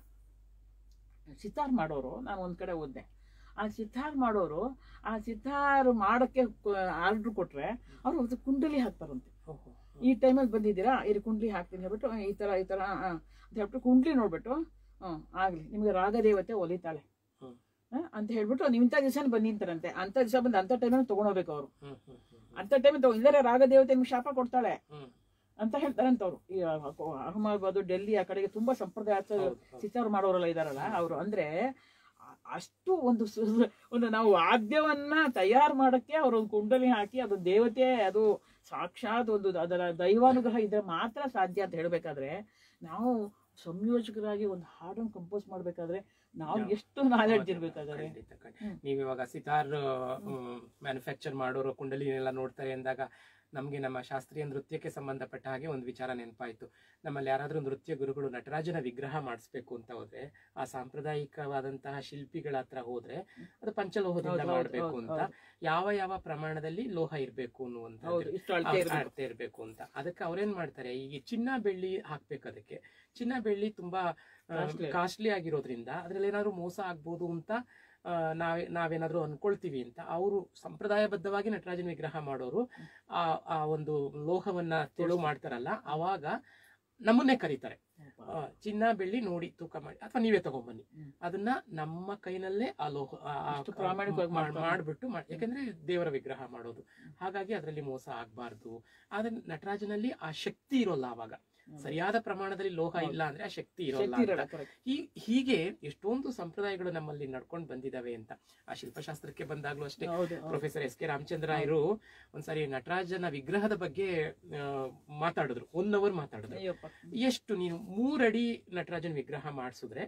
ಸಿತಾರ್ ಮಾಡೋರು ನಾನು ಒಂದ್ ಕಡೆ ಓದ್ದೆ ಆ ಸಿತಾರ್ ಮಾಡೋರು ಆ ಸಿತಾರ್ ಮಾಡಕ್ಕೆ ಆರ್ಡರ್ ಕೊಟ್ರೆ ಅವರು ಅದು ಕುಂಡಲಿ ಹಾಕ್ತಾರಂತೆ ಓಹೋ. ಈ ಟೈಮಲ್ಲಿ ಬಂದಿದ್ದೀರಾ ಇದು ಕುಂಡ್ಲಿ ಹಾಕ್ತೀನಿ ಹೇಳ್ಬಿಟ್ಟು ಆ, ಈ ತರ ಈ ತರ ಆ, ಅಂತ ಹೇಳ್ಬಿಟ್ಟು ಕುಂಡ್ಲಿ ನೋಡ್ಬಿಟ್ಟು ಹ್ಮ್ ಆಗ್ಲಿ ನಿಮ್ಗೆ ರಾಗದೇವತೆ ಒಲಿತಾಳೆ ಹ್ಮ್. ಆ, ಅಂತ ಹೇಳ್ಬಿಟ್ಟು ನೀವು ಇಂಥ ದಿವಸ ಬಂದು ನಿಂತಾರಂತೆ ಅಂತ ದಿವಸ ಬಂದು ಅಂತ ಟೈಮಲ್ಲಿ ತಗೊಂಡೋಗ್ಬೇಕು ಅವರು ಹ್ಮ್ ಹ್ಮ್ ಹ್ಮ್ ಅಂತ ಟೈಮ್ ತಗೊಂಡ್ ಇಲ್ಲರೆ ರಾಗದೇವತೆ ನಿಮ್ಗೆ ಶಾಪ ಕೊಡ್ತಾಳೆ ಹ್ಮ್ ಅಂತ ಹೇಳ್ತಾರಂತ ಅವರು ಈ ಅಹಮದಾಬಾದ್ ಡೆಲ್ಲಿ ಆ ಕಡೆಗೆ ತುಂಬಾ ಸಂಪ್ರದಾಯ ಹೌದು, ಹೌದು. ಸಿತಾರ್ ಮಾಡೋರೆಲ್ಲ ಇದಾರಲ್ಲ ಅವರು ಅಂದ್ರೆ ಆ- ಅಷ್ಟು ಒಂದು ಸು- ಒಂದು ನಾವು ವಾದ್ಯವನ್ನ ತಯಾರು ಮಾಡಕ್ಕೆ ಅವರು ಒಂದು ಕುಂಡಲಿ ಹಾಕಿ ಅದು ದೇವತೆ ಅದು ಸಾಕ್ಷಾತ್ ಒಂದು ಅದರ ದೈವಾನುಗ್ರಹ ಇದ್ರೆ ಮಾತ್ರ ಸಾಧ್ಯ ಅಂತ ಹೇಳ್ಬೇಕಾದ್ರೆ ನಾವು ಸಂಯೋಜಕರಾಗಿ ಒಂದು ಹಾಡನ್ನು ಕಂಪೋಸ್ ಮಾಡ್ಬೇಕಾದ್ರೆ ನಾವು ನಾವು- ಎಷ್ಟು ನಾಲೆಡ್ಜ್ ಇರ್ಬೇಕಾದ್ರೆ ಖಂಡಿತ ಖಂಡಿತ. ಹ್ಮ್. ನೀವು ಇವಾಗ ಸಿತಾರ್ ಮ್ಯಾನುಫ್ಯಾಕ್ಚರ್ ಮಾಡೋರು ಕುಂಡಲಿನೆಲ್ಲ ನೋಡ್ತಾರೆ ಅಂದಾಗ ನಮ್ಗೆ ನಮ್ಮ ಶಾಸ್ತ್ರೀಯ ನೃತ್ಯಕ್ಕೆ ಸಂಬಂಧಪಟ್ಟ ಹಾಗೆ ಒಂದು ವಿಚಾರ ನೆನಪಾಯ್ತು ನಮ್ಮಲ್ಲಿ ಯಾರಾದ್ರೂ ನೃತ್ಯ ಗುರುಗಳು ನಟರಾಜನ ವಿಗ್ರಹ ಮಾಡಿಸ್ಬೇಕು ಅಂತ ಹೋದ್ರೆ ಆ ಸಾಂಪ್ರದಾಯಿಕವಾದಂತಹ ಶಿಲ್ಪಿಗಳ ಹತ್ರ ಹೋದ್ರೆ ಅದು ಪಂಚಲೋಹದಿಂದ ಹೌದು, ಹೌದು, ಮಾಡಬೇಕು ಹೌದು, ಅಂತ ಹೌದು. ಯಾವ ಯಾವ ಪ್ರಮಾಣದಲ್ಲಿ ಲೋಹ ಇರ್ಬೇಕು ಹೌದು ಅನ್ನುವಂಥದ್ದು ಇಷ್ಟು ಅಳತೆ ಇರ್ಬೇಕು ಅಳತೆ ಇರ್ಬೇಕು ಅಂತ ಅದಕ್ಕೆ ಅವ್ರೇನ್ ಮಾಡ್ತಾರೆ ಈ ಚಿನ್ನ ಬೆಳ್ಳಿ ಹಾಕ್ಬೇಕು ಅದಕ್ಕೆ ಚಿನ್ನ ಬೆಳ್ಳಿ ತುಂಬಾ Costly. ಕಾಸ್ಟ್ಲಿ ಆಗಿರೋದ್ರಿಂದ ಅದ್ರಲ್ಲಿ ಏನಾದ್ರು ಮೋಸ ಆಗ್ಬೋದು ಅಂತ ಆ, ನಾವೇ ನಾವೇನಾದ್ರೂ ಅನ್ಕೊಳ್ತೀವಿ ಅಂತ ಅವರು ಸಂಪ್ರದಾಯಬದ್ಧವಾಗಿ ನಟರಾಜನ ವಿಗ್ರಹ ಮಾಡೋರು ಆ ಆ ಒಂದು ಲೋಹವನ್ನ ತೆಳು ಮಾಡ್ತಾರಲ್ಲ ಅವಾಗ ನಮ್ಮನ್ನೇ ಕರೀತಾರೆ ಆ, ಚಿನ್ನ ಬೆಳ್ಳಿ ನೋಡಿ ತೂಕ ಮಾಡಿ ಅಥವಾ ನೀವೇ ತಗೊಂಬನ್ನಿ ಹ್ಮ್. ಅದನ್ನ ನಮ್ಮ ಕೈನಲ್ಲೇ ಆ ಲೋಹ ಆ- ಆ- ಅಷ್ಟು ಪ್ರಾಮಾಣಿಕವಾಗಿ ಮಾಡ್- ಮಾಡ್ತಾರೆ. ಮಾಡ್ಬಿಟ್ಟು ಮಾಡ್- ಯಾಕಂದ್ರೆ ದೇವರ ವಿಗ್ರಹ ಮಾಡೋದು ಹಾಗಾಗಿ ಅದರಲ್ಲಿ ಮೋಸ ಆಗ್ಬಾರ್ದು ಆದ್ರೆ ನಟರಾಜನಲ್ಲಿ ಆ ಶಕ್ತಿ ಇರೋಲ್ಲ ಅವಾಗ ಸರಿಯಾದ ಪ್ರಮಾಣದಲ್ಲಿ ಲೋಹ ಹೌದು. ಇಲ್ಲ ಅಂದ್ರೆ ಆ ಶಕ್ತಿ ಇರೋಲ್ಲ ಶಕ್ತಿ ಅಂತ. ಇರಲ್ಲ correct. ಈ- ಹೀಗೆ ಎಷ್ಟೊಂದು ಸಂಪ್ರದಾಯಗಳು ನಮ್ಮಲ್ಲಿ ನಡ್ಕೊಂಡು ಬಂದಿದಾವೆ ಅಂತ ಆ ಶಿಲ್ಪಶಾಸ್ತ್ರಕ್ಕೆ ಬಂದಾಗ್ಲೂ ಅಷ್ಟೇ ಹೌದು ಹೌದು. ಪ್ರೊಫೆಸರ್ ಎಸ್ ಕೆ ರಾಮಚಂದ್ರ ರಾಯರು ಒಂದ್ಸರಿ ನಟರಾಜನ ವಿಗ್ರಹದ ಬಗ್ಗೆ ಆ, ಮಾತಾಡಿದ್ರು ಒನ್ ಅವರ್ ಮಾತಾಡಿದ್ರು ಅಯ್ಯಪ್ಪ ಎಷ್ಟು ನೀನು ಮೂರಡಿ ನಟರಾಜನ ವಿಗ್ರಹ ಮಾಡಿಸಿದ್ರೆ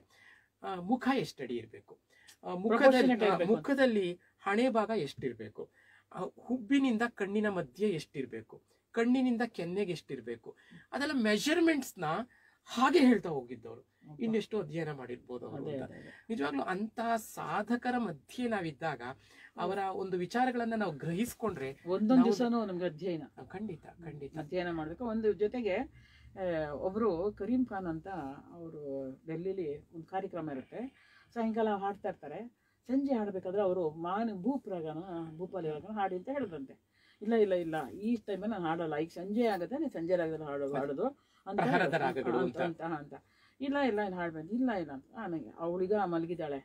ಮುಖ ಎಷ್ಟಡಿ ಇರಬೇಕು ಮುಖದಲ್ಲಿ Proportionate ಆ, ಇರ್ಬೇಕು ಅಂತ. ಮುಖದಲ್ಲಿ ಹಣೆ ಭಾಗ ಎಷ್ಟಿರ್ಬೇಕು ಆ, ಹುಬ್ಬಿನಿಂದ ಕಣ್ಣಿನ ಮಧ್ಯೆ ಎಷ್ಟಿರ್ಬೇಕು ಕಣ್ಣಿನಿಂದ ಕೆನ್ನೆಗೆ ಎಷ್ಟಿರ್ಬೇಕು ಅದೆಲ್ಲ ಮೆಜರ್ಮೆಂಟ್ಸ್ ನ ಹಾಗೆ ಹೇಳ್ತಾ ಹೋಗಿದ್ದವರು ಇನ್ನೆಷ್ಟು ಅಧ್ಯಯನ ಮಾಡಿರ್ಬೋದು ಅವರು ಅದೇ ಅಂತ ಅದೇ, ಅದೇ. ನಿಜವಾಗ್ಲೂ ಅಂತ ಸಾಧಕರ ಮಧ್ಯೆ ನಾವಿದ್ದಾಗ ಅವರ ಒಂದು ವಿಚಾರಗಳನ್ನ ನಾವು ಗ್ರಹಿಸ್ಕೊಂಡ್ರೆ ಒಂದೊಂದು ನಾವು- ದಿವಸನೂ ನಮ್ಗೆ ಅಧ್ಯಯನ ಆ, ಖಂಡಿತ ಖಂಡಿತ ಅಧ್ಯಯನ ಮಾಡಬೇಕು ಒಂದು ಜೊತೆಗೆ ಆ, ಒಬ್ರು ಕರೀಂ ಖಾನ್ ಅಂತ ಅವರು ಡೆಲ್ಲಿಲಿ ಒಂದು ಕಾರ್ಯಕ್ರಮ ಇರುತ್ತೆ ಸಾಯಂಕಾಲ ಹಾಡ್ತಾ ಇರ್ತಾರೆ ಸಂಜೆ ಹಾಡಬೇಕಾದ್ರೆ ಅವರು ಮಾನ ಭೂಪ್ರಾಗನ ಭೂಪಾಲಿ ರಾಗನ ಹಾಡಿ ಅಂತ ಹೇಳಿದ್ರಂತೆ ಇಲ್ಲ ಇಲ್ಲ ಇಲ್ಲ ಈ ಟೈಮಲ್ಲಿ ನಾನು ಹಾಡಲ್ಲ ಈಗ ಸಂಜೆ ಆಗುತ್ತೆ ನೀನು ಸಂಜೆ ರಾಗದಲ್ಲಿ ಹಾಡೋ ಹಾಡೋದು ಅಂತ ಪ್ರಹರದ ರಾಗಗಳು ಅಂತ ಅಂತ. ಅಂತ ಅಂತ ಇಲ್ಲ ಇಲ್ಲ ಇಲ್ಲ ಹಾಡ್ಬೇಕು ಇಲ್ಲ ಇಲ್ಲ ಅಂತ ಆ, ನಂಗೆ ಅವಳಿಗ ಮಲಗಿದ್ದಾಳೆ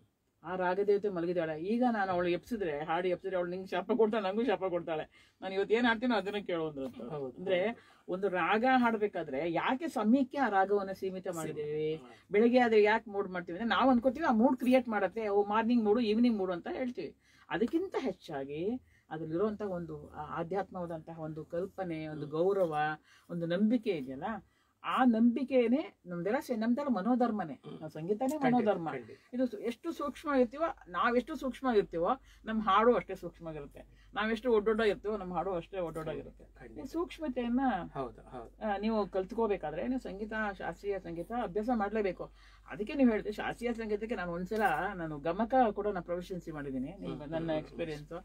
ಆ ರಾಗದೇವತೆ ಮಲಗಿದ್ದಾಳೆ ಈಗ ನಾನು ಅವಳು ಎಪ್ಸಿದ್ರೆ ಹಾಡಿ ಎಪ್ಸಿದ್ರೆ ಅವಳು ನಿಂಗೆ ಶಾಪ ಕೊಡ್ತಾಳೆ ನಂಗೂ ಶಾಪ ಕೊಡ್ತಾಳೆ ನಾನು ಇವತ್ತು ಏನ್ ಹಾಡ್ತೀನೋ ಅದನ್ನ ಕೇಳು ಅಂದ್ರು ಅಂತ. ಹೌದು. ಅಂದ್ರೆ ಒಂದು ರಾಗ ಹಾಡ್ಬೇಕಾದ್ರೆ ಯಾಕೆ ಸಮಯಕ್ಕೆ ಆ ರಾಗವನ್ನ ಸೀಮಿತ ಮಾಡಿದೀವಿ ಬೆಳಿಗ್ಗೆ ಆದ್ರೆ ಯಾಕೆ ಮೂಡ್ ಮಾಡ್ತೀವಿ ಅಂದ್ರೆ ನಾವು ಅನ್ಕೋತೀವಿ ಆ ಮೂಡ್ ಕ್ರಿಯೇಟ್ ಮಾಡತ್ತೆ ಓ ಮಾರ್ನಿಂಗ್ ಮೂಡು ಈವ್ನಿಂಗ್ ಮೂಡು ಅಂತ ಹೇಳ್ತೀವಿ ಅದಕ್ಕಿಂತ ಹೆಚ್ಚಾಗಿ ಅದ್ರಲ್ಲಿರುವಂತಹ ಒಂದು ಆ ಆಧ್ಯಾತ್ಮವಾದಂತಹ ಒಂದು ಕಲ್ಪನೆ ಒಂದು ಗೌರವ ಒಂದು ನಂಬಿಕೆ ಇದೆಯಲ್ಲ ಆ ನಂಬಿಕೆನೇ ನಮ್ದೆಲ್ಲ ಸೆ- ನಮ್ದೆಲ್ಲ ಮನೋಧರ್ಮನೇ ನಾವು ಸಂಗೀತನೇ ಮನೋಧರ್ಮ ಖಂಡಿತ. ಇದು ಸು- ಎಷ್ಟು ಸೂಕ್ಷ್ಮ ಇರ್ತೀವೋ ನಾವೆಷ್ಟು ಸೂಕ್ಷ್ಮ ಇರ್ತೀವೋ ನಮ್ಮ ಹಾಡು ಅಷ್ಟೇ ಸೂಕ್ಷ್ಮವಾಗಿರುತ್ತೆ ನಾವೆಷ್ಟು ಒಡ್ಡೊಡ್ಡ ಇರ್ತೀವೋ ನಮ್ಮ ಹಾಡು ಅಷ್ಟೇ ಒಡ್ಡೊಡ್ಡಾಗಿರುತ್ತೆ ಈ ಖಂಡಿತ. ಸೂಕ್ಷ್ಮತೆಯನ್ನ ಹೌದು ಹೌದು ಆ, ನೀವು ಕಲ್ತ್ಕೋಬೇಕಾದ್ರೆ ನೀವು ಸಂಗೀತ ಶಾಸ್ತ್ರೀಯ ಸಂಗೀತ ಅಭ್ಯಾಸ ಮಾಡಲೇಬೇಕು ಅದಕ್ಕೆ ನೀವು ಹೇಳಿದ್ರೆ ಶಾಸ್ತ್ರೀಯ ಸಂಗೀತಕ್ಕೆ ನಾನು ಒಂದ್ಸಲ ನಾನು ಗಮಕ ಕೂಡ ನಾನು ಪ್ರೊಫೆಷನ್ಸಿ ಮಾಡಿದ್ದೀನಿ ನಿಮ್ಮ ನನ್ನ ಎಕ್ಸ್ಪೀರಿಯನ್ಸ್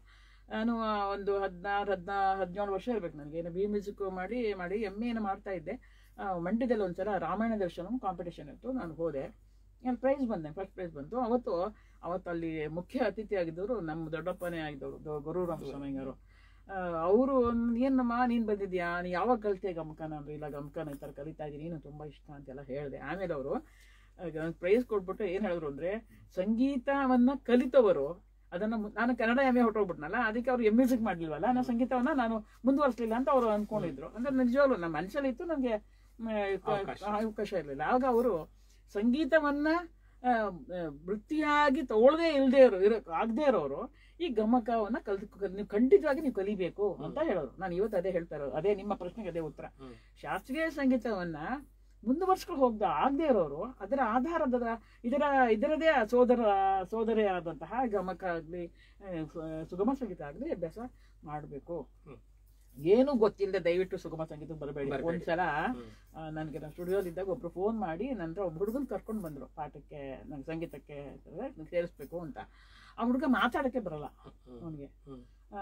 ನಾನು ಆ, ಒಂದು ಹದಿನಾರು ಹದಿನಾ ಹದಿನೇಳು ವರ್ಷ ಇರ್ಬೇಕು ನನಗೆ ಏನು ಬಿ ಮ್ಯೂಸಿಕ್ ಮಾಡಿ ಮಾಡಿ ಎಮ್ ಎನ ಮಾಡ್ತಾ ಇದ್ದೆ ಆ, ಮಂಡ್ಯದಲ್ಲಿ ಒಂದ್ಸಲ ರಾಮಾಯಣ ದರ್ಶನಂ ಕಾಂಪಿಟೇಷನ್ ಇತ್ತು ನಾನು ಹೋದೆ ನಾನು ಪ್ರೈಸ್ ಬಂದೆ ಫಸ್ಟ್ ಪ್ರೈಸ್ ಬಂತು ಅವತ್ತು ಅವತ್ತು ಅಲ್ಲಿ ಮುಖ್ಯ ಅತಿಥಿ ಆಗಿದ್ದವರು ನಮ್ಮ ದೊಡ್ಡಪ್ಪನೇ ಆಗಿದ್ದವರು ದೊ- ಗೊರು ರಾಮಸ್ವಾಮಿಯವರು ಅವರು ಏನಮ್ಮ ನೀನು ಬಂದಿದ್ಯಾ ನೀನು ಯಾವಾಗ ಕಲಿತೆ ಗಮಕ ನಾನು ಇಲ್ಲ ಗಮಕನ ಈ ಥರ ಕಲಿತಾ ಇದ್ದೀನಿ ನೀನು ತುಂಬ ಇಷ್ಟ ಅಂತೆಲ್ಲ ಹೇಳಿದೆ ಆಮೇಲೆ ಅವರು ನನಗೆ ಪ್ರೈಸ್ ಕೊಟ್ಬಿಟ್ಟು ಏನು ಹೇಳಿದ್ರು ಅಂದರೆ ಸಂಗೀತವನ್ನು ಕಲಿತವರು ಅದನ್ನು ಮು- ನಾನು ಕನ್ನಡ ಎಮ್ ಎ ಹೊಟ್ಟೋಗ್ಬಿಟ್ನಲ್ಲ ಅದಕ್ಕೆ ಅವ್ರು ಎಮ್ ಮ್ಯೂಸಿಕ್ ಮಾಡಲಿಲ್ವಲ್ಲ ನಾನು ಸಂಗೀತವನ್ನು ನಾನು ಮುಂದುವರಿಸಲಿಲ್ಲ ಅಂತ ಅವರು ಅಂದ್ಕೊಂಡಿದ್ರು ಅಂದರೆ ನಿಜವಾಗ್ಲು ನಮ್ಮ ಮನಸ್ಸಲ್ಲಿ ಇತ್ತು ನನಗೆ ಅವಕಾಶ. ಅವಕಾಶ ಇರಲಿಲ್ಲ ಆಗ ಅವರು ಸಂಗೀತವನ್ನ ಆ, ಆ, ವೃತ್ತಿಯಾಗಿ ತಗೊಳ್ಳದೆ ಇಲ್ಲದೆ ಇರೋ ಇರೋ ಆಗದೆ ಇರೋರು ಈ ಗಮಕವನ್ನ ಕಲ್ ಕಲ್- ನೀವು ಖಂಡಿತವಾಗಿ ನೀವು ಕಲಿಬೇಕು ಅಂತ ಹೇಳೋರು ನಾನು ಇವತ್ತು ಅದೇ ಹೇಳ್ತಾ ಇರೋದು ಅದೇ ನಿಮ್ಮ ಪ್ರಶ್ನೆಗೆ ಅದೇ ಉತ್ತರ ಹ್ಮ್. ಶಾಸ್ತ್ರೀಯ ಸಂಗೀತವನ್ನ ಮುಂದುವರ್ಸ್ಕೊಂಡು ಹೋಗ್ದ ಆಗದೆ ಇರೋರು ಅದರ ಆಧಾರದ ಇದರ ಇದರದೇ ಸೋದರ ಸೋದರಿಯಾದಂತಹ ಗಮಕ ಆಗಲಿ ಸುಗಮ ಸಂಗೀತ ಆಗಲಿ ಅಭ್ಯಾಸ ಮಾಡಬೇಕು ಹ್ಮ್. ಏನು ಗೊತ್ತಿಲ್ಲದೆ ದಯವಿಟ್ಟು ಸುಗಮ ಸಂಗೀತಕ್ಕೆ ಬರಬೇಡಿ ಬರ್ಬೇಡಿ. ಒಂದ್ಸಲ ಹ್ಮ್. ನನಗೆ ನಾನು ಸ್ಟುಡಿಯೋಲಿದ್ದಾಗ ಒಬ್ರು ಫೋನ್ ಮಾಡಿ ನಂತರ ಒಬ್ಬ ಹುಡುಗನ್ ಕರ್ಕೊಂಡು ಬಂದರು ಪಾಠಕ್ಕೆ ನಂಗೆ ಸಂಗೀತಕ್ಕೆ ಸೇರಿಸ್ಬೇಕು ಅಂತ ಆ ಹುಡುಗ ಮಾತಾಡಕ್ಕೆ ಬರಲ್ಲ ಹ್ಮ್. ಅವನಿಗೆ ಹ್ಮ್.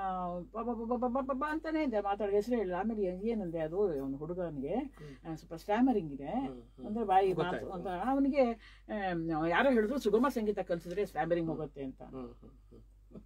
ಪಬ್ಬ ಅಂತಾನೆ ಇದೆ ಮಾತಾಡೋ ಹೆಸರು ಹೇಳಿಲ್ಲ ಆಮೇಲೆ ಏನಂದೆ ಅದು ಅವನು ಹುಡುಗನಿಗೆ ಹ್ಮ್. ಆ, ಸ್ವಲ್ಪ ಸ್ಟ್ಯಾಮರಿಂಗ್ ಇದೆ ಹ್ಮ್. ಹ್ಮ್. ಅಂದ್ರೆ ಬಾಯಿ ಮಾತು ಗೊತ್ತಾಯ್ತು. ಅಂತ ಅವನಿಗೆ ಯಾರೋ ಹೇಳಿದ್ರು ಸುಗಮ ಸಂಗೀತ ಕಲಿಸಿದ್ರೆ ಸ್ಟ್ಯಾಮರಿಂಗ್ ಹೋಗುತ್ತೆ ಅಂತ ಹ್ಮ್. ಹ್ಮ್. ಹ್ಮ್.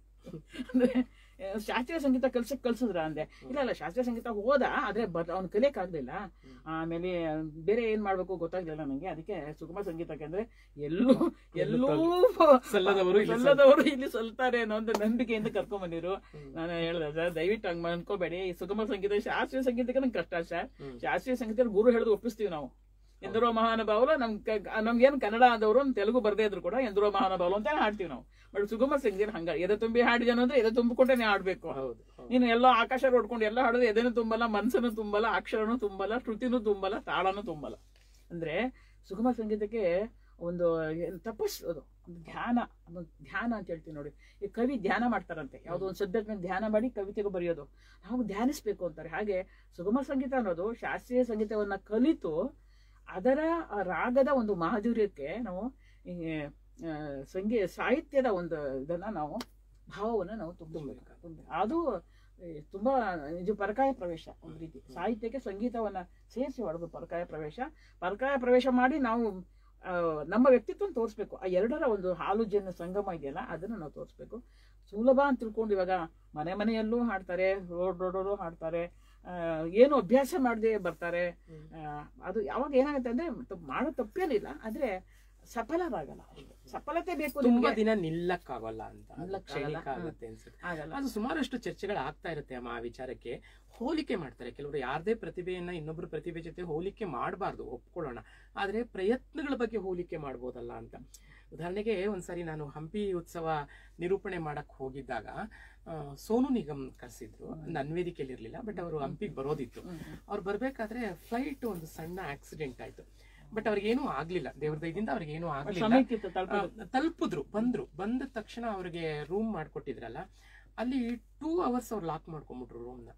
ಅಂದ್ರೆ ಆ, ಶಾಸ್ತ್ರೀಯ ಸಂಗೀತ ಕಲ್ಸಕ್ ಕಲ್ಸಿದ್ರ ಅಂದೆ ಇಲ್ಲ ಇಲ್ಲ ಶಾಸ್ತ್ರೀಯ ಸಂಗೀತ ಹೋದ ಆದ್ರೆ ಅವ್ನು ಕಲಿಯಕ್ ಆಗ್ಲಿಲ್ಲ ಹ್ಮ್. ಆಮೇಲೆ ಬೇರೆ ಏನ್ ಮಾಡ್ಬೇಕು ಗೊತ್ತಾಗ್ಲಿಲ್ಲ ನಂಗೆ ಅದಕ್ಕೆ ಸುಗಮ ಸಂಗೀತಕ್ಕೆ ಅಂದ್ರೆ ಎಲ್ಲೂ ಎಲ್ಲೂ ಸಲ್ಲದವರು ಇಲ್ಲಿ ಸಲ್ಲದವರು ಇಲ್ಲಿ ಸಲ್ತಾರೆ ಅನ್ನೋ ಒಂದು ನಂಬಿಕೆಯಿಂದ ಕರ್ಕೊಂಡ್ ಬಂದಿರು ಹ್ಮ್. ನಾನು ಹೇಳ್ದೆ ಸರ್ ದಯವಿಟ್ಟು ಹಂಗ್ ಅನ್ಕೋಬೇಡಿ ಈ ಸುಗಮ ಸಂಗೀತ ಶಾಸ್ತ್ರೀಯ ಸಂಗೀತಕ್ಕೆ ನಂಗೆ ಕಷ್ಟ ಸರ್ ಹ್ಮ್. ಶಾಸ್ತ್ರೀಯ ಸಂಗೀತ ಗುರು ಹೇಳಿದ್ರು ಒಪ್ಪಿಸ್ತೀವಿ ನಾವು ಎಂದರೋ ಮಹಾನುಭಾವರು ನಮ್ ಕ- ನಮ್ಗೇನು ಕನ್ನಡ ಆದವರು ತೆಲುಗು ಬರ್ದೇ ಇದ್ರು ಕೂಡ ಎಂದರೋ ಮಹಾನುಭಾವರು ಅಂತ ಹಾಡ್ತೀವಿ ನಾವು ಬಟ್ ಸುಗಮ ಸಂಗೀತ ಹಂಗ ಎದೆ ತುಂಬಿ ಹಾಡಿದನು ಅಂದ್ರೆ ಎದೆ ತುಂಬಿಕೊಂಡೇ ಹಾಡ್ಬೇಕು ಹೌದು ಹೌದು. ನೀನು ಎಲ್ಲ ಆಕಾಶ ನೋಡ್ಕೊಂಡು ಎಲ್ಲ ಹಾಡೋದು ಎದೆನೂ ತುಂಬಲ್ಲ ಮನಸ್ಸನ್ನು ತುಂಬಲ್ಲ ಅಕ್ಷರನೂ ತುಂಬಲ್ಲ ಶ್ರುತಿನೂ ತುಂಬಲ್ಲ ತಾಳನೂ ತುಂಬಲ್ಲ ಅಂದ್ರೆ ಸುಗಮ ಸಂಗೀತಕ್ಕೆ ಒಂದು ಏನ್ ತಪಸ್ಸು ಅದು ಒಂದು ಧ್ಯಾನ ಒಂದು ಧ್ಯಾನ ಅಂತ ಹೇಳ್ತೀವಿ ನೋಡಿ ಈ ಕವಿ ಧ್ಯಾನ ಮಾಡ್ತಾರಂತೆ ಯಾವುದೋ ಒಂದು ಸಬ್ಜೆಕ್ಟ್ ಮೇಲೆ ಧ್ಯಾನ ಮಾಡಿ ಕವಿತೆಗೆ ಬರೆಯೋದು ನಾವು ಧ್ಯಾನಿಸ್ಬೇಕು ಅಂತಾರೆ ಹಾಗೆ ಸುಗಮ ಸಂಗೀತ ಅನ್ನೋದು ಶಾಸ್ತ್ರೀಯ ಸಂಗೀತವನ್ನ ಕಲಿತು ಅದರ ಆ ರಾಗದ ಒಂದು ಮಾಧುರ್ಯಕ್ಕೆ ನಾವು ಈ, ಆ, ಸಂಗೀ ಸಾಹಿತ್ಯದ ಒಂದು ಇದನ್ನ ನಾವು ಭಾವವನ್ನು ನಾವು ತುಂಬಬೇಕು ತುಂಬಬೇಕು. ಅದು ಈ, ತುಂಬಾ ಇದು ಪರಕಾಯ ಪ್ರವೇಶ ಒಂದು ರೀತಿ ಸಾಹಿತ್ಯಕ್ಕೆ ಸಂಗೀತವನ್ನ ಸೇರಿಸಿ ಹೊಡೆದು ಪರಕಾಯ ಪ್ರವೇಶ ಪರಕಾಯ ಪ್ರವೇಶ ಮಾಡಿ ನಾವು ಆ, ನಮ್ಮ ವ್ಯಕ್ತಿತ್ವ ತೋರಿಸ್ಬೇಕು ಆ ಎರಡರ ಒಂದು ಹಾಲು ಜನ ಸಂಗಮ ಇದೆಯಲ್ಲ ಅದನ್ನು ನಾವು ತೋರಿಸ್ಬೇಕು ಸುಲಭ ಅಂತ ತಿಳ್ಕೊಂಡು ಇವಾಗ ಮನೆ ಮನೆಯಲ್ಲೂ ಹಾಡ್ತಾರೆ ರೋಡ್ ರೋಡಲ್ಲೂ ಹಾಡ್ತಾರೆ ಆ, ಏನು ಅಭ್ಯಾಸ ಮಾಡದೆ ಬರ್ತಾರೆ ಹ್ಮ್. ಆ, ಅದು ಯಾವಾಗ ಏನಾಗುತ್ತೆ ಅಂದ್ರೆ ತಪ್ಪು ಮಾಡೋ ತಪ್ಪೇನಿಲ್ಲ ಆದ್ರೆ ಸಫಲರಾಗಲ್ಲ ಅಷ್ಟೇ. ಸಫಲತೆ ಬೇಕು ತುಂಬಾ ನಿಮ್ಗೆ ದಿನ ನಿಲ್ಲಕ್ಕಾಗಲ್ಲ ಅಂತ ಅದು ನಿಲ್ಲಕ್ಕಾಗಲ್ಲ. ಕ್ಷಣಿಕ ಆಗುತ್ತೆ ಅನ್ಸುತ್ತೆ ಆಗಲ್ಲ ಅದು ಸುಮಾರಷ್ಟು ಚರ್ಚೆಗಳು ಆಗ್ತಾ ಇರುತ್ತೆ ಅಮ್ಮ ಆ ವಿಚಾರಕ್ಕೆ ಹೋಲಿಕೆ ಮಾಡ್ತಾರೆ ಕೆಲವರು ಯಾರದೇ ಪ್ರತಿಭೆಯನ್ನ ಇನ್ನೊಬ್ಬರ ಪ್ರತಿಭೆ ಜೊತೆ ಹೋಲಿಕೆ ಮಾಡಬಾರ್ದು ಒಪ್ಕೊಳ್ಳೋಣ ಆದ್ರೆ ಪ್ರಯತ್ನಗಳ ಬಗ್ಗೆ ಹೋಲಿಕೆ ಮಾಡ್ಬೋದಲ್ಲ ಅಂತ ಉದಾಹರಣೆಗೆ ಒಂದ್ಸರಿ ನಾನು ಹಂಪಿ ಉತ್ಸವ ನಿರೂಪಣೆ ಮಾಡಕ್ ಹೋಗಿದ್ದಾಗ ಆ, ಸೋನು ನಿಗಮ್ ಕರೆಸಿದ್ರು ನನ್ನ ವೇದಿಕೆಯಲ್ಲಿ ಇರ್ಲಿಲ್ಲ ಬಟ್ ಅವರು ಹಂಪಿಗೆ ಬರೋದಿತ್ತು ಹ್ಮ್, ಹ್ಮ್. ಅವ್ರು ಬರ್ಬೇಕಾದ್ರೆ ಫ್ಲೈಟ್ ಒಂದು ಸಣ್ಣ ಆಕ್ಸಿಡೆಂಟ್ ಆಯ್ತು ಬಟ್ ಅವ್ರಿಗೇನು ಆಗ್ಲಿಲ್ಲ ದೇವ್ರ ದಯದಿಂದ ಅವ್ರಿಗೇನು ಆಗ್ಲಿಲ್ಲ ಸಮಯಕ್ಕಿತ್ತು ತಲುಪೋದು. ಆ, ತಲುಪಿದ್ರು ಬಂದ್ರು ಬಂದ ತಕ್ಷಣ ಅವ್ರಿಗೆ ರೂಮ್ ಮಾಡ್ಕೊಟ್ಟಿದ್ರಲ್ಲ ಅಲ್ಲಿ ಟೂ ಅವರ್ಸ್ ಅವ್ರು ಲಾಕ್ ಮಾಡ್ಕೊಂಡ್ಬಿಟ್ರು ರೂಮ್ನ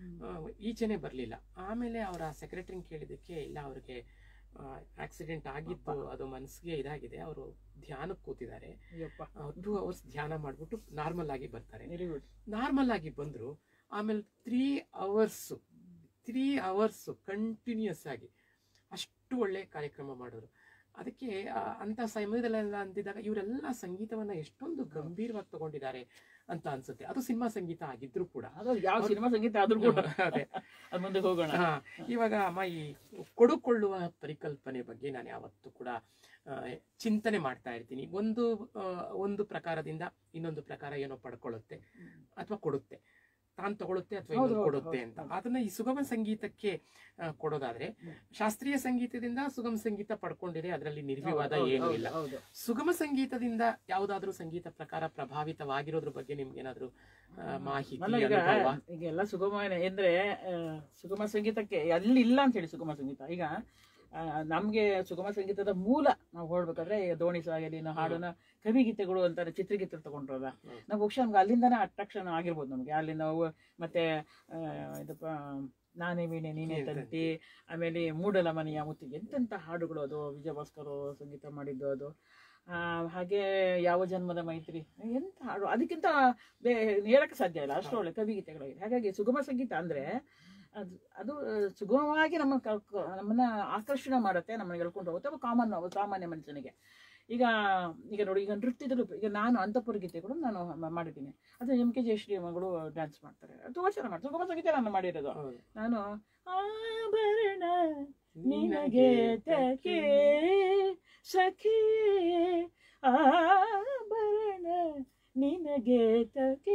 ಈಚೆನೆ ಬರ್ಲಿಲ್ಲ ಆಮೇಲೆ ಅವರ ಸೆಕ್ರೆಟರಿ ಕೇಳಿದಕ್ಕೆ ಇಲ್ಲ ಅವ್ರಿಗೆ ಆಕ್ಸಿಡೆಂಟ್ ಆಗಿತ್ತು ಅದು ಮನಸ್ಸಿಗೆ ಇದಾಗಿದೆ ಅವರು ಧ್ಯಾನಕ್ಕೆ ಕೂತಿದ್ದಾರೆ ಅಯ್ಯಪ್ಪ ಟೂ ಅವರ್ಸ್ ಧ್ಯಾನ ಮಾಡ್ಬಿಟ್ಟು ನಾರ್ಮಲ್ ಆಗಿ ಬರ್ತಾರೆ ವೆರಿ ಗುಡ್ ನಾರ್ಮಲ್ ಆಗಿ ಬಂದ್ರು ಆಮೇಲೆ three hours three hours continuous ಆಗಿ ಅಷ್ಟು ಒಳ್ಳೆ ಕಾರ್ಯಕ್ರಮ ಮಾಡಿದ್ರು ಅದಕ್ಕೆ ಆ, ಅಂತ ಸಮಯದಲ್ಲೆಲ್ಲ ಅಂತಿದ್ದಾಗ ಇವರೆಲ್ಲ ಸಂಗೀತವನ್ನ ಎಷ್ಟೊಂದು ಗಂಭೀರವಾಗಿ ತಗೊಂಡಿದ್ದಾರೆ ಅಂತ ಅನ್ಸುತ್ತೆ ಅದು ಸಿನಿಮಾ ಸಂಗೀತ ಆಗಿದ್ರು ಕೂಡ ಅದು ಯಾವ ಸಿನಿಮಾ ಸಂಗೀತ ಆದ್ರೂ ಕೂಡ ಅದೇ ಅದ್ ಮುಂದೆ ಹೋಗೋಣ ಹಾ, ಇವಾಗ ಅಮ್ಮ ಈ ಕೊಡುಕೊಳ್ಳುವ ಪರಿಕಲ್ಪನೆ ಬಗ್ಗೆ ನಾನು ಯಾವತ್ತೂ ಕೂಡ ಆ, ಚಿಂತನೆ ಮಾಡ್ತಾ ಇರ್ತೀನಿ ಒಂದು ಆ, ಒಂದು ಪ್ರಕಾರದಿಂದ ಇನ್ನೊಂದು ಪ್ರಕಾರ ಏನೋ ಪಡ್ಕೊಳ್ಳುತ್ತೆ ಅಥವಾ ಕೊಡುತ್ತೆ ತಾನು ತಗೊಳುತ್ತೆ ಅಥವಾ ಹೌದು, ಇನ್ನೊಂದು ಹೌದು, ಕೊಡುತ್ತೆ ಹೌದು, ಅಂತ ಹೌದು. ಅದನ್ನ ಈ ಸುಗಮ ಸಂಗೀತಕ್ಕೆ ಆ, ಕೊಡೋದಾದ್ರೆ ಹ್ಮ್. ಶಾಸ್ತ್ರೀಯ ಸಂಗೀತದಿಂದ ಸುಗಮ ಸಂಗೀತ ಪಡ್ಕೊಂಡಿದೆ ಅದರಲ್ಲಿ ನಿರ್ವಿವಾದ ಹೌದು, ಏನೂ ಹೌದು, ಇಲ್ಲ ಹೌದು ಸುಗಮ ಸಂಗೀತದಿಂದ ಯಾವ್ದಾದ್ರು ಸಂಗೀತ ಪ್ರಕಾರ ಪ್ರಭಾವಿತವಾಗಿರೋದ್ರ ಬಗ್ಗೆ ನಿಮ್ಗೇನಾದ್ರೂ ಆ, ಮಾಹಿತಿ ಅಲ್ಲ ಈಗ ಅನುಭವ? ಈಗ ಎಲ್ಲ ಸುಗಮ ಅಂದ್ರೆ ಆ, ಸುಗಮ ಸಂಗೀತಕ್ಕೆ ಅಲ್ಲಿ ಇಲ್ಲ ಅಂತ ಹೇಳಿ ಸುಗಮ ಸಂಗೀತ ಈಗ ಆ, ನಮ್ಗೆ ಸುಗಮ ಸಂಗೀತದ ಮೂಲ ನಾವು ಹೊರಡ್ಬೇಕಾದ್ರೆ ಈಗ ದೋಣಿ ಸಾಗಲಿ ನಾವು ಹಾಡೋಣ ಕವಿಗೀತೆಗಳು ಅಂತಾರೆ ಚಿತ್ರಗೀತೆ ತಗೊಂಡ್ರಲ್ಲ ಹ್ಮ್. ನಾವು ಬಹುಶಃ ನಮ್ಗೆ ಅಲ್ಲಿಂದಾನೇ ಅಟ್ರಾಕ್ಷನ್ ಆಗಿರ್ಬೋದು ನಮ್ಗೆ ಅಲ್ಲಿ ನಾವು ಮತ್ತೆ ಆ, ಇದಪ್ಪ ನಾನೇ ವೀಣೆ ನೀನೇ ನೀನೇ ತಂತಿ ಆಮೇಲೆ ಮೂಡಲ ಮನೆಯ ಮುತ್ತಿಗೆ ಎಂತೆಂಥ ಹಾಡುಗಳು ಅದು ವಿಜಯ ಭಾಸ್ಕರ್ ಸಂಗೀತ ಮಾಡಿದ್ದು ಅದು ಆ, ಹಾಗೆ ಯಾವ ಜನ್ಮದ ಮೈತ್ರಿ ಎಂತ ಹಾಡು ಅದಕ್ಕಿಂತ ಬೇ ಹೇಳಕ್ಕೆ ಸಾಧ್ಯ ಇಲ್ಲ ಅಷ್ಟು ಒಳ್ಳೆ ಕವಿಗೀತೆಗಳಿವೆ ಹಾಗಾಗಿ ಸುಗಮ ಸಂಗೀತ ಅಂದ್ರೆ ಅದು ಅದು ಆ, ಸುಗಮವಾಗಿ ನಮ್ಮ ಕ- ಕ- ನಮ್ಮನ್ನ ಆಕರ್ಷಣೆ ಮಾಡುತ್ತೆ ನಮ್ಮನ್ನ ಎಳ್ಕೊಂಡು ಹೋಗುತ್ತೆ ಕಾಮನ್ ಸಾಮಾನ್ಯ ಮನುಷ್ಯನಿಗೆ ಈಗ ಈಗ ನೋಡಿ ಈಗ ನೃತ್ಯದಲ್ಲೂ ಈಗ ನಾನು ಅಂತಪುರ ಗೀತೆಗಳು ನಾನು ಮ- ಮಾಡಿದ್ದೀನಿ ಅದು ಎಂ ಕೆ ಜಯಶ್ರೀ ಮಗಳು ಡ್ಯಾನ್ಸ್ ಮಾಡ್ತಾರೆ ತುಂಬ ಚೆನ್ನಾಗಿ ಮಾಡ್ತಾರೆ ಸುಗಮ ಸಂಗೀತ ನಾನು ಮಾಡಿರೋದು ಹೌದು. ನಾನು ಆಭರಣ ನಿನಗೆ ತಕೆ ಸಖಿ ಆಭರಣ ನಿನಗೆ ತಕೆ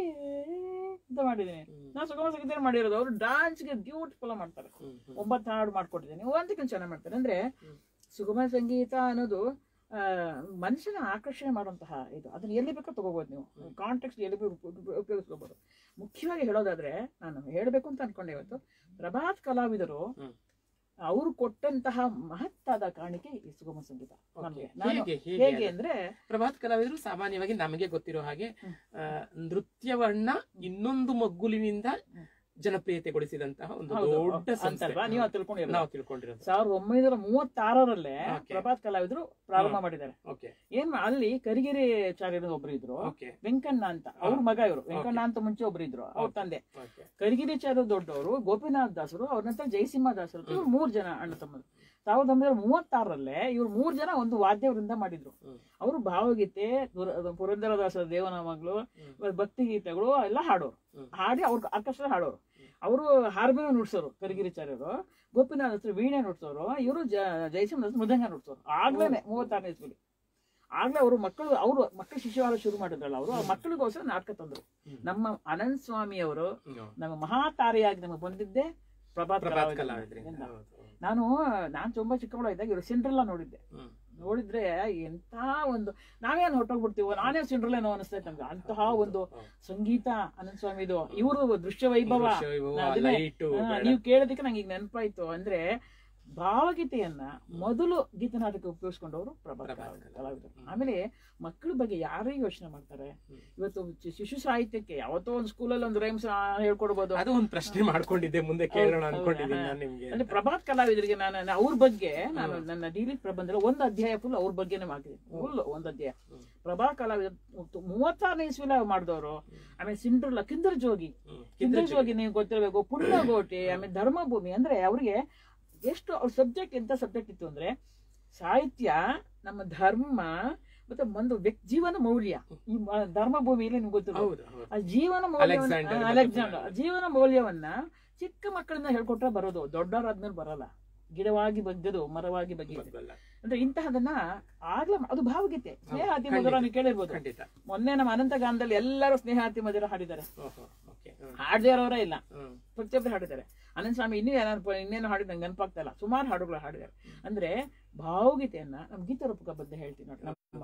ಅಂತ ಮಾಡಿದ್ದೀನಿ ಹ್ಮ್. ನಾನು ಸುಗಮ ಸಂಗೀತ ಮಾಡಿರೋದು ಅವರು ಡಾನ್ಸ್ಗೆ ಬ್ಯೂಟಿಫುಲ್ ಮಾಡ್ತಾರೆ ಹ್ಮ್, ಹ್ಮ್. ಒಂಬತ್ತು ಹಾಡು ಮಾಡ್ಕೊಟ್ಟಿದ್ದೀನಿ ಒಂದಕ್ಕಿಂತ ಚೆನ್ನಾಗಿ ಮಾಡ್ತಾರೆ ಅಂದ್ರೆ ಹ್ಮ್. ಸುಗಮ ಸಂಗೀತ ಅನ್ನೋದು ಆ, ಮನುಷ್ಯನ ಆಕರ್ಷಣೆ ಮಾಡುವಂತಹ ಇದು ಅದನ್ನ ಎಲ್ಲಿ ಬೇಕೋ ತಗೋಬಹುದು ನೀವು ಹ್ಮ್. ಕಾಂಟೆಕ್ಸ್ಟ್ ಎಲ್ಲಿ ಬೇಕು ಉಪ- ಉಪಯೋಗಿಸ್ಕೋಬಹುದು ಮುಖ್ಯವಾಗಿ ಹೇಳೋದಾದ್ರೆ ನಾನು ಹೇಳಬೇಕು ಅಂತ ಅನ್ಕೊಂಡೆ ಇವತ್ತು ಪ್ರಭಾತ್ ಕಲಾವಿದರು ಹ್ಮ್. ಅವರು ಕೊಟ್ಟಂತಹ ಮಹತ್ತಾದ ಕಾಣಿಕೆ ಈ ಸುಗಮ ಸಂಗೀತ Okay. ನಮಗೆ ನಾನು ಹೇಗೆ ಹೇಗೆ ಹೇಗೆ ಅದು? ಅಂದ್ರೆ ಪ್ರಭಾತ್ ಕಲಾವಿದರು ಸಾಮಾನ್ಯವಾಗಿ ನಮಗೆ ಗೊತ್ತಿರೋ ಹಾಗೆ ಹ್ಮ್. ಆ, ನೃತ್ಯವನ್ನ ಇನ್ನೊಂದು ಮಗ್ಗುಲಿನಿಂದ ಹ್ಮ್. ಜನಪ್ರಿಯತೆಗೊಳಿಸಿದಂತಹ ಒಂದು ಹೌದು, ದೊಡ್ಡ ಸಂಸ್ಥೆ ಅಂತಲ್ವಾ ನೀವು ಅದು ತಿಳ್ಕೊಂಡಿರೋದು ನಾವು ತಿಳ್ಕೊಂಡಿರೋದು ಸಾವಿರದ ಒಂಬೈನೂರ ಮೂವತ್ತಾರರಲ್ಲೇ Okay. ಪ್ರಭಾತ್ ಕಲಾವಿದರು ಪ್ರಾರಂಭ ಹ್ಮ್. ಮಾಡಿದ್ದಾರೆ ಓಕೆ ಏನ್ ಮಾ- ಅಲ್ಲಿ ಕರಿಗಿರಿ ಚಾರ್ಯರು ಒಬ್ರು ಇದ್ರು ಓಕೆ ವೆಂಕಣ್ಣ ಅಂತ ಅವ್ರ ಮಗ ಇವರು ವೆಂಕಣ್ಣ ಅಂತ ಮುಂಚೆ ಒಬ್ರು ಇದ್ರು ಅವ್ರ Okay. ತಂದೆ ಓಕೆ ಕರಿಗಿರಿಚಾರ್ಯ ದೊಡ್ಡವರು ಗೋಪಿನಾಥ್ ದಾಸರು ಅವ್ರ ನಂತರ ಜಯಸಿಂಹ ದಾಸರು ಅಂತ ಇವ್ರು ಮೂರ್ ಜನ ಅಣ್ಣ ತಮ್ಮರು ಸಾವಿರದ ಒಂಬೈನೂರ ಮೂವತ್ತಾರರಲ್ಲೇ ಇವ್ರು ಮೂರ್ ಜನ ಒಂದು ವಾದ್ಯವೃಂದ ಮಾಡಿದ್ರು ಹ್ಮ್. ಅವರು ಭಾವಗೀತೆ ದುರ- ಅದು ಪುರಂದರದಾಸರ ದೇವನಾಮಗಳು ಹ್ಮ್. ಭಕ್ತಿ ಗೀತೆಗಳು ಎಲ್ಲ ಹಾಡೋರು ಹ್ಮ್. ಹಾಡಿ ಅವ್ರ ಆರ್ಕೆಸ್ಟ್ರಾ ಹಾಡೋರು ಅವರು ಹಾರ್ಮೋನಿಯಂ ನುಡ್ಸೋರು ಕರಿಗಿರಿಚಾರ್ಯರು ಗೋಪಿನಾಥ್ ದಾಸರು ವೀಣೆ ನುಡ್ಸೋರು ಇವರು ಜಯಸಿಂಹ ದಾಸರು ಮೃದಂಗ ನುಡ್ಸೋರು ಆಗ್ಲೇನೆ ಮೂವತ್ತಾರನೇ ಇಸ್ವಿಲಿ ಆಗ್ಲೇ ಅವರು ಮಕ್ಕಳು ಅವರು ಮಕ್ಕಳು ಶಿಶುವಾರ ಶುರು ಮಾಡಿದ್ರಲ್ಲ ಅವರು ಆ ಮಕ್ಕಳಿಗೋಸ್ಕರ ನಾಟಕ ತಂದ್ರು ಹ್ಮ್. ನಮ್ಮ ಅನಂತ್ ಸ್ವಾಮಿ ಅವರು ಹ್ಮ್. ನಮ್ಮ ಮಹಾತಾರೆಯಾಗಿ ನಮಗೆ ಬಂದಿದ್ದೆ ಪ್ರಭಾತ್ ಪ್ರಭಾತ್ ಕಲಾವಿದರಿಂದ. ಕಲಾವಿದರಿಂದ ಹೌದು, ಹೌದು. ನಾನು ನಾನು ತುಂಬಾ ಚಿಕ್ಕವಳ ಇದ್ದಾಗ ಇವರು ಸಿಂಡ್ರೆಲ್ಲ ನೋಡಿದ್ದೆ ಹ್ಮ್. ನೋಡಿದ್ರೆ ಎಂತ ಒಂದು ನಾವೇನು ಹೊರಟೋಗ್ಬಿಡ್ತೀವೋ ನಾನೇ ಸಿಂಡ್ರಲ್ಲೇನೋ ಅನಿಸ್ತೈತೆ ನಮ್ಗೆ ಅಂತಹ ಒಂದು ಹೌದು. ಸಂಗೀತ ಅನಂತ ಸ್ವಾಮಿದು ಇವರು ದೃಶ್ಯ ವೈಭವ ದೃಶ್ಯ ವೈಭವ, ನಾ ಅದನ್ನೇ- ಲೈಟು, ಹಾ, ಬೆಳಕು. ನೀವು ಕೇಳೋದಕ್ಕೆ ನಂಗೆ ಈಗ ನೆನಪಾಯ್ತು ಅಂದ್ರೆ ಭಾವಗೀತೆಯನ್ನ ಮೊದಲು ಗೀತನಾಟಕ ಉಪಯೋಗಿಸ್ಕೊಂಡವರು ಪ್ರಭಾತ್ ಪ್ರಭಾತ್ ಕಲಾವಿದರು. ಕಲಾವಿದರು. ಕಲಾವಿದರು ಆಮೇಲೆ ಮಕ್ಕಳ ಬಗ್ಗೆ ಯಾರೇ ಯೋಚನೆ ಮಾಡ್ತಾರೆ ಹ್ಮ್. ಇವತ್ತು ಚಿ- ಶಿಶು ಸಾಹಿತ್ಯಕ್ಕೆ ಯಾವತ್ತೋ ಒಂದು ಸ್ಕೂಲಲ್ಲಿ ಒಂದು ರೈಮ್ಸ್ ಹೇಳ್ಕೊಡ್ಬೋದು ಅದು ಒಂದು ಪ್ರಶ್ನೆ ಮಾಡ್ಕೊಂಡಿದ್ದೆ ಮುಂದೆ ಕೇಳೋಣ ಹೌದು, ಅನ್ಕೊಂಡಿದ್ದೀನಿ ಹಾ. ನಾನು ನಿಮ್ಗೆ ಅಂದ್ರೆ ಪ್ರಭಾತ್ ಕಲಾವಿದರಿಗೆ ನಾನು ನಾನು ಅವ್ರ ಬಗ್ಗೆ ನಾನು ನನ್ನ ಡಿಲಿ ಪ್ರಬಂಧ ಒಂದು ಅಧ್ಯಾಯ ಫುಲ್ ಅವ್ರ ಬಗ್ಗೆನೇ ಮಾಡಿದ್ದೀನಿ ಫುಲ್ ಒಂದು ಅಧ್ಯಾಯ ಹ್ಮ್. ಪ್ರಭಾ ಕಲಾವಿದ ಮೂವತ್ತಾರನೇ ಇಸ್ವಿಲ ಮಾಡಿದವರು ಆಮೇಲೆ ಸಿಂಡ್ರಲ್ಲ ಕಿಂದರ್ ಜೋಗಿ ಹ್ಮ್. ಕಿಂದರ್ ಜೋಗಿ ನೀವು ಗೊತ್ತಿರಬೇಕು ಪುಣ್ಯಗೋಟಿ ಆಮೇಲೆ ಧರ್ಮಭೂಮಿ ಅಂದ್ರೆ ಅವ್ರಿಗೆ ಎಷ್ಟು ಅವ್ರ ಸಬ್ಜೆಕ್ಟ್ ಎಂತ ಸಬ್ಜೆಕ್ಟ್ ಇತ್ತು ಅಂದ್ರೆ ಸಾಹಿತ್ಯ ನಮ್ಮ ಧರ್ಮ ಮತ್ತೆ ಒಂದು ವ್ಯಕ್ತಿ ಜೀವನ ಮೌಲ್ಯ ಈ ಮ- ಧರ್ಮಭೂಮಿಯಲ್ಲಿ ನಿಮ್ಗೆ ಗೊತ್ತಿರೋ ಹೌದು ಹೌದು ಆ ಜೀವನ ಮೌಲ್ಯ ಅಲೆಕ್ಸಾಂಡರ್ ಮತ್ತು ಅಲೆಕ್ಸಾಂಡರ್ ಪುಣ್ಯ. ಜೀವನ ಮೌಲ್ಯವನ್ನ ಚಿಕ್ಕ ಮಕ್ಕಳನ್ನ ಹೇಳ್ಕೊಟ್ರೆ ಬರೋದು ದೊಡ್ಡವರಾದ್ಮೇಲೆ ಬರಲ್ಲ ಗಿಡವಾಗಿ ಬಗ್ಗದು ಮರವಾಗಿ ಬಗ್ಗಿದೆ ಬಗ್ಗಲ್ಲ. ಅಂದ್ರೆ ಇಂತಹದನ್ನ ಆಗ್ಲೇ ಅದು ಭಾವಗೀತೆ ಸ್ನೇಹ ಅತಿ ಮಧುರ ಖಂಡಿತ. ನೀವು ಕೇಳಿರ್ಬೋದು ಖಂಡಿತ ಮೊನ್ನೆ ನಮ್ಮ ಅನಂತ ಗಾನದಲ್ಲಿ ಎಲ್ಲರೂ ಸ್ನೇಹ ಅತಿ ಮಧುರ ಹಾಡಿದ್ದಾರೆ ಓಹೋ, ಓಕೆ. ಹ್ಮ್. ಹಾಡದೇ ಇರೋರೇ ಇಲ್ಲ ಹ್ಮ್. ಪ್ರತಿಯೊಬ್ಬರು ಹಾಡಿದ್ದಾರೆ ಅನಂತ ಸ್ವಾಮಿ ಇನ್ನೂ ಏನಾದ್ರು ಇನ್ನೇನು ಹಾಡಿದ ನಂಗೆ ನೆನಪಾಗ್ತಾ ಇಲ್ಲ ಸುಮಾರು ಹಾಡುಗಳು ಹಾಡಿದ್ದಾರೆ ಅಂದ್ರೆ ಭಾವಗೀತೆಯನ್ನ ನಮ್ ಗೀತ ರೂಪಕ ಬಗ್ಗೆ ಹೇಳ್ತೀನಿ ನೋಡಿ ನಮ್ಮ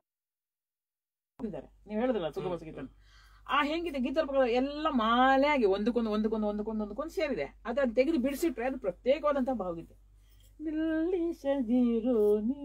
ಇದ್ದಾರೆ ನೀವು ಹೇಳಿದ್ರಲ್ಲ ಸುಗಮ ಸಂಗೀತ ಆ ಹೆಂಗಿದೆ ಗೀತ ರೂಪಕ ಎಲ್ಲ ಮಾಲೆಯಾಗಿ ಒಂದಕ್ಕೊಂದು ಒಂದಕ್ಕೊಂದು ಒಂದಕ್ಕೊಂದು ಒಂದಕ್ಕೊಂದು ಸೇರಿದೆ ಅದನ್ನ ತೆಗೆದು ಬಿಡಿಸಿಟ್ರೆ ಅದು ಪ್ರತ್ಯೇಕವಾದಂತಹ ಭಾವಗೀತೆ ನಿಲ್ಲಿಸದಿರು ನೀ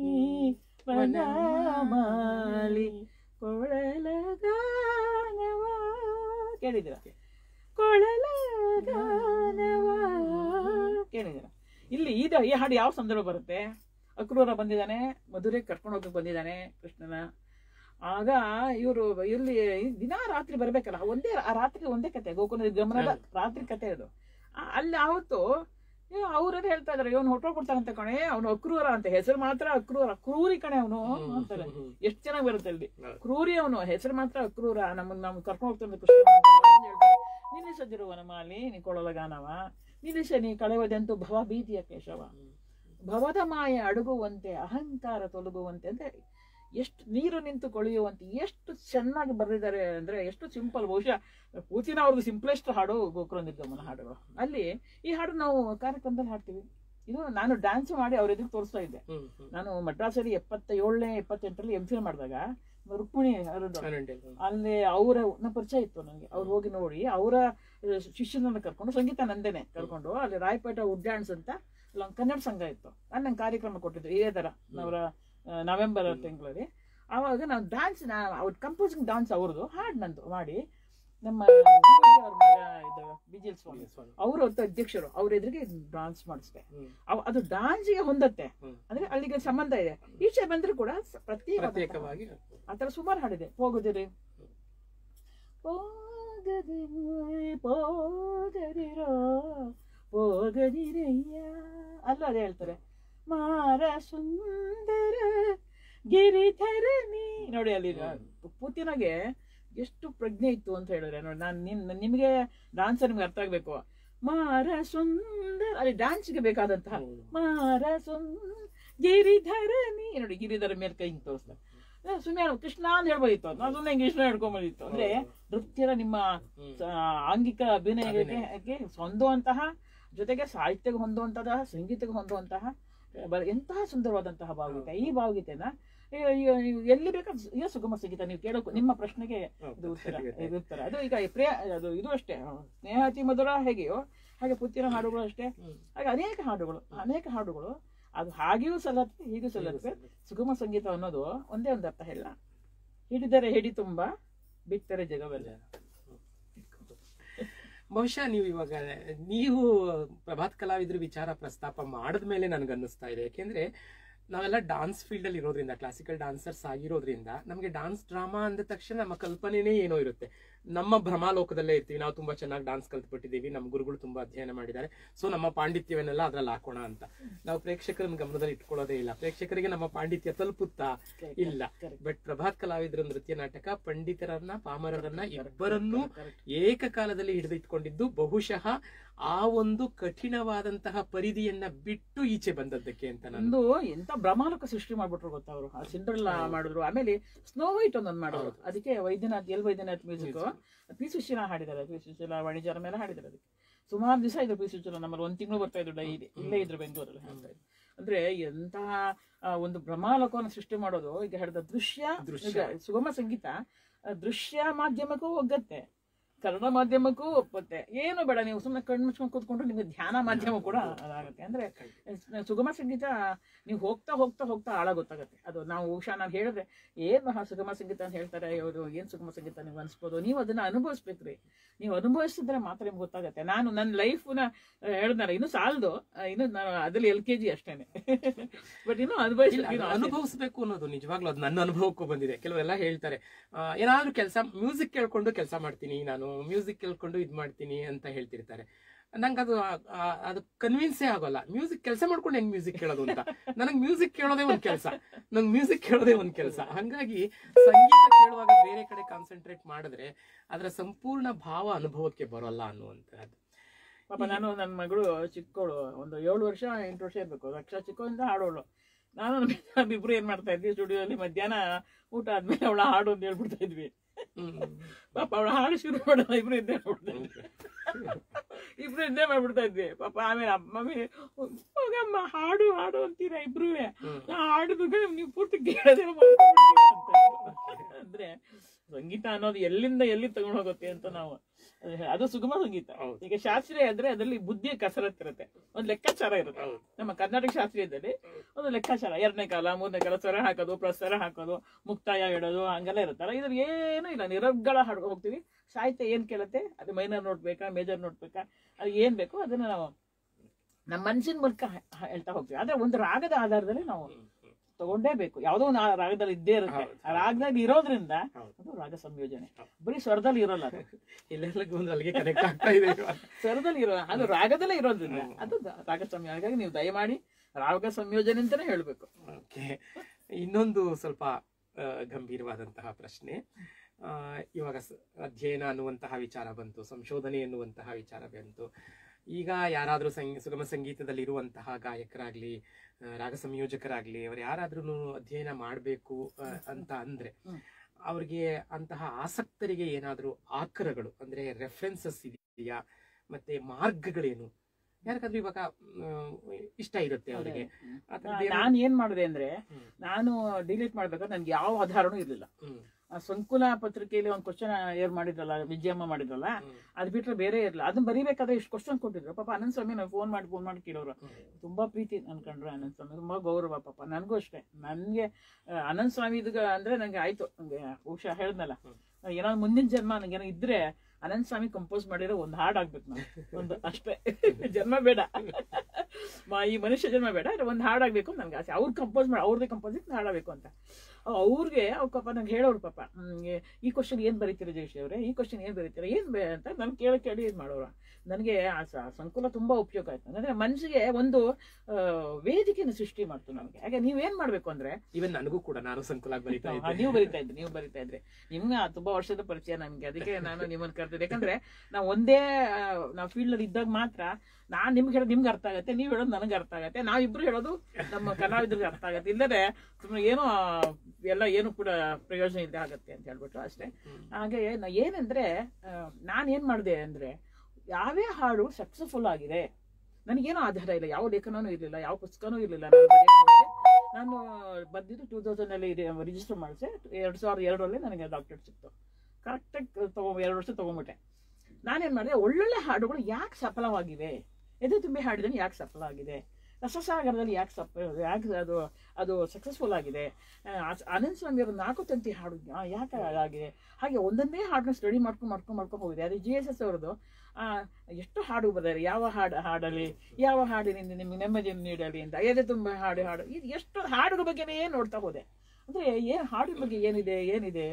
ವನಮಾಲಿ ಕೊಳಲ ಗಾನವ ಕೇಳಿದಿರ ಕೊಳಲ ಗಾನವ ಕೇಳಿದಿರ ಇಲ್ಲಿ ಈಗ ಈ ಹಾಡು ಯಾವ ಸಂದರ್ಭ ಬರುತ್ತೆ ಅಕ್ರೂರ ಬಂದಿದ್ದಾನೆ ಮಧುರೆ ಕರ್ಕೊಂಡು ಹೋಗಕ್ಕೆ ಬಂದಿದ್ದಾನೆ ಕೃಷ್ಣನ ಆಗ ಇವರು ಇಲ್ಲಿ ದಿನ ರಾತ್ರಿ ಬರ್ಬೇಕಲ್ಲ ಒಂದೇ ಆ ರಾತ್ರಿ ಒಂದೇ ಕತೆ ಗೋಕುಲ ಗಮನದ ರಾತ್ರಿ ಕತೆ ಅದು ಆ- ಅಲ್ಲಿ ಆವತ್ತು ಅವ್ರದ್ದು ಹೇಳ್ತಾ ಇದಾರೆ ಇವನು ಹೊಟ್ಟೋಗ್ಬಿಡ್ತಾನಂತ ಕಣೆ ಅವನು ಅಕ್ರೂರ ಅಂತ ಹೆಸರು ಮಾತ್ರ ಅಕ್ರೂರ ಕ್ರೂರಿ ಕಣೆ ಅವನು ಅಂತಾರೆ ಹ್ಮ್. ಎಷ್ಟು ಚೆನ್ನಾಗಿ ಬರುತ್ತೆ ಅಲ್ಲಿ ಹೌದು. ಕ್ರೂರಿ ಅವನು ಹೆಸರು ಮಾತ್ರ ಅಕ್ರೂರ ನಮ್ಮನ್ನ ನಮ್ಗೆ ಕರ್ಕೊಂಡು ಹೋಗ್ತಾನೆ ಕೃಷ್ಣ ಅಂತ ಎಲ್ಲ ಹೇಳ್ತಾರೆ. ನಿಲ್ಲಿಸದಿರುವ ನಮ್ಮಲ್ಲಿ ನೀ ಕೊಳಲ ಗಾನವ ನಿಲ್ಲಿಸ ನೀ ಕಳೆವದಂತೂ ಭವ ಭೀತಿಯ ಕೇಶವ ಭವದ ಮಾಯ ಅಡುಗುವಂತೆ ಅಹಂಕಾರ ತೊಲಗುವಂತೆ ಅಂದ್ರೆ ಎಷ್ಟು ನೀರು ನಿಂತು ಕೊಳೆಯುವಂತೆ ಎಷ್ಟು ಚೆನ್ನಾಗಿ ಬರೆದಿದ್ದಾರೆ ಅಂದ್ರೆ ಎಷ್ಟು ಸಿಂಪಲ್ ಬಹುಶಃ ಪೂತಿನ ಅವ್ರದ್ದು ಸಿಂಪ್ಲೆಸ್ಟ್ ಹಾಡು ಗೋಕುಲ ನಿರ್ಗಮನ ಹಾಡುಗಳು ಅಲ್ಲಿ ಈ ಹಾಡು ನಾವು ಕಾರ್ಯಕ್ರಮದಲ್ಲಿ ಹಾಡ್ತೀವಿ ಇದು ನಾನು ಡ್ಯಾನ್ಸ್ ಮಾಡಿ ಅವ್ರ ಎದುರು ತೋರಿಸ್ತಾ ಇದ್ದೆ ಹ್ಮ್, ಹ್ಮ್. ನಾನು ಮಡ್ರಾಸಲ್ಲಿ ಎಪ್ಪತ್ತ ಏಳನೇ ಎಪ್ಪತ್ತೆಂಟರಲ್ಲಿ ಎಂ ಫಿಲ್ ಮಾಡಿದಾಗ ರುಕ್ಮಿಣಿ ಅವರದ್ದು ಅನಂಟಲ್. ಅಲ್ಲಿ ಅವರ ನನ್ನ ಪರಿಚಯ ಇತ್ತು ನನಗೆ ಅವ್ರು ಹೋಗಿ ನೋಡಿ ಅವರ ಶಿಷ್ಯನನ್ನ ಕರ್ಕೊಂಡು ಸಂಗೀತ ನಂದೇನೆ ಕರ್ಕೊಂಡು ಅಲ್ಲಿ ರಾಯಪೇಟೆ ವುಡ್ ಡ್ಯಾನ್ಸ್ ಅಂತ ಅಲ್ಲೊಂದು ಕನ್ನಡ ಸಂಘ ಇತ್ತು ಅಲ್ಲಿ ನಂಗೆ ಕಾರ್ಯಕ್ರಮ ಕೊಟ್ಟಿದ್ದು ಇದೇ ಥರ ಅವರ ನವೆಂಬರ್ ತಿಂಗಳಲ್ಲಿ ಆವಾಗ ನಾವು ಡ್ಯಾನ್ಸ್ ಅವ್ರ ಕಂಪೋಸಿಂಗ್ ಡಾನ್ಸ್ ಅವ್ರದ್ದು ಹಾಡು ನಂದು ಮಾಡಿ ನಮ್ಮ ಜೀವಜಿ ಅವ್ರ ಮಗ ಇದು ಬಿ ಜಿಲ್ ಸ್ವಾಮಿ ಸ್ವಾಮಿ. ಅವರು ಹೊತ್ತು ಅಧ್ಯಕ್ಷರು ಅವ್ರ ಎದುರಿಗೆ ಡಾನ್ಸ್ ಮಾಡಿಸ್ದೆ ಹ್ಮ್. ಅವ್- ಅದು ಡಾನ್ಸ್ಗೆ ಹೊಂದತ್ತೆ ಹ್ಮ್. ಅಂದ್ರೆ ಅಲ್ಲಿಗೆ ಸಂಬಂಧ ಇದೆ ಈಚೆ ಬಂದ್ರು ಕೂಡ ಸ- ಪ್ರತ್ಯೇಕ ಪ್ರತ್ಯೇಕವಾಗಿ ಆತರ ಸುಮಾರು ಹಾಡಿದೆ ಹೋಗುದಿರಿ ಹೋಗದಿರಿ ಹೋಗದಿರೋ ಹೋಗದಿರಯ್ಯ ಅಲ್ಲ ಅದೇ ಹೇಳ್ತಾರೆ ಮಾರ ಸುಂದರ ಗಿರಿಧರಣಿ ನೋಡಿ ಅಲ್ಲಿ ಪೂತಿನಾಗೆ ಎಷ್ಟು ಪ್ರಜ್ಞೆ ಇತ್ತು ಅಂತ ಹೇಳಿದ್ರೆ ನೋಡಿ ನಾನು ನಿಮ್ ನಿಮಗೆ ಡಾನ್ಸ್ ನಿಮ್ಗೆ ಅರ್ಥ ಆಗ್ಬೇಕು ಮಾರ ಸುಂದರ ಅಲ್ಲಿ ಡ್ಯಾನ್ಸ್ಗೆ ಬೇಕಾದಂತಹ ಹ್ಮ್. ಮಾರ ಸುಂದ ಗಿರಿಧರಣಿ ನೋಡಿ ಗಿರಿಧರ ಮೇಲೆ ಕೈ ಹಿಂಗ್ ತೋರಿಸ್ತಾರೆ ಸುಮ್ಮನೆ ಕೃಷ್ಣ ಅಂತ ಹೇಳ್ಬೋದಿತ್ತು ನಾನು ಸುಮ್ಮನೆ ಕೃಷ್ಣ ಹೇಳ್ಕೊಂಬೋದಿತ್ತು ಅಂದ್ರೆ ನೃತ್ಯದ ನಿಮ್ಮ ಹ್ಮ್. ಆ, ಆಂಗಿಕ ಅಭಿನಯಕ್ಕೆ ಗೆ ಹೊಂದುವಂತಹ ಜೊತೆಗೆ ಸಾಹಿತ್ಯಕ್ಕೆ ಹೊಂದುವಂತಹ ಸಂಗೀತಕ್ಕೆ ಹೊಂದುವಂತಹ ಬ- ಎಂತಹ ಸುಂದರವಾದಂತಹ ಭಾವಗೀತೆ ಈ ಭಾವಗೀತೆನ ಈ- ಈ- ನೀವು ಎಲ್ಲಿ ಬೇಕಾದ್ರೂ ಈಗ ಸುಗಮ ಸಂಗೀತ ನೀವು ಕೇಳೋಕೆ ನಿಮ್ಮ ಪ್ರಶ್ನೆಗೆ ಇದು ಉತ್ತರ ಇದು ಉತ್ತರ ಅದು ಈಗ ಈ ಪ್ರಿಯ ಅದು ಇದು ಅಷ್ಟೇ ಸ್ನೇಹ ಅತಿ ಮಧುರ ಹೇಗೆಯೋ ಹಾಗೆ ಪುತ್ತಿನ ಹಾಡುಗಳು ಅಷ್ಟೇ ಹ್ಮ್. ಹಾಗೆ ಅನೇಕ ಹಾಡುಗಳು ಅನೇಕ ಹಾಡುಗಳು ಅದು ಹಾಗೆಯೂ ಸಲ್ಲತ್ತೆ ಹೀಗೂ ಸಲ್ಲತ್ತೆ ಸುಗಮ ಸಂಗೀತ ಅನ್ನೋದು ಒಂದೇ ಒಂದು ಅರ್ಥ ಇಲ್ಲ ಹಿಡಿದರೆ ಹಿಡಿ ತುಂಬ ಬಿಟ್ಟರೆ ಜಗವಲ್ಲ ಬಹುಶಃ ನೀವು ಇವಾಗ ನೀವು ಪ್ರಭಾತ್ ಕಲಾವಿದ್ರ ವಿಚಾರ ಪ್ರಸ್ತಾಪ ಮಾಡಿದ್ಮೇಲೆ ನನ್ಗನ್ನಿಸ್ತಾ ಇದೆ ಯಾಕೆಂದ್ರೆ ನಾವೆಲ್ಲ ಡಾನ್ಸ್ ಫೀಲ್ಡ್ ಅಲ್ಲಿ ಇರೋದ್ರಿಂದ ಕ್ಲಾಸಿಕಲ್ ಡಾನ್ಸರ್ಸ್ ಆಗಿರೋದ್ರಿಂದ ನಮಗೆ ಡಾನ್ಸ್ ಡ್ರಾಮಾ ಅಂದ ತಕ್ಷಣ ನಮ್ಮ ಕಲ್ಪನೆನೇ ಏನೋ ಇರುತ್ತೆ ನಮ್ಮ ಭ್ರಮಾಲೋಕದಲ್ಲೇ ಇರ್ತೀವಿ ನಾವು ತುಂಬಾ ಚೆನ್ನಾಗಿ ಡಾನ್ಸ್ ಕಲ್ತ್ಬಿಟ್ಟಿದೀವಿ ನಮ್ಮ ಗುರುಗಳು ತುಂಬಾ ಅಧ್ಯಯನ ಮಾಡಿದ್ದಾರೆ ಸೊ ನಮ್ಮ ಪಾಂಡಿತ್ಯವನ್ನೆಲ್ಲ ಅದ್ರಲ್ಲಿ ಹಾಕೋಣ ಅಂತ ನಾವು ಪ್ರೇಕ್ಷಕರನ್ನ ಗಮನದಲ್ಲಿ ಇಟ್ಕೊಳ್ಳೋದೇ ಇಲ್ಲ ಪ್ರೇಕ್ಷಕರಿಗೆ ನಮ್ಮ ಪಾಂಡಿತ್ಯ ತಲುಪುತ್ತಾ ಇಲ್ಲ ಬಟ್ ಪ್ರಭಾತ್ ಕಲಾವಿದರ ನೃತ್ಯ ನಾಟಕ ಪಂಡಿತರನ್ನ ಪಾಮರರನ್ನ ಇಬ್ಬರನ್ನೂ ಏಕಕಾಲದಲ್ಲಿ ಹಿಡಿದಿಟ್ಕೊಂಡಿದ್ದು ಬಹುಶಃ ಆ ಒಂದು ಕಠಿಣವಾದಂತಹ ಪರಿಧಿಯನ್ನ ಬಿಟ್ಟು ಈಚೆ ಬಂದದ್ದಕ್ಕೆ ಅಂತ ನಾನು ಒಂದು ಎಂತ ಭ್ರಮಾಲಕ ಸೃಷ್ಟಿ ಮಾಡ್ಬಿಟ್ರು ಗೊತ್ತಾ ಅವರು ಆ ಸಿಂಡ್ರಲ್ಲ ಮಾಡಿದ್ರು ಆಮೇಲೆ ಸ್ನೋ ವೈಟ್ ಒಂದೊಂದು ಮಾಡಿದ್ರು ಹೌದು. ಅದಕ್ಕೆ Vaidyanath L Vaidyanath music P Susheela ಹಾಡಿದ್ದಾರೆ ಪಿ ಸುಶೀಲಾ ವಾಣಿಜ್ಯರ ಮೇಲೆ ಹಾಡಿದ್ದಾರೆ ಅದಕ್ಕೆ ಸುಮಾರು ದಿವಸ ಇದ್ರು ಪಿ ಸುಶೀಲಾ ನಮ್ಮಲ್ಲಿ ಒಂದು ತಿಂಗಳು ಬರ್ತಾ ಇದ್ರು ಡೈಲಿ ಇಲ್ಲೇ ಇದ್ರು ಬೆಂಗಳೂರಲ್ಲಿ ಹೇಳ್ತಾ ಇದ್ರು ಅಂದ್ರೆ ಎಂತಹ ಆ, ಒಂದು ಭ್ರಮಾಲಕವನ್ನು ಸೃಷ್ಟಿ ಮಾಡೋದು ಈಗ ಹೇಳಿದ ದೃಶ್ಯ ದೃಶ್ಯ. ಈಗ ಸುಗಮ ಸಂಗೀತ ಆ, ದೃಶ್ಯ ಮಾಧ್ಯಮಕ್ಕೂ ಒಗ್ಗತ್ತೆ ಕನ್ನಡ ಮಾಧ್ಯಮಕ್ಕೂ ಒಪ್ಪತ್ತೆ ಏನು ಬೇಡ ನೀವು ಸುಮ್ಮನೆ ಕಣ್ಣು ಮುಚ್ಕೊಂಡು ಕೂತ್ಕೊಂಡ್ರೆ ನಿಮ್ಗೆ ಧ್ಯಾನ ಮಾಧ್ಯಮ ಕೂಡ ಅದಾಗುತ್ತೆ ಅಂದ್ರೆ ಸುಗಮ ಸಂಗೀತ ನೀವು ಹೋಗ್ತಾ ಹೋಗ್ತಾ ಹೋಗ್ತಾ ಆಳ ಗೊತ್ತಾಗುತ್ತೆ ಅದು ನಾವು ಉಷಾ ನಾವು ಹೇಳಿದ್ರೆ ಏನ್ ಮಹಾ ಸುಗಮ ಸಂಗೀತ ಅಂತ ಹೇಳ್ತಾರೆ ಇವರು ಏನ್ ಸುಗಮ ಸಂಗೀತ ನೀವು ಅನ್ಸ್ಬೋದು ನೀವು ಅದನ್ನ ಅನುಭವಿಸ್ಬೇಕ್ರಿ ನೀವು ಅನುಭವಿಸಿದ್ರೆ ಮಾತ್ರ ನಿಮ್ಗೆ ಗೊತ್ತಾಗುತ್ತೆ ನಾನು ನನ್ನ ಲೈಫ್ನ ಹೇಳ್ದಾರೆ ಇನ್ನು ಸಾಲದು ಇನ್ನು ನಾನು ಅದ್ರಲ್ಲಿ ಎಲ್ ಕೆ ಜಿ ಅಷ್ಟೇನೆ ಬಟ್ ಇನ್ನು ಇಲ್ಲ, ಅನುಭವಿಸ್ಲಿಕ್ಕೆ ಅದು ಇನ್ನು ಆಸೆ ಇದೆ. ಅನುಭವಿಸ್ಬೇಕು ಅನ್ನೋದು ನಿಜವಾಗ್ಲೂ ಅದು ನನ್ನ ಅನುಭವಕ್ಕೂ ಬಂದಿದೆ ಕೆಲವೆಲ್ಲ ಹೇಳ್ತಾರೆ ಆ, ಏನಾದ್ರೂ ಕೆಲಸ ಮ್ಯೂಸಿಕ್ ಕೇಳ್ಕೊಂಡು ಕೆಲಸ ಮಾಡ್ತೀನಿ ನಾನು ಮ್ಯೂಸಿಕ್ ಕೇಳ್ಕೊಂಡು ಇದ್ ಮಾಡ್ತೀನಿ ಅಂತ ಹೇಳ್ತಿರ್ತಾರೆ ನಂಗೆ ಅದು ಆ- ಆ- ಅದು ಕನ್ವಿನ್ಸೇ ಆಗೋಲ್ಲ ಮ್ಯೂಸಿಕ್ ಕೆಲಸ ಮಾಡ್ಕೊಂಡು ಹೆಂಗ್ ಮ್ಯೂಸಿಕ್ ಕೇಳೋದು ಅಂತ ನನಗೆ ಮ್ಯೂಸಿಕ್ ಕೇಳೋದೇ ಒಂದ್ ಕೆಲಸ ನಂಗೆ ಮ್ಯೂಸಿಕ್ ಕೇಳೋದೇ ಒಂದ್ ಕೆಲಸ ಹಂಗಾಗಿ ಸಂಗೀತ ಕೇಳುವಾಗ ಬೇರೆ ಕಡೆ ಕಾನ್ಸಂಟ್ರೇಟ್ ಮಾಡಿದ್ರೆ ಅದರ ಸಂಪೂರ್ಣ ಭಾವ ಅನುಭವಕ್ಕೆ ಬರೋಲ್ಲ ಅನ್ನುವಂತಹದ್ದು ಪಾಪ ನಾನು ನನ್ನ ಮಗಳು ಚಿಕ್ಕವಳು ಒಂದು ಏಳು ವರ್ಷ ಎಂಟು ವರ್ಷ ಇರ್ಬೇಕು ಲಕ್ಷ ಚಿಕ್ಕವಳಿಂದ ಹಾಡೋಳು ನಾನು ನಮ್ಮ ಇಬ್ರು ಏನ್ ಮಾಡ್ತಾ ಇದ್ವಿ ಸ್ಟುಡಿಯೋದಲ್ಲಿ ಮಧ್ಯಾಹ್ನ ಊಟ ಆದ್ಮೇಲೆ ಅವಳ ಹಾಡು ಅಂತ ಹೇಳ್ಬಿಡ್ತಾ ಇದ್ವಿ ಹ್ಮ್. ಪಾಪ ಅವಳ ಹಾಡು ಶುರು ಮಾಡೋಣ ಇಬ್ರು ಇದ್ದೇ ಮಾಡ್ಬಿಡ್ತಾ ಇದ್ವಿ ಇಬ್ರು ಇದ್ದೇ ಮಾಡ್ಬಿಡ್ತಾ ಇದ್ವಿ ಪಾಪ ಆಮೇಲೆ ಅಮ್ಮ- ಮಮ್ಮಿ ಹೋಗಮ್ಮ ಹಾಡು ಹಾಡು ಅಂತೀರಾ ಇಬ್ರು ಹ್ಮ್. ನಾ ಹಾಡಿದಾಗ ನೀವು ಪೂರ್ತಿ ಕೇಳದೆ ಮಲ್ಕೊಂಡ್ಬಿಡ್ತೀವಿ ಅಂತ ಇದ್ರು. ಅಂದ್ರೆ ಸಂಗೀತ ಅನ್ನೋದು ಎಲ್ಲಿಂದ ಎಲ್ಲಿ ತಗೊಂಡು ಹೋಗುತ್ತೆ ಅಂತ ನಾವು ಅದು ಹೇ- ಅದು ಸುಗಮ ಸಂಗೀತ ಹೌದು. ಈಗ ಶಾಸ್ತ್ರೀಯ ಆದ್ರೆ ಅದರಲ್ಲಿ ಬುದ್ಧಿಯ ಕಸರತ್ತು ಇರುತ್ತೆ ಒಂದು ಲೆಕ್ಕಾಚಾರ ಇರುತ್ತೆ ಹೌದು. ನಮ್ಮ ಕರ್ನಾಟಕ ಶಾಸ್ತ್ರೀಯದಲ್ಲಿ ಒಂದು ಲೆಕ್ಕಾಚಾರ ಎರಡನೇ ಕಾಲ ಮೂರನೇ ಕಾಲ ಸ್ವರ ಹಾಕೋದು ಪ್ಲಸ್ ಸ್ವರ ಹಾಕೋದು ಮುಕ್ತಾಯ ಇಡೋದು ಹಂಗೆಲ್ಲ ಇರುತ್ತಲ್ಲ ಇದ್ರಲ್ಲಿ ಏನೂ ಇಲ್ಲ ನಿರರ್ಗಳ ಹಾಡ್ಕೊ ಹೋಗ್ತೀವಿ ಸಾಹಿತ್ಯ ಏನ್ ಕೇಳುತ್ತೆ ಅದು ಮೈನರ್ ನೋಟ್ ಬೇಕಾ ಮೇಜರ್ ನೋಟ್ ಬೇಕಾ ಅದು ಏನ್ ಬೇಕು ಅದನ್ನ ನಾವು ನಮ್ಮ ಮನಸ್ಸಿನ ಮೂಲಕ ಹ- ಹ- ಹೇಳ್ತಾ ಹೋಗ್ತೀವಿ ಆದ್ರೆ ಒಂದು ರಾಗದ ಆಧಾರದಲ್ಲಿ ನಾವು ತಗೊಂಡೇಬೇಕು ಯಾವುದೋ ಒಂದು ಆ ರಾಗದಲ್ಲಿ ಇದ್ದೇ ಇರುತ್ತೆ ಹೌದು. ಆ ರಾಗದಲ್ಲಿ ಇರೋದ್ರಿಂದ ಹೌದು. ಅದು ರಾಗ ಸಂಯೋಜನೆ ಹೌದು. ಬರೀ ಸ್ವರದಲ್ಲಿ ಇರೋಲ್ಲ ಅದು ಇಲ್ಲೆಲ್ಲ ಒಂದು ಅಲ್ಲಿಗೆ ಕನೆಕ್ಟ್ ಆಗ್ತಾ ಇದೆ ಇವಾಗ. ಸ್ವರದಲ್ಲಿ ಇರೋ ಅದು ರಾಗದಲ್ಲೇ ಇರೋದ್ರಿಂದ ಅದು ದ- ರಾಗ ಸಂಯೋಜನೆ ಹಾಗಾಗಿ ನೀವು ದಯಮಾಡಿ ರಾಗ ಸಂಯೋಜನೆ ಅಂತಾನೆ ಹೇಳ್ಬೇಕು ಓಕೆ ಇನ್ನೊಂದು ಸ್ವಲ್ಪ ಆ, ಗಂಭೀರವಾದಂತಹ ಪ್ರಶ್ನೆ ಆ, ಇವಾಗ ಸ- ಅಧ್ಯಯನ ಅನ್ನುವಂತಹ ವಿಚಾರ ಬಂತು ಸಂಶೋಧನೆ ಎನ್ನುವಂತಹ ವಿಚಾರ ಬಂತು ಈಗ ಯಾರಾದರೂ ಸಂಗ ಸುಗಮ ಸಂಗೀತದಲ್ಲಿ ಇರುವಂತಹ ಗಾಯಕರಾಗ್ಲಿ ಆ, ರಾಗ ಸಂಯೋಜಕರಾಗ್ಲಿ ಅವ್ರು ಯಾರಾದ್ರೂ ಅಧ್ಯಯನ ಮಾಡಬೇಕು ಅಂತ ಅಂದ್ರೆ ಹ್ಮ್. ಅವ್ರಿಗೆ ಅಂತಹ ಆಸಕ್ತರಿಗೆ ಏನಾದರೂ ಆಕರಗಳು ಅಂದ್ರೆ ರೆಫರೆನ್ಸಸ್ ಇದೆಯಾ ಮತ್ತೆ ಮಾರ್ಗಗಳೇನು ಯಾಕಂದ್ರೆ ಇವಾಗ ಮ್, ಇಷ್ಟ ಇರುತ್ತೆ ಅವರಿಗೆ ನಾನು ಏನ್ ಮಾಡಿದೆ ಅಂದ್ರೆ ಹ್ಮ್. ನಾನು ಡಿಲೀಟ್ ಮಾಡ್ಬೇಕಾದ್ರೆ ನನ್ಗೆ ಯಾವ ಆಧಾರನೂ ಇರ್ಲಿಲ್ಲ ಹ್ಮ್ ಆ ಸಂಕುಲ ಪತ್ರಿಕೆಯಲ್ಲಿ ಒಂದು ಕ್ವಶನ್ ಏರ್ ಮಾಡಿದ್ರಲ್ಲ ವಿಜಯಮ್ಮ ಮಾಡಿದ್ರಲ್ಲ ಹ್ಮ್. ಅದ್ ಬಿಟ್ರೆ ಬೇರೆ ಇರಲ್ಲ ಅದನ್ನ ಬರಿಬೇಕಾದ್ರೆ ಇಷ್ಟು ಕ್ವಶನ್ ಕೊಟ್ಟಿದ್ರು ಪಾಪ ಅನಂತ ಸ್ವಾಮಿ ನಾವು ಫೋನ್ ಮಾಡಿ ಫೋನ್ ಮಾಡಿ ಕೇಳೋರು ತುಂಬಾ ಪ್ರೀತಿ ಅನ್ಕೊಂಡ್ರೆ ಅನಂತ ಸ್ವಾಮಿ ತುಂಬಾ ಗೌರವ ಪಾಪ ನನಗೂ ಅಷ್ಟೇ ನನ್ಗೆ ಆ, ಅನಂತ ಸ್ವಾಮಿ ಅಂದ್ರೆ ನಂಗೆ ಆಯ್ತು ನಂಗೆ ಉಷಾ ಹೇಳ್ದಲ್ಲ ಏನೋ ಮುಂದಿನ ಜನ್ಮ ನನಗೇನೋ ಇದ್ರೆ ಅನಂತ ಸ್ವಾಮಿ ಕಂಪೋಸ್ ಮಾಡಿರೋ ಒಂದು ಹಾಡು ಆಗ್ಬೇಕು ನಾನು ಒಂದು ಅಷ್ಟೇ ಜನ್ಮ ಬೇಡ ಮ- ಈ ಮನುಷ್ಯ ಜನ್ಮ ಬೇಡ ಒಂದು ಹಾಡಾಗಬೇಕು ಅಂತ ನನ್ಗೆ ಆಸೆ ಅವ್ರು ಕಂಪೋಸ್ ಮಾಡಿ ಅವ್ರದ್ದೇ ಕಂಪೋಸಿಟ್ ಹಾಡಬೇಕು ಅಂತ ಅವ್ರಿಗೆ ಅವ್ರ ಪಾಪ ನಂಗೆ ಹೇಳೋರು ಪಾಪ ಹ್ಮ್, ಈ ಕ್ವಶನ್ ಏನ್ ಬರೀತೀರ ಜಯಶ್ರೀ ಅವರೇ ಈ ಕ್ವಶನ್ ಏನ್ ಬರೀತೀರ ಏನ್ ಬೇ ಅಂತ ನನ್ ಕೇಳಿ ಕೇಳಿ ಇದು ಮಾಡೋರು ನನಗೆ ಆ ಸ- ಸಂಕುಲ ತುಂಬಾ ಉಪಯೋಗ ಆಯ್ತು ಅಂದ್ರೆ ಮನಸ್ಸಿಗೆ ಒಂದು ಆ, ವೇದಿಕೆಯನ್ನು ಸೃಷ್ಟಿ ಮಾಡ್ತು ನಮ್ಗೆ ಹಾಗೆ ನೀವೇನ್ ಮಾಡ್ಬೇಕು ಅಂದ್ರೆ ಇವನ್ ನನಗೂ ಕೂಡ ನಾನು ಸಂಕುಲಾಗಿ ಬರೀತಾ ಹಾ, ಇದ್ದೆ ನೀವು ಬರಿತಾ ಇದ್ರಿ ನೀವು ಬರಿತಾ ಇದ್ರಿ ನಿಮ್ಗೆ ಆ ತುಂಬಾ ವರ್ಷದ ಪರಿಚಯ ನಮ್ಗೆ ಅದಕ್ಕೆ ನಾನು ನಿಮ್ಮನ್ನ ಕರ್ತಿದ್ದೆ ಯಾಕಂದ್ರೆ ನಾವು ಒಂದೇ ಆ, ನಾವು ಫೀಲ್ಡ್ ಅಲ್ಲಿ ಇದ್ದಾಗ ಮಾತ್ರ ನಾನ್ ನಿಮ್ಗೆ ಹೇಳೋದು ನಿಮ್ಗೆ ಅರ್ಥ ಆಗತ್ತೆ ನೀವ್ ಹೇಳೋದು ನನಗೆ ಅರ್ಥ ಆಗತ್ತೆ ನಾವಿಬ್ರು ಹೇಳೋದು ನಮ್ಮ ಕಲಾವಿದರಿಗೆ ಅರ್ಥ ಆಗತ್ತೆ ಇಲ್ಲದೆ ಸುಮ್ಮನೆ ಏನೋ ಎಲ್ಲ ಏನು ಕೂಡ ಪ್ರಯೋಜನ ಇದ್ದೇ ಆಗತ್ತೆ ಅಂತ ಹೇಳ್ಬಿಟ್ಟು ಅಷ್ಟೇ ಹಾಗೆ ನಾ ಏನಂದ್ರೆ ಆ, ನಾನ್ ಏನ್ ಮಾಡಿದೆ ಅಂದ್ರೆ ಯಾವೇ ಹಾಡು ಸಕ್ಸಸ್ಫುಲ್ ಆಗಿದೆ ನನಗೇನೋ ಆಧಾರ ಇಲ್ಲ ಯಾವ ಲೇಖನನೂ ಇರಲಿಲ್ಲ ಯಾವ ಪುಸ್ತಕನೂ ಇರಲಿಲ್ಲ ನಾನು ಬರೆಯಕ್ಕೆ ಮುಂಚೆ. ನಾನು ಬಂದಿದ್ದು ಟೂ ತೌಸಂಡ್ ಅಲ್ಲಿ ರಿಜಿಸ್ಟರ್ ಮಾಡಿಸೆ ಎರಡ್ ಸಾವಿರದ ಎರಡರಲ್ಲಿ ನನಗೆ ಡಾಕ್ಟರೇಟ್ ಸಿಕ್ತು ಕರೆಕ್ಟಾಗಿ ತಗೊ ಎರಡು ವರ್ಷ ತಗೊಂಬಿಟ್ಟೆ ನಾನೇನ್ ಮಾಡಿದೆ ಒಳ್ಳೊಳ್ಳೆ ಹಾಡುಗಳು ಯಾಕೆ ಸಫಲವಾಗಿವೆ ಎದೆ ತುಂಬಿ ಹಾಡಿದ್ರೆ ಯಾಕೆ ಸಫಲ ಆಗಿದೆ ರಸಸಾಗರದಲ್ಲಿ ಯಾಕೆ ಸಫ ಯಾಕೆ ಅದು ಅದು ಸಕ್ಸಸ್ಫುಲ್ ಆಗಿದೆ ಆ, ಆ- ಆನಂದ್ ಸ್ವಾಮಿ ಅವರು ನಾಲ್ಕು ತಂತಿ ಹಾಡು ಆ, ಯಾಕೆ ಆಗಿದೆ ಹಾಗೆ ಒಂದೊಂದೇ ಹಾಡನ್ನ ಸ್ಟಡಿ ಮಾಡ್ಕೊಂಡು ಮಾಡ್ಕೊಂಡು ಮಾಡ್ಕೊಂಡು ಹೋಗಿದೆ ಅದೇ ಜಿ ಎಸ್ ಎಸ್ ಅವ್ರದ್ದು ಆ, ಎಷ್ಟು ಹಾಡು ಬರ್ತಾರೆ ಯಾವ ಹಾಡು ಹಾಡಲಿ ಯಾವ ಹಾಡಿನಿಂದ ನಿಮ್ಗೆ ನೆಮ್ಮದಿಯನ್ನು ನೀಡಲಿ ಅಂತ ಎದೆ ತುಂಬ ಹಾಡು ಹಾಡು ಇದು ಎಷ್ಟು ಹಾಡುಗಳ ಬಗ್ಗೆನೇ ನೋಡ್ತಾ ಹೋದೆ ಅಂದ್ರೆ ಏನ್ ಹಾಡಿನ ಬಗ್ಗೆ ಏನಿದೆ ಏನಿದೆ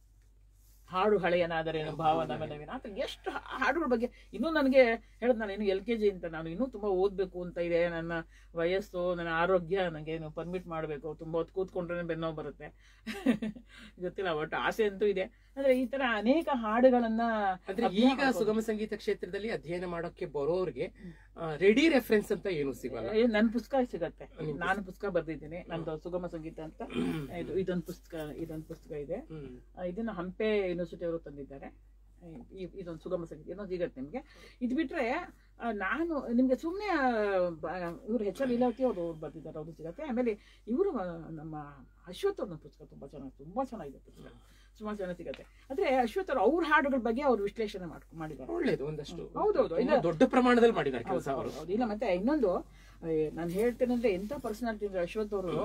ಹಾಡು ಹಳೆಯನಾದರೇನು ಭಾವ ನವನವೀನ ಅಂತ ಎಷ್ಟು ಹಾ- ಹಾಡುಗಳ ಬಗ್ಗೆ ಇನ್ನೂ ನನಗೆ ಹೇಳದ್ ನಾನು ಇನ್ನು ಎಲ್ ಕೆ ಜಿ ಅಂತ ನಾನು ಇನ್ನೂ ತುಂಬಾ ಓದ್ಬೇಕು ಅಂತ ಇದೆ ನನ್ನ ವಯಸ್ಸು ನನ್ನ ಆರೋಗ್ಯ ನನಗೆ ಏನು ಪರ್ಮಿಟ್ ಮಾಡಬೇಕು ತುಂಬಾ ಹೊತ್ತು ಕೂತ್ಕೊಂಡ್ರೆ ಬೆನ್ನೋ ಬರುತ್ತೆ ಗೊತ್ತಿಲ್ಲ ಒಟ್ಟು ಆಸೆ ಅಂತೂ ಇದೆ ಅಂದ್ರೆ ಈ ತರ ಅನೇಕ ಹಾಡುಗಳನ್ನ ಅಂದ್ರೆ ಅಭ್ಯಾಸ ಈಗ ಮಾಡ್ಕೊಂಡು- ಸುಗಮ ಸಂಗೀತ ಕ್ಷೇತ್ರದಲ್ಲಿ ಅಧ್ಯಯನ ಮಾಡೋಕೆ ಬರೋರ್ಗೆ ರೆಡಿ ರೆಫರೆನ್ಸ್ ಅಂತ ಏನು ಸಿಗಲ್ಲ ಏ, ನನ್ ಪುಸ್ತಕ ಸಿಗತ್ತೆ ನಿಮ್ ನಾನು ಪುಸ್ತಕ ಬರ್ದಿದ್ದೀನಿ ನಂದು ಸುಗಮ ಸಂಗೀತ ಅಂತ ಇದು ಇದೊಂದು ಪುಸ್ತಕ ಇದೊಂದು ಪುಸ್ತಕ ಇದೆ ಹ್ಮ್. ಆ, ಇದನ್ನ ಹಂಪೆ ಯೂನಿವರ್ಸಿಟಿ ಅವರು ತಂದಿದ್ದಾರೆ ಈ- ಇದೊಂದು ಸುಗಮ ಸಂಗೀತ ಇನ್ನೊಂದು ಸಿಗತ್ತೆ ನಿಮ್ಗೆ ಇದು ಬಿಟ್ರೆ ಆ, ನಾನು ನಿಮ್ಗೆ ಸುಮ್ಮನೆ ಇವರು ಹೆಚ್ ಎಲ್ ಲೀಲಾವತಿ ಅವರು ಬರ್ದಿದ್ದಾರೆ ಅವರು ಸಿಗತ್ತೆ ಆಮೇಲೆ ಇವರು ನಮ್ಮ ಅಶ್ವಥ್ ಅವ್ರನ್ನ ಪುಸ್ತಕ ತುಂಬಾ ಚೆನ್ನಾಗಿ ತುಂಬಾ ಚೆನ್ನಾಗಿದೆ ಪುಸ್ತಕ ಸುಮಾರು ಚೆನ್ನಾಗಿ ಸಿಗತ್ತೆ ಆದ್ರೆ ಅಶ್ವಥ್ ಅವರು ಅವ್ರ ಹಾಡುಗಳ ಬಗ್ಗೆ ಅವರು ವಿಶ್ಲೇಷಣೆ ಮಾಡ್ ಮಾಡಿದ್ದಾರೆ ಒಳ್ಳೇದು ಒಂದಷ್ಟು ಹೌದೌದು. ತುಂಬಾ ಇಲ್ಲ- ದೊಡ್ಡ ಪ್ರಮಾಣದಲ್ಲಿ ಮಾಡಿದ್ದಾರೆ ಕೆಲಸ ಹೌದು, ಅವರು ಹೌದು, ಹೌದು. ಇಲ್ಲ ಮತ್ತೆ ಇನ್ನೊಂದು ನಾನು ಹೇಳ್ತೇನೆಂದ್ರೆ ಎಂತ ಪರ್ಸನಾಲಿಟಿ ಅಂದ್ರೆ ಅಶ್ವಥ್ ಅವರು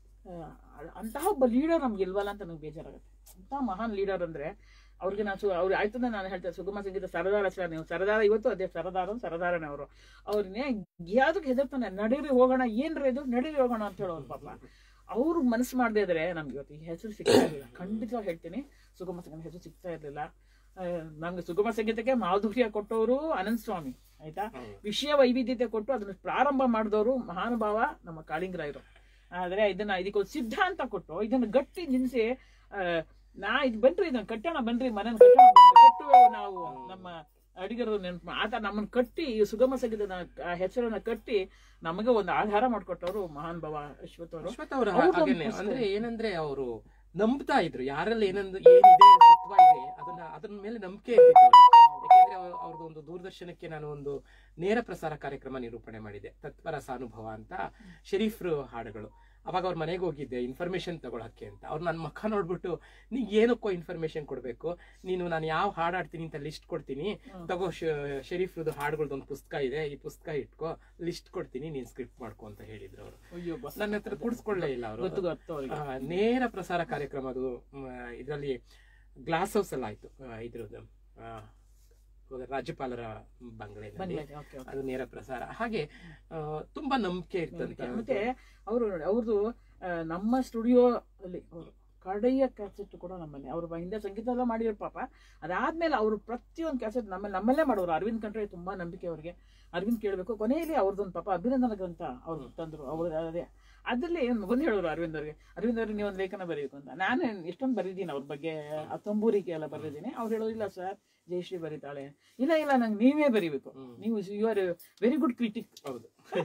ಅಂತಹ ಒಬ್ಬ ಲೀಡರ್ ನಮ್ಗೆ ಇಲ್ವಲ್ಲ ಅಂತ ನಂಗೆ ಬೇಜಾರಾಗುತ್ತೆ ಅಂತಹ ಮಹಾನ್ ಲೀಡರ್ ಅಂದ್ರೆ ಅವ್ರಿಗೆ ನಾನು ಸು- ಅವ್ರು ಆಯ್ತು ನಾನು ಹೇಳ್ತೇನೆ ಸುಗಮ ಸಂಗೀತ ಸರದಾರ ಸರ್ ನೀವು ಸರದಾರ ಇವತ್ತು ಅದೇ ಸರದಾರ ಸರದಾರನೇ ಅವರು ಅವ್ರನ್ನೇ ಯಾವ್ದಕ್ಕೆ ಹೆದರ್ತಾನೆ ನಡೀರಿ ಹೋಗೋಣ ಏನ್ರ ಇದು ನಡೀರಿ ಹೋಗೋಣ ಅಂತ ಹೇಳೋರು ಪಾಪ ಅವ್ರು ಮನಸ್ಸು ಮಾಡದೇ ಇದ್ರೆ ನಮ್ಗೆ ಇವತ್ತು ಈ ಹೆಸರು ಸಿಗ್ತಾ ಇರಲಿಲ್ಲ ಖಂಡಿತವಾಗಿ ಹೇಳ್ತೀನಿ ಸುಗಮ ಸಂಗೀತ ಹೆಸರು ಸಿಗ್ತಾ ಇರಲಿಲ್ಲ ನಮ್ಗೆ ಸುಗಮ ಸಂಗೀತಕ್ಕೆ ಮಾಧುರ್ಯ ಕೊಟ್ಟವರು ಅನಂತ ಸ್ವಾಮಿ ಆಯ್ತಾ ಹೌದು. ವಿಷಯ ವೈವಿಧ್ಯತೆ ಕೊಟ್ಟು ಅದನ್ನ ಪ್ರಾರಂಭ ಮಾಡಿದವರು ಮಹಾನುಭಾವ ನಮ್ಮ ಕಾಳಿಂಗರಾಯರು ಆದ್ರೆ ಇದನ್ನ ಇದಕ್ಕೊಂದು ಸಿದ್ಧಾಂತ ಕೊಟ್ಟು ಇದನ್ನ ಗಟ್ಟಿ ನಿಲ್ಲಿಸಿ ಆ, ನಾ ಇದು ಬನ್ರಿ ಇದನ್ನ ಕಟ್ಟೋಣ ಬನ್ರಿ ಮನೇನ ಕಟ್ಟೋಣ ಬನ್ರಿ, ಕಟ್ಟುವ ನಾವು ನಮ್ಮ ಅಡಿಗರು ನೆನಪು ಆತ ನಮ್ಮನ್ನ ಕಟ್ಟಿ ಈ ಸುಗಮ ಸಂಗೀತದ ಆ ಹೆಸರನ್ನ ಕಟ್ಟಿ ನಮಗೆ ಒಂದು ಆಧಾರ ಮಾಡಿಕೊಟ್ಟವರು ಮಹಾನ್ ಭಾವ ಅಶ್ವಥ್ ಅವರು ಅಶ್ವಥ್ ಅವರ ಅವ್ರ್ದೊಂದು ಹಾಗೇನೆ ಪುಸ್ತಕ. ಅಂದ್ರೆ ಏನಂದ್ರೆ ಅವರು ನಂಬ್ತಾ ಇದ್ರು ಯಾರಲ್ಲಿ ಏನಂದ್ ಏನಿದೆ ಸತ್ವ ಇದೆ ಅದನ್ನ ಅದ್ರ ಮೇಲೆ ನಂಬಿಕೆ ಇರ್ತಿತ್ತು ಅವ್ರಿಗೆ. ಯಾಕೆಂದ್ರೆ ಅವ್ರ- ಅವ್ರದ್ದು ಒಂದು ದೂರದರ್ಶನಕ್ಕೆ ನಾನು ಒಂದು ನೇರ ಪ್ರಸಾರ ಕಾರ್ಯಕ್ರಮ ನಿರೂಪಣೆ ಮಾಡಿದೆ ತತ್ಪರಸ ಅನುಭವ ಅಂತ ಶರೀಫ್ರು ಹಾಡುಗಳು ಅವಾಗ ಅವ್ರ ಮನೆಗೆ ಹೋಗಿದ್ದೆ ಇನ್ಫಾರ್ಮೇಶನ್ ತಗೊಳಕ್ಕೆ ಅಂತ ಅವ್ರು ನನ್ನ ಮುಖ ನೋಡ್ಬಿಟ್ಟು ನೀ ಏನಕ್ಕೋ ಇನ್ಫಾರ್ಮೇಶನ್ ಕೊಡ್ಬೇಕು ನೀನು ನಾನು ಯಾವ ಹಾಡು ಹಾಡ್ತೀನಿ ಅಂತ ಲಿಸ್ಟ್ ಕೊಡ್ತೀನಿ ಹ್ಮ್. ತಗೋ ಶರೀಫ್ರದ್ದು ಹಾಡುಗಳ್ದು ಒಂದು ಪುಸ್ತಕ ಇದೆ ಈ ಪುಸ್ತಕ ಇಟ್ಕೋ ಲಿಸ್ಟ್ ಕೊಡ್ತೀನಿ ನೀನ್ ಸ್ಕ್ರಿಪ್ಟ್ ಮಾಡ್ಕೊ ಅಂತ ಹೇಳಿದ್ರು ಅವರು ಅಯ್ಯೋ ಬಸ್. ನನ್ನ ಹತ್ರ ಕೂಡಿಸ್ಕೊಳ್ಳೇ ಇಲ್ಲ ಅವರು ಗೊತ್ತು ಗೊತ್ತು ಅವ್ರಿಗೆ ನೇರ ಪ್ರಸಾರ ಕಾರ್ಯಕ್ರಮ ಅದು ಇದರಲ್ಲಿ ಗ್ಲಾಸ್ ಹೌಸ್ ಅಲ್ಲಿ ಆಯ್ತು ಆ, ಇದ್ರದ್ದು ಆ, ಇವಾಗ ರಾಜ್ಯಪಾಲರ ಬಂಗ್ಲೆನಲ್ಲಿ ಬಂಗ್ಲಾದೇಶ್, ಓಕೆ, ಓಕೆ. ಅದು ನೇರ ಪ್ರಸಾರ ಹಾಗೆ ಆ, ತುಂಬಾ ನಂಬಿಕೆ ಇರ್ತಂತೆ ಮತ್ತೆ ಅವರು ಅವ್ರದ್ದು ಆ, ನಮ್ಮ ಸ್ಟುಡಿಯೋ ಅಲ್ಲಿ ಅವರು ಕಡೆಯ ಕ್ಯಾಸೆಟ್ ಕೂಡ ನಮ್ಮಲ್ಲಿ ಅವರು ಹಿಂದೆ ಸಂಗೀತ ಎಲ್ಲ ಮಾಡಿದ್ರು ಪಾಪ ಅದಾದ್ಮೇಲೆ ಅವರು ಪ್ರತಿಯೊಂದು ಕ್ಯಾಸೆಟ್ ನಮ್ಮಲ್ಲಿ ನಮ್ಮಲ್ಲೇ ಮಾಡೋರು ಅರವಿಂದ್ ಕಂಡ್ರೆ ತುಂಬಾ ನಂಬಿಕೆ ಅವ್ರಿಗೆ ಅರವಿಂದ್ ಕೇಳಬೇಕು ಕೊನೆಯಲ್ಲಿ ಅವ್ರದ್ದೊಂದು ಪಾಪ ಅಭಿನಂದನ ಗ್ರಂಥ ಅವ್ರು ತಂದ್ರು ಅವ್ರು ಅದೇ ಅದ್ರಲ್ಲಿ ಒಂದು ಹೇಳೋರು ಅರವಿಂದ್ ಅವ್ರಿಗೆ ಅರವಿಂದ್ ಅವ್ರಿಗೆ ನೀವು ಒಂದು ಲೇಖನ ಬರೀಬೇಕು ಅಂತ ನಾನು ಎಷ್ಟೊಂದು ಬರೀತೀನಿ ಅವ್ರ ಬಗ್ಗೆ ಆ ತಂಬೂರಿಕೆ ಎಲ್ಲ ಬರೆದಿದ್ದೀನಿ ಅವ್ರು ಹೇಳೋದಿಲ್ಲ ಸರ್ ಜಯಶ್ರೀ ಬರೀತಾಳೆ ಇಲ್ಲ ಇಲ್ಲ ನಂಗೆ ನೀವೇ ಬರೀಬೇಕು ಹ್ಮ್. ನೀವು you are very good critic ಹೌದು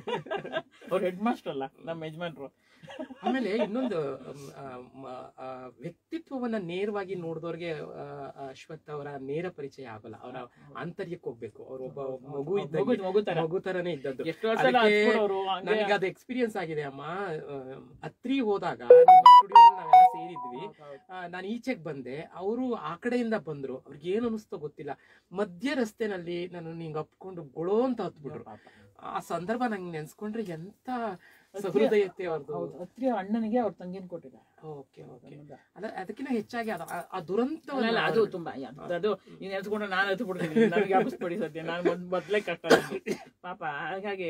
ಅವ್ರು ಹೆಡ್ ಮಾಸ್ಟರ್ ಅಲ್ಲ ನಮ್ಮ ಯಜಮಾನ್ರು ಆಮೇಲೆ ಇನ್ನೊಂದು ಮ್, ಆ, ಮ, ಆ, ವ್ಯಕ್ತಿತ್ವವನ್ನ ನೇರವಾಗಿ ನೋಡಿದವ್ರಿಗೆ ಅಶ್ವಥ್ ಅವರ ನೇರ ಪರಿಚಯ ಆಗಲ್ಲ ಅವರ ಆಂತರ್ಯಕ್ಕೆ ಹೋಗ್ಬೇಕು ಅವ್ರ ಒಬ್ಬ ಮಗು ಮಗು ಇದ್ದ ಮಗು ತರ ಮಗು ತರನೇ ಇದ್ದದ್ದು ಎಷ್ಟು ವರ್ಷ ಎಲ್ಲ ಅದಕ್ಕೆ ಹಚ್ಕೊಡೋರು, ಹಂಗೆ- ನನಗೆ ಅದು ಎಕ್ಸ್ಪೀರಿಯನ್ಸ್ ಆಗಿದೆ ಅಮ್ಮ ಆ, ಅತ್ರಿ ಹೋದಾಗ ನಿಮ್ಮ ಸ್ಟುಡಿಯೋದಲ್ಲಿ ನಾವೆಲ್ಲ ಸೇರಿದ್ವಿ ಹೌದು, ಹೌದು. ಆ, ನಾನು ಈಚೆಗೆ ಬಂದೆ ಅವರು ಆ ಕಡೆಯಿಂದ ಬಂದ್ರು ಅವ್ರಿಗೆ ಏನು ಅನಿಸ್ತೋ ಗೊತ್ತಿಲ್ಲ ಮಧ್ಯ ರಸ್ತೆನಲ್ಲಿ ನಾನು ಹಿಂಗ್ ಅಪ್ಕೊಂಡು ಗೊಳೋ ಅಂತ ಹತ್ಬಿಟ್ರು ಪಾಪ. ಆ ಸಂದರ್ಭ ನಂಗೆ ನೆನ್ಸ್ಕೊಂಡ್ರೆ ಎಂತ ಸಹೃದಯತೆ ಅವ್ರದ್ದು ಹೌದು ಅತ್ರಿ ಅಣ್ಣನಿಗೆ ಅವ್ರ ತಂಗಿನ ಕೊಟ್ಟಿದ್ದಾರೆ ಓಕೆ ಓಕೆ ಅದ ಅದಕ್ಕಿಂತ ಹೆಚ್ಚಾಗಿ ಅದು ಆ- ಆ ದುರಂತ ಅಲ್ಲ ಅದು ತುಂಬಾ ಅದು- ಅದು ನೀನ್ ಎತ್ಕೊಂಡು ನಾನು ಎತ್ತು ಬಿಡ್ತೀನಿ ನನಗೆ ವ್ಯಾಪಿಸ್ಬಿಡಿ ಸದ್ಯ ನಾನು ಮೊದ್ ಮೊದ್ಲೇ ಕಷ್ಟ ನನಗೆ. ಪಾಪ ಹಾಗಾಗಿ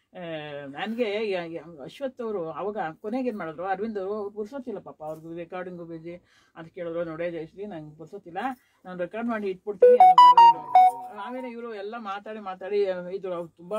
ನನಗೆ ಅಶ್ವಥ್ ಅವರು ಅವಾಗ ಕೊನೆಗೆ ಏನ್ ಮಾಡಿದ್ರು ಅರವಿಂದ್ ಅವರು ಪುರ್ಸೋತಿಲ್ಲ ಪಾಪ ಅವ್ರಿಗೆ ರೆಕಾರ್ಡಿಂಗು ಬಿಜಿ ಅಂತ ಕೇಳಿದ್ರು ನೋಡೇ ಜಯಶ್ರೀ ನಂಗೆ ಪುರ್ಸೋತಿಲ್ಲ ನಾನು ರೆಕಾರ್ಡ್ ಮಾಡಿ ಇಟ್ಬಿಡ್ತೀನಿ ಅದನ್ನ ಬರ್ದಿಡು ಅಂತ. ಆಮೇಲೆ ಇವರು ಎಲ್ಲ ಮಾತಾಡಿ ಮಾತಾಡಿ ಇದು ಅವ್ರು ತುಂಬಾ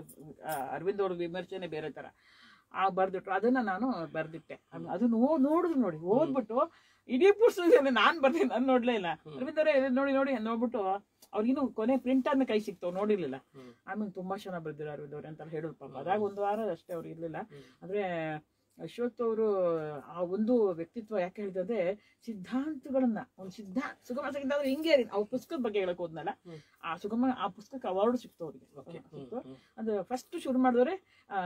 ಆ, ಅರವಿಂದ್ ಅವ್ರ ವಿಮರ್ಶನೆ ಬೇರೆ ತರ ಆ ಬರ್ದಿಟ್ರು ಅದನ್ನ ನಾನು ಬರ್ದಿಟ್ಟೆ ಅದು ನೋ- ನೋಡಿದ್ರು ನೋಡಿ ಓದ್ಬಿಟ್ಟು ಇಡೀ ಪುಸ್ತಕದಲ್ಲಿ ನಾನ್ ಬರ್ತೀನಿ ನಾನು ನೋಡ್ಲೇ ಇಲ್ಲ ಅರವಿಂದ್ ಅವರೇ ಇದು ನೋಡಿ ನೋಡಿ ನೋಡ್ಬಿಟ್ಟು ಅವ್ರಿಗಿನ್ನು ಕೊನೆ ಪ್ರಿಂಟ್ ಅನ್ನ ಕೈ ಸಿಕ್ತವ್ ನೋಡಿರ್ಲಿಲ್ಲ ಹ್ಮ್. ಆಮೇಲೆ ತುಂಬಾ ಚೆನ್ನಾಗಿ ಬರ್ದಿರ ಅರವಿಂದ್ ಅವ್ರೆ ಅಂತ ಹೇಳಿದ್ರು ಪಾಪ ಅದಾಗ ಒಂದು ವಾರ ಅಷ್ಟೇ ಅವ್ರು ಇರ್ಲಿಲ್ಲ ಆದ್ರೆ ಅಶ್ವಥ್ ಅವರು ಆ ಒಂದು ವ್ಯಕ್ತಿತ್ವ ಯಾಕೆ ಹೇಳಿದ್ರೆ ಸಿದ್ಧಾಂತಗಳನ್ನ ಒಂದು ಸಿದ್ಧಾಂತ ಸುಗಮ ಸಂಗೀತ ಅಂದ್ರೆ ಹಿಂಗೆ ರೀ ಅವ್ರ ಪುಸ್ತಕದ ಬಗ್ಗೆ ಹೇಳಕ್ ಹೋದ್ನಲ್ಲ ಹ್ಮ್. ಆ ಸುಗಮ ಆ ಪುಸ್ತಕ ಅವಾರ್ಡ್ ಸಿಕ್ತು ಅವ್ರಿಗೆ Okay. ಸಿಕ್ತು ಅದು ಫಸ್ಟ್ ಶುರು ಮಾಡಿದವ್ರೆ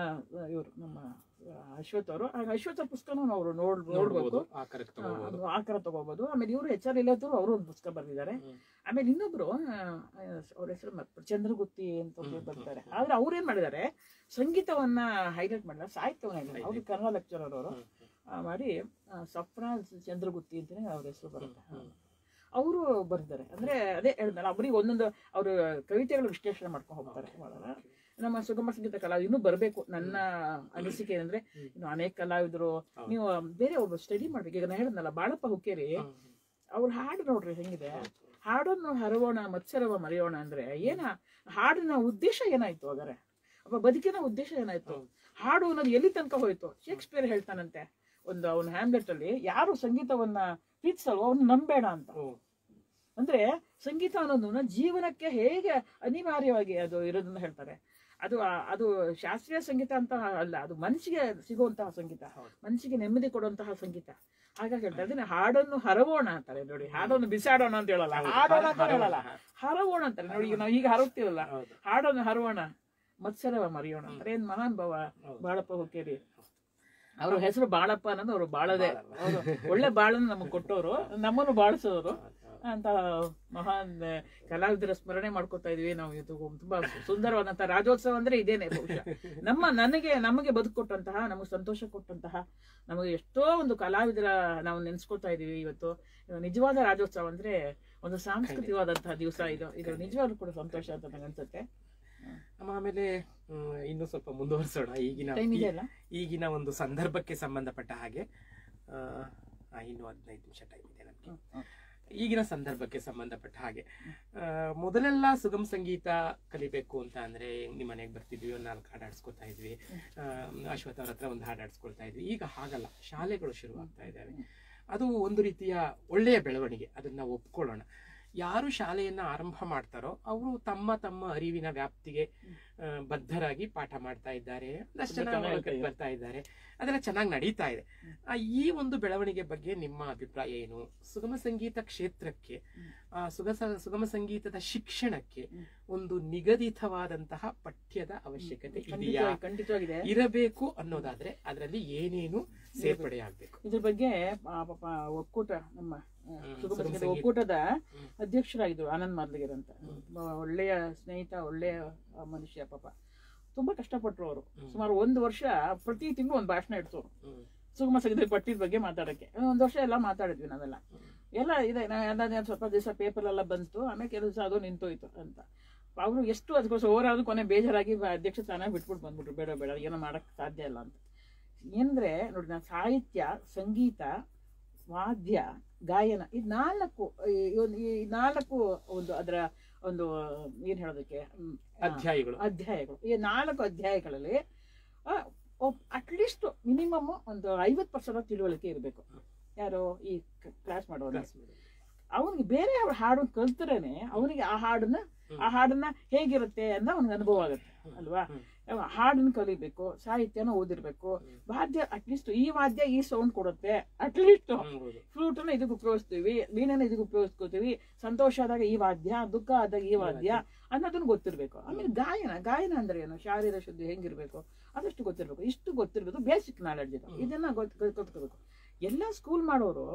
ಇವರು ನಮ್ಮ ಆ, ಅಶ್ವಥ್ ಅವರು ಆಗ ಅಶ್ವಥ್ ಅವ್ರ ಪುಸ್ತಕನೂ ಅವರು ನೋಡ್ ನೋಡ್ಬೇಕು ನೋಡ್ಬೋದು ಆ ಕರೆಕ್ಟ್ ಆ, ತಗೋಬಹುದು ಅದು ಆಕಾರ ತಗೋಬಹುದು ಆಮೇಲೆ ಇವರು ಎಚ್ ಆರ್ ಇಲ್ಲದ್ರು ಅವರು ಒಂದು ಪುಸ್ತಕ ಬರೆದಿದ್ದಾರೆ ಆಮೇಲೆ ಇನ್ನೊಬ್ರು ಅವ್ರ ಹೆಸರು ಮತ್ತೆ ಚಂದ್ರಗುತ್ತಿ ಅಂತ ಒಬ್ರು ಬರ್ತಾರೆ ಆದ್ರೆ ಅವ್ರೇನ್ ಮಾಡಿದ್ದಾರೆ ಸಂಗೀತವನ್ನ ಹೈಲೈಟ್ ಮಾಡಿಲ್ಲ ಸಾಹಿತ್ಯವನ್ನ ಅವ್ರು ಕನ್ನಡ ಲೆಕ್ಚರರ್ ಅವರು ಮಾಡಿ ಆ, ಸಪ್ನ ಚಂದ್ರಗುತ್ತಿ ಅಂತಾನೆ ಅವ್ರ ಹೆಸರು ಬರುತ್ತೆ ಅವರು ಬರ್ತಾರೆ ಅಂದ್ರೆ ಅದೇ ಹೇಳಿದ್ನಲ್ಲ ಅವ್ರಿಗೆ ಒಂದೊಂದು ಅವರು ಕವಿತೆಗಳು ವಿಶ್ಲೇಷಣೆ ಮಾಡ್ಕೊಂಡು ಹೋಗ್ತಾರೆ ಒಳಗ. ನಮ್ಮ ಸುಗಮ ಸಂಗೀತ ಕಲಾ ಇನ್ನೂ ಬರಬೇಕು ನನ್ನ ಅನಿಸಿಕೆ ಏನಂದ್ರೆ ಇನ್ನು ಅನೇಕ ಕಲಾವಿದರು ನೀವು ಬೇರೆ ಒಬ್ಬ ಸ್ಟಡಿ ಮಾಡ್ಬೇಕು ಈಗ ನಾನು ಹೇಳಿದ್ನಲ್ಲ ಬಾಳಪ್ಪ ಹುಕ್ಕೇರಿ ಅವ್ರ ಹಾಡು ನೋಡ್ರಿ ಹೆಂಗಿದೆ ಹಾಡನ್ನು ಹರವೋಣ ಮತ್ಸರವ ಮರೆಯೋಣ ಅಂದ್ರೆ ಏನ ಹಾಡಿನ ಉದ್ದೇಶ ಏನಾಯ್ತು ಹಾಗಾರೆ ಒಬ್ಬ ಬದುಕಿನ ಉದ್ದೇಶ ಏನಾಯ್ತು ಹಾಡು ಅನ್ನೋದು ಎಲ್ಲಿ ತನಕ ಹೋಯ್ತು ಶೇಕ್ಸ್ಪಿಯರ್ ಹೇಳ್ತಾನಂತೆ ಒಂದು ಅವನ ಹ್ಯಾಮ್ಲೆಟ್ ಅಲ್ಲಿ ಯಾರು ಸಂಗೀತವನ್ನ ಪ್ರೀತಿಸಲ್ವೋ ಅವ್ನು ನಂಬೇಡ ಅಂತ ಅಂದ್ರೆ ಸಂಗೀತ ಅನ್ನೋದನ್ನ ಜೀವನಕ್ಕೆ ಹೇಗೆ ಅನಿವಾರ್ಯವಾಗಿ ಅದು ಇರೋದನ್ನ ಹೇಳ್ತಾರೆ ಅದು ಆ- ಅದು ಶಾಸ್ತ್ರೀಯ ಸಂಗೀತ ಅಂತ ಅಲ್ಲ ಅದು ಮನಸ್ಸಿಗೆ ಸಿಗುವಂತಹ ಸಂಗೀತ ಹೌದು. ಮನಸ್ಸಿಗೆ ನೆಮ್ಮದಿ ಕೊಡುವಂತಹ ಸಂಗೀತ ಹಾಗಾಗಿ ಹೇಳ್ತಾರೆ ಅದನ್ನ ಹಾಡನ್ನು ಹರವೋಣ ಅಂತಾರೆ ನೋಡಿ ಹಾಡನ್ನು ಬಿಸಾಡೋಣ ಅಂತ ಹೇಳಲ್ಲ ಹಾಡೋಣ ಅಂತ ಹೇಳಲ್ಲ ಹರವೋಣ ಅಂತಾರೆ ನೋಡಿ ಈಗ ನಾವು ಈಗ ಹರಗ್ತೀವಲ್ಲ ಹೌದು ಹಾಡನ್ನು ಹರವೋಣ ಮತ್ಸರವ ಮರೆಯೋಣ ಅಂತಾರೆ ಏನ್ ಮಹಾನ್ ಭಾವ ಹೌದು. ಬಾಳಪ್ಪ ಹುಕ್ಕೇರಿ ಅವ್ರ ಹೆಸರು ಬಾಳಪ್ಪ ಅನ್ನೋದು ಅವ್ರು ಬಾಳದೆ ಅವರು ಒಳ್ಳೆ ಬಾಳನ್ನು ನಮಗೆ ಕೊಟ್ಟವರು ನಮ್ಮನ್ನು ಬಾಳಿಸೋರು ಅಂತ ಮಹಾನ್ ಕಲಾವಿದರ ಸ್ಮರಣೆ ಮಾಡ್ಕೊತಾ ಇದೀವಿ ನಾವು ಇದು ತುಂಬಾ ಸುಂದರವಾದಂತಹ ರಾಜ್ಯೋತ್ಸವ ಅಂದ್ರೆ ಇದೇನೆ ಬಹುಶಃ ನಮ್ಮ ನನಗೆ ನಮಗೆ ಬದುಕು ಕೊಟ್ಟಂತಹ ನಮಗೆ ಸಂತೋಷ ಕೊಟ್ಟಂತಹ ನಮಗೆ ಎಷ್ಟೋ ಒಂದು ಕಲಾವಿದರ ನಾವು ನೆನ್ಸ್ಕೊತಾ ಇದೀವಿ ಇವತ್ತು ಇದು ನಿಜವಾದ ರಾಜ್ಯೋತ್ಸವ ಅಂದ್ರೆ ಒಂದು ಸಾಂಸ್ಕೃತಿಕವಾದಂತಹ ದಿವಸ ಇದು ಇದು ನಿಜವಾಗ್ಲೂ ಕೂಡ ಸಂತೋಷ ಅಂತ ನಂಗೆ ಅನ್ಸುತ್ತೆ ನಮ್ಮ ಆಮೇಲೆ ಹ್ಮ್, ಇನ್ನು ಸ್ವಲ್ಪ ಮುಂದುವರಿಸೋಣ ಈಗಿನ ಟೈಮ್ ಇದೆಯಲ್ಲ ಈಗಿನ ಒಂದು ಸಂದರ್ಭಕ್ಕೆ ಸಂಬಂಧಪಟ್ಟ ಹಾಗೆ ಆ, ಆ, ಇನ್ನು ಹದಿನೈದು ನಿಮಿಷ ಟೈಮ್ ಇದೆ ನಮಗೆ ಹ್ಮ್, ಹ್ಮ್. ಈಗಿನ ಸಂದರ್ಭಕ್ಕೆ ಸಂಬಂಧಪಟ್ಟ ಹಾಗೆ ಆ, ಮೊದಲೆಲ್ಲ ಸುಗಮ ಸಂಗೀತ ಕಲಿಬೇಕು ಅಂತ ಅಂದ್ರೆ ನಿಮ್ಮ ಮನೆಗೆ ಬರ್ತಿದ್ವಿ ಒಂದು ನಾಲ್ಕು ಹಾಡು ಆಡ್ಸ್ಕೊತಾ ಇದ್ವಿ ಆ, ಅಶ್ವಥ್ ಅವ್ರ ಹತ್ರ ಒಂದು ಹಾಡು ಆಡ್ಸ್ಕೊಳ್ತಾ ಇದ್ವಿ ಈಗ ಹಾಗಲ್ಲ ಶಾಲೆಗಳು ಶುರು ಆಗ್ತಾ ಇದ್ದಾವೆ ಅದು ಒಂದು ರೀತಿಯ ಒಳ್ಳೆಯ ಬೆಳವಣಿಗೆ ಅದನ್ನ ನಾವು ಒಪ್ಕೊಳ್ಳೋಣ ಯಾರು ಶಾಲೆಯನ್ನ ಆರಂಭ ಮಾಡ್ತಾರೋ ಅವರು ತಮ್ಮ ತಮ್ಮ ಅರಿವಿನ ವ್ಯಾಪ್ತಿಗೆ ಆ, ಬದ್ಧರಾಗಿ ಪಾಠ ಮಾಡ್ತಾ ಇದ್ದಾರೆ ಒಂದಷ್ಟು ಜನ ಚೆನ್ನಾಗಿ ಒಳಗಡೆ ಇದೆ. ಬರ್ತಾ ಇದ್ದಾರೆ ಅದೆಲ್ಲ ಚೆನ್ನಾಗಿ ನಡೀತಾ ಇದೆ ಆ, ಈ ಒಂದು ಬೆಳವಣಿಗೆ ಬಗ್ಗೆ ನಿಮ್ಮ ಅಭಿಪ್ರಾಯ ಏನು ಸುಗಮ ಸಂಗೀತ ಕ್ಷೇತ್ರಕ್ಕೆ ಆ, ಸುಗ ಸುಗಮ ಸಂಗೀತದ ಶಿಕ್ಷಣಕ್ಕೆ ಹ್ಮ್. ಒಂದು ನಿಗದಿತವಾದಂತಹ ಪಠ್ಯದ ಅವಶ್ಯಕತೆ ಇದೆಯಾ ಖಂಡಿತವಾಗಿ ಖಂಡಿತವಾಗಿದೆ ಇರಬೇಕು ಅನ್ನೋದಾದ್ರೆ ಅದರಲ್ಲಿ ಏನೇನು ಸೇರ್ಪಡೆ ಆಗ್ಬೇಕು ಇದ್ರ ಬಗ್ಗೆ ಆ, ಪಾಪ ಒಕ್ಕೂಟ ನಮ್ಮ ಆ, ಹ್ಮ್, ಸುಗಮ ಸುಗಮ ಸಂಗೀತ ಸಂಗೀತ. ಒಕ್ಕೂಟದ ಹ್ಮ್. ಅಧ್ಯಕ್ಷರಾಗಿದ್ರು ಆನಂದ್ ಮಾರ್ಲಿಗರ್ ಅಂತ ತುಂಬಾ ಒಳ್ಳೆಯ ಸ್ನೇಹಿತ ಒಳ್ಳೆಯ ಆ, ಮನುಷ್ಯ ಪಾಪ ತುಂಬಾ ಕಷ್ಟಪಟ್ರು ಅವರು ಹ್ಮ್. ಸುಮಾರು ಒಂದು ವರ್ಷ ಪ್ರತಿ ತಿಂಗಳು ಒಂದು ಭಾಷಣ ಇಡ್ಸೋರು ಹ್ಮ್. ಸುಗಮ ಸಂಗೀತ ಪಟ್ಟಿದ ಬಗ್ಗೆ ಮಾತಾಡಕ್ಕೆ ಒಂದು ವರ್ಷ ಎಲ್ಲ ಮಾತಾಡಿದ್ವಿ ನಾವೆಲ್ಲ ಎಲ್ಲ ಇದೆ ನಾ- ಎಲ್ಲ ಸ್ವಲ್ಪ ದಿವಸ ಪೇಪರ್ ಎಲ್ಲ ಬಂತು ಆಮೇಲೆ ಕೆಲವು ದಿವಸ ಅದು ನಿಂತೋಯ್ತು ಅಂತ ಅವರು ಎಷ್ಟು ಅದಕ್ಕೋಸ್ಕರ ಓವರಾದ್ರು ಕೊನೆ ಬೇಜಾರಾಗಿ ಬ- ಅಧ್ಯಕ್ಷ ಸ್ಥಾನ ಬಿಟ್ಬಿಟ್ಟು ಬಂದ್ಬಿಟ್ರು ಬೇಡ ಬೇಡ ಏನೋ ಮಾಡಕ್ ಸಾಧ್ಯ ಇಲ್ಲ ಅಂತ ಏನಂದ್ರೆ ನೋಡಿ ನಾನು ಸಾಹಿತ್ಯ ಸಂಗೀತ ವಾದ್ಯ ಗಾಯನ ಈ ನಾಲ್ಕು ಈ ಒಂದು- ಈ ನಾಲ್ಕು ಒಂದು ಅದರ ಒಂದು ಏನ್ ಹೇಳೋದಕ್ಕೆ ಹ್ಮ್, ಆ, ಅಧ್ಯಾಯಗಳು ಅಧ್ಯಾಯಗಳು ಈ ನಾಲ್ಕು ಅಧ್ಯಾಯಗಳಲ್ಲಿ ಅಟ್ಲೀಸ್ಟ್ ಮಿನಿಮಮ್ ಒಂದು ಐವತ್ತು ಪರ್ಸೆಂಟ್ ತಿಳುವಳಿಕೆ ಇರಬೇಕು ಯಾರು ಈ ಕ್ಲಾಸ್ ಮಾಡೋರು Class ಮಾಡಿ. ಅವನಿಗೆ ಬೇರೆ ಅವ್ರ ಹಾಡನ್ನು ಕಲ್ತರೇನೆ ಅವನಿಗೆ ಆ ಹಾಡನ್ನ ಆ ಹಾಡನ್ನ ಹೇಗಿರುತ್ತೆ ಅಂತ ಅವನಿಗೆ ಅನುಭವ ಆಗುತ್ತೆ ಅಲ್ವಾ ಹ್ಮ್. ಅವ ಹಾಡನ್ನ ಕಲಿಬೇಕು ಸಾಹಿತ್ಯನ ಓದಿರ್ಬೇಕು ವಾದ್ಯ ಅಟ್ಲೀಸ್ಟ್ ಈ ವಾದ್ಯ ಈ ಸೌಂಡ್ ಕೊಡುತ್ತೆ ಅಟ್ಲೀಸ್ಟ್ ಹ್ಮ್, ಹೌದು. ಫ್ಲೂಟನ್ನ ಇದಕ್ಕೆ ಉಪಯೋಗಿಸ್ತೀವಿ ವೀಣೆನ ಇದಕ್ಕೆ ಉಪಯೋಗಿಸ್ಕೋತೀವಿ ಸಂತೋಷ ಆದಾಗ ಈ ವಾದ್ಯ ದುಃಖ ಆದಾಗ ಈ ವಾದ್ಯ ಅನ್ನೋದನ್ನ ಗೊತ್ತಿರ್ಬೇಕು ಆಮೇಲೆ ಗಾಯನ ಗಾಯನ ಅಂದ್ರೆ ಏನು ಶಾರೀರ ಶುದ್ಧಿ ಹೆಂಗಿರ್ಬೇಕು ಅದಷ್ಟು ಗೊತ್ತಿರ್ಬೇಕು ಇಷ್ಟು ಗೊತ್ತಿರ್ಬೇಕು ಬೇಸಿಕ್ ನಾಲೆಡ್ಜ್ ಇದು ಇದನ್ನ ಗೊತ್- ಗೊತ್- ಗೊತ್ತಿರ್ಬೇಕು ಎಲ್ಲ ಸ್ಕೂಲ್ ಮಾಡೋರು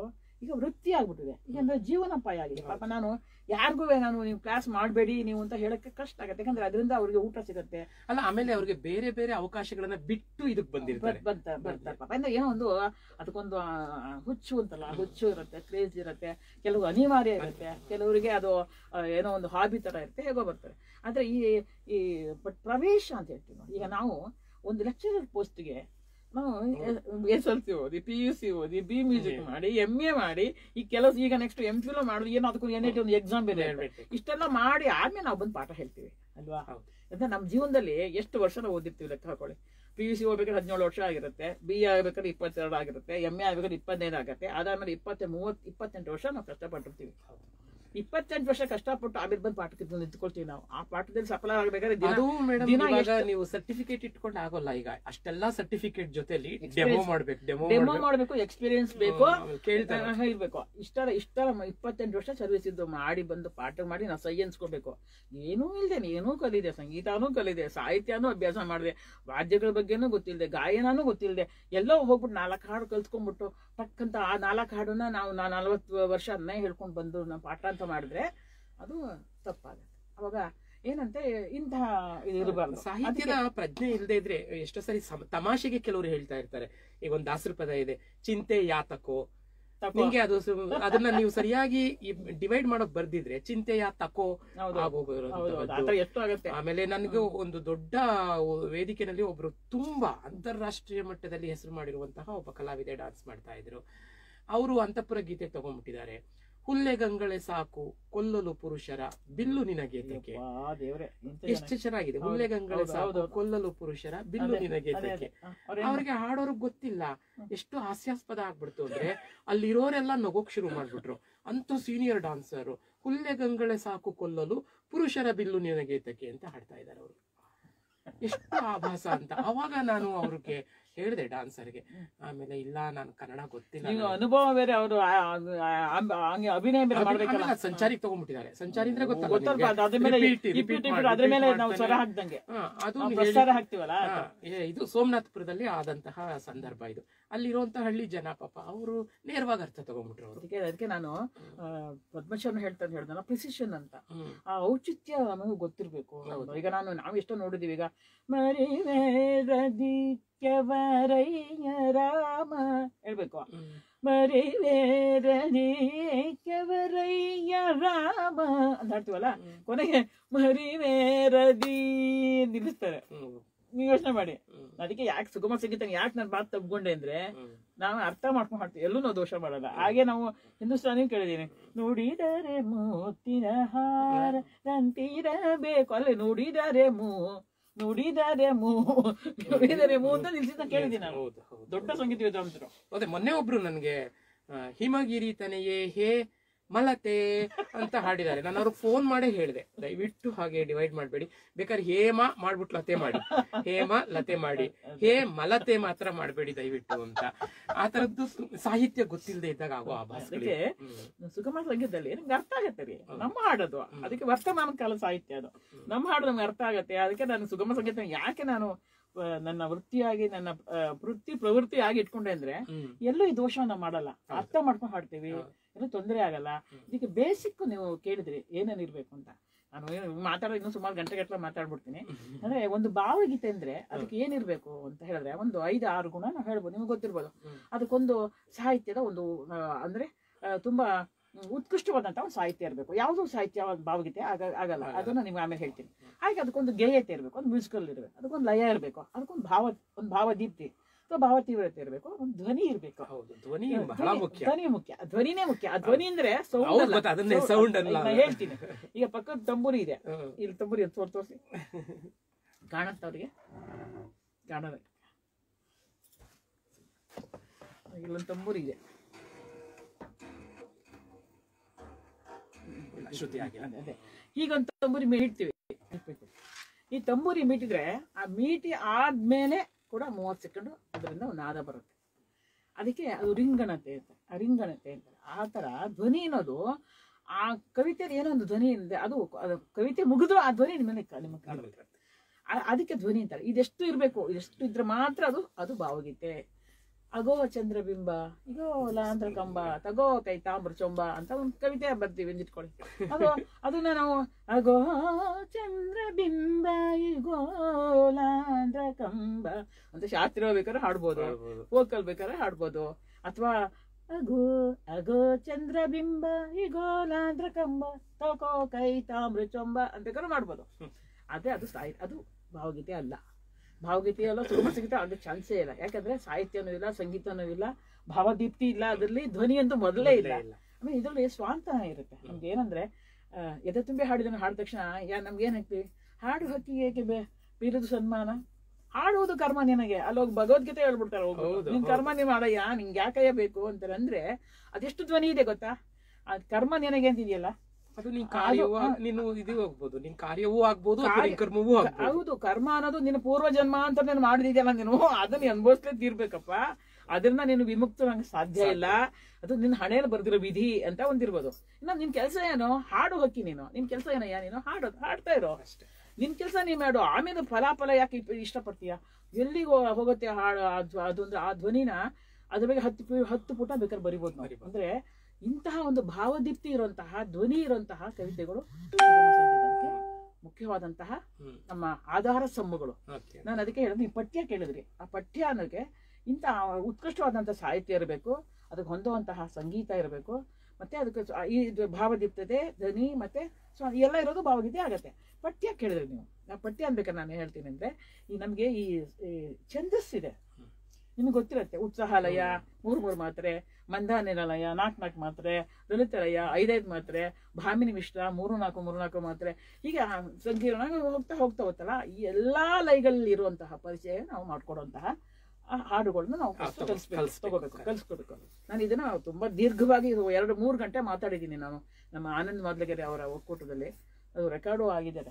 ಈಗ ವೃತ್ತಿ ಆಗ್ಬಿಟ್ಟಿದೆ ಈಗ ಅಂದ್ರೆ ಜೀವನೋಪಾಯ ಆಗಿದೆ ಪಾಪ ನಾನು ಯಾರಿಗೂ ನಾನು ನೀವು ಕ್ಲಾಸ್ ಮಾಡಬೇಡಿ ನೀವು ಅಂತ ಹೇಳಕ್ಕೆ ಕಷ್ಟ ಆಗತ್ತೆ ಯಾಕಂದ್ರೆ ಅದರಿಂದ ಅವ್ರಿಗೆ ಊಟ ಸಿಗತ್ತೆ ಅಲ್ಲ ಆಮೇಲೆ ಅವ್ರಿಗೆ ಬೇರೆ ಬೇರೆ ಅವಕಾಶಗಳನ್ನ ಬಿಟ್ಟು ಇದಕ್ ಬಂದಿರ್ತಾರೆ ಬರ್- ಬರ್ತಾರೆ ಬರ್ತಾರೆ ಪಾಪ ಅಂದ್ರೆ ಏನೋ ಒಂದು ಅದಕ್ಕೊಂದು ಆ, ಹುಚ್ಚು ಅಂತಲ್ಲ ಹುಚ್ಚು ಇರುತ್ತೆ ಕ್ರೇಜ್ ಇರುತ್ತೆ ಕೆಲವು ಅನಿವಾರ್ಯ ಇರುತ್ತೆ ಕೆಲವರಿಗೆ ಅದು ಆ, ಏನೋ ಒಂದು ಹಾಬಿ ತರ ಇರುತ್ತೆ ಹೇಗೋ ಬರ್ತಾರೆ ಆದ್ರೆ ಈ ಈ ಬಟ್ ಪ್ರವೇಶ ಅಂತ ಹೇಳ್ತೀವಿ ನೋಡಿ ಈಗ ನಾವು ಒಂದು ಲೆಕ್ಚರರ್ ಪೋಸ್ಟ್ಗೆ ನಾವು ಎಸ್ ಎಲ್ ಸಿ ಓದಿ ಪಿ ಯು ಸಿ ಓದಿ ಬಿ ಮ್ಯೂಸಿಕ್ ಹ್ಮ್. ಮಾಡಿ ಎಂ ಎ ಮಾಡಿ ಈ ಕೆಲವು ಈಗ ನೆಕ್ಸ್ಟ್ ಎಂ ಫಿಲ್ ಮಾಡೋದು ಏನೋ ಅದಕ್ಕೂ ಎನ್ ಒಂದು ಎಕ್ಸಾಮ್ ಬೇರೆ ಇರುತ್ತೆ. ಹೇಳ್ಬೇಕು. ಇಷ್ಟೆಲ್ಲ ಮಾಡಿ ಆದ್ಮೇಲೆ ನಾವು ಬಂದು ಪಾಠ ಹೇಳ್ತೀವಿ ಅಲ್ವಾ ಹೌದು. ಅಂದ್ರೆ ನಮ್ಮ ಜೀವನದಲ್ಲಿ ಎಷ್ಟು ವರ್ಷ ನಾವು ಓದಿರ್ತೀವಿ ಲೆಕ್ಕ ಹಾಕೊಳ್ಳಿ ಪಿ ಯು ಸಿ ಹೋಗ್ಬೇಕಾದ್ರೆ ಹದಿನೇಳು ವರ್ಷ ಆಗಿರುತ್ತೆ ಬಿ ಎ ಆಗ್ಬೇಕಾದ್ರೆ ಇಪ್ಪತ್ತೆರಡು ಆಗಿರುತ್ತೆ ಎಂ ಎ ಆಗ್ಬೇಕಾದ್ರೆ ಇಪ್ಪತ್ತೈದು ಆಗುತ್ತೆ ಅದಾದ್ಮೇಲೆ ಇಪ್ಪತ್ತ ಮೂವತ್ ಇಪ್ಪತ್ತೆಂಟು ವರ್ಷ ನಾವು ಕಷ್ಟಪಟ್ಟಿರ್ತೀವಿ ಹೌದು. ಇಪ್ಪತ್ತೆಂಟು ವರ್ಷ ಕಷ್ಟಪಟ್ಟು ಆಮೇಲೆ ಬಂದು ಪಾಠಕ್ಕೆ ಬಂದು ನಿಂತ್ಕೊಳ್ತೀವಿ ನಾವು ಆ ಪಾಠದಲ್ಲಿ ಸಫಲ ಆಗ್ಬೇಕಾದ್ರೆ ದಿನ ಅದು ಮೇಡಮ್ ದಿನ ಇವಾಗ ಎಷ್ಟು- ನೀವು ಸರ್ಟಿಫಿಕೇಟ್ ಇಟ್ಕೊಂಡು ಆಗೋಲ್ಲ ಈಗ ಅಷ್ಟೆಲ್ಲಾ ಸರ್ಟಿಫಿಕೇಟ್ ಜೊತೆಲಿ ಡೆಮೋ Experience. ಮಾಡ್ಬೇಕು ಡೆಮೋ ಡೆಮೋ ಮಾಡಬೇಕು ಎಕ್ಸ್ಪೀರಿಯನ್ಸ್ ಬೇಕು ಕೇಳ್ತಾರೆ ಆ, ಹೇಳ್ಬೇಕು ಇಷ್ಟರ ಇಷ್ಟರ ಮ- ಇಪ್ಪತ್ತೆಂಟು ವರ್ಷ ಸರ್ವಿಸ್ ಇದ್ದು ಮಾಡಿ ಬಂದು ಪಾಠ ಮಾಡಿ ನಾವು ಸೈ ಅನ್ಸ್ಕೊಬೇಕು ಏನೂ ಇಲ್ದೆ ಏನೂ ಕಲಿದೆ ಸಂಗೀತನೂ ಕಲಿದೆ ಸಾಹಿತ್ಯನೂ ಅಭ್ಯಾಸ ಮಾಡಿದೆ ವಾದ್ಯಗಳ ಬಗ್ಗೆನೂ ಗೊತ್ತಿಲ್ಲದೆ ಗಾಯನನೂ ಗೊತ್ತಿಲ್ಲದೆ ಎಲ್ಲೋ ಹೋಗ್ಬಿಟ್ಟು ನಾಲ್ಕು ಹಾಡು ಕಲ್ತ್ಕೊಂಡ್ಬಿಟ್ಟು ಟಕ್ಕಂತ ಆ ನಾಲ್ಕು ಹಾಡನ್ನ ನಾವು ನಾ ನಲ್ವತ್ತು ವರ್ಷ ಅದನ್ನೇ ಹೇಳ್ಕೊಂಡು ಬಂದು ನಾವು ಪಾಠ ಅಂತ ಮಾಡಿದ್ರೆ ಅದು ತಪ್ಪಾಗುತ್ತೆ ಅವಾಗ ಏನಂತೆ ಇಂತಹ ಇದು ಇರಬಾರ್ದು ಸಾಹಿತ್ಯದ ಪ್ರಜ್ಞೆ ಇಲ್ಲದೆ ಇದ್ರೆ ಎಷ್ಟೋ ಸರಿ ಸಮ- ತಮಾಷೆಗೆ ಕೆಲವರು ಹೇಳ್ತಾ ಇರ್ತಾರೆ ಈಗ ಒಂದು ದಾಸರ ಪದ ಇದೆ ಚಿಂತೆ ಯಾತಕೋ ನಿಂಗೆ ಅದು ಸು- ಅದನ್ನ ನೀವು ಸರಿಯಾಗಿ ಡಿವೈಡ್ ಮಾಡೋಕ್ ಬರ್ದಿದ್ರೆ ಚಿಂತೆಯ ತಕೋ ಹೌದು ಹೌದು ಆಗೋಗಿರೋದು ಆತರ ಎಷ್ಟು ಆಗತ್ತೆ ಆಮೇಲೆ ನನಗೆ ಒಂದು ದೊಡ್ಡ ವೇದಿಕೆನಲ್ಲಿ ಒಬ್ರು ತುಂಬಾ ಅಂತಾರಾಷ್ಟ್ರೀಯ ಮಟ್ಟದಲ್ಲಿ ಹೆಸರು ಮಾಡಿರುವಂತಹ ಒಬ್ಬ ಕಲಾವಿದೆ ಡಾನ್ಸ್ ಮಾಡ್ತಾ ಇದ್ರು ಅವರು ಅಂತಃಪುರ ಗೀತೆ ತಗೊಂಡ್ಬಿಟ್ಟಿದ್ದಾರೆ ಹುಲ್ಲೆ ಗಂಗಳೆ ಸಾಕು ಕೊಲ್ಲಲು ಪುರುಷರ ಬಿಲ್ಲು ನಿನಗೆ ತೆಕೆ ಯಪ್ಪಾ, ದೇವ್ರೆ ಎಂತ ಎಷ್ಟು ಚೆನ್ನಾಗಿ- ಚೆನ್ನಾಗಿದೆ ಹೌದು, ಹುಲ್ಲೆ ಗಂಗಳೆ ಹೌದು, ಸಾಕು ಹೌದು. ಕೊಲ್ಲಲು ಪುರುಷರ ಬಿಲ್ಲು ಅದೇ, ನಿನಗೆ ಅದೇ, ತೆಕೆ ಅದೇ. ಹ, ಅವ್ರೇನ್ ಅವ್ರಿಗೆ ಹಾಡೋರ್ಗ್ ಗೊತ್ತಿಲ್ಲ ಹ್ಮ್. ಎಷ್ಟು ಹಾಸ್ಯಾಸ್ಪದ ಆಗ್ಬಿಡ್ತು ಅಂದ್ರೆ ಅಲ್ಲಿರೋರೆಲ್ಲ ನಗೋಕ್ ಶುರು ಮಾಡ್ಬಿಟ್ರು ಅಂತ ಸೀನಿಯರ್ ಡಾನ್ಸರ್ ಹುಲ್ಲೆ ಗಂಗಳೆ ಸಾಕು ಕೊಲ್ಲಲು ಪುರುಷರ ಬಿಲ್ಲು ನಿನಗೆ ತಕೆ ಅಂತ ಹಾಡ್ತಾ ಇದ್ದಾರೆ ಅವರು ಎಷ್ಟು ಆಭಾಸ ಅಂತ ಅವಾಗ ನಾನು ಅವ್ರಿಗೆ ಹೇಳಿದೆ ಡಾನ್ಸರ್ಗೆ ಆಮೇಲೆ ಇಲ್ಲ ನಾನು ಕನ್ನಡ ಗೊತ್ತಿಲ್ಲ ನೀವು ನನಗೆ. ಅನುಭವ ಬೇರೆ ಅವರು ಹಂಗೆ ಅಭಿನಯ ಬೇರೆ ಅಭಿ- ಮಾಡ್ಬೇಕಲ್ಲ ಆಮೇಲೆ ಅದ್ ಸಂಚಾರಿಗೆ ತಗೊಂಡ್ಬಿಟ್ಟಿದ್ದಾರೆ ಸಂಚಾರಿ ಅಂದ್ರೆ ಗೊತ್ತಲ್ಲ ಗೊತ್ತಲ್ಪ ನಿಮ್ಗೆ? ಅದು ಅದ್ರ ಮೇಲೆ Repeat, ಇಪ್ಪಿ repeat ಇಪ್ಪಿ ಮಾಡಿ, ಅದ್ರ ಮೇಲೆ repeat ನಾವು ಸ್ವರ ಮಾಡ್ತಾನೆ. ಹಾಕ್ದಂಗೆ ಹಾ, ಅದು ನಾವು ಹೇಳಿ- ಪ್ರಸಾರ ಹಾಕ್ತಿವಲ್ಲ ಹಾ, ಏ- ಇದು ಸೋಮನಾಥಪುರದಲ್ಲಿ ಆದಂತಹ ಸಂದರ್ಭ ಇದು ಅಲ್ಲಿರುವಂತಹ ಹಳ್ಳಿ ಜನ ಪಾಪ ಅವರು ನೇರವಾಗಿ ಅರ್ಥ ತಗೊಂಡ್ಬಿಟ್ರು ಅವರು ಅದಕ್ಕೆ ಅದಕ್ಕೆ ನಾನು ಆ, ಪದ್ಮಶರ್ಮ ಹೇಳ್ತಾನೆ ಹೇಳ್ದಲ್ಲ ಪ್ರಿಸಿಷನ್ ಅಂತ ಹ್ಮ್ ಆ ಔಚಿತ್ಯ ನಮಗೆ ಗೊತ್ತಿರ್ಬೇಕು ಹೌದು. ಈಗ ನಾನು ನಾವು ಎಷ್ಟೋ ನೋಡಿದೀವಿ ಈಗ ಮರಿವೇರದಿಕ್ಯವರಯ್ಯ ರಾಮ ಹೇಳ್ಬೇಕು ಹ್ಮ್. ಮರಿವೇರದಿಕ್ಯವರಯ್ಯ ರಾಮ ಅಂತ ಹೇಳ್ತೀವಲ್ಲ ಹ್ಮ್. ಕೊನೆಗೆ ಮರಿವೇರದಿ ನಿಲ್ಲಿಸ್ತಾರೆ ಹ್ಮ್. ನೀವು ಯೋಚನೆ ಮಾಡಿ ಹ್ಮ್. ಅದಕ್ಕೆ ಯಾಕೆ ಸುಗಮ ಸಂಗೀತ ಯಾಕೆ ನಾನು ಮಾತು ತಗೊಂಡೆ ಅಂದ್ರೆ ಹ್ಮ್. ನಾವು ಅರ್ಥ ಮಾಡ್ಕೊಂಡು ಹಾಡ್ತೀವಿ ಎಲ್ಲೂ ನಾವು ದೋಷ ಮಾಡಲ್ಲ ಹಾಗೆ ನಾವು ಹಿಂದೂಸ್ತಾನಿ ಕೇಳಿದೀನಿ ನುಡಿದರೆ ಮೂತಿನ ಹಾರ ರಂತಿರಬೇಕು ಅಲ್ಲೇ ನುಡಿದರೆ ಮೂ ನುಡಿದರೆ ಮೂ ನುಡಿದರೆ ಮೂ ಅಂತ ನಿಲ್ಸಿದ್ದ ಕೇಳಿದ್ದೀನಿ ನಾನು ಹೌದು ಹೌದು ದೊಡ್ಡ ಸಂಗೀತ ವಿದ್ವಾಂಸರು ಅದೇ ಮೊನ್ನೆ ಒಬ್ರು ನನ್ಗೆ ಆ, ಹಿಮಗಿರಿ ತನೆಯೇ ಹೇ ಮಲತೆ ಅಂತ ಹಾಡಿದ್ದಾರೆ ನಾನು ಅವ್ರಿಗೆ ಫೋನ್ ಮಾಡೇ ಹೇಳಿದೆ ದಯವಿಟ್ಟು ಹಾಗೆ ಡಿವೈಡ್ ಮಾಡಬೇಡಿ ಬೇಕಾದ್ರೆ ಹೇಮ ಮಾಡ್ಬಿಟ್ಟು ಲತೆ ಮಾಡಿ ಹೇಮ ಲತೆ ಮಾಡಿ ಹೇ ಮಲತೆ ಮಾತ್ರ ಮಾಡಬೇಡಿ ದಯವಿಟ್ಟು ಅಂತ ಆ ತರದ್ದು ಸು- ಸಾಹಿತ್ಯ ಗೊತ್ತಿಲ್ಲದೆ ಇದ್ದಾಗ ಆಗೋ ಆಭಾಸಗಳಿಗೆ ಅದಕ್ಕೆ ಸುಗಮ ಸಂಗೀತದಲ್ಲಿ ನಮ್ಗೆ ಅರ್ಥ ಆಗತ್ತೆ ರೀ ನಮ್ಮ ಹಾಡೋದು ಅದಕ್ಕೆ ವರ್ತಮಾನ ಕಾಲ ಸಾಹಿತ್ಯ ಅದು ನಮ್ಮ ಹಾಡು ನಮ್ಗೆ ಅರ್ಥ ಆಗತ್ತೆ ಅದಕ್ಕೆ ನಾನು ಸುಗಮ ಸಂಗೀತ ಯಾಕೆ ನಾನು ಆ, ನನ್ನ ವೃತ್ತಿಯಾಗಿ ನನ್ನ ಆ, ವೃತ್ತಿ ಪ್ರವೃತ್ತಿಯಾಗಿ ಇಟ್ಕೊಂಡೆ ಅಂದ್ರೆ ಹ್ಮ್ ಎಲ್ಲೂ ಈ ದೋಷವನ್ನ ಮಾಡಲ್ಲ ಅರ್ಥ ಮಾಡ್ಕೊಂಡು ಹಾಡ್ತೀವಿ ಹೌದು. ಏನು ತೊಂದರೆ ಆಗಲ್ಲ ಇದಕ್ಕೆ ಬೇಸಿಕ್ ನೀವು ಕೇಳಿದ್ರಿ ಏನೇನ್ ಇರ್ಬೇಕು ಅಂತ ನಾನು ಏನು ಮಾತಾಡೋ ಇನ್ನೂ ಸುಮಾರು ಗಂಟೆ ಗಟ್ಟಲೆ ಮಾತಾಡ್ಬಿಡ್ತೀನಿ ಅಂದ್ರೆ ಒಂದು ಭಾವಗೀತೆ ಅಂದ್ರೆ ಅದಕ್ಕೆ ಏನಿರ್ಬೇಕು ಅಂತ ಹೇಳಿದ್ರೆ ಒಂದು ಐದು ಆರು ಗುಣ ನಾವು ಹೇಳ್ಬೋದು ನಿಮ್ಗೆ ಗೊತ್ತಿರ್ಬೋದು ಹ್ಮ್. ಅದಕ್ಕೊಂದು ಸಾಹಿತ್ಯದ ಒಂದು ಆ, ಅಂದ್ರೆ ಆ, ತುಂಬಾ ಉತ್ಕೃಷ್ಟವಾದಂತ ಒಂದು ಸಾಹಿತ್ಯ ಇರಬೇಕು ಯಾವುದೋ ಸಾಹಿತ್ಯ ಒಂದು ಭಾವಗೀತೆ ಆಗ ಆಗಲ್ಲ ಅದನ್ನ ನಿಮ್ಗೆ ಆಮೇಲೆ ಹೇಳ್ತೀನಿ ಹಾಗೆ ಅದಕ್ಕೊಂದು ಗೇಯತೆ ಇರಬೇಕು ಒಂದು ಮ್ಯೂಸಿಕಲ್ ಇರಬೇಕು ಅದಕ್ಕೊಂದು ಲಯ ಇರಬೇಕು ಅದಕ್ಕೊಂದು ಭಾವ ಒಂದು ಭಾವದೀಪ್ತಿ ಅಥವಾ ಭಾವ ತೀವ್ರತೆ ಇರಬೇಕು ಒಂದು ಧ್ವನಿ ಇರಬೇಕು ಹೌದು ಧ್ವನಿ ಬಹಳ ಮುಖ್ಯ ಧ್ವನಿ ಮುಖ್ಯ ಧ್ವನಿನೇ ಮುಖ್ಯ ಆ ಧ್ವನಿ ಅಂದ್ರೆ sound ಹೌದು, ಅಲ್ಲ. ಗೊತ್ತು, ಅದನ್ನೇ Sound- sound ಈಗ ಅಲ್ಲ. ನಾನು ಹೇಳ್ತೀನಿ ಈಗ ಪಕ್ಕದ ತಂಬೂರಿ ಇದೆ ಹ್ಮ್. ಇಲ್ಲಿ ತಂಬೂರಿ ತೋರ್ ತೋರಿಸಿ ಕಾಣತ್ತ ಅವ್ರಿಗೆ ಕಾಣದ ಇಲ್ಲೊಂದು ತಂಬೂರಿ ಇದೆ ಇಲ್ಲ, ಶ್ರುತಿ ಆಗಿಲ್ಲ ಅದೇ ಅದೇ ಹೀಗೊಂದು ತಂಬೂರಿ ಮೀಟ್ತೀವಿ ಈ ತಂಬೂರಿ ಮೀಟಿದ್ರೆ ಆ ಮೀಟಿ ಆದ್ಮೇಲೆ ಕೂಡ ಮೂವತ್ತು ಸೆಕೆಂಡ್ ಅದರಿಂದ ಒಂದು ನಾದ ಬರುತ್ತೆ ಅದಕ್ಕೆ ಅದು ರಿಂಗಣತೆ ಅಂತ ಆ ರಿಂಗಣತೆ ಅಂತ ಆ ಥರ ಧ್ವನಿ ಅನ್ನೋದು ಆ ಕವಿತೆಯಲ್ಲಿ ಏನೋ ಒಂದು ಧ್ವನಿ ಇದೆ ಅದು ಅದು ಕವಿತೆ ಮುಗಿದ್ರು ಆ ಧ್ವನಿ ನಿಮ್ಮ ಮೇಲೆ ಕ- ನಿಮ್ಮ ಕಾಲ್ ಬರುತ್ತೆ. ಆ- ಅದಕ್ಕೆ ಧ್ವನಿ ಅಂತಾರೆ ಇದೆಷ್ಟು ಇರಬೇಕು ಇದೆಷ್ಟು ಇದ್ರೆ ಮಾತ್ರ ಅದು ಅದು ಭಾವಗೀತೆ ಅಗೋ ಚಂದ್ರಬಿಂಬ ಇಗೋ ಲಾಂಧ್ರ ಕಂಬ ತಗೋ ಕೈ ತಾಮ್ರ ಚೊಂಬ ಅಂತ ಒಂದು ಕವಿತೆ ಬರ್ತೀವಿ ಅಂದಿಟ್ಕೊಳ್ಳಿ ಅದು ಅದನ್ನ ನಾವು ಅಗೋ ಚಂದ್ರಬಿಂಬ ಇಗೋ ಲಾಂಧ್ರ ಕಂಬ ಅಂತ ಶಾಸ್ತ್ರೀಯ ಬೇಕಾದ್ರೆ ಹಾಡ್ಬೋದು ಮಾಡ್ಬೋದು. ವೋಕಲ್ ಬೇಕಾದ್ರೆ ಹಾಡ್ಬೋದು ಅಥವಾ ಅಗೋ ಅಗೋ ಚಂದ್ರಬಿಂಬ ಇಗೋ ಲಾಂಧ್ರ ಕಂಬ ತಗೋ ಕೈ ತಾಮ್ರ ಚೊಂಬ ಅಂತ ಬೇಕಾದ್ರೆ ಮಾಡ್ಬೋದು ಹ್ಮ್. ಆದ್ರೆ ಅದು ಸಾಹಿ ಅದು ಭಾವಗೀತೆ ಅಲ್ಲ ಭಾವಗೀತೆ ಎಲ್ಲ ಸುಗಮ ಸಂಗೀತ ಆಗೋ ಚಾನ್ಸೇ ಇಲ್ಲ ಯಾಕಂದ್ರೆ ಸಾಹಿತ್ಯನೂ ಇಲ್ಲ ಸಂಗೀತನೂ ಇಲ್ಲ ಭಾವದೀಪ್ತಿ ಇಲ್ಲ ಅದರಲ್ಲಿ ಧ್ವನಿ ಅಂತೂ ಮೊದಲೇ ಇಲ್ಲ ಇಲ್ಲ. ಆಮೇಲೆ ಇದರಲ್ಲಿ ಸ್ವಾಂತನ ಇರುತ್ತೆ ನಮ್ಗೆ ಏನಂದ್ರೆ ಆ, ಎದೆ ತುಂಬಿ ಹಾಡಿದನ್ನು ಹಾಡಿದ ತಕ್ಷಣ ಯಾ ನಮ್ಗೆ ಏನ್ ಹಾಕ್ತಿವಿ ಹಾಡು ಹಕ್ಕಿ ಏಕೆ ಬೇ ಬೀರದು ಸನ್ಮಾನ ಹಾಡುವುದು ಕರ್ಮ ನಿನಗೆ ಅಲ್ಲೋಗಿ ಭಗವದ್ಗೀತೆ ಹೇಳ್ಬಿಡ್ತಾರೆ ಹೋಗ್ಬಿಟ್ಟು. ಹೌದು, ನಿನ್ ಹೌದು. ಕರ್ಮ ನೀವು ಮಾಡಯ್ಯ ನಿಂಗೆ ಯಾಕಯ್ಯ ಬೇಕು ಅಂತಾರೆ ಅಂದ್ರೆ ಅದೆಷ್ಟು ಧ್ವನಿ ಇದೆ ಗೊತ್ತಾ ಆ ಕರ್ಮ ನಿನಗೆ ಅಂತಿದೆಯಲ್ಲ ಅದು ನಿನ್ ಅದು- ಕಾರ್ಯವೂ ಹಾ. ನೀನು ಇದು ಹೋಗ್ಬೋದು ನಿನ್ ಕಾರ್ಯವೂ ಆಗ್ಬೋದು ಅಥವಾ ಕಾರ್ಯ- ನಿನ್ ಕರ್ಮವೂ ಆಗ್ಬೋದು ಹೌದು ಕರ್ಮ ಅನ್ನೋದು ನಿನ್ನ ಪೂರ್ವ ಜನ್ಮ ಅಂತ ನೀನು ಮಾಡಿದೆಯಲ್ಲ ನೀನು ಅದನ್ನ ಅನುಭವಿಸ್ಲೇ ತೀರ್ಬೇಕಪ್ಪ ಅದನ್ನ ನೀನು ವಿಮುಕ್ತರಂಗ ಸಾಧ್ಯ ಇಲ್ಲ ಅದು ನಿನ್ನ ಹಣೆಯಲ್ಲಿ ಬರ್ದಿರೋ ವಿಧಿ ಅಂತ ಒಂದಿರ್ಬೋದು ಇನ್ನ ನಿನ್ ಕೆಲಸ ಏನು ಹಾಡು ಹಕ್ಕಿ ನೀನು ನಿನ್ ಕೆಲಸ ಏನಯ್ಯ ನೀನು ಹಾಡೋದು ಹಾಡ್ತಾ ಇರೋ ಅಷ್ಟೇ ನಿನ್ ಕೆಲಸ ನೀ ಮಾಡು ಆಮೇಲೆ ಫಲಾಫಲ ಯಾಕೆ ಇಪ್ಪ- ಇಷ್ಟಪಡ್ತೀಯ ಎಲ್ಲಿಗೆ ಹೋ- ಹೋಗುತ್ತೆ ಹಾಡು ಆ ಧ್ವ- ಅದು ಅಂದ್ರೆ ಆ ಧ್ವನಿನ ಅದ್ರ ಬಗ್ಗೆ ಹತ್ತು ಪು- ಹತ್ತು ಪುಟ ಬೇಕಾದ್ರೆ ಬರಿಬೋದು ನಾವು ಬರಿಬೋದು. ಅಂದ್ರೆ ಇಂತಹ ಒಂದು ಭಾವದೀಪ್ತಿ ಇರುವಂತಹ ಧ್ವನಿ ಇರುವಂತಹ ಕವಿತೆಗಳು ಸುಗಮ ಸಂಗೀತಕ್ಕೆ ಮುಖ್ಯವಾದಂತಹ ಹ್ಮ್ ನಮ್ಮ ಆಧಾರ ಸ್ತಂಭಗಳು ಓಕೆ ನಾನು ಅದಕ್ಕೆ ಹೇಳಿದ್ರೆ ನೀವು ಪಠ್ಯ ಕೇಳಿದ್ರಿ ಆ ಪಠ್ಯ ಅನ್ನೋಕೆ ಇಂಥ ಉತ್ಕೃಷ್ಟವಾದಂತಹ ಸಾಹಿತ್ಯ ಇರಬೇಕು ಅದಕ್ಕೆ ಹೊಂದುವಂತಹ ಸಂಗೀತ ಇರಬೇಕು ಮತ್ತೆ ಅದಕ್ಕೆ ಸ- ಈ ಇದು ಭಾವದೀಪ್ತತೆ ಧ್ವನಿ ಮತ್ತೆ ಸೊ ಎಲ್ಲ ಇರೋದು ಭಾವಗೀತೆ ಆಗತ್ತೆ ಪಠ್ಯ ಕೇಳಿದ್ರಿ ನೀವು ಆ ಪಠ್ಯ ಅನ್ಬೇಕಾದ್ರೆ ನಾನು ಹೇಳ್ತೀನಿ ಅಂದ್ರೆ ಈ ನಮಗೆ ಈ ಈ ಛಂದಸ್ಸಿದೆ ಹ್ಮ್. ನಿಮ್ಗೆ ಗೊತ್ತಿರತ್ತೆ ಉತ್ಸಾಹಾಲಯ ಮೂರ್ ಮೂರು ಮಾತ್ರೆ ಮಂದಾನಿರಲಯ ನಾಲ್ಕು ನಾಲ್ಕು ಮಾತ್ರೆ ಲಲಿತಲಯ ಐದೈದು ಮಾತ್ರೆ ಭಾಮಿನಿ ಮಿಶ್ರ ಮೂರು ನಾಲ್ಕು ಮೂರು ನಾಲ್ಕು ಮಾತ್ರೆ ಹೀಗೆ ಆ ಸಂಕೀರ್ಣ ಹೋಗ್ತಾ ಹೋಗ್ತಾ ಹೋಗ್ತಲ್ಲ ಈ ಎಲ್ಲಾ ಲೈಗಳಲ್ಲಿ ಇರುವಂತಹ ಪರಿಚಯ ನಾವು ಮಾಡ್ಕೊಡುವಂತಹ ಆ ಹಾಡುಗಳನ್ನ ನಾವು ಹಾ, first ತಗೋ- ಕಲಿಸ್ಬೇಕು ಕಲಿಸ್ಬೇಕು. ತಗೋಬೇಕು ಕಲಿಸ್ಕೊಬೇಕು ನಾನು ಇದನ್ನ ತುಂಬಾ ದೀರ್ಘವಾಗಿ ಇದು ಎರಡು ಮೂರು ಗಂಟೆ ಮಾತಾಡಿದ್ದೀನಿ ನಾನು ನಮ್ಮ ಆನಂದ್ ಮಾದ್ಲಗೆರೆ ಅವರ ಒಕ್ಕೂಟದಲ್ಲಿ ಅದು ರೆಕಾರ್ಡು ಆಗಿದ್ದಾರೆ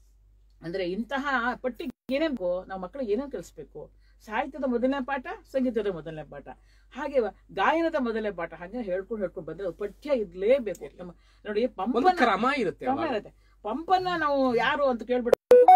ಅಂದ್ರೆ ಇಂತಹ ಪಟ್ಟಿ ಏನೇನ್ ಬೇಕು ನಾವು ಮಕ್ಕಳಿಗೆ ಏನೇನ್ ಕಲಿಸ್ಬೇಕು ಸಾಹಿತ್ಯದ ಮೊದಲನೇ ಪಾಠ ಸಂಗೀತದ ಮೊದಲನೇ ಪಾಠ ಹಾಗೆ ಗಾಯನದ ಮೊದಲನೇ ಪಾಠ ಹಾಗೆ ಹೇಳ್ಕೊಂಡು ಹೇಳ್ಕೊಂಡು ಬಂದ್ರೆ ಅದು ಪಠ್ಯ ಇರ್ಲೇಬೇಕು ನಮ್ಮ ನೋಡಿ ಒಂದು ಪಂಪನ ಕ್ರಮ ಇರುತ್ತೆ ಕ್ರಮ ಅವಾಗ. ಇರುತ್ತೆ ಪಂಪನ್ನ ನಾವು ಯಾರು ಅಂತ ಕೇಳ್ಬಿಟ್ಟು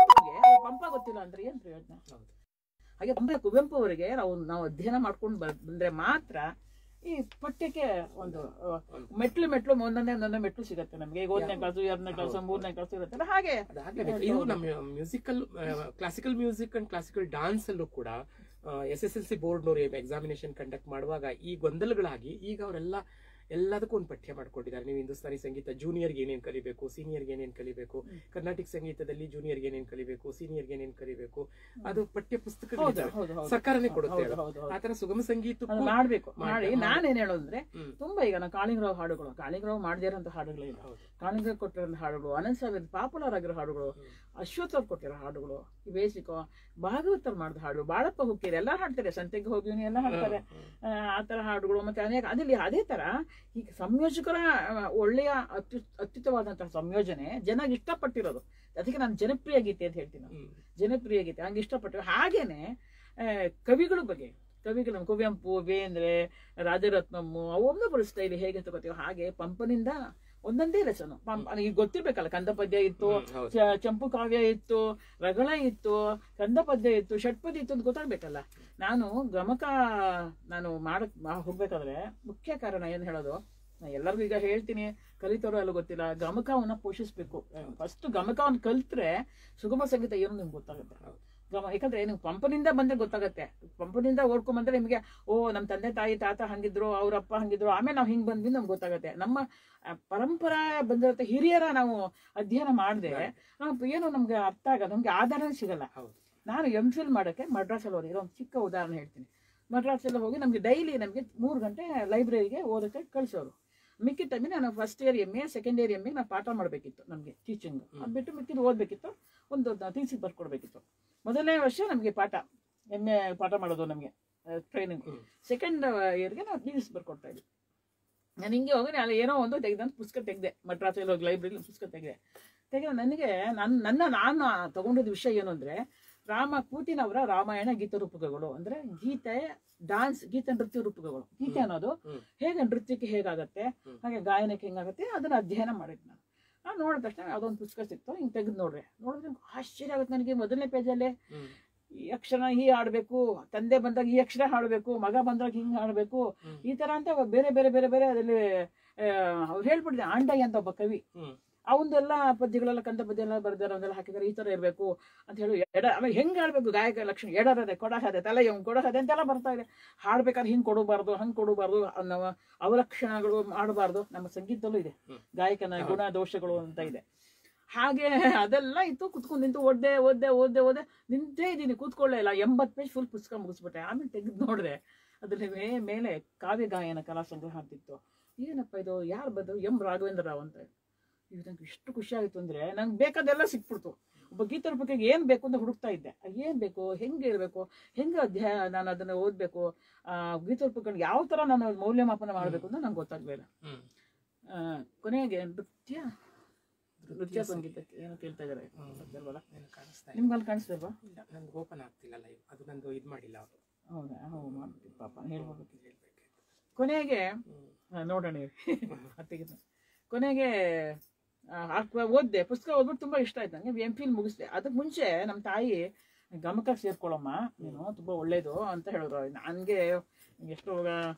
ಪಂಪ ಗೊತ್ತಿಲ್ಲ ಅಂದ್ರೆ ಏನ್ ಪ್ರಯೋಜನ ಹೌದು. ಹಾಗೆ ಪಂಪ ಕುವೆಂಪು ಅವರಿಗೆ ನಾವು ನಾವು ಅಧ್ಯಯನ ಮಾಡ್ಕೊಂಡು ಬ- ಬಂದ್ರೆ ಮಾತ್ರ ಈ ಪಠ್ಯಕ್ಕೆ ಒಂದು ಆ, ಮೆಟ್ಲು ಮೆಟ್ಲು ಒಂದೊಂದೇ ಒಂದೊಂದೇ ಮೆಟ್ಲು ಸಿಗುತ್ತೆ ನಮಗೆ ಈಗ ಒಂದನೇ ಕ್ಲಾಸು ಎರಡನೇ ಕ್ಲಾಸು ಮೂರನೇ ಕ್ಲಾಸು ಇರುತ್ತಲ್ಲ ಹಾಗೆ ಅದಾಗ್ಲೇಬೇಕು. ಇದು ನಮ್ಮ musical classical music and classical dance ಅಲ್ಲೂ ಕೂಡ ಎಸ್ ಎಸ್ ಎಲ್ ಸಿ ಬೋರ್ಡ್ನವರು ಎಕ್ಸಾಮಿನೇಷನ್ ಕಂಡಕ್ಟ್ ಮಾಡುವಾಗ ಈ ಗೊಂದಲಗಳಾಗಿ ಈಗ ಅವರೆಲ್ಲ ಎಲ್ಲದಕ್ಕೂ ಒಂದು ಪಠ್ಯ ಮಾಡ್ಕೊಂಡಿದ್ದಾರೆ ನೀವು ಹಿಂದೂಸ್ತಾನಿ ಸಂಗೀತ ಜೂನಿಯರ್ಗೆ ಏನೇನ್ ಕಲಿಬೇಕು ಸೀನಿಯರ್ಗೆ ಏನೇನ್ ಕಲಿಬೇಕು ಹ್ಮ್. ಕರ್ನಾಟಿಕ್ ಸಂಗೀತದಲ್ಲಿ ಜೂನಿಯರ್ಗೆ ಏನೇನ್ ಕಲಿಬೇಕು ಸೀನಿಯರ್ಗೆ ಏನೇನ್ ಕಲಿಬೇಕು ಅದು ಪಠ್ಯ ಹೌದು ಪುಸ್ತಕಗಳಿದ್ದಾವೆ ಹೌದು ಹೌದು ಸರ್ಕಾರನೇ ಕೊಡುತ್ತೆ ಹೌದು ಅದು. ಹೌದು ಹೌದು ಆತರ ಸುಗಮ ಅದು ಸಂಗೀತಕ್ಕೂ ಮಾಡ್ಬೇಕು ಮಾಡಿ ಮಾಡಿ- ನಾನೇನ್ ಹೇಳೋದಂದ್ರೆ ಹ್ಮ್. ತುಂಬಾ ಈಗ ನಾವು ಕಾಳಿಂಗರಾವ್ ಹಾಡುಗಳು ಕಾಳಿಂಗರಾವ್ ಮಾಡದೇ ಇರೋಂಥ ಹಾಡುಗಳಿಲ್ಲ ಹೌದು. ಕಾಳಿಂಗರಾವ್ ಕೊಟ್ಟಿರೋ ಹಾಡುಗಳು ಅನಂತ್ ಸಾವಿರ ಪಾಪ್ಯುಲರ್ ಆಗಿರೋ ಹಾಡುಗಳು ಹ್ಮ್. ಅಶ್ವಥ್ ಅವ್ರು ಕೊಟ್ಟಿರೋ ಹಾಡುಗಳು ಈ ಬೇಸಿಕ್ ಭಾಗವತರು ಮಾಡಿದ ಹಾಡು ಬಾಳಪ್ಪ ಹುಕ್ಕಿರಿ ಎಲ್ಲ ಹಾಡ್ತಾರೆ ಸಂತೆಗೆ ಹೋಗಿ ಎಲ್ಲ ಹಾಡ್ತಾರೆ ಹ್ಮ್. ಆ, ಆ ತರ ಹಾಡುಗಳು ಮತ್ತೆ ಅನೇಕ ಅದಲ್ಲಿ ಅದೇ ತರ ಈಗ ಸಂಯೋಜಕರ ಆ, ಒಳ್ಳೆಯ ಅತ್ಯು ಅತ್ಯುತ್ತವಾದಂತಹ ಸಂಯೋಜನೆ ಜನ ಇಷ್ಟಪಟ್ಟಿರೋದು ಅದಕ್ಕೆ ನಾನು ಜನಪ್ರಿಯ ಗೀತೆ ಅಂತ ಹೇಳ್ತೀನಿ ನಾನು. ಹ್ಮ್. ಜನಪ್ರಿಯ ಗೀತೆ ಹಂಗೆ ಇಷ್ಟಪಟ್ಟು ಹಾಗೇನೆ ಆ, ಕವಿಗಳ ಬಗ್ಗೆ ಕವಿಗಳು ಕುವೆಂಪು ಬೇಂದ್ರೆ ರಾಜರತ್ನಮ್ಮು ಅವೊಂದೊಬ್ಬರ ಸ್ಟೈಲ್ ಹೇಗೆ ತಗೋತೀವಿ ಹಾಗೆ ಪಂಪನಿಂದ ಒಂದೊಂದೇ ಲೆಸನು ಪಂಪ ಈಗ ಗೊತ್ತಿರ್ಬೇಕಲ್ಲ ಕಂದ ಪದ್ಯ ಇತ್ತು ಹ್ಮ್, ಹೌದು. ಚ- ಚಂಪು ಕಾವ್ಯ ಇತ್ತು ರಗಳ ಇತ್ತು ಕಂದ ಪದ್ಯ ಇತ್ತು ಷಟ್ಪದಿ ಇತ್ತು ಅಂತ ಗೊತ್ತಾಗ್ಬೇಕಲ್ಲ ನಾನು ಗಮಕ ನಾನು ಮಾಡಕ್ ಮಾ- ಹೋಗ್ಬೇಕಾದ್ರೆ ಮುಖ್ಯ ಕಾರಣ ಏನ್ ಹೇಳೋದು ನಾ ಎಲ್ಲರಿಗೂ ಈಗ ಹೇಳ್ತೀನಿ ಕಲಿತವರು ಎಲ್ಲ ಗೊತ್ತಿಲ್ಲ ಗಮಕವನ್ನ ಪೋಷಿಸ್ಬೇಕು ಫಸ್ಟ್ ಗಮಕವನ್ನ ಕಲ್ತ್ರೆ ಸುಗಮ ಸಂಗೀತ ಏನು ನಿಮ್ಗೆ ಗೊತ್ತಾಗುತ್ತೆ ಹೌದು. ಗಮ ಯಾಕಂದ್ರೆ ನೀವು ಪಂಪನಿಂದ ಬಂದ್ರೆ ಗೊತ್ತಾಗತ್ತೆ ಪಂಪನಿಂದ ಓಡ್ಕೊಂಡ್ ಬಂದ್ರೆ ನಿಮಗೆ ಓ ನಮ್ಮ ತಂದೆ ತಾಯಿ ತಾತ ಹಂಗಿದ್ರು ಅವ್ರಪ್ಪ ಹಂಗಿದ್ರು ಆಮೇಲೆ ನಾವು ಹಿಂಗ್ ಬಂದ್ವಿ ನಮ್ಗೆ ಗೊತ್ತಾಗತ್ತೆ ನಮ್ಮ ಆ, ಪರಂಪರಾ ಬಂದಿರತ್ತೆ ಹಿರಿಯರ ನಾವು ಅಧ್ಯಯನ ಮಾಡದೆ ನಾವು ಏನು ನಮ್ಗೆ ಅರ್ಥ ಆಗ ನಮ್ಗೆ ಆಧಾರ ಸಿಗಲ್ಲ ಹೌದು. ನಾನು ಎಂ ಫಿಲ್ ಮಾಡೋಕ್ಕೆ ಮಡ್ರಾಸಲ್ಲಿ ಹೋದೆ ಇದೊಂದು ಚಿಕ್ಕ ಉದಾಹರಣೆ ಹೇಳ್ತೀನಿ ಮಡ್ರಾಸಲ್ಲಿ ಹೋಗಿ ನಮಗೆ ಡೈಲಿ ನಮಗೆ ಮೂರು ಗಂಟೆ ಲೈಬ್ರರಿಗೆ ಓದೋಕ್ಕೆ ಕಳಿಸೋರು ಮಿಕ್ಕಿದ ಟೈಮಿಗೆ ನಾನು first year M A second year M A ನಾನು ಪಾಠ ಮಾಡಬೇಕಿತ್ತು ನಮಗೆ ಟೀಚಿಂಗ್ ಅದು ಬಿಟ್ಟು ಮಿಕ್ಕಿದ್ದು ಓದಬೇಕಿತ್ತು ಒಂದು ತೀಸಿ ಬರ್ಕೊಡ್ಬೇಕಿತ್ತು ಮೊದಲನೇ ವರ್ಷ ನಮಗೆ ಪಾಠ ಎಮ್ ಎ ಪಾಠ ಮಾಡೋದು ನಮಗೆ ಟ್ರೈನಿಂಗ್ ಹ್ಮ್. ಸೆಕೆಂಡ್ ಇಯರ್ಗೆ ನಾವು ತೀಸ್ ಬರ್ಕೊಡ್ತಾ ಇದ್ವಿ ನಾನು ಹಿಂಗೆ ಹೋಗಿ ಅಲ್ಲಿ ಏನೋ ಒಂದು ತೆಗೆದಂತ ಪುಸ್ತಕ ತೆಗೆದೆ ಮಡ್ರಾಸಲ್ಲಿ ಹೋಗಿ ಲೈಬ್ರರಿ ಪುಸ್ತಕ ತೆಗೆದೆ ತೆಗೆದು ನನಗೆ ನನ್ನ ನನ್ನ ನಾನು ತಗೊಂಡಿದ್ದ ವಿಷಯ ಏನು ಅಂದ್ರೆ ರಾಮ ಕೂತಿನವರ ರಾಮಾಯಣ ಗೀತ ರೂಪಕಗಳು ಅಂದ್ರೆ ಗೀತೆ ಡಾನ್ಸ್ ಗೀತ ನೃತ್ಯ ರೂಪಕಗಳು ಗೀತೆ ಅನ್ನೋದು ಹ್ಮ್. ಹೇಗೆ ನೃತ್ಯಕ್ಕೆ ಹೇಗಾಗತ್ತೆ ಹ್ಮ್. ಹಾಗೆ ಗಾಯನಕ್ಕೆ ಹೆಂಗಾಗತ್ತೆ ಅದನ್ನ ಅಧ್ಯಯನ ಮಾಡಿದ್ ನಾನು ನಾನು ನೋಡಿದ ತಕ್ಷಣ ಯಾವುದೋ ಒಂದು ಪುಸ್ತಕ ಸಿಕ್ತು ಹಿಂಗೆ ತೆಗೆದು ನೋಡ್ರೆ ನೋಡಿದ್ರೆ ಆಶ್ಚರ್ಯ ಆಗುತ್ತೆ ನನಗೆ ಮೊದಲನೇ ಪೇಜಲ್ಲೇ ಹ್ಮ್. ಈ ಅಕ್ಷರ ಹೀ ಹಾಡ್ಬೇಕು ತಂದೆ ಬಂದಾಗ ಈ ಅಕ್ಷರ ಹಾಡ್ಬೇಕು ಮಗ ಬಂದಾಗ ಹಿಂಗ್ ಹಾಡ್ಬೇಕು ಹ್ಮ್. ಈ ತರ ಅಂತ ಬೇರೆ ಬೇರೆ ಬೇರೆ ಬೇರೆ ಅದರಲ್ಲಿ ಅವ್ರು ಹೇಳ್ಬಿಟ್ಟಿದೆ ಆಂಡಯ್ಯ ಅಂತ ಒಬ್ಬ ಕವಿ ಹ್ಮ್. ಅವಂದೆಲ್ಲ ಪದ್ಯಗಳೆಲ್ಲ ಕಂದ ಪದ್ಯ ಎಲ್ಲ ಬರ್ದಾರ ಅವನ್ನೆಲ್ಲ ಹಾಕಿದಾರೆ ಈ ತರ ಇರ್ಬೇಕು ಅಂತ ಹೇಳಿ ಎಡ ಆಮೇಲೆ ಹೆಂಗ್ ಆಡ್ಬೇಕು ಗಾಯಕ ಲಕ್ಷಣ ಎಡರದೆ ಕೊಡಹದೆ ತಲೆ ಇವ್ ಕೊಡಹದೆ ಅಂತೆಲ್ಲ ಬರ್ತಾ ಇದೆ ಹಾಡ್ಬೇಕಾದ್ರೆ ಹಿಂಗ್ ಕೊಡಬಾರ್ದು ಹಂಗ್ ಕೊಡಬಾರ್ದು ನಮ್ಮ ಅವಲಕ್ಷಣಗಳು ಮಾಡಬಾರ್ದು ನಮ್ಮ ಸಂಗೀತದಲ್ಲೂ ಇದೆ ಹ್ಮ್. ಗಾಯಕನ ಗುಣ ದೋಷಗಳು ಅಂತ ಇದೆ ಹಾಗೆ ಅದೆಲ್ಲ ಇತ್ತು ಕುತ್ಕೊಂಡು ನಿಂತು ಓದ್ದೆ ಓದ್ದೆ ಓದ್ದೆ ಓದ್ದೆ ನಿಂತೇ ಇದ್ದೀನಿ ಕೂತ್ಕೊಳ್ಳೇ ಇಲ್ಲ ಎಂಬತ್ತು ಪೇಜ್ ಫುಲ್ ಪುಸ್ತಕ ಮುಗಿಸ್ಬಿಟ್ಟೆ ಆಮೇಲೆ ತೆಗೆದು ನೋಡಿದೆ ಅದ್ರಲ್ಲಿ ಮೇ- ಮೇಲೆ ಕಾವ್ಯ ಗಾಯನ ಕಲಾ ಸಂಗ್ರಹ ಅಂತಿತ್ತು ಏನಪ್ಪ ಇದು ಯಾರು ಬಂದ್ರು ಎಂ ರಾಘವೇಂದ್ರ ರಾವ್ ಅಂತ ಇದು ನಂಗೆ ಎಷ್ಟು ಖುಷಿ ಆಯಿತು ಅಂದ್ರೆ ನಂಗೆ ಬೇಕಾದೆಲ್ಲ ಸಿಕ್ಬಿಡ್ತು ಒಬ್ಬ ಗೀತರ ಬಗ್ಗೆ ಏನ್ ಬೇಕು ಅಂತ ಹುಡುಕ್ತಾ ಇದ್ದೆ ಅದ್ ಏನ್ ಬೇಕು ಹೆಂಗೆ ಇರಬೇಕು ಹೆಂಗೆ ಅಧ್ಯಾಯ ನಾನು ಅದನ್ನ ಓದ್ಬೇಕು ಆ ಗೀತೋಪಕರಣ ಯಾವ ತರ ನಾನು ಮೌಲ್ಯಮಾಪನ ಮಾಡಬೇಕು ಅಂತ ನಂಗೆ ಗೊತ್ತಾಗ್ಲಿಲ್ಲ ಹ್ಮ್. ಆ, ಕೊನೆಗೆ ನೃತ್ಯ ನೃತ್ಯ ನೃತ್ಯ ಸಂಗೀತಕ್ಕೆ ಏನೋ ಕೇಳ್ತಾ ಇದಾರೆ ಹ್ಮ್. ಗೊತ್ತಿಲ್ವಲ್ಲ? ಏನು ಕಾಣಿಸ್ತಾ ಇಲ್ಲ ನಿಮ್ಗೆ ಅಲ್ಲಿ ಕಾಣಿಸ್ತಿಲ್ವಾ ಇಲ್ಲ ನನ್ಗೆ ಓಪನ್ ಆಗ್ತಿಲ್ಲ ಲೈವ್ ಅದು ನಂದು ಇದು ಮಾಡಿಲ್ಲ ಅವರು ಹೌದಾ ಹೌದು ಮಾಡ್ಬಿಟ್ಟು ಪಾಪ ಹೇಳ್ಬೋದು ಹೇಳ್ಬೇಕಾಯ್ತು ಕೊನೆಗೆ ಹ್ಮ್. ಆ, ನೋಡೋಣ ಇರಿ. ಅತ್ತಿಗೆ ಕೊನೆಗೆ ಆ, ಆ- ಓದ್ದೆ ಪುಸ್ತಕ ಓದ್ಬಿಟ್ಟು ತುಂಬಾ ಇಷ್ಟ ಆಯ್ತು ನಂಗೆ ಎಂ ಫಿಲ್ ಮುಗಿಸ್ದೆ ಅದಕ್ಕೆ ಮುಂಚೆ ನಮ್ಮ ತಾಯಿ ಗಮಕ ಸೇರ್ಕೊಳ್ಳಮ್ಮ ನೀನು ತುಂಬಾ ಒಳ್ಳೇದು ಅಂತ ಹೇಳಿದ್ರು ನನಗೆ ಎಷ್ಟು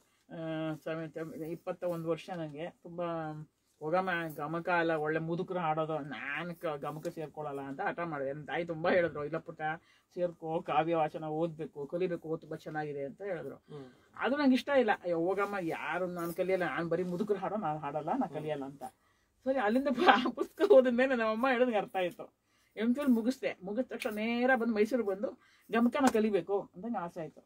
ಇಪ್ಪತ್ತ ಒಂದು ವರ್ಷ ನನಗೆ ತುಂಬಾ ಹೋಗಮ್ಮ ಗಮಕ ಅಲ್ಲ ಒಳ್ಳೆ ಮುದುಕರು ಹಾಡೋದು ನಾನು ಗಮಕ ಸೇರ್ಕೊಳ್ಳಲ್ಲ ಅಂತ ಹಠ ಮಾಡಿದೆ ನನ್ನ ತಾಯಿ ತುಂಬಾ ಹೇಳಿದ್ರು ಇಲ್ಲ ಪುಟ್ಟ ಸೇರ್ಕೋ ಕಾವ್ಯ ವಾಚನ ಓದ್ಬೇಕು ಕಲಿಬೇಕು ಓದ್ ತುಂಬಾ ಚೆನ್ನಾಗಿದೆ ಅಂತ ಹೇಳಿದ್ರು ಹ್ಮ್. ಅದು ನಂಗೆ ಇಷ್ಟ ಇಲ್ಲ ಅಯ್ಯೋ ಹೋಗಮ್ಮ ಯಾರು ನಾನು ಕಲಿಯಲ್ಲ ನಾನು ಬರೀ ಮುದುಕರು ಹಾಡೋ ನಾನು ಹಾಡಲ್ಲ ನಾನು ಕಲಿಯಲ್ಲ ಅಂತ ಸರಿ ಅಲ್ಲಿಂದ ಪ- ಪುಸ್ತಕ ಓದಿದ ಮೇಲೆ ನಮ್ಮಮ್ಮ ಹೇಳಿದಂಗೆ ಅರ್ಥ ಆಯ್ತು ಎಂ ಫಿಲ್ ಮುಗಿಸ್ದೆ ಮುಗಿದ ತಕ್ಷಣ ನೇರ ಬಂದು ಮೈಸೂರಿಗೆ ಬಂದು ಗಮಕನ ಕಲಿಬೇಕು ಅಂದಂಗೆ ಆಸೆ ಆಯ್ತು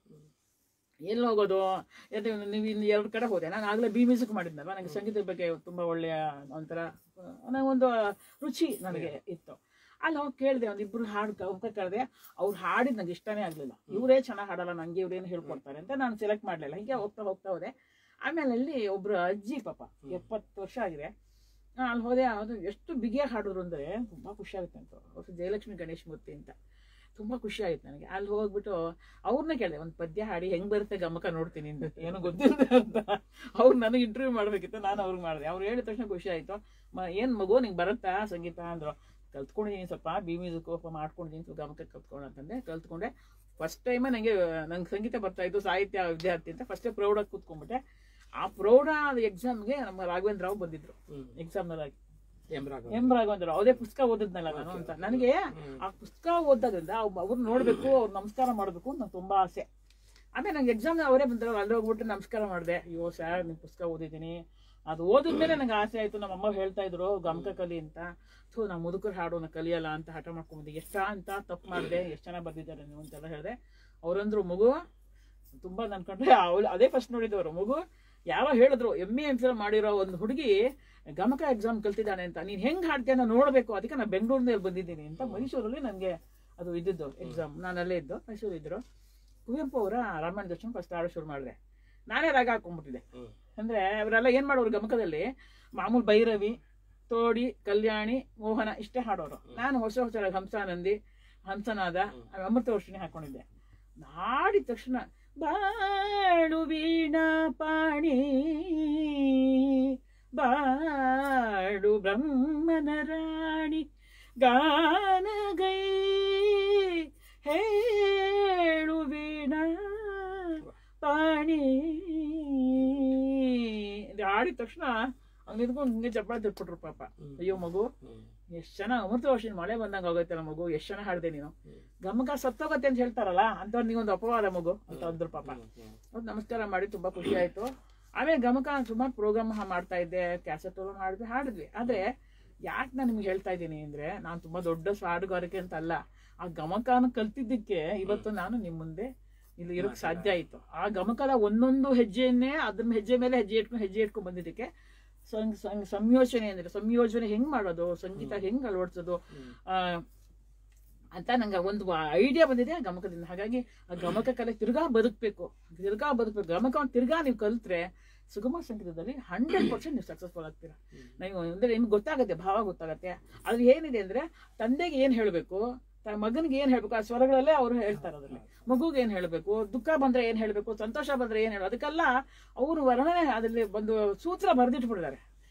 ಎಲ್ಲಿ ಹೋಗೋದು ಯಾಕೆ ನೀವು ಇನ್ನು ಎರಡು ಕಡೆ ಹೋದೆ ನಾನು ಆಗಲೇ ಬಿ ಮ್ಯೂಸಿಕ್ ಮಾಡಿದ್ನಲ್ವ ನನಗೆ ಸಂಗೀತದ ಬಗ್ಗೆ ತುಂಬಾ ಒಳ್ಳೆಯ ಒಂಥರ ನನಗೊಂದು ರುಚಿ ನನಗೆ ಇತ್ತು ಅಲ್ಲಿ ಹೋಗಿ ಕೇಳಿದೆ ಒಂದು ಇಬ್ರು ಹಾಡು ಗಮಕ ಕೇಳಿದೆ ಅವ್ರು ಹಾಡಿದ್ ನಂಗೆ ಇಷ್ಟನೇ ಆಗ್ಲಿಲ್ಲ ಇವರೇ ಚೆನ್ನಾಗಿ ಹಾಡಲ್ಲ ನಂಗೆ ಇವ್ರೇನು ಹೇಳ್ಕೊಡ್ತಾರೆ ಅಂತ ನಾನು ಸೆಲೆಕ್ಟ್ ಮಾಡಲಿಲ್ಲ ಹೀಗೆ ಹೋಗ್ತಾ ಹೋಗ್ತಾ ಹೋದೆ ಆಮೇಲೆ ಅಲ್ಲಿ ಒಬ್ರು ಅಜ್ಜಿ ಪಾಪ ಎಪ್ಪತ್ತು ವರ್ಷ ಆಗಿದೆ ಆ, ಅಲ್ಲಿ ಹೋದೆ ಅದು ಎಷ್ಟು ಬಿಗಿಯಾಗಿ ಹಾಡಿದ್ರು ಅಂದ್ರೆ ತುಂಬಾ ಖುಷಿ ಆಗುತ್ತೆ ಅಂತ ಅವ್ರು ಜಯಲಕ್ಷ್ಮಿ ಗಣೇಶ್ ಮೂರ್ತಿ ಅಂತ ತುಂಬಾ ಖುಷಿ ಆಯ್ತು ನನಗೆ ಅಲ್ಲಿ ಹೋಗ್ಬಿಟ್ಟು ಅವ್ರನ್ನ ಕೇಳಿದೆ ಒಂದು ಪದ್ಯ ಹಾಡಿ ಹೆಂಗ್ ಬರುತ್ತೆ ಗಮಕ ನೋಡ್ತೀನಿ ಅಂತ ಏನು ಗೊತ್ತಿಲ್ಲ ಅಂತ ಅವ್ರು ನನಗೆ ಇಂಟರ್ವ್ಯೂ ಮಾಡ್ಬೇಕಿತ್ತು ನಾನು ಅವ್ರಿಗೆ ಮಾಡಿದೆ ಅವ್ರು ಹೇಳಿದ ತಕ್ಷಣ ಖುಷಿ ಆಯ್ತು ಮ ಏನ್ ಮಗು ನಿಂಗೆ ಬರುತ್ತಾ ಸಂಗೀತ ಅಂದ್ರು ಕಲ್ತ್ಕೊಂಡಿದ್ದೀನಿ ಸ್ವಲ್ಪ ಬಿ ಮ್ಯೂಸಿಕ್ ಮಾಡ್ಕೊಂಡಿದ್ದೀನಿ ಸ್ವಲ್ಪ ಗಮಕ ಕಲ್ತ್ಕೊಂಡು ಅಂತಂದೆ ಕಲ್ತ್ಕೊಂಡೆ ಫಸ್ಟ್ ಟೈಮ್ ನನಗೆ ನಂಗೆ ಸಂಗೀತ ಬರ್ತಾ ಇತ್ತು ಸಾಹಿತ್ಯ ವಿದ್ಯಾರ್ಥಿ ಅಂತ ಫಸ್ಟೇ ಪ್ರೌಢಾಗಿ ಕೂತ್ಕೊಂಡ್ಬಿಟ್ಟೆ ಆ ಪ್ರೌಢ ಎಕ್ಸಾಮ್ಗೆ ನಮ್ಮ ರಾಘವೇಂದ್ರ ರಾವ್ ಬಂದಿದ್ರು ಹ್ಮ್. ಎಕ್ಸಾಮ್ನಲ್ಲಿ ಎಂ ರಾಘವ ಎಂ ರಾಘವೇಂದ್ರ ರಾವ್ ಅದೇ ಪುಸ್ತಕ ಓದಿದ್ನಲ್ಲ ನಾನು ಅಂತ ನನಗೆ ಹ್ಮ್. ಆ ಪುಸ್ತಕ ಓದೋದ್ರಿಂದ ಅವ್ರು ನೋಡ್ಬೇಕು ಅವ್ರು ನಮಸ್ಕಾರ ಮಾಡ್ಬೇಕು ಅಂತ ನಂಗೆ ತುಂಬಾ ಆಸೆ ಆಮೇಲೆ ನಂಗೆ ಎಕ್ಸಾಮ್ ಅವರೇ ಬಂದ್ರು ಅಲ್ಲಿ ಹೋಗ್ಬಿಟ್ಟು ನಮಸ್ಕಾರ ಮಾಡಿದೆ ಅಯ್ಯೋ ಸರ್ ನಿಮ್ಮ ಪುಸ್ತಕ ಓದಿದ್ದೀನಿ ಅದು ಓದಿದ್ಮೇಲೆ ನಂಗೆ ಆಸೆ ಆಯ್ತು ನಮ್ಮ ಅಮ್ಮ ಹೇಳ್ತಾ ಇದ್ರು ಗಮಕ ಕಲಿ ಅಂತ ಥೂ ನಾ ಮುದುಕರು ಹಾಡೋನ ಕಲಿಯಲ್ಲ ಅಂತ ಹಠ ಮಾಡ್ಕೊಂಡ್ಬಂದೆ ಎಷ್ಟ ಅಂತ ತಪ್ಪು ಮಾಡಿದೆ ಎಷ್ಟು ಚೆನ್ನಾಗಿ ಬರ್ದಿದ್ದಾರೆ ನೀವು ಅಂತೆಲ್ಲ ಹೇಳಿದೆ ಅವ್ರಂದ್ರು ಮಗು ತುಂಬಾ ನನ್ಕೊಂಡ್ರೆ ಅವಳು ಅದೇ ಫಸ್ಟ್ ನೋಡಿದವರು ಮಗು ಯಾರೋ ಹೇಳಿದ್ರು ಎಮ್ ಎ ಎಂ ಫಿಲ್ ಮಾಡಿರೋ ಒಂದು ಹುಡುಗಿ ಗಮಕ ಎಕ್ಸಾಮ್ ಕಲ್ತಿದ್ದಾನೆ ಅಂತ ನೀನ್ ಹೆಂಗ್ ಹಾಡ್ತೀಯ ನಾನು ನೋಡ್ಬೇಕು ಅದಕ್ಕೆ ನಾನು ಬೆಂಗಳೂರಿನಲ್ಲಿ ಬಂದಿದ್ದೀನಿ ಅಂತ ಮೈಸೂರಲ್ಲಿ ನನಗೆ ಅದು ಇದ್ದಿದ್ದು ಎಕ್ಸಾಮ್ ನಾನು ಅಲ್ಲೇ ಇದ್ದು ಮೈಸೂರು ಇದ್ರು ಕುವೆಂಪು ಅವರ ರಾಮಾಯಣ ದರ್ಶನ ಫಸ್ಟ್ ಆಡೋ ಶುರು ಮಾಡಿದೆ ನಾನೇ ರಾಗ ಹಾಕೊಂಡ್ಬಿಟ್ಟಿದೆ ಹ್ಮ್. ಅಂದ್ರೆ ಅವರೆಲ್ಲ ಏನ್ ಮಾಡೋರು ಗಮಕದಲ್ಲಿ ಮಾಮೂಲು ಭೈರವಿ ತೋಡಿ ಕಲ್ಯಾಣಿ ಮೋಹನ ಇಷ್ಟೇ ಹಾಡೋರು ನಾನು ಹೊಸ ಹೊಸ ರಾಗ ಹಂಸಾನಂದಿ ಹಂಸನಾದ ಅಮೃತ ವರ್ಷಿಣಿ ಹಾಕೊಂಡಿದ್ದೆ ಹಾಡಿದ ತಕ್ಷಣ ಬಾಳು ವೀಣಾ ಪಾಣಿ ಬಾಡು ಬ್ರಹ್ಮನ ರಾಣಿ ಗಾನಗೈ ಹೇಳು ವೀಣಾ ಪಾಣಿ ಇದು ಹಾಡಿದ ತಕ್ಷಣ ಹಂಗ ನಿಂತ್ಕೊಂಡು ಹಿಂಗೆ ಚಪ್ಪಾಳೆ ತಿರ್ಬಿಟ್ರು ಪಾಪ ಹ್ಮ್. ಅಯ್ಯೋ ಮಗು ಹ್ಮ್. ಎಷ್ಟ್ ಚೆನ್ನಾಗಿ ಅಮೃತ ವರ್ಷಿನ ಮಳೆ ಬಂದಂಗ ಆಗೋಯ್ತಲ್ಲ ಮಗು ಎಷ್ಟ್ ಚೆನ್ನಾಗಿ ಹಾಡ್ದೆ ನೀನು ಹ್ಮ್. ಗಮಕ ಸತ್ತೋಗತ್ತೆ ಅಂತ ಹೇಳ್ತಾರಲ್ಲ ಅಂತವ್ರು ನೀವೊಂದು ಅಪವಾದ ಮಗು ಅಂತ ಅಂದ್ರು ಪಾಪ ಹ್ಮ್. ಹ್ಮ್. ಅವ್ರು ನಮಸ್ಕಾರ ಮಾಡಿ ತುಂಬಾ ಖುಷಿ ಆಯ್ತು ಆಮೇಲೆ ಗಮಕ ಸುಮಾರು ಪ್ರೋಗ್ರಾಮ್ ಮಾಡ್ತಾ ಇದ್ದೆ ಕ್ಯಾಸೆಟ್ ಹಾಡಿದ್ವಿ ಹಾಡಿದ್ವಿ ಆದ್ರೆ ಯಾಕೆ ನಾನು ನಿಮ್ಗೆ ಹೇಳ್ತಾ ಇದ್ದೀನಿ ಅಂದ್ರೆ ನಾನು ತುಂಬಾ ದೊಡ್ಡ ಹಾಡುಗಾರಿಕೆ ಅಂತ ಅಲ್ಲ ಆ ಗಮಕನ ಕಲ್ತಿದ್ದಕ್ಕೆ ಇವತ್ತು ನಾನು ನಿಮ್ ಮುಂದೆ ಇಲ್ಲಿ ಇರೋಕ್ ಸಾಧ್ಯ ಆಯ್ತು ಆ ಗಮಕದ ಒಂದೊಂದು ಹೆಜ್ಜೆಯನ್ನೇ ಅದನ್ನ ಹೆಜ್ಜೆ ಮೇಲೆ ಹೆಜ್ಜೆ ಇಟ್ಕೊಂಡು ಹೆಜ್ಜೆ ಇಟ್ಕೊಂಡು ಬಂದಿದ್ದಕ್ಕೆ ಸಂ- ಸಂ- ಸಂಯೋಜನೆ ಅಂದ್ರೆ ಸಂಯೋಜನೆ ಹೆಂಗ್ ಮಾಡೋದು ಸಂಗೀತ ಹೆಂಗ್ ಅಳವಡಿಸೋದು ಹ್ಮ್. ಆ, ಅಂತ ನಂಗೆ ಒಂದು ಐಡಿಯಾ ಬಂದಿದೆ ಆ ಗಮಕದಿಂದ ಹಾಗಾಗಿ ಆ ಗಮಕ ಕಲೆ ತಿರ್ಗಾ ಬದುಕಬೇಕು ತಿರ್ಗಾ ಬದುಕಬೇಕು ಗಮಕವನ್ನು ತಿರ್ಗಾ ನೀವು ಕಲ್ತ್ರೆ ಸುಗಮ ಸಂಗೀತದಲ್ಲಿ ಹಂಡ್ರೆಡ್ ಪರ್ಸೆಂಟ್ ನೀವು ಸಕ್ಸಸ್ಫುಲ್ ಆಗ್ತೀರಾ ನೀವು ಅಂದ್ರೆ ನಿಮ್ಗೆ ಗೊತ್ತಾಗುತ್ತೆ ಭಾವ ಗೊತ್ತಾಗತ್ತೆ ಆದ್ರೆ ಏನಿದೆ ಅಂದ್ರೆ ತಂದೆಗೆ ಏನ್ ಹೇಳ್ಬೇಕು ತ- ಮಗನಿಗೆ ಏನ್ ಹೇಳ್ಬೇಕು ಆ ಸ್ವರಗಳಲ್ಲೇ ಅವ್ರು ಹೇಳ್ತಾರೆ ಅದ್ರಲ್ಲಿ ಮಗುಗೆ ಏನ್ ಹೇಳ್ಬೇಕು ದುಃಖ ಬಂದ್ರೆ ಏನ್ ಹೇಳ್ಬೇಕು ಸಂತೋಷ ಬಂದ್ರೆ ಏನ್ ಹೇಳು ಅದಕ್ಕೆಲ್ಲ ಅವರು ವರ್ಣನೆ ಅದ್ರಲ್ಲಿ ಒಂದು ಸೂತ್ರ ಬರೆದಿಟ್ಬಿಟ್ಟಿದ್ದಾರೆ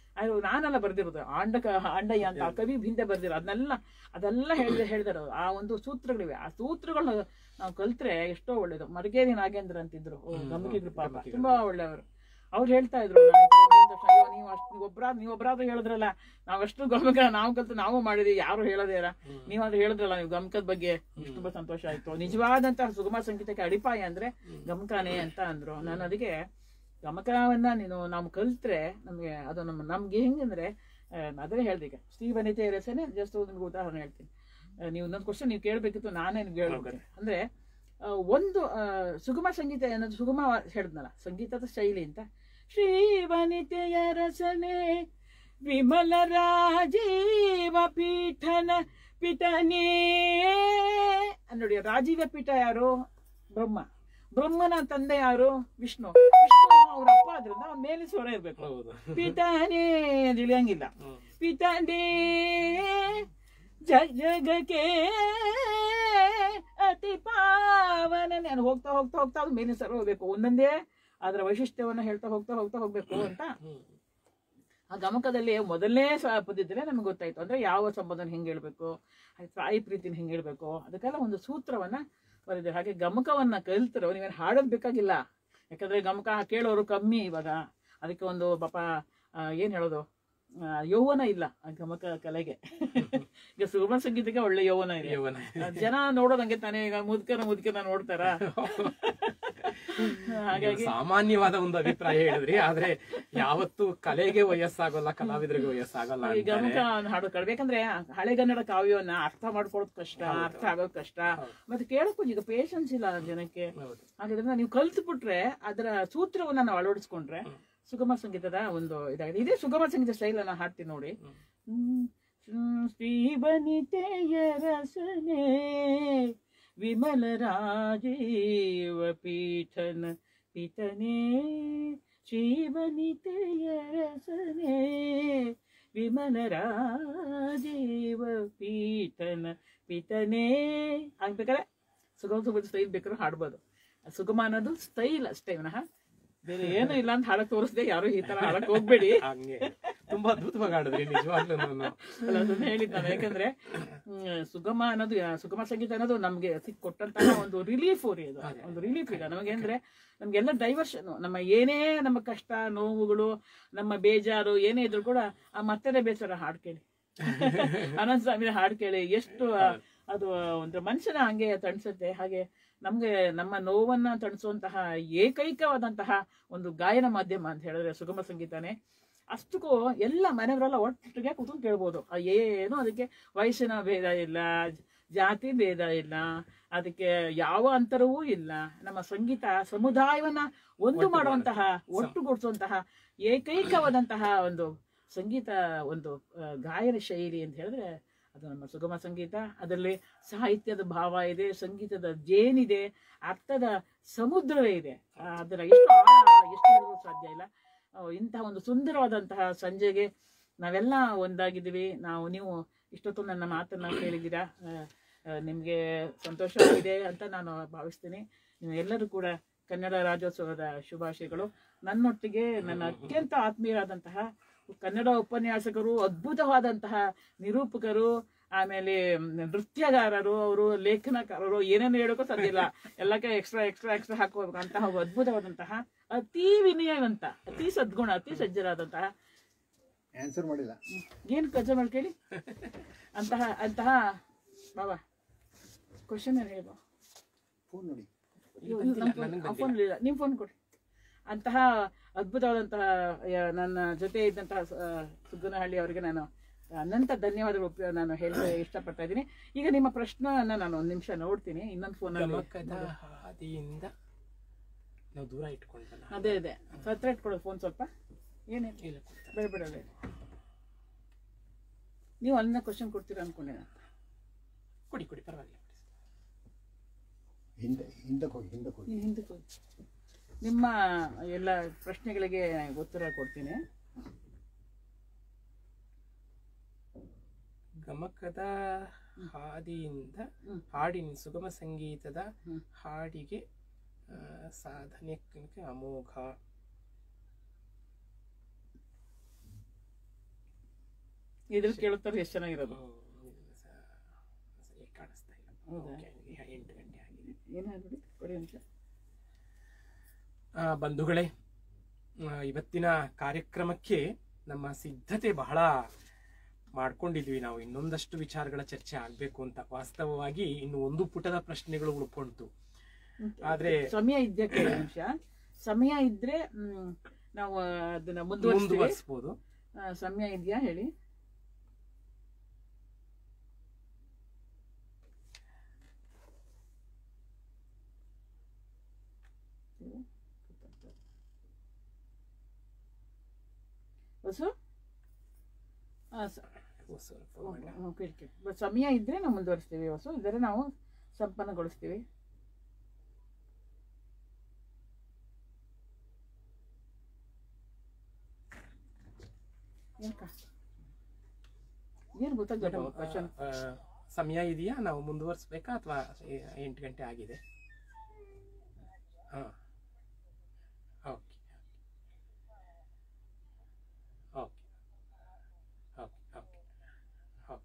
ಅದು ನಾನೆಲ್ಲ ಬರ್ದಿರೋದು ಆಂಡ ಆಂಡಯ್ಯ ಅಂತ ಆ ಕವಿ ಹಿಂದೆ ಬರ್ದಿರೋ ಅದನ್ನೆಲ್ಲ ಅದೆಲ್ಲ ಹೇಳ್ದೆ ಹೇಳ್ದಾರ ಆ ಒಂದು ಸೂತ್ರಗಳಿವೆ ಆ ಸೂತ್ರಗಳನ್ನ ನಾವು ಕಲ್ತ್ರೆ ಎಷ್ಟೋ ಒಳ್ಳೇದು ಮರಗೇರಿ ನಾಗೇಂದ್ರ ಅಂತಿದ್ರು ಓ, ಹ್ಮ್. ಗಮಕಿದ್ರು ಪಾಪ ಗಮಕಿದ್ರು. ತುಂಬಾ ಒಳ್ಳೆಯವರು ಅವ್ರು ಹೇಳ್ತಾ ಇದ್ರು ನಾನು ಈ ತರ ಹೇಳಿದ ತಕ್ಷಣ, ಅಯ್ಯೋ, ನೀವು ಅಷ್ಟು ನೀವು ಒಬ್ರ ನೀವು ಒಬ್ರಾದ್ರೂ ಹೇಳಿದ್ರಲ್ಲ ನಾವಷ್ಟು ಗಮಕ ನಾವು ಕಲ್ತು ನಾವು ಮಾಡಿದ್ವಿ ಯಾರು ಹೇಳೋದೇ ಇಲ್ಲ ಹ್ಮ್. ನೀವಾದ್ರೂ ಹೇಳಿದ್ರಲ್ಲ ನೀವು ಗಮಕದ ಬಗ್ಗೆ ಇಷ್ಟು ತುಂಬಾ ಸಂತೋಷ ಆಯ್ತು ನಿಜವಾದಂತಹ ಸುಗಮ ಸಂಗೀತಕ್ಕೆ ಅಡಿಪಾಯ ಅಂದ್ರೆ ಗಮಕನೇ ಅಂತ ಅಂದ್ರು ನಾನು ಅದಕ್ಕೆ ಗಮಕವನ್ನ ನೀನು ನಾವು ಕಲ್ತ್ರೆ ನಮ್ಗೆ ಅದು ನಮ್ಮ ನಮ್ಗೆ ಹೆಂಗಂದ್ರೆ ಆ, ಅದೇ ಹೇಳ್ದೆ ಈಗ ಶ್ರೀವನಿತೆ ರಸನೆ ಜಸ್ಟ್ ನಿಮ್ಗೆ ಉದಾಹರಣೆ ಹೇಳ್ತೀನಿ ಆ, ನೀವು ಇನ್ನೊಂದು ಕ್ವಶನ್ ನೀವು ಕೇಳಬೇಕಿತ್ತು ನಾನೇ ನಿಮ್ಗೆ ಹೇಳ್ಬೇಕು ಅಂದ್ರೆ ಆ, ಒಂದು ಆ, ಸುಗಮ ಸಂಗೀತ ಅನ್ನೋದು ಸುಗಮ ಹೇಳಿದ್ನಲ್ಲ ಸಂಗೀತದ ಶೈಲಿ ಅಂತ ಶ್ರೀವನಿತೆಯ ರಸನೆ ವಿಮಲ ರಾಜೀವ ಪೀಠನ ಪಿತನೇ ನೋಡಿ ರಾಜೀವ ಪೀಠ ಯಾರು ಬ್ರಹ್ಮ ಬ್ರಹ್ಮನ ತಂದೆ ಯಾರು ವಿಷ್ಣು ವಿಷ್ಣು ಅವ್ರ ಅಪ್ಪ ಆದ್ರಿಂದ ಅವ್ನ ಮೇಲೆ ಸ್ವರ ಇರ್ಬೇಕು ಹೌದು ಪಿತಾನೇ ಅಂತ ಇಳಿಯಂಗಿಲ್ಲ ಹ್ಮ್. ಪಿತಾನೇ ಜಗ್ ಜಗಕ್ಕೆ ಅತಿ ಪಾವನ ನಾನು ಹೋಗ್ತಾ ಹೋಗ್ತಾ ಹೋಗ್ತಾ ಅದು ಮೇಲಿನ ಸರ್ ಹೋಗ್ಬೇಕು ಒಂದೊಂದೇ ಅದರ ವೈಶಿಷ್ಟ್ಯವನ್ನ ಹೇಳ್ತಾ ಹೋಗ್ತಾ ಹೋಗ್ತಾ ಹೋಗ್ಬೇಕು ಅಂತ ಹ್ಮ್. ಆ ಗಮಕದಲ್ಲಿ ಮೊದಲನೇ ಸ ಪದ್ಯದಲ್ಲೇ ನಮ್ಗೆ ಗೊತ್ತಾಯ್ತು ಅಂದ್ರೆ ಯಾವ ಸಂಬಂಧನ ಹೆಂಗೆ ಹೇಳ್ಬೇಕು ಹಾಗೆ ತಾಯಿ ಪ್ರೀತಿನ ಹೆಂಗೆ ಹೇಳ್ಬೇಕು ಅದಕ್ಕೆಲ್ಲ ಒಂದು ಸೂತ್ರವನ್ನ ಬರೆದಿದೆ ಹಾಗೆ ಗಮಕವನ್ನ ಕಲ್ತರು ನೀವೇನು ಹಾಡೋದು ಬೇಕಾಗಿಲ್ಲ ಯಾಕಂದ್ರೆ ಗಮಕ ಕೇಳೋರು ಕಮ್ಮಿ ಇವಾಗ ಅದಕ್ಕೆ ಒಂದು ಪಾಪ ಆ, ಏನ್ ಹೇಳೋದು ಆ, ಯೌವನ ಇಲ್ಲ ಆ ಗಮಕ ಕಲೆಗೆ ಈಗ ಸುಗಮ ಸಂಗೀತಕ್ಕೆ ಒಳ್ಳೆ ಯೌವನ ಇದೆ ಯೌವನ. ಆ, ಜನ ನೋಡೋದಂಗೆ ತಾನೇ ಈಗ ಮುದ್ಕನ ಮುದ್ಕನ ನೋಡ್ತಾರ ಹಾಗಾಗಿ ಸಾಮಾನ್ಯವಾದ ಒಂದು ಅಭಿಪ್ರಾಯ ಹೇಳಿದ್ರಿ ಆದ್ರೆ ಯಾವತ್ತು ಕಲೆಗೆ ವಯಸ್ಸಾಗೋಲ್ಲ ಕಲಾವಿದರಿಗೆ ವಯಸ್ಸಾಗೋಲ್ಲ ಈ ಗಮಕ ಅಂತಾರೆ. ಹಾಡು ಕಳ್ಬೇಕಂದ್ರೆ ಹಳೆಗನ್ನಡ ಕಾವ್ಯವನ್ನ ಅರ್ಥ ಮಾಡ್ಕೊಳ್ಳೋದು ಕಷ್ಟ ಹೌದು. ಅರ್ಥ ಆಗೋದು ಕಷ್ಟ ಹೌದು. ಮತ್ತೆ ಕೇಳಕ್ಕೂ ಈಗ ಪೇಷನ್ಸ್ ಇಲ್ಲ ಜನಕ್ಕೆ ಹೌದು. ಹಾಗಾದ್ರೆ ನೀವು ಕಲ್ತು ಬಿಟ್ರೆ ಅದರ ಸೂತ್ರವನ್ನ ನಾವು ಅಳವಡಿಸ್ಕೊಂಡ್ರೆ ಹ್ಮ್. ಸುಗಮ ಸಂಗೀತದ ಒಂದು ಇದಾಗಿದೆ ಇದೇ ಸುಗಮ ಸಂಗೀತ ಸ್ಟೈಲ್ ಅನ್ನ ಹಾಡ್ತೀನಿ ನೋಡಿ ಹ್ಮ್. ಹ್ಮ್. ಹ್ಮ್. ಶ್ರೀವನಿತೆಯ ರಸನೆ ವಿಮಲ ರಾಜೀವ ಪೀಠನ ಪಿತನೇ ಶ್ರೀವನಿತೆಯ ರಸನೆ ವಿಮಲ ರಾಜೀವ ಪೀಠನ ಪಿತನೇ ಆಗ್ಬೇಕಾದ್ರೆ ಸುಗಮ ಸುಗಮ ಸ್ಟೈಲ್ ಬೇಕಾದ್ರೂ ಹಾಡ್ಬೋದು ಸುಗಮ ಅನ್ನೋದು ಸ್ಟೈಲ್ ಅಷ್ಟೇ ವಿನಃ ಬೇರೆ ಏನು ಇಲ್ಲ ಅಂತ ಹಾಡಕ್ ತೋರಿಸ್ದೆ ಯಾರು ಈ ತರ ಹಾಡಕ್ ಹೋಗ್ಬೇಡಿ ಹಂಗೆ ತುಂಬಾ ಅದ್ಭುತವಾಗಿ ಆಡಿದ್ರಿ ನಿಜವಾಗ್ಲೂ ಅಲ್ಲ, ಅದನ್ನ ಹೇಳಿದ್ ನಾನು ಯಾಕಂದ್ರೆ ಹ್ಮ್, ಸುಗಮ ಅನ್ನೋದು ಯಾ- ಸುಗಮ ಸಂಗೀತ ಅನ್ನೋದು ನಮ್ಗೆ ಸಿಕ್ ಕೊಟ್ಟಂತಹ ಒಂದು ರಿಲೀಫ್ ರೀ ಅದು ಅದೇ. ಒಂದು ರಿಲೀಫ್ ಈಗ ನಮಗೆ ಅಂದ್ರೆ ನಮ್ಗೆಲ್ಲ ಡೈವರ್ಷನ್ ನಮ್ಮ ಏನೇ ನಮ್ಮ ಕಷ್ಟ ನೋವುಗಳು ನಮ್ಮ ಬೇಜಾರು ಏನೇ ಇದ್ರು ಕೂಡ ಆ ಮತ್ತದೇ ಬೇಸರ ಹಾಡ್ ಕೇಳಿ ಅನಂತ ಸ್ವಾಮಿ ಹಾಡ್ ಕೇಳಿ ಎಷ್ಟು ಆ, ಅದು ಒಂದು ಮನುಷ್ಯನ ಹಂಗೆ ತಣಿಸುತ್ತೆ ಹಾಗೆ ನಮ್ಗೆ ನಮ್ಮ ನೋವನ್ನ ತಣಿಸುವಂತಹ ಏಕೈಕವಾದಂತಹ ಒಂದು ಗಾಯನ ಮಾಧ್ಯಮ ಅಂತ ಹೇಳಿದ್ರೆ ಸುಗಮ ಸಂಗೀತನೇ ಅಷ್ಟಕ್ಕೂ ಎಲ್ಲ ಮನೆಯವರೆಲ್ಲ ಒಟ್ಟಿಗೆ ಕೂತ್ಕೊಂಡು ಕೇಳ್ಬೋದು ಆ ಏನು ಅದಕ್ಕೆ ವಯಸ್ಸಿನ ಭೇದ ಇಲ್ಲ ಜಾತಿ ಭೇದ ಇಲ್ಲ ಅದಕ್ಕೆ ಯಾವ ಅಂತರವೂ ಇಲ್ಲ ನಮ್ಮ ಸಂಗೀತ ಸಮುದಾಯವನ್ನ ಒಂದು ಒಟ್ಟು ಮಾಡುವಂತಹ ಮಾಡುತ್ತೆ. ಒಟ್ಟುಗೂಡಿಸುವಂತಹ ಏಕೈಕವಾದಂತಹ ಒಂದು ಸಂಗೀತ ಒಂದು ಆ, ಗಾಯನ ಶೈಲಿ ಅಂತ ಹೇಳಿದ್ರೆ ಅದು ನಮ್ಮ ಸುಗಮ ಸಂಗೀತ ಅದರಲ್ಲಿ ಸಾಹಿತ್ಯದ ಭಾವ ಇದೆ ಸಂಗೀತದ ಜೇನಿದೆ ಅರ್ಥದ ಸಮುದ್ರವೇ ಇದೆ ಆ, ಅದರ ಎಷ್ಟು ಆಳ ಎಷ್ಟು ಹೇಳಲು ಸಾಧ್ಯ ಇಲ್ಲ ಆ, ಇಂತಹ ಒಂದು ಸುಂದರವಾದಂತಹ ಸಂಜೆಗೆ ನಾವೆಲ್ಲ ಒಂದಾಗಿದ್ದೀವಿ ನಾವು ನೀವು ಇಷ್ಟೊತ್ತು ನನ್ನ ಮಾತನ್ನ ಕೇಳಿದ್ದೀರಾ ಆ, ಆ, ನಿಮ್ಗೆ ಸಂತೋಷವಾಗಿದೆ ಅಂತ ನಾನು ಭಾವಿಸ್ತೀನಿ ನೀವು ಎಲ್ಲರೂ ಕೂಡ ಕನ್ನಡ ರಾಜ್ಯೋತ್ಸವದ ಶುಭಾಶಯಗಳು ನನ್ನೊಟ್ಟಿಗೆ ನನ್ನ ಅತ್ಯಂತ ಆತ್ಮೀಯರಾದಂತಹ ಕನ್ನಡ ಉಪನ್ಯಾಸಕರು ಅದ್ಭುತವಾದಂತಹ ನಿರೂಪಕರು ಆಮೇಲೆ ನೃತ್ಯಗಾರರು ಅವರು ಲೇಖನಕಾರರು ಏನೇನು ಹೇಳೋಕ್ಕೂ ಸಾಧ್ಯ ಇಲ್ಲ ಎಲ್ಲಕ್ಕೆ ಎಕ್ಸ್ಟ್ರಾ ಎಕ್ಸ್ಟ್ರಾ ಎಕ್ಸ್ಟ್ರಾ ಹಾಕೋಬೇಕು ಅಂತಹ ಒಬ್ಬ ಅದ್ಭುತವಾದಂತಹ ಅತಿ ವಿನಯವಂತ ಅತಿ ಸದ್ಗುಣ ಅತಿ ಸಜ್ಜರಾದಂತಹ ಆನ್ಸರ್ ಮಾಡಿಲ್ಲ ಏನು ಕಜ್ಜ ಮಾಡಿ ಕೇಳಿ ಅಂತಹ ಅಂತಹ ಬಾಬಾ ಕ್ವಶನ್ ಏನು ಹೇಳು ಫೋನ್ ನೋಡಿ ಫೋನ್ ಇಲ್ಲ ನಿಮ್ಮ ಫೋನ್ ಕೊಡಿ ಅಂತಹ ಅದ್ಭುತವಾದಂತಹ ಯ- ನನ್ನ ಜೊತೆ ಇದ್ದಂತಹ ಸ- ಸುಗ್ಗನಹಳ್ಳಿ ಅವರಿಗೆ ನಾನು ಅನಂತ ಧನ್ಯವಾದಗಳು ಉಪ- ನಾನು ಹೇಳಲು ಇಷ್ಟಪಡ್ತಾ ಇದ್ದೀನಿ ಈಗ ನಿಮ್ಮ ಪ್ರಶ್ನೆಯನ್ನ ನಾನು ಒಂದು ನಿಮಿಷ ನೋಡ್ತೀನಿ ಇನ್ನೊಂದು ಫೋನಲ್ಲಿ ಗಮಕದ ಹಾದಿಯಿಂದ ನಾವು ದೂರ ಇಟ್ಕೊಂಡಲ್ಲ ಅದೇ ಅದೇ ಹತ್ರ ಇಟ್ಕೊಳ್ಳೋದು ಫೋನ್ ಸ್ವಲ್ಪ ಏನೇನು ಇಲ್ಲ ಕೊಡ್ತಾರೆ. ಬೇಡ ಬೇಡ ಬೇಡ ನೀವು ಅಲ್ಲಿಂದ ಕ್ವಶನ್ ಕೊಡ್ತೀರಾ ಅನ್ಕೊಂಡೆ ನಾನು ಕೊಡಿ ಕೊಡಿ ಪರವಾಗಿಲ್ಲ ಹಿಂದೆ ಹಿಂದಕ್ಕೆ ಹೋಗಿ ಹಿಂದಕ್ಕೆ ಹೋಗಿ ನೀವು ಹಿಂದಕ್ಕೆ ಹೋಗಿ ನಿಮ್ಮ ಎಲ್ಲ ಪ್ರಶ್ನೆಗಳಿಗೆ ಉತ್ತರ ಕೊಡ್ತೀನಿ ಗಮಕದ ಹಾದಿಯಿಂದ ಹ್ಮ್. ಹಾಡಿನ ಸುಗಮ ಸಂಗೀತದ ಹ್ಮ್. ಹಾಡಿಗೆ ಆ, ಸಾಧನೆ ಅಮೋಘ ಇದ್ರ ಕೇಳುತ್ತಾರೆ ಎಷ್ಟು ಚೆನ್ನಾಗಿರೋದು ಹ್ಮ್, ಇದು ಸ- ಸರಿ ಕಾಣಿಸ್ತಾ ಇಲ್ಲ ಹೌದಾ? Okay, ಈಗ ಎಂಟು ಗಂಟೆ ಆಗಿದೆ ಏನಾದ್ರು ನೋಡಿ ಕೊಡಿ ನಿಮಿಷ ಆ, ಬಂಧುಗಳೇ ಆ, ಇವತ್ತಿನ ಕಾರ್ಯಕ್ರಮಕ್ಕೆ ನಮ್ಮ ಸಿದ್ಧತೆ ಬಹಳ ಮಾಡ್ಕೊಂಡಿದ್ವಿ ನಾವು ಇನ್ನೊಂದಷ್ಟು ವಿಚಾರಗಳ ಚರ್ಚೆ ಆಗಬೇಕು ಅಂತ ವಾಸ್ತವವಾಗಿ ಇನ್ನು ಒಂದು ಪುಟದ ಪ್ರಶ್ನೆಗಳು ಉಳ್ಕೊಂತು ಆದ್ರೆ ಸಮಯ ಇದೆಯಾ ಕೇಳಿ ನಿಮಿಷ ಸಮಯ ಇದ್ರೆ ಹ್ಮ್, ನಾವು ಅದನ್ನ ಮುಂದುವರಿಸ್ತೀವಿ ಮುಂದುವರಿಸ್ಬೋದು ಆ, ಸಮಯ ಇದೆಯಾ ಹೇಳಿ ಹೊಸು ಆ, ಸ- ಸ್ವಲ್ಪ ಹ್ಮ್, ಮಾಡ. ಹ್ಮ್, ಕೇಳಿ ಕೇಳಿ ಬಟ್ ಸಮಯ ಇದ್ರೆ ನಾವು ಮುಂದುವರಿಸ್ತೀವಿ ಹೊಸು ಇದ್ರೆ ನಾವು ಸಂಪನ್ನಗೊಳಿಸ್ತೀವಿ ಯಾಕ ಏನು ಗೊತ್ತಾಗ್ತದೆ ಮೇಡಮ್, ಕ್ವಶನ್ ಆ, ಸಮಯ ಇದೆಯಾ ನಾವು ಮುಂದುವರಿಸ್ಬೇಕಾ ಅಥವಾ ಎಂಟು ಗಂಟೆ ಆಗಿದೆ ಹಾ okay okay okay okay okay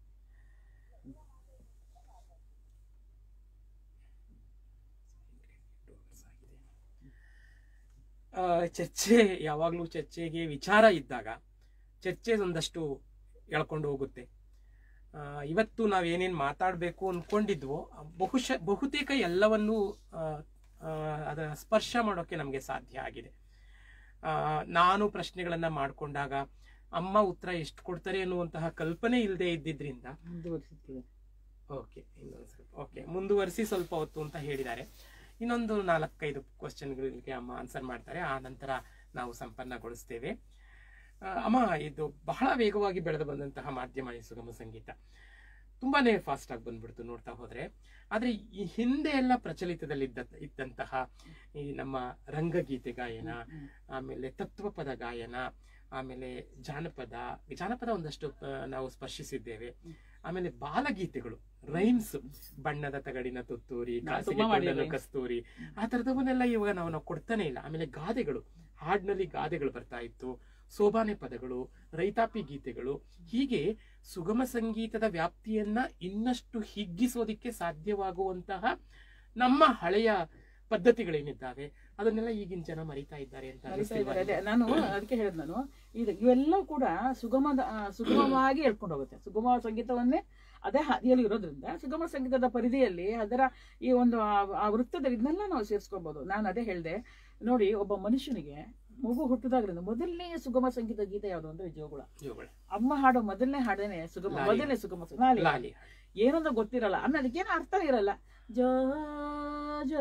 ಆ, ಚರ್ಚೆ ಯಾವಾಗಲೂ ಚರ್ಚೆಗೆ ವಿಚಾರ ಇದ್ದಾಗ ಚರ್ಚೆ ಒಂದಷ್ಟು ಎಳ್ಕೊಂಡು ಹೋಗುತ್ತೆ ಆ, ಇವತ್ತು ನಾವೇನೇನು ಮಾತಾಡಬೇಕು ಅಂದ್ಕೊಂಡಿದ್ವೋ ಬಹುಶಃ ಬಹುತೇಕ ಎಲ್ಲವನ್ನೂ ಆ, ಆ, ಅದರ ಸ್ಪರ್ಶ ಮಾಡೋಕ್ಕೆ ನಮಗೆ ಸಾಧ್ಯ ಆಗಿದೆ ಆ, ನಾನು ಪ್ರಶ್ನೆಗಳನ್ನು ಮಾಡಿಕೊಂಡಾಗ ಅಮ್ಮ ಉತ್ತರ ಎಷ್ಟು ಕೊಡ್ತಾರೆ ಅನ್ನುವಂತಹ ಕಲ್ಪನೆ ಇಲ್ಲದೆ ಇದ್ದಿದ್ರಿಂದ ಮುಂದುವರಿಸುತ್ತೀವಿ ಓಕೆ ಇನ್ನೊಂದು ಸ್ವಲ್ಪ ಓಕೆ ಮುಂದುವರಿಸಿ ಸ್ವಲ್ಪ ಹೊತ್ತು ಅಂತ ಹೇಳಿದ್ದಾರೆ ಇನ್ನೊಂದು ನಾಲ್ಕೈದು ಕ್ವಶನ್ಗಳಿಗೆ ಅಮ್ಮ ಆನ್ಸರ್ ಮಾಡ್ತಾರೆ ಆ ನಂತರ ನಾವು ಸಂಪನ್ನಗೊಳಿಸ್ತೇವೆ ಆ, ಅಮ್ಮ ಇದು ಬಹಳ ವೇಗವಾಗಿ ಬೆಳೆದು ಬಂದಂತಹ ಮಾಧ್ಯಮ ಈ ಸುಗಮ ಸಂಗೀತ ತುಂಬಾನೇ ಫಾಸ್ಟ್ ಆಗಿ ಬಂದ್ಬಿಡ್ತು ನೋಡ್ತಾ ಹೋದ್ರೆ ಆದ್ರೆ ಈ ಹಿಂದೆ ಎಲ್ಲ ಪ್ರಚಲಿತದಲ್ಲಿದ್ದ ಇದ್ದಂತಹ ಈ ನಮ್ಮ ರಂಗಗೀತೆ ಗಾಯನ ಆಮೇಲೆ ತತ್ವಪದ ಗಾಯನ ಆಮೇಲೆ ಜಾನಪದ ಜಾನಪದ ಒಂದಷ್ಟು ಆ, ನಾವು ಸ್ಪರ್ಶಿಸಿದ್ದೇವೆ ಆಮೇಲೆ ಬಾಲಗೀತೆಗಳು ರೈಮ್ಸ್ ಬಣ್ಣದ ತಗಡಿನ ತುತ್ತೂರಿ ನಾವು ಕಾಸಿಗೆ ತುಂಬಾ ಮಾಡಿದ್ದೀವಿ ಕೊಂಡನು rhymes. ಕಸ್ತೂರಿ ಆ ತರದವನ್ನೆಲ್ಲ ಇವಾಗ ನಾವು ನಾವು ಕೊಡ್ತಾನೆ ಇಲ್ಲ ಆಮೇಲೆ ಗಾದೆಗಳು ಹಾಡಿನಲ್ಲಿ ಗಾದೆಗಳು ಬರ್ತಾ ಇತ್ತು ಸೋಬಾನೆ ಪದಗಳು ರೈತಾಪಿ ಗೀತೆಗಳು ಹೀಗೆ ಸುಗಮ ಸಂಗೀತದ ವ್ಯಾಪ್ತಿಯನ್ನ ಇನ್ನಷ್ಟು ಹಿಗ್ಗಿಸೋದಿಕ್ಕೆ ಸಾಧ್ಯವಾಗುವಂತಹ ನಮ್ಮ ಹಳೆಯ ಪದ್ಧತಿಗಳೇನಿದ್ದಾವೆ ಅದನ್ನೆಲ್ಲ ಈಗಿನ ಜನ ಮರಿತಾ ಇದ್ದಾರೆ ಅಂತ ಮರಿತಾ ಅನಿಸ್ತಿಲ್ವಾ ಇದ್ದಾರೆ. ಅದೇ ನಾನು ಅದಕ್ಕೆ ಹೇಳಿದ್ ನಾನು ಇದು ಇವೆಲ್ಲ ಕೂಡ ಸುಗಮದ ಆ, ಸುಗಮವಾಗಿ ಹೇಳ್ಕೊಂಡು ಹೋಗುತ್ತೆ ಸುಗಮ ಸಂಗೀತವನ್ನೇ ಅದೇ ಹಾದಿಯಲ್ಲಿ ಇರೋದ್ರಿಂದ ಸುಗಮ ಸಂಗೀತದ ಪರಿಧಿಯಲ್ಲಿ ಅದರ ಈ ಒಂದು ಆ- ಆ ವೃತ್ತದಲ್ಲಿ ಇದನ್ನೆಲ್ಲ ನಾವು ಸೇರಿಸ್ಕೊಳ್ಬಹುದು ನಾನು ಅದೇ ಹೇಳಿದೆ ನೋಡಿ ಒಬ್ಬ ಮನುಷ್ಯನಿಗೆ ಮಗು ಹುಟ್ಟಿದಾಗ್ರಿಂದ ಮೊದಲನೇ ಸುಗಮ ಸಂಗೀತ ಗೀತೆ ಯಾವುದು ಅಂದ್ರೆ ಜೋಗುಳ ಇವುಗಳು. ಅಮ್ಮ ಹಾಡೋ ಮೊದಲನೇ ಹಾಡೇನೆ ಸುಗಮ ಲಾಲಿ. ಮೊದಲನೇ ಸುಗಮ ಸಂಗೀತ. ಲಾಲಿ. ಲಾಲಿ ಏನಂತ ಗೊತ್ತಿರಲ್ಲ ಆಮೇಲೆ ಅದಕ್ಕೇನು ಅರ್ಥ ಇರಲ್ಲ ಜ ಜ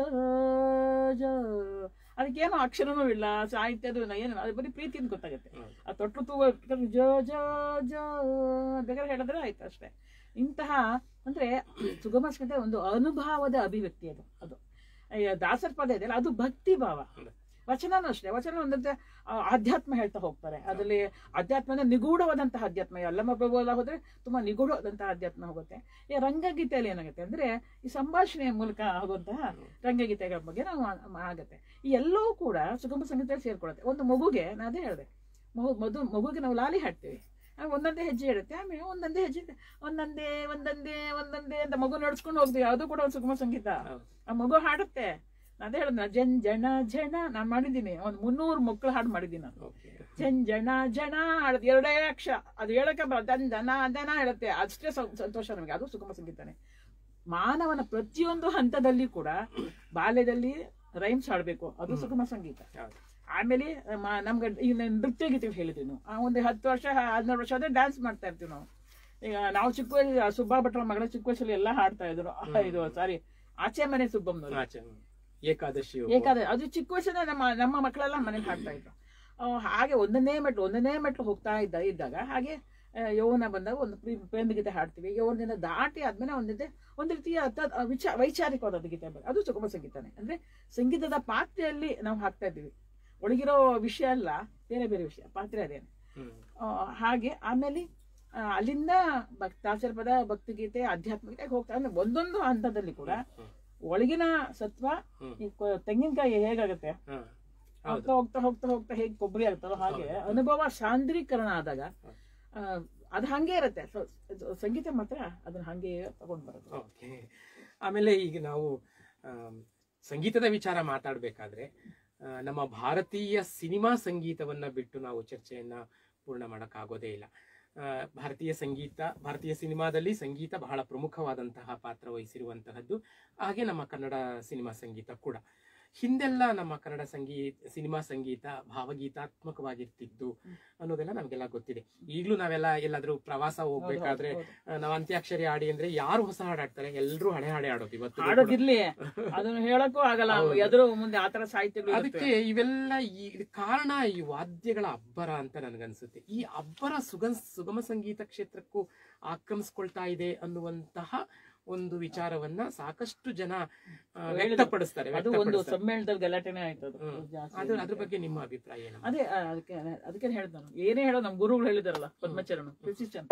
ಜ ಅದಕ್ಕೇನು ಅಕ್ಷರನೂ ಇಲ್ಲ ಸಾಹಿತ್ಯದ ಏನು ಅದು ಬರೀ ಪ್ರೀತಿಯಿಂದ ಗೊತ್ತಾಗುತ್ತೆ ಹೌದು. ಆ ತೊಟ್ಟು ತೂವ ಜ ಜ ಜ ಬೇಕಾದ್ರೆ ಹೇಳಿದ್ರೆ ಆಯ್ತು ಅಷ್ಟೇ ಇಂತಹ ಅಂದ್ರೆ ಸುಗಮ ಸಂಗೀತ ಒಂದು ಅನುಭವದ ಅಭಿವ್ಯಕ್ತಿ ಅದು ಅದು ಈ ದಾಸರ ಪದ ಇದೆಯಲ್ಲ ಅದು ಭಕ್ತಿ ಭಾವ ಹೌದು. ವಚನನೂ ಅಷ್ಟೇ ವಚನ ಒಂದಂತೆ ಆ, ಆಧ್ಯಾತ್ಮ ಹೇಳ್ತಾ ಹೋಗ್ತಾರೆ ಅದರಲ್ಲಿ ಅಧ್ಯಾತ್ಮ ಅಂದ್ರೆ ನಿಗೂಢವಾದಂತಹ ಅಧ್ಯಾತ್ಮ ಅಲ್ಲಮ್ಮ ಪ್ರಭು ಎಲ್ಲ ಹೋದ್ರೆ ತುಂಬಾ ನಿಗೂಢವಾದಂತಹ ಅಧ್ಯಾತ್ಮ ಹೋಗುತ್ತೆ ಈ ರಂಗಗೀತೆಯಲ್ಲಿ ಏನಾಗುತ್ತೆ ಅಂದ್ರೆ ಈ ಸಂಭಾಷಣೆಯ ಮೂಲಕ ಆಗುವಂತಹ ರಂಗಗೀತೆಗಳ ಬಗ್ಗೆ ನಾವು ಆ- ಆಗತ್ತೆ ಈ ಎಲ್ಲವೂ ಕೂಡ ಸುಗಮ ಸಂಗೀತ ಸೇರ್ಕೊಳ್ಳುತ್ತೆ ಒಂದು ಮಗುಗೆ ನಾನು ಅದೇ ಹೇಳಿದೆ ಮಗು ಮಧು ಮಗುಗೆ ನಾವು ಲಾಲಿ ಹಾಡ್ತೀವಿ ಆ ಒಂದೊಂದೇ ಹೆಜ್ಜೆ ಇರುತ್ತೆ ಆಮೇಲೆ ಒಂದೊಂದೇ ಹೆಜ್ಜೆ ಇರುತ್ತೆ. ಒಂದೊಂದೇ ಒಂದೊಂದೇ ಒಂದೊಂದೇ ಅಂತ ಮಗು ನಡ್ಸ್ಕೊಂಡು ಹೋಗ್ತೀವಿ ಅದು ಕೂಡ ಒಂದು ಸುಗಮ ಸಂಗೀತ ಹೌದು. ಆ ಮಗು ಹಾಡುತ್ತೆ ನಾನು ಅದೇ ಹೇಳಿದ್ನ ಜನ್ ಜನ ಜನ ನಾನು ಮಾಡಿದ್ದೀನಿ ಒಂದು ಮುನ್ನೂರು ಮಕ್ಕಳು ಹಾಡು ಮಾಡಿದ್ದೀನಿ ನಾನು Okay. ಜನ್ ಜನ ಜನ ಹಾಡೋದು ಎರಡೇ ಅಕ್ಷ ಅದು ಹೇಳಕ್ಕೆ ಬರ ದನ್ ದನ ದನ ಹೇಳುತ್ತೆ ಅಷ್ಟೇ ಸಂ- ಸಂತೋಷ ನಮಗೆ ಅದು ಸುಗಮ ಸಂಗೀತನೇ ಮಾನವನ ಪ್ರತಿಯೊಂದು ಹಂತದಲ್ಲಿ ಕೂಡ ಬಾಲ್ಯದಲ್ಲಿ ರೈಮ್ಸ್ ಹಾಡಬೇಕು ಅದು ಸುಗಮ ಸಂಗೀತ ಹೌದು. ಆಮೇಲೆ ಮ- ನಮ್ಗೆ ಈಗ ನೃತ್ಯ ಗೀತೆ ಹೇಳಿದ್ವಿ ನಾವು ಆ ಒಂದು ಹತ್ತು ವರ್ಷ ಹದಿನಾರು ವರ್ಷ ಆದ್ರೆ ಡ್ಯಾನ್ಸ್ ಮಾಡ್ತಾ ಇರ್ತೀವಿ ನಾವು ಈಗ ನಾವು ಚಿಕ್ಕ ವಯಸ್ಸು ಸುಬ್ಬಾ ಭಟ್ರ ಮಗಳ ಚಿಕ್ಕ ವಯಸ್ಸಲ್ಲಿ ಎಲ್ಲ ಹಾಡ್ತಾ ಇದ್ರು ಆ, ಇದು ಸಾರಿ ಆಚೆ ಮನೆ ಸುಬ್ಬಮ್ಮನವರು ಆಚೆ. ಏಕಾದಶಿ ಏಕಾದ್ರೆ ಅದು ಚಿಕ್ಕ ವಯಸ್ಸಿನ ನಮ್ಮ ನಮ್ಮ ಮಕ್ಕಳೆಲ್ಲ ಮನೇಲಿ ಹಾಡ್ತಾ ಇದ್ರು ಆ, ಹಾಗೆ ಒಂದನೇ ಮೆಟ್ಲು ಒಂದನೇ ಮೆಟ್ಲು ಹೋಗ್ತಾ ಇದ್ದ ಇದ್ದಾಗ ಹಾಗೆ ಆ, ಯೌವನ ಬಂದಾಗ ಒಂದು ಪ್ರೇಮ್ ಪ್ರೇಮ ಗೀತೆ ಹಾಡ್ತೀವಿ ಯೌವನದಿಂದ ದಾಟಿ ಆದ್ಮೇಲೆ ಒಂದಿದೆ ಒಂದು ರೀತಿಯ ಅರ್ಥ- ಆ, ವಿಚ ವೈಚಾರಿಕವಾದ ಗೀತೆ ಬರುತ್ತೆ ಅದು ಸುಗಮ ಸಂಗೀತನೇ ಅಂದ್ರೆ ಸಂಗೀತದ ಪಾತ್ರೆಯಲ್ಲಿ ನಾವು ಹಾಕ್ತಾ ಇದ್ದೀವಿ ಒಳಗಿರೋ ವಿಷಯ ಅಲ್ಲ ಬೇರೆ ಬೇರೆ ವಿಷಯ ಪಾತ್ರೆ ಅದೇನೆ ಹ್ಮ್. ಆ, ಹಾಗೆ ಆಮೇಲೆ ಆ, ಅಲ್ಲಿಂದ ಭಕ್ತಾಚರ ಪದ ಭಕ್ತಿಗೀತೆ ಆಧ್ಯಾತ್ಮಿಕತೆ ಹೋಗ್ತಾ ಅಂದ್ರೆ ಒಂದೊಂದು ಹಂತದಲ್ಲಿ ಕೂಡ ಹ್ಮ್. ಒಳಗಿನ ಸತ್ವ ಹ್ಮ್. ಈ ಕೊ- ತೆಂಗಿನಕಾಯಿ ಹೇಗಾಗುತ್ತೆ ಹಾ. ಹೌದು ಹೋಗ್ತಾ ಹೋಗ್ತಾ ಹೋಗ್ತಾ ಹೋಗ್ತಾ ಹೇಗೆ ಕೊಬ್ಬರಿ ಆಗ್ತಾರೋ ಹಾಗೆ ಅನುಭವ ಸಾಂದ್ರೀಕರಣ ಆದಾಗ ಆ, ಅದು ಹಂಗೆ ಇರುತ್ತೆ ಸೊ ಅದು ಸಂಗೀತ ಮಾತ್ರ ಅದನ್ನ ಹಂಗೆ ತಗೊಂಡ್ ಬರೋದು ಓಕೆ ಆಮೇಲೆ ಈಗ ನಾವು ಆಮ್, ಸಂಗೀತದ ವಿಚಾರ ಮಾತಾಡಬೇಕಾದ್ರೆ ನಮ್ಮ ಭಾರತೀಯ ಸಿನಿಮಾ ಸಂಗೀತವನ್ನ ಬಿಟ್ಟು ನಾವು ಚರ್ಚೆಯನ್ನ ಪೂರ್ಣ ಮಾಡೋಕ್ಕಾಗೋದೇ ಇಲ್ಲ ಆ, ಭಾರತೀಯ ಸಂಗೀತ ಭಾರತೀಯ ಸಿನಿಮಾದಲ್ಲಿ ಸಂಗೀತ ಬಹಳ ಪ್ರಮುಖವಾದಂತಹ ಪಾತ್ರ ವಹಿಸಿರುವಂತಹದ್ದು ಹಾಗೆ ನಮ್ಮ ಕನ್ನಡ ಸಿನಿಮಾ ಸಂಗೀತ ಕೂಡ ಹಿಂದೆಲ್ಲ ನಮ್ಮ ಕನ್ನಡ ಸಂಗೀತ ಸಿನಿಮಾ ಸಂಗೀತ ಭಾವಗೀತಾತ್ಮಕವಾಗಿರ್ತಿದ್ದು ಅನ್ನೋದೆಲ್ಲ ನಮಗೆಲ್ಲ ಗೊತ್ತಿದೆ ಈಗಲೂ ನಾವೆಲ್ಲ ಎಲ್ಲಾದ್ರೂ ಪ್ರವಾಸ ಹೋಗ್ಬೇಕಾದ್ರೆ ಆ, ನಾವು ಅಂತ್ಯಾಕ್ಷರಿ ಆಡಿ ಅಂದ್ರೆ ಯಾರು ಹೊಸ ಹಾಡು ಹಾಡ್ತಾರೆ ಎಲ್ಲರೂ ಹಳೆ ಹಾಡೆ ಆಡೋದು ಇವತ್ತು ಕೂಡ. ಹಾಡೋದಿರ್ಲಿ ಅದನ್ನ ಹೇಳಕ್ಕೂ ಆಗಲ್ಲ ಹೌದು. ಎದುರು ಮುಂದೆ ಆತರ ಸಾಹಿತ್ಯಗಳು ಅದಕ್ಕೆ ಇವೆಲ್ಲ ಈ ಇದಕ್ಕೆ ಕಾರಣ ಈ ವಾದ್ಯಗಳ ಅಬ್ಬರ ಅಂತ ನನ್ಗನ್ಸುತ್ತೆ ಈ ಅಬ್ಬರ ಸುಗಮ ಸುಗಮ ಸಂಗೀತ ಕ್ಷೇತ್ರಕ್ಕೂ ಆಕ್ರಮಿಸ್ಕೊಳ್ತಾ ಇದೆ ಅನ್ನುವಂತಹ ಒಂದು ವಿಚಾರವನ್ನ ಸಾಕಷ್ಟು ಜನ ಆ, ವ್ಯಕ್ತಪಡಿಸ್ತಾರೆ ಅದು ಒಂದು ವ್ಯಕ್ತಪಡಿಸ್ತಾರೆ. ಸಮ್ಮೇಳನದಲ್ಲಿ ಗಲಾಟೆನೇ ಆಯ್ತು ಅದು ಹ್ಮ್. ಜಾಸ್ತಿ ಅದು ಅದ್ರ ಬಗ್ಗೆ ನಿಮ್ಮ ಅಭಿಪ್ರಾಯ ಏನು ಅದೇ ಆ, ಅದಕ್ಕೆ ಅದಕ್ಕೆ ಹೇಳ್ದ ನಾನು ಏನೇ ಹೇಳೋ ನಮ್ ಗುರುಗಳು ಹೇಳಿದಾರಲ್ಲ ಪದ್ಮಚರಣ ಪ್ರಿಸಿಷನ್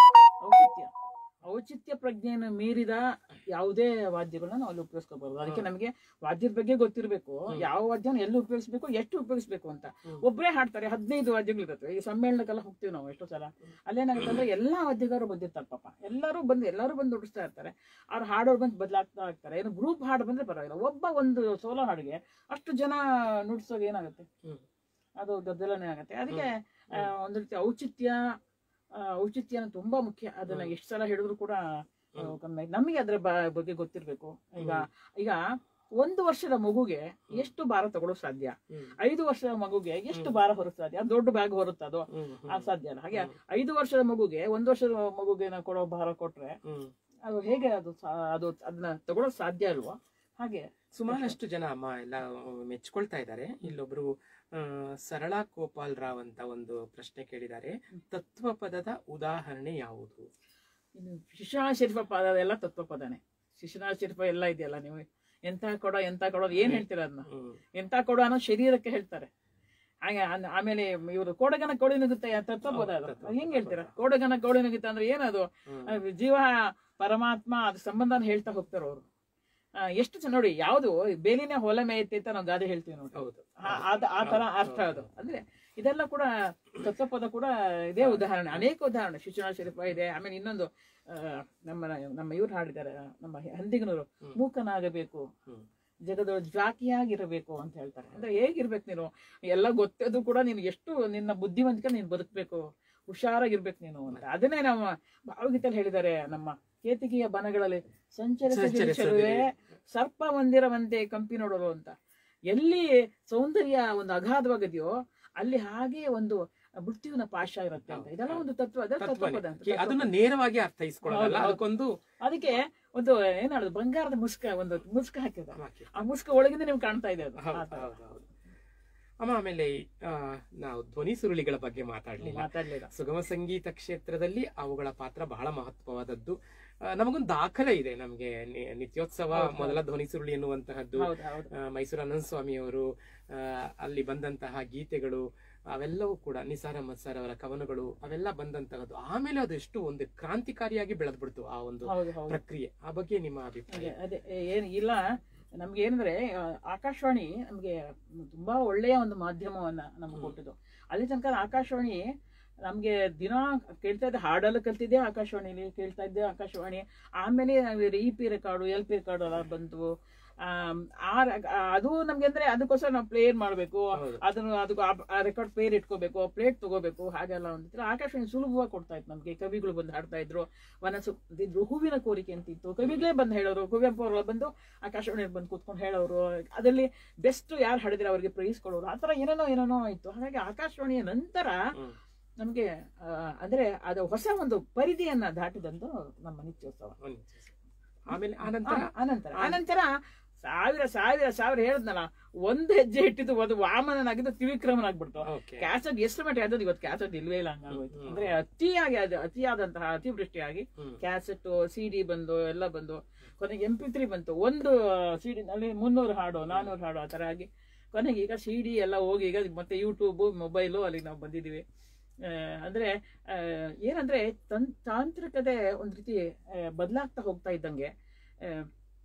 ಔಚಿತ್ಯ ಔಚಿತ್ಯ ಪ್ರಜ್ಞೆಯನ್ನು ಮೀರಿದ ಯಾವುದೇ ವಾದ್ಯಗಳನ್ನ ನಾವು ಅಲ್ಲಿ ಉಪಯೋಗಿಸ್ಕೋಬಾರ್ದು ಅದಕ್ಕೆ ನಮಗೆ ವಾದ್ಯದ ಬಗ್ಗೆ ಗೊತ್ತಿರಬೇಕು ಯಾವ ವಾದ್ಯನ ಎಲ್ಲಿ ಉಪಯೋಗಿಸ್ಬೇಕು ಎಷ್ಟು ಉಪಯೋಗಿಸ್ಬೇಕು ಅಂತ ಹ್ಮ್. ಒಬ್ಬರೇ ಹಾಡ್ತಾರೆ ಹದಿನೈದು ವಾದ್ಯಗಳು ಇರುತ್ತೆ ಈ ಸಮ್ಮೇಳನಕ್ಕೆಲ್ಲ ಹೋಗ್ತೀವಿ ನಾವು ಎಷ್ಟೋ ಸಲ ಅಲ್ಲೇನಾಗುತ್ತೆ ಅಂದ್ರೆ ಎಲ್ಲಾ ವಾದ್ಯಗಾರರು ಬಂದಿರ್ತಾರೆ ಪಾಪ ಎಲ್ಲರೂ ಬಂದು ಎಲ್ಲರೂ ಬಂದು ನುಡಿಸ್ತಾ ಇರ್ತಾರೆ ಅವ್ರು ಹಾಡೋರು ಬಂದು ಬದಲಾಗ್ತಾ ಇರ್ತಾರೆ ಏನು ಗ್ರೂಪ್ ಹಾಡು ಬಂದ್ರೆ ಪರವಾಗಿಲ್ಲ ಒಬ್ಬ ಒಂದು ಸೋಲೋ ಹಾಡಿಗೆ ಅಷ್ಟು ಜನ ನುಡಿಸೋಕೆ ಏನಾಗುತ್ತೆ ಹ್ಮ್. ಅದು ಗದ್ದಲನೇ ಆಗುತ್ತೆ ಅದಕ್ಕೆ ಆ, ಒಂದು ರೀತಿ ಔಚಿತ್ಯ ಆ, ಔಚಿತ್ಯನ ತುಂಬಾ ಮುಖ್ಯ ಅದನ್ನ ಎಷ್ಟು ಸಲ ಹೇಳಿದ್ರು ಕೂಡ ಆ, ಕಮ್ಮಿ ನಮಗೆ ಅದ್ರ ಬ- ಬಗ್ಗೆ ಗೊತ್ತಿರ್ಬೇಕು ಈಗ ಈಗ ಒಂದು ವರ್ಷದ ಮಗುಗೆ ಎಷ್ಟು ಭಾರ ತಗೊಳ್ಳೋಕ್ ಸಾಧ್ಯ ಹ್ಮ್. ಐದು ವರ್ಷದ ಮಗುಗೆ ಎಷ್ಟು ಭಾರ ಹೊರಕ್ ಸಾಧ್ಯ ಅದು ದೊಡ್ಡ ಬ್ಯಾಗ್ ಹೊರುತ್ತೆ ಅದು ಹ್ಮ್, ಹ್ಮ್, ಆ ಸಾಧ್ಯ ಅಲ್ಲ ಹಾಗೆ ಐದು ವರ್ಷದ ಮಗುಗೆ ಒಂದು ವರ್ಷದ ಮಗುಗೆ ನಾವು ಕೊಡೋ ಭಾರ ಕೊಟ್ರೆ ಹ್ಮ್. ಅದು ಹೇಗೆ ಅದು ಸಾ- ಅದು ಅದನ್ನ ತಗೊಳಕ್ ಸಾಧ್ಯ ಅಲ್ವಾ ಹಾಗೆ ಸುಮಾರಷ್ಟು ಜನ ಅಮ್ಮ ಎಲ್ಲ ಮೆಚ್ಕೊಳ್ತಾ ಇದ್ದಾರೆ ಇಲ್ಲೊಬ್ರು ಆ, ಸರಳಾ ಗೋಪಾಲ್ ರಾವ್ ಅಂತ ಒಂದು ಪ್ರಶ್ನೆ ಕೇಳಿದ್ದಾರೆ ತತ್ವ ಪದದ ಉದಾಹರಣೆ ಯಾವುದು ಇನ್ನು ಶಿಶುನಾಳ ಶರೀಫ ಪದ ಎಲ್ಲ ತತ್ವ ಪದನೇ ಶಿಶುನಾಳ ಶರೀಫ ಎಲ್ಲ ಇದೆಯಲ್ಲ ನೀವು ಎಂತ ಕೊಡ ಎಂತ ಕೊಡೋದು ಏನ್ ಹೇಳ್ತೀರ ಅದನ್ನ ಹ್ಮ್. ಎಂತ ಕೊಡ ಅನ್ನೋ ಶರೀರಕ್ಕೆ ಹೇಳ್ತಾರೆ ಹಾಗೆ ಆನ್- ಆಮೇಲೆ ಇವರು ಕೋಡಗನ ಕೋಡಿ ನುಗ್ಗುತ್ತೆ ತತ್ವ ಪದ ಅದು ತತ್ವ ಅದು ಹೆಂಗ್ ಹೇಳ್ತೀರಾ ಕೋಡಗನ ಕೋಡಿ ನುಗ್ಗುತ್ತೆ ಅಂದ್ರೆ ಏನದು ಹ್ಮ್. ಅದು ಜೀವ ಪರಮಾತ್ಮ ಅದ್ರ ಸಂಬಂಧನ ಹೇಳ್ತಾ ಹೋಗ್ತಾರ ಅವರು ಎಷ್ಟು ಚೆನ್ನ ನೋಡಿ ಯಾವುದು ಬೇಲಿನ ಹೊಲ ಮೇಯುತ್ತೆ ಅಂತ ನಾವು ಗಾದೆ ಹೇಳ್ತೀವಿ ನೋಡಿ ಹೌದು ಆ- ಆದ- ಆ ತರ ಅರ್ಥ ಅದು ಅಂದ್ರೆ ಇದೆಲ್ಲ ಕೂಡ ತತ್ವಪದ ಕೂಡ ಇದೇ ಉದಾಹರಣೆ ಅನೇಕ ಉದಾಹರಣೆ ಶಿಶುನಾಳ ಶರೀಫ ಇದೆ ಆಮೇಲೆ ಇನ್ನೊಂದು ಆ, ನಮ್ಮ ನಮ್ಮ ಇವ್ರು ಹಾಡಿದ್ದಾರೆ ನಮ್ಮ ಹಂದಿಗನವರು ಹ್ಮ್. ಮೂಕನಾಗಬೇಕು ಹ್ಮ್. ಜಗದೊಳ ಜಾಕಿಯಾಗಿರಬೇಕು ಅಂತ ಹೇಳ್ತಾರೆ ಅಂದ್ರೆ ಹೇಗಿರ್ಬೇಕು ನೀನು ಎಲ್ಲ ಗೊತ್ತದು ಕೂಡ ನೀನು ಎಷ್ಟು ನಿನ್ನ ಬುದ್ಧಿವಂತಿಕೆ ನೀನು ಬದುಕಬೇಕು ಹುಷಾರಾಗಿರ್ಬೇಕು ನೀನು ಅಂತ ಅದನ್ನೇ ನಮ್ಮ ಭಾವಗೀತಲ್ಲಿ ಹೇಳಿದ್ದಾರೆ ನಮ್ಮ ಕೇತಿಗೆಯ ಬನಗಳಲ್ಲಿ ಸಂಚರಿಸದಿರು ಸಂಚರಿಸದಿರು. ಚೆಲುವೆ ಸರ್ಪ ಮಂದಿರವಂತೆ ಕಂಪಿ ನೋಡಲು ಅಂತ ಎಲ್ಲಿ ಸೌಂದರ್ಯ ಒಂದು ಅಗಾಧವಾಗಿದೆಯೋ ಅಲ್ಲಿ ಹಾಗೆ ಒಂದು ಮೃತ್ಯುವಿನ ಪಾಶ ಇರುತ್ತೆ ಅಂತ ಇದೆಲ್ಲ ಒಂದು ತತ್ವ ಅದರ ತತ್ವನೇ. ತತ್ವಪದ ಅಂತ ಕೇ- ಅದನ್ನ ನೇರವಾಗಿ ಅರ್ಥೈಸ್ಕೊಳ್ಳಲ್ಲ ಹೌದು, ಹೌದು. ಅದಕ್ಕೊಂದು ಅದಕ್ಕೆ ಒಂದು ಏನಾಡುದು ಬಂಗಾರದ ಮುಸ್ಕ ಒಂದು ಮುಸ್ಕ ಹಾಕಿದ್ದಾರೆ ವಾಕ್ಯ. ಆ ಮುಸ್ಕ ಒಳಗಿಂದ ನಿಮ್ಗೆ ಕಾಣ್ತಾ ಇದೆ ಅದು ಆ ಹೌದು, ತರ. ಹೌದು, ಹೌದು. ಅಮ್ಮ ಆಮೇಲೆ ಆ, ನಾವು ಧ್ವನಿ ಸುರುಳಿಗಳ ಬಗ್ಗೆ ಮಾತಾಡ್ಲಿಲ್ಲ ಮಾತಾಡ್ಲಿಲ್ಲ ಸುಗಮ ಸಂಗೀತ ಕ್ಷೇತ್ರದಲ್ಲಿ ಅವುಗಳ ಪಾತ್ರ ಬಹಳ ಮಹತ್ವವಾದದ್ದು ಆ, ನಮಗೊಂದು ದಾಖಲೆ ಇದೆ ನಮ್ಗೆ ನಿ- ನಿತ್ಯೋತ್ಸವ ಹೌದು, ಹೌದು. ಮೊದಲ ಧ್ವನಿ ಸುರುಳಿ ಎನ್ನುವಂತಹದ್ದು ಹೌದು ಹೌದು ಆ, ಮೈಸೂರು ಅನಂತ ಸ್ವಾಮಿಯವರು ಆ, ಅಲ್ಲಿ ಬಂದಂತಹ ಗೀತೆಗಳು ಅವೆಲ್ಲವೂ ಕೂಡ ನಿಸಾರ್ ಅಹಮದ್ ಸರ್ ಅವರ ಕವನಗಳು ಅವೆಲ್ಲ ಬಂದಂತಹದ್ದು ಆಮೇಲೆ ಅದು ಎಷ್ಟು ಒಂದು ಕ್ರಾಂತಿಕಾರಿಯಾಗಿ ಬೆಳೆದ್ಬಿಡ್ತು ಆ ಒಂದು ಹೌದು ಹೌದು ಪ್ರಕ್ರಿಯೆ ಆ ಬಗ್ಗೆ ನಿಮ್ಮ ಅಭಿಪ್ರಾಯ ಅದೇ ಅದೇ ಏನ್ ಇಲ್ಲ ನಮ್ಗೆ ಏನಂದ್ರೆ ಆ, ಆಕಾಶವಾಣಿ ನಮ್ಗೆ ತುಂಬಾ ಒಳ್ಳೆಯ ಒಂದು ಮಾಧ್ಯಮವನ್ನ ನಮ್ಗೆ ಹ್ಮ್. ಕೊಟ್ಟಿದ್ದು ಅಲ್ಲಿ ತನಕ ಆಕಾಶವಾಣಿ ನಮ್ಗೆ ದಿನ ಕೇಳ್ತಾ ಇದ್ದೆ ಹಾಡೆಲ್ಲ ಕಲ್ತಿದ್ದೆ ಆಕಾಶವಾಣಿಲಿ ಕೇಳ್ತಾ ಇದ್ದೆ ಆಕಾಶವಾಣಿ ಆಮೇಲೆ E P record L P record ಎಲ್ಲ ಬಂತು ಆಮ್, ಆ ರ- ಆ, ಅದು ನಮ್ಗೆ ಅಂದ್ರೆ ಅದಕ್ಕೋಸ್ಕರ ನಾವು ಪ್ಲೇ ಮಾಡ್ಬೇಕು ಹೌದು. ಅದನ್ನು ಅದಕ್ಕೆ ಆ ರೆಕಾರ್ಡ್ ಪೇರ್ ಇಟ್ಕೋಬೇಕು ಪ್ಲೇಟ್ ತಗೋಬೇಕು ಹಾಗೆಲ್ಲ ಒಂದು ಆಕಾಶವಾಣಿ ಸುಲಭವಾಗಿ ಕೊಡ್ತಾ ಇತ್ತು ನಮ್ಗೆ ಕವಿಗಳು ಬಂದು ಹಾಡ್ತಾ ಇದ್ರು ವನಸು ಇದ್ರು ಹೂವಿನ ಕೋರಿಕೆ ಅಂತ ಇತ್ತು ಕವಿಗಳೇ ಬಂದು ಹೇಳೋರು ಕುವೆಂಪು ಅವರು ಬಂದು ಆಕಾಶವಾಣಿಯಲ್ಲಿ ಬಂದು ಕೂತ್ಕೊಂಡು ಹೇಳೋರು ಅದರಲ್ಲಿ ಬೆಸ್ಟ್ ಯಾರು ಹಾಡಿದ್ರೆ ಅವರಿಗೆ ಪ್ರೈಸ್ ಕೊಡೋರು ಆ ಥರ ಏನೇನೋ ಏನೇನೋ ಇತ್ತು ಹಾಗಾಗಿ ಆಕಾಶವಾಣಿಯ ನಂತರ ಹ್ಮ್. ನಮಗೆ ಅಂದ್ರೆ ಅದು ಹೊಸ ಒಂದು ಪರಿಧಿಯನ್ನ ದಾಟಿದಂದು ನಮ್ಮ ನಿತ್ಯೋತ್ಸವ ಒಂದ್ ನಿಮಿಷ. ಆಮೇಲೆ ಆನಂತರ ಆ- ಅನಂತರ ಅನಂತರ ಸಾವಿರ ಸಾವಿರ ಸಾವಿರ ಹೇಳದ್ನಲ್ಲ ಒಂದು ಹೆಜ್ಜೆ ಇಟ್ಟಿದ್ದು ಒಂದು ವಾಮನನಾಗಿದ್ದು ತ್ರಿವಿಕ್ರಮನಾಗ್ಬಿಡ್ತು ಓಕೆ ಕ್ಯಾಸೆಟ್ ಎಷ್ಟು ಮಟ್ಟ ಯಾವ್ದು ಇವತ್ತು ಕ್ಯಾಸೆಟ್ ಇಲ್ವೇ ಇಲ್ಲ ಹಂಗಾಗೋಯ್ತು ಹ್ಮ್. ಅಂದ್ರೆ ಅತಿಯಾಗಿ ಅದು ಅತಿಯಾದಂತಹ ಅತಿವೃಷ್ಟಿಯಾಗಿ ಹ್ಮ್. ಕ್ಯಾಸೆಟ್ ಸಿ ಡಿ ಬಂದು ಎಲ್ಲ ಬಂದು ಕೊನೆಗೆ ಎಂ ಪಿ ತ್ರೀ ಬಂತು ಒಂದು ಸಿ ನಲ್ಲಿ ಮುನ್ನೂರು ಹಾಡು ನಾನೂರು ಹಾಡು ಆ ಥರ ಆಗಿ ಕೊನೆಗೆ ಈಗ ಸಿ ಡಿ ಎಲ್ಲ ಹೋಗಿ ಈಗ ಮತ್ತೆ ಯೂಟ್ಯೂಬು ಮೊಬೈಲು ಅಲ್ಲಿ ನಾವು ಬಂದಿದ್ದೀವಿ ಆ, ಅಂದ್ರೆ ಆ, ಏನಂದ್ರೆ ತನ್ ತಾಂತ್ರಿಕತೆ ಒಂದ್ ರೀತಿ ಬದಲಾಗ್ತಾ ಹೋಗ್ತಾ ಇದ್ದಂಗೆ ಆ,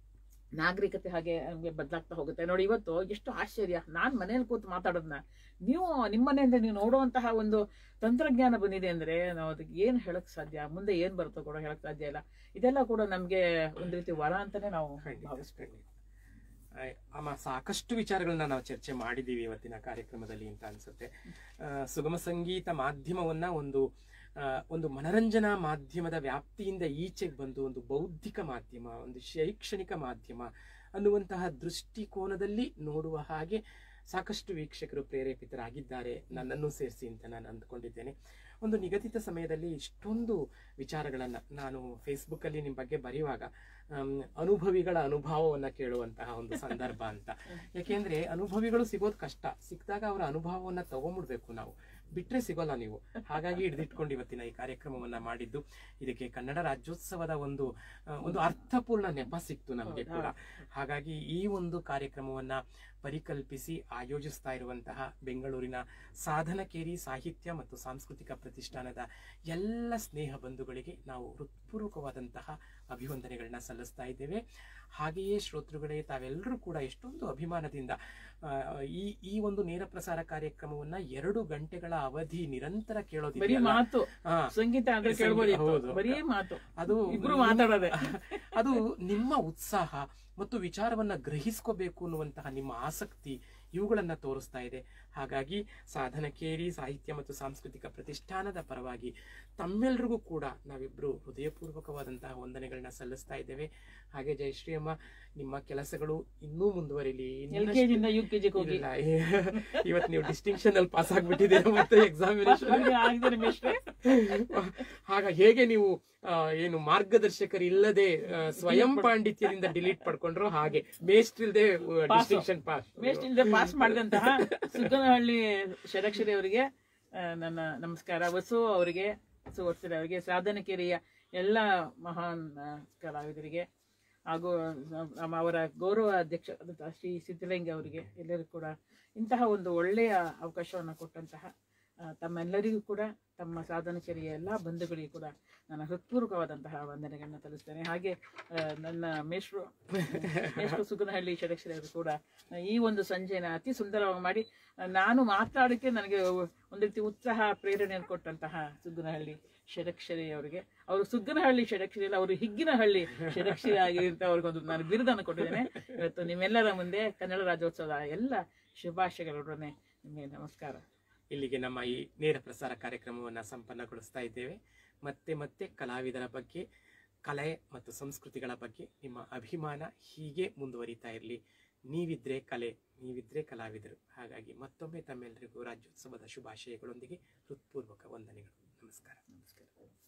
ನಾಗರಿಕತೆ ಹಾಗೆ ನಮಗೆ ಬದಲಾಗ್ತಾ ಹೋಗುತ್ತೆ ನೋಡಿ ಇವತ್ತು ಎಷ್ಟು ಆಶ್ಚರ್ಯ ನಾನ್ ಮನೇಲಿ ಕೂತು ಮಾತಾಡೋದನ್ನ ನೀವು ನಿಮ್ಮ ಮನೆಯಿಂದ ನೀವು ನೋಡುವಂತಹ ಒಂದು ತಂತ್ರಜ್ಞಾನ ಬಂದಿದೆ ಅಂದ್ರೆ ನಾವು ಅದಕ್ಕೆ ಏನ್ ಹೇಳಕ್ ಸಾಧ್ಯ ಮುಂದೆ ಏನ್ ಬರುತ್ತೋ ಕೂಡ ಹೇಳಕ್ ಸಾಧ್ಯ ಇಲ್ಲ ಇದೆಲ್ಲ ಕೂಡ ನಮ್ಗೆ ಒಂದ್ ರೀತಿ ವರ ಅಂತಾನೆ ನಾವು ಖಂಡಿತ, ಭಾವಿಸ್ಬೇಕು ಖಂಡಿತ. ಆಯ್, ಅಮ್ಮ ಸಾಕಷ್ಟು ವಿಚಾರಗಳನ್ನ ನಾವು ಚರ್ಚೆ ಮಾಡಿದ್ದೀವಿ ಇವತ್ತಿನ ಕಾರ್ಯಕ್ರಮದಲ್ಲಿ ಅಂತ ಅನ್ಸುತ್ತೆ ಆ, ಸುಗಮ ಸಂಗೀತ ಮಾಧ್ಯಮವನ್ನ ಒಂದು ಆ, ಒಂದು ಮನರಂಜನಾ ಮಾಧ್ಯಮದ ವ್ಯಾಪ್ತಿಯಿಂದ ಈಚೆಗೆ ಬಂದು ಒಂದು ಬೌದ್ಧಿಕ ಮಾಧ್ಯಮ ಒಂದು ಶೈಕ್ಷಣಿಕ ಮಾಧ್ಯಮ ಅನ್ನುವಂತಹ ದೃಷ್ಟಿಕೋನದಲ್ಲಿ ನೋಡುವ ಹಾಗೆ ಸಾಕಷ್ಟು ವೀಕ್ಷಕರು ಪ್ರೇರೇಪಿತರಾಗಿದ್ದಾರೆ ನನ್ನನ್ನು ಸೇರಿಸಿ ಅಂತ ನಾನು ಅಂದ್ಕೊಂಡಿದ್ದೇನೆ ಒಂದು ನಿಗದಿತ ಸಮಯದಲ್ಲಿ ಇಷ್ಟೊಂದು ವಿಚಾರಗಳನ್ನ ನಾನು ಫೇಸ್ಬುಕ್ ಅಲ್ಲಿ ನಿಮ್ಮ ಬಗ್ಗೆ ಬರೆಯುವಾಗ ಆಮ್, ಅನುಭವಿಗಳ ಅನುಭವವನ್ನ ಕೇಳುವಂತಹ ಒಂದು ಸಂದರ್ಭ ಅಂತ ಯಾಕೆಂದ್ರೆ ಅನುಭವಿಗಳು ಸಿಗೋದು ಕಷ್ಟ ಸಿಕ್ಕಿದಾಗ ಅವರ ಅನುಭವವನ್ನ ತಗೊಂಡ್ಬಿಡ್ಬೇಕು ನಾವು ಬಿಟ್ರೆ ಸಿಗೋಲ್ಲ ನೀವು ಹಾಗಾಗಿ ಹಿಡಿದಿಟ್ಕೊಂಡು ಇವತ್ತಿನ ಈ ಕಾರ್ಯಕ್ರಮವನ್ನ ಮಾಡಿದ್ದು ಇದಕ್ಕೆ ಕನ್ನಡ ರಾಜ್ಯೋತ್ಸವದ ಒಂದು ಆ, ಒಂದು ಅರ್ಥಪೂರ್ಣ ನೆಪ ಸಿಕ್ತು ನಮಗೆ ಕೂಡ ಹಾಗಾಗಿ ಈ ಒಂದು ಕಾರ್ಯಕ್ರಮವನ್ನ ಪರಿಕಲ್ಪಿಸಿ ಆಯೋಜಿಸ್ತಾ ಇರುವಂತಹ ಬೆಂಗಳೂರಿನ ಸಾಧನಕೇರಿ ಸಾಹಿತ್ಯ ಮತ್ತು ಸಾಂಸ್ಕೃತಿಕ ಪ್ರತಿಷ್ಠಾನದ ಎಲ್ಲ ಸ್ನೇಹ ಬಂಧುಗಳಿಗೆ ನಾವು ಹೃತ್ಪೂರ್ವಕವಾದಂತಹ ಅಭಿವಂದನೆಗಳನ್ನ ಸಲ್ಲಿಸ್ತಾ ಇದ್ದೇವೆ ಹಾಗೆಯೇ ಶ್ರೋತೃಗಳೇ ತಾವೆಲ್ಲರೂ ಕೂಡ ಎಷ್ಟೊಂದು ಅಭಿಮಾನದಿಂದ ಆ, ಈ ಈ ಒಂದು ನೇರ ಪ್ರಸಾರ ಕಾರ್ಯಕ್ರಮವನ್ನ ಎರಡು ಗಂಟೆಗಳ ಅವಧಿ ನಿರಂತರ ಬರೀ ಕೇಳೋದಿದೆಯಲ್ಲ ಮಾತು ಹಾ, ಸಂಗೀತ ಅಂದ್ರೆ ಸಂಗೀತ, ಕೇಳ್ಬೋದಿತ್ತು ಹೌದು. ಬರೀ ಮಾತು ಅದು ಇಬ್ರು ಮಾತಾಡೋದೆ ಅದು ನಿಮ್ಮ ಉತ್ಸಾಹ ಮತ್ತು ವಿಚಾರವನ್ನ ಗ್ರಹಿಸ್ಕೋಬೇಕು ಅನ್ನುವಂತಹ ನಿಮ್ಮ ಆಸಕ್ತಿ ಇವುಗಳನ್ನ ತೋರಿಸ್ತಾ ಇದೆ ಹಾಗಾಗಿ ಸಾಧನಕೇರಿ ಸಾಹಿತ್ಯ ಮತ್ತು ಸಾಂಸ್ಕೃತಿಕ ಪ್ರತಿಷ್ಠಾನದ ಪರವಾಗಿ ತಮ್ಮೆಲ್ರಿಗೂ ಕೂಡ ನಾವಿಬ್ರು ಹೃದಯಪೂರ್ವಕವಾದಂತಹ ವಂದನೆಗಳನ್ನ ಸಲ್ಲಿಸ್ತಾ ಇದ್ದೇವೆ ಹಾಗೆ ಜಯಶ್ರೀ ಅಮ್ಮ ನಿಮ್ಮ ಕೆಲಸಗಳು ಇನ್ನೂ ಮುಂದುವರಿಲಿ ಎಲ್ ಇನ್ನಷ್ಟು- ಕೆ ಜಿಂದ ಯು ಕೆ ಜಿಗೆ ಹೋಗಿ ಇಲ್ಲ, ಇವತ್ತು ನೀವು ಡಿಸ್ಟಿಂಕ್ಷನ್ ಅಲ್ಲಿ ಪಾಸ್ ಆಗ್ಬಿಟ್ಟಿದ್ದೀರಾ ಮತ್ತೆ ಎಕ್ಸಾಮಿನೇಷನ್ ಹಾಗೆ ಆಗಿದೆ ರಮೇಶ್ರೆ. ಆಗ ಹೇಗೆ ನೀವು ಆ, ಏನು ಮಾರ್ಗದರ್ಶಕರು ಇಲ್ಲದೆ ಆ, ಸ್ವಯಂ ಪಾಂಡಿತ್ಯದಿಂದ ಡಿಲೀಟ್ ಪಡ್ಕೊಂಡ್ರು ಹಾಗೆ ಮೇಸ್ಟ್ರಿಲ್ದೆ Pass. ಡಿಸ್ಟಿಂಕ್ಷನ್ ಪಾಸ್ ವೇಸ್ಟ್ ಇಲ್ಲದೆ ಪಾಸ್ ಮಾಡಿದಂತಹ ಸುಗ್ಗನಹಳ್ಳಿ ಷಡಕ್ಷರಿ ಅವರಿಗೆ ಆ, ನನ್ನ ನಮಸ್ಕಾರ ವಸು ಅವರಿಗೆ ವಸು ವರ್ಷದ ಅವರಿಗೆ ಸಾಧನಕೆರೆಯ ಎಲ್ಲ ಮಹಾನ್ ಆ, ಕಲಾವಿದರಿಗೆ ಹಾಗೂ ನಮ್ಮ ಅವರ ಗೌರವ ಅಧ್ಯಕ್ಷ ಆದಂತಹ ಶ್ರೀ ಸಿದ್ದಲಿಂಗ ಅವರಿಗೆ ಎಲ್ಲರಿಗೂ ಕೂಡ ಇಂತಹ ಒಂದು ಒಳ್ಳೆಯ ಅವಕಾಶವನ್ನು ಕೊಟ್ಟಂತಹ ಆ, ತಮ್ಮೆಲ್ಲರಿಗೂ ಕೂಡ ತಮ್ಮ ಸಾಧನಚರಿಯ ಎಲ್ಲ ಬಂಧುಗಳಿಗೂ ಕೂಡ ನನ್ನ ಹೃತ್ಪೂರ್ವಕವಾದಂತಹ ವಂದನೆಗಳನ್ನ ತಲ್ಲಿಸ್ತೇನೆ ಹಾಗೆ ಆ, ನನ್ನ ಮೇಷ್ರು ಮೇಷ್ರು ಸುಗನಹಳ್ಳಿ ಷಡಕ್ಷರಿ ಅವರು ಕೂಡ ಆ, ಈ ಒಂದು ಸಂಜೆನ ಅತಿ ಸುಂದರವಾಗಿ ಮಾಡಿ ಆ, ನಾನು ಮಾತಾಡೋಕ್ಕೆ ನನಗೆ ಒಂದು ರೀತಿ ಉತ್ಸಾಹ ಪ್ರೇರಣೆಯನ್ನು ಕೊಟ್ಟಂತಹ ಸುಗ್ಗನಹಳ್ಳಿ ಷಡಕ್ಷರಿ ಅವರಿಗೆ ಅವರು ಸುಗ್ಗನಹಳ್ಳಿ ಷಡಕ್ಷರಿ ಅಲ್ಲ ಅವರು ಹಿಗ್ಗಿನಹಳ್ಳಿ ಷಡಕ್ಷರಿ ಆಗಿ ಅಂತ ಅವ್ರಿಗೊಂದು ನಾನು ಬಿರುದನ್ನು ಕೊಟ್ಟಿದ್ದೇನೆ ಇವತ್ತು ನಿಮ್ಮೆಲ್ಲರ ಮುಂದೆ ಕನ್ನಡ ರಾಜ್ಯೋತ್ಸವದ ಎಲ್ಲ ಶುಭಾಶಯಗಳೊಡನೆ ನಿಮಗೆ ನಮಸ್ಕಾರ ಇಲ್ಲಿಗೆ ನಮ್ಮ ಈ ನೇರ ಪ್ರಸಾರ ಕಾರ್ಯಕ್ರಮವನ್ನ ಸಂಪನ್ನಗೊಳಿಸ್ತಾ ಇದ್ದೇವೆ ಮತ್ತೆ ಮತ್ತೆ ಕಲಾವಿದರ ಬಗ್ಗೆ ಕಲೆ ಮತ್ತು ಸಂಸ್ಕೃತಿಗಳ ಬಗ್ಗೆ ನಿಮ್ಮ ಅಭಿಮಾನ ಹೀಗೆ ಮುಂದುವರಿತಾ ಇರಲಿ ನೀವಿದ್ರೆ ಕಲೆ ನೀವಿದ್ರೆ ಕಲಾವಿದರು ಹಾಗಾಗಿ ಮತ್ತೊಮ್ಮೆ ತಮ್ಮೆಲ್ಲರಿಗೂ ರಾಜ್ಯೋತ್ಸವದ ಶುಭಾಶಯಗಳೊಂದಿಗೆ ಹೃತ್ಪೂರ್ವಕ ವಂದನೆಗಳು ನಮಸ್ಕಾರ ನಮಸ್ಕಾರ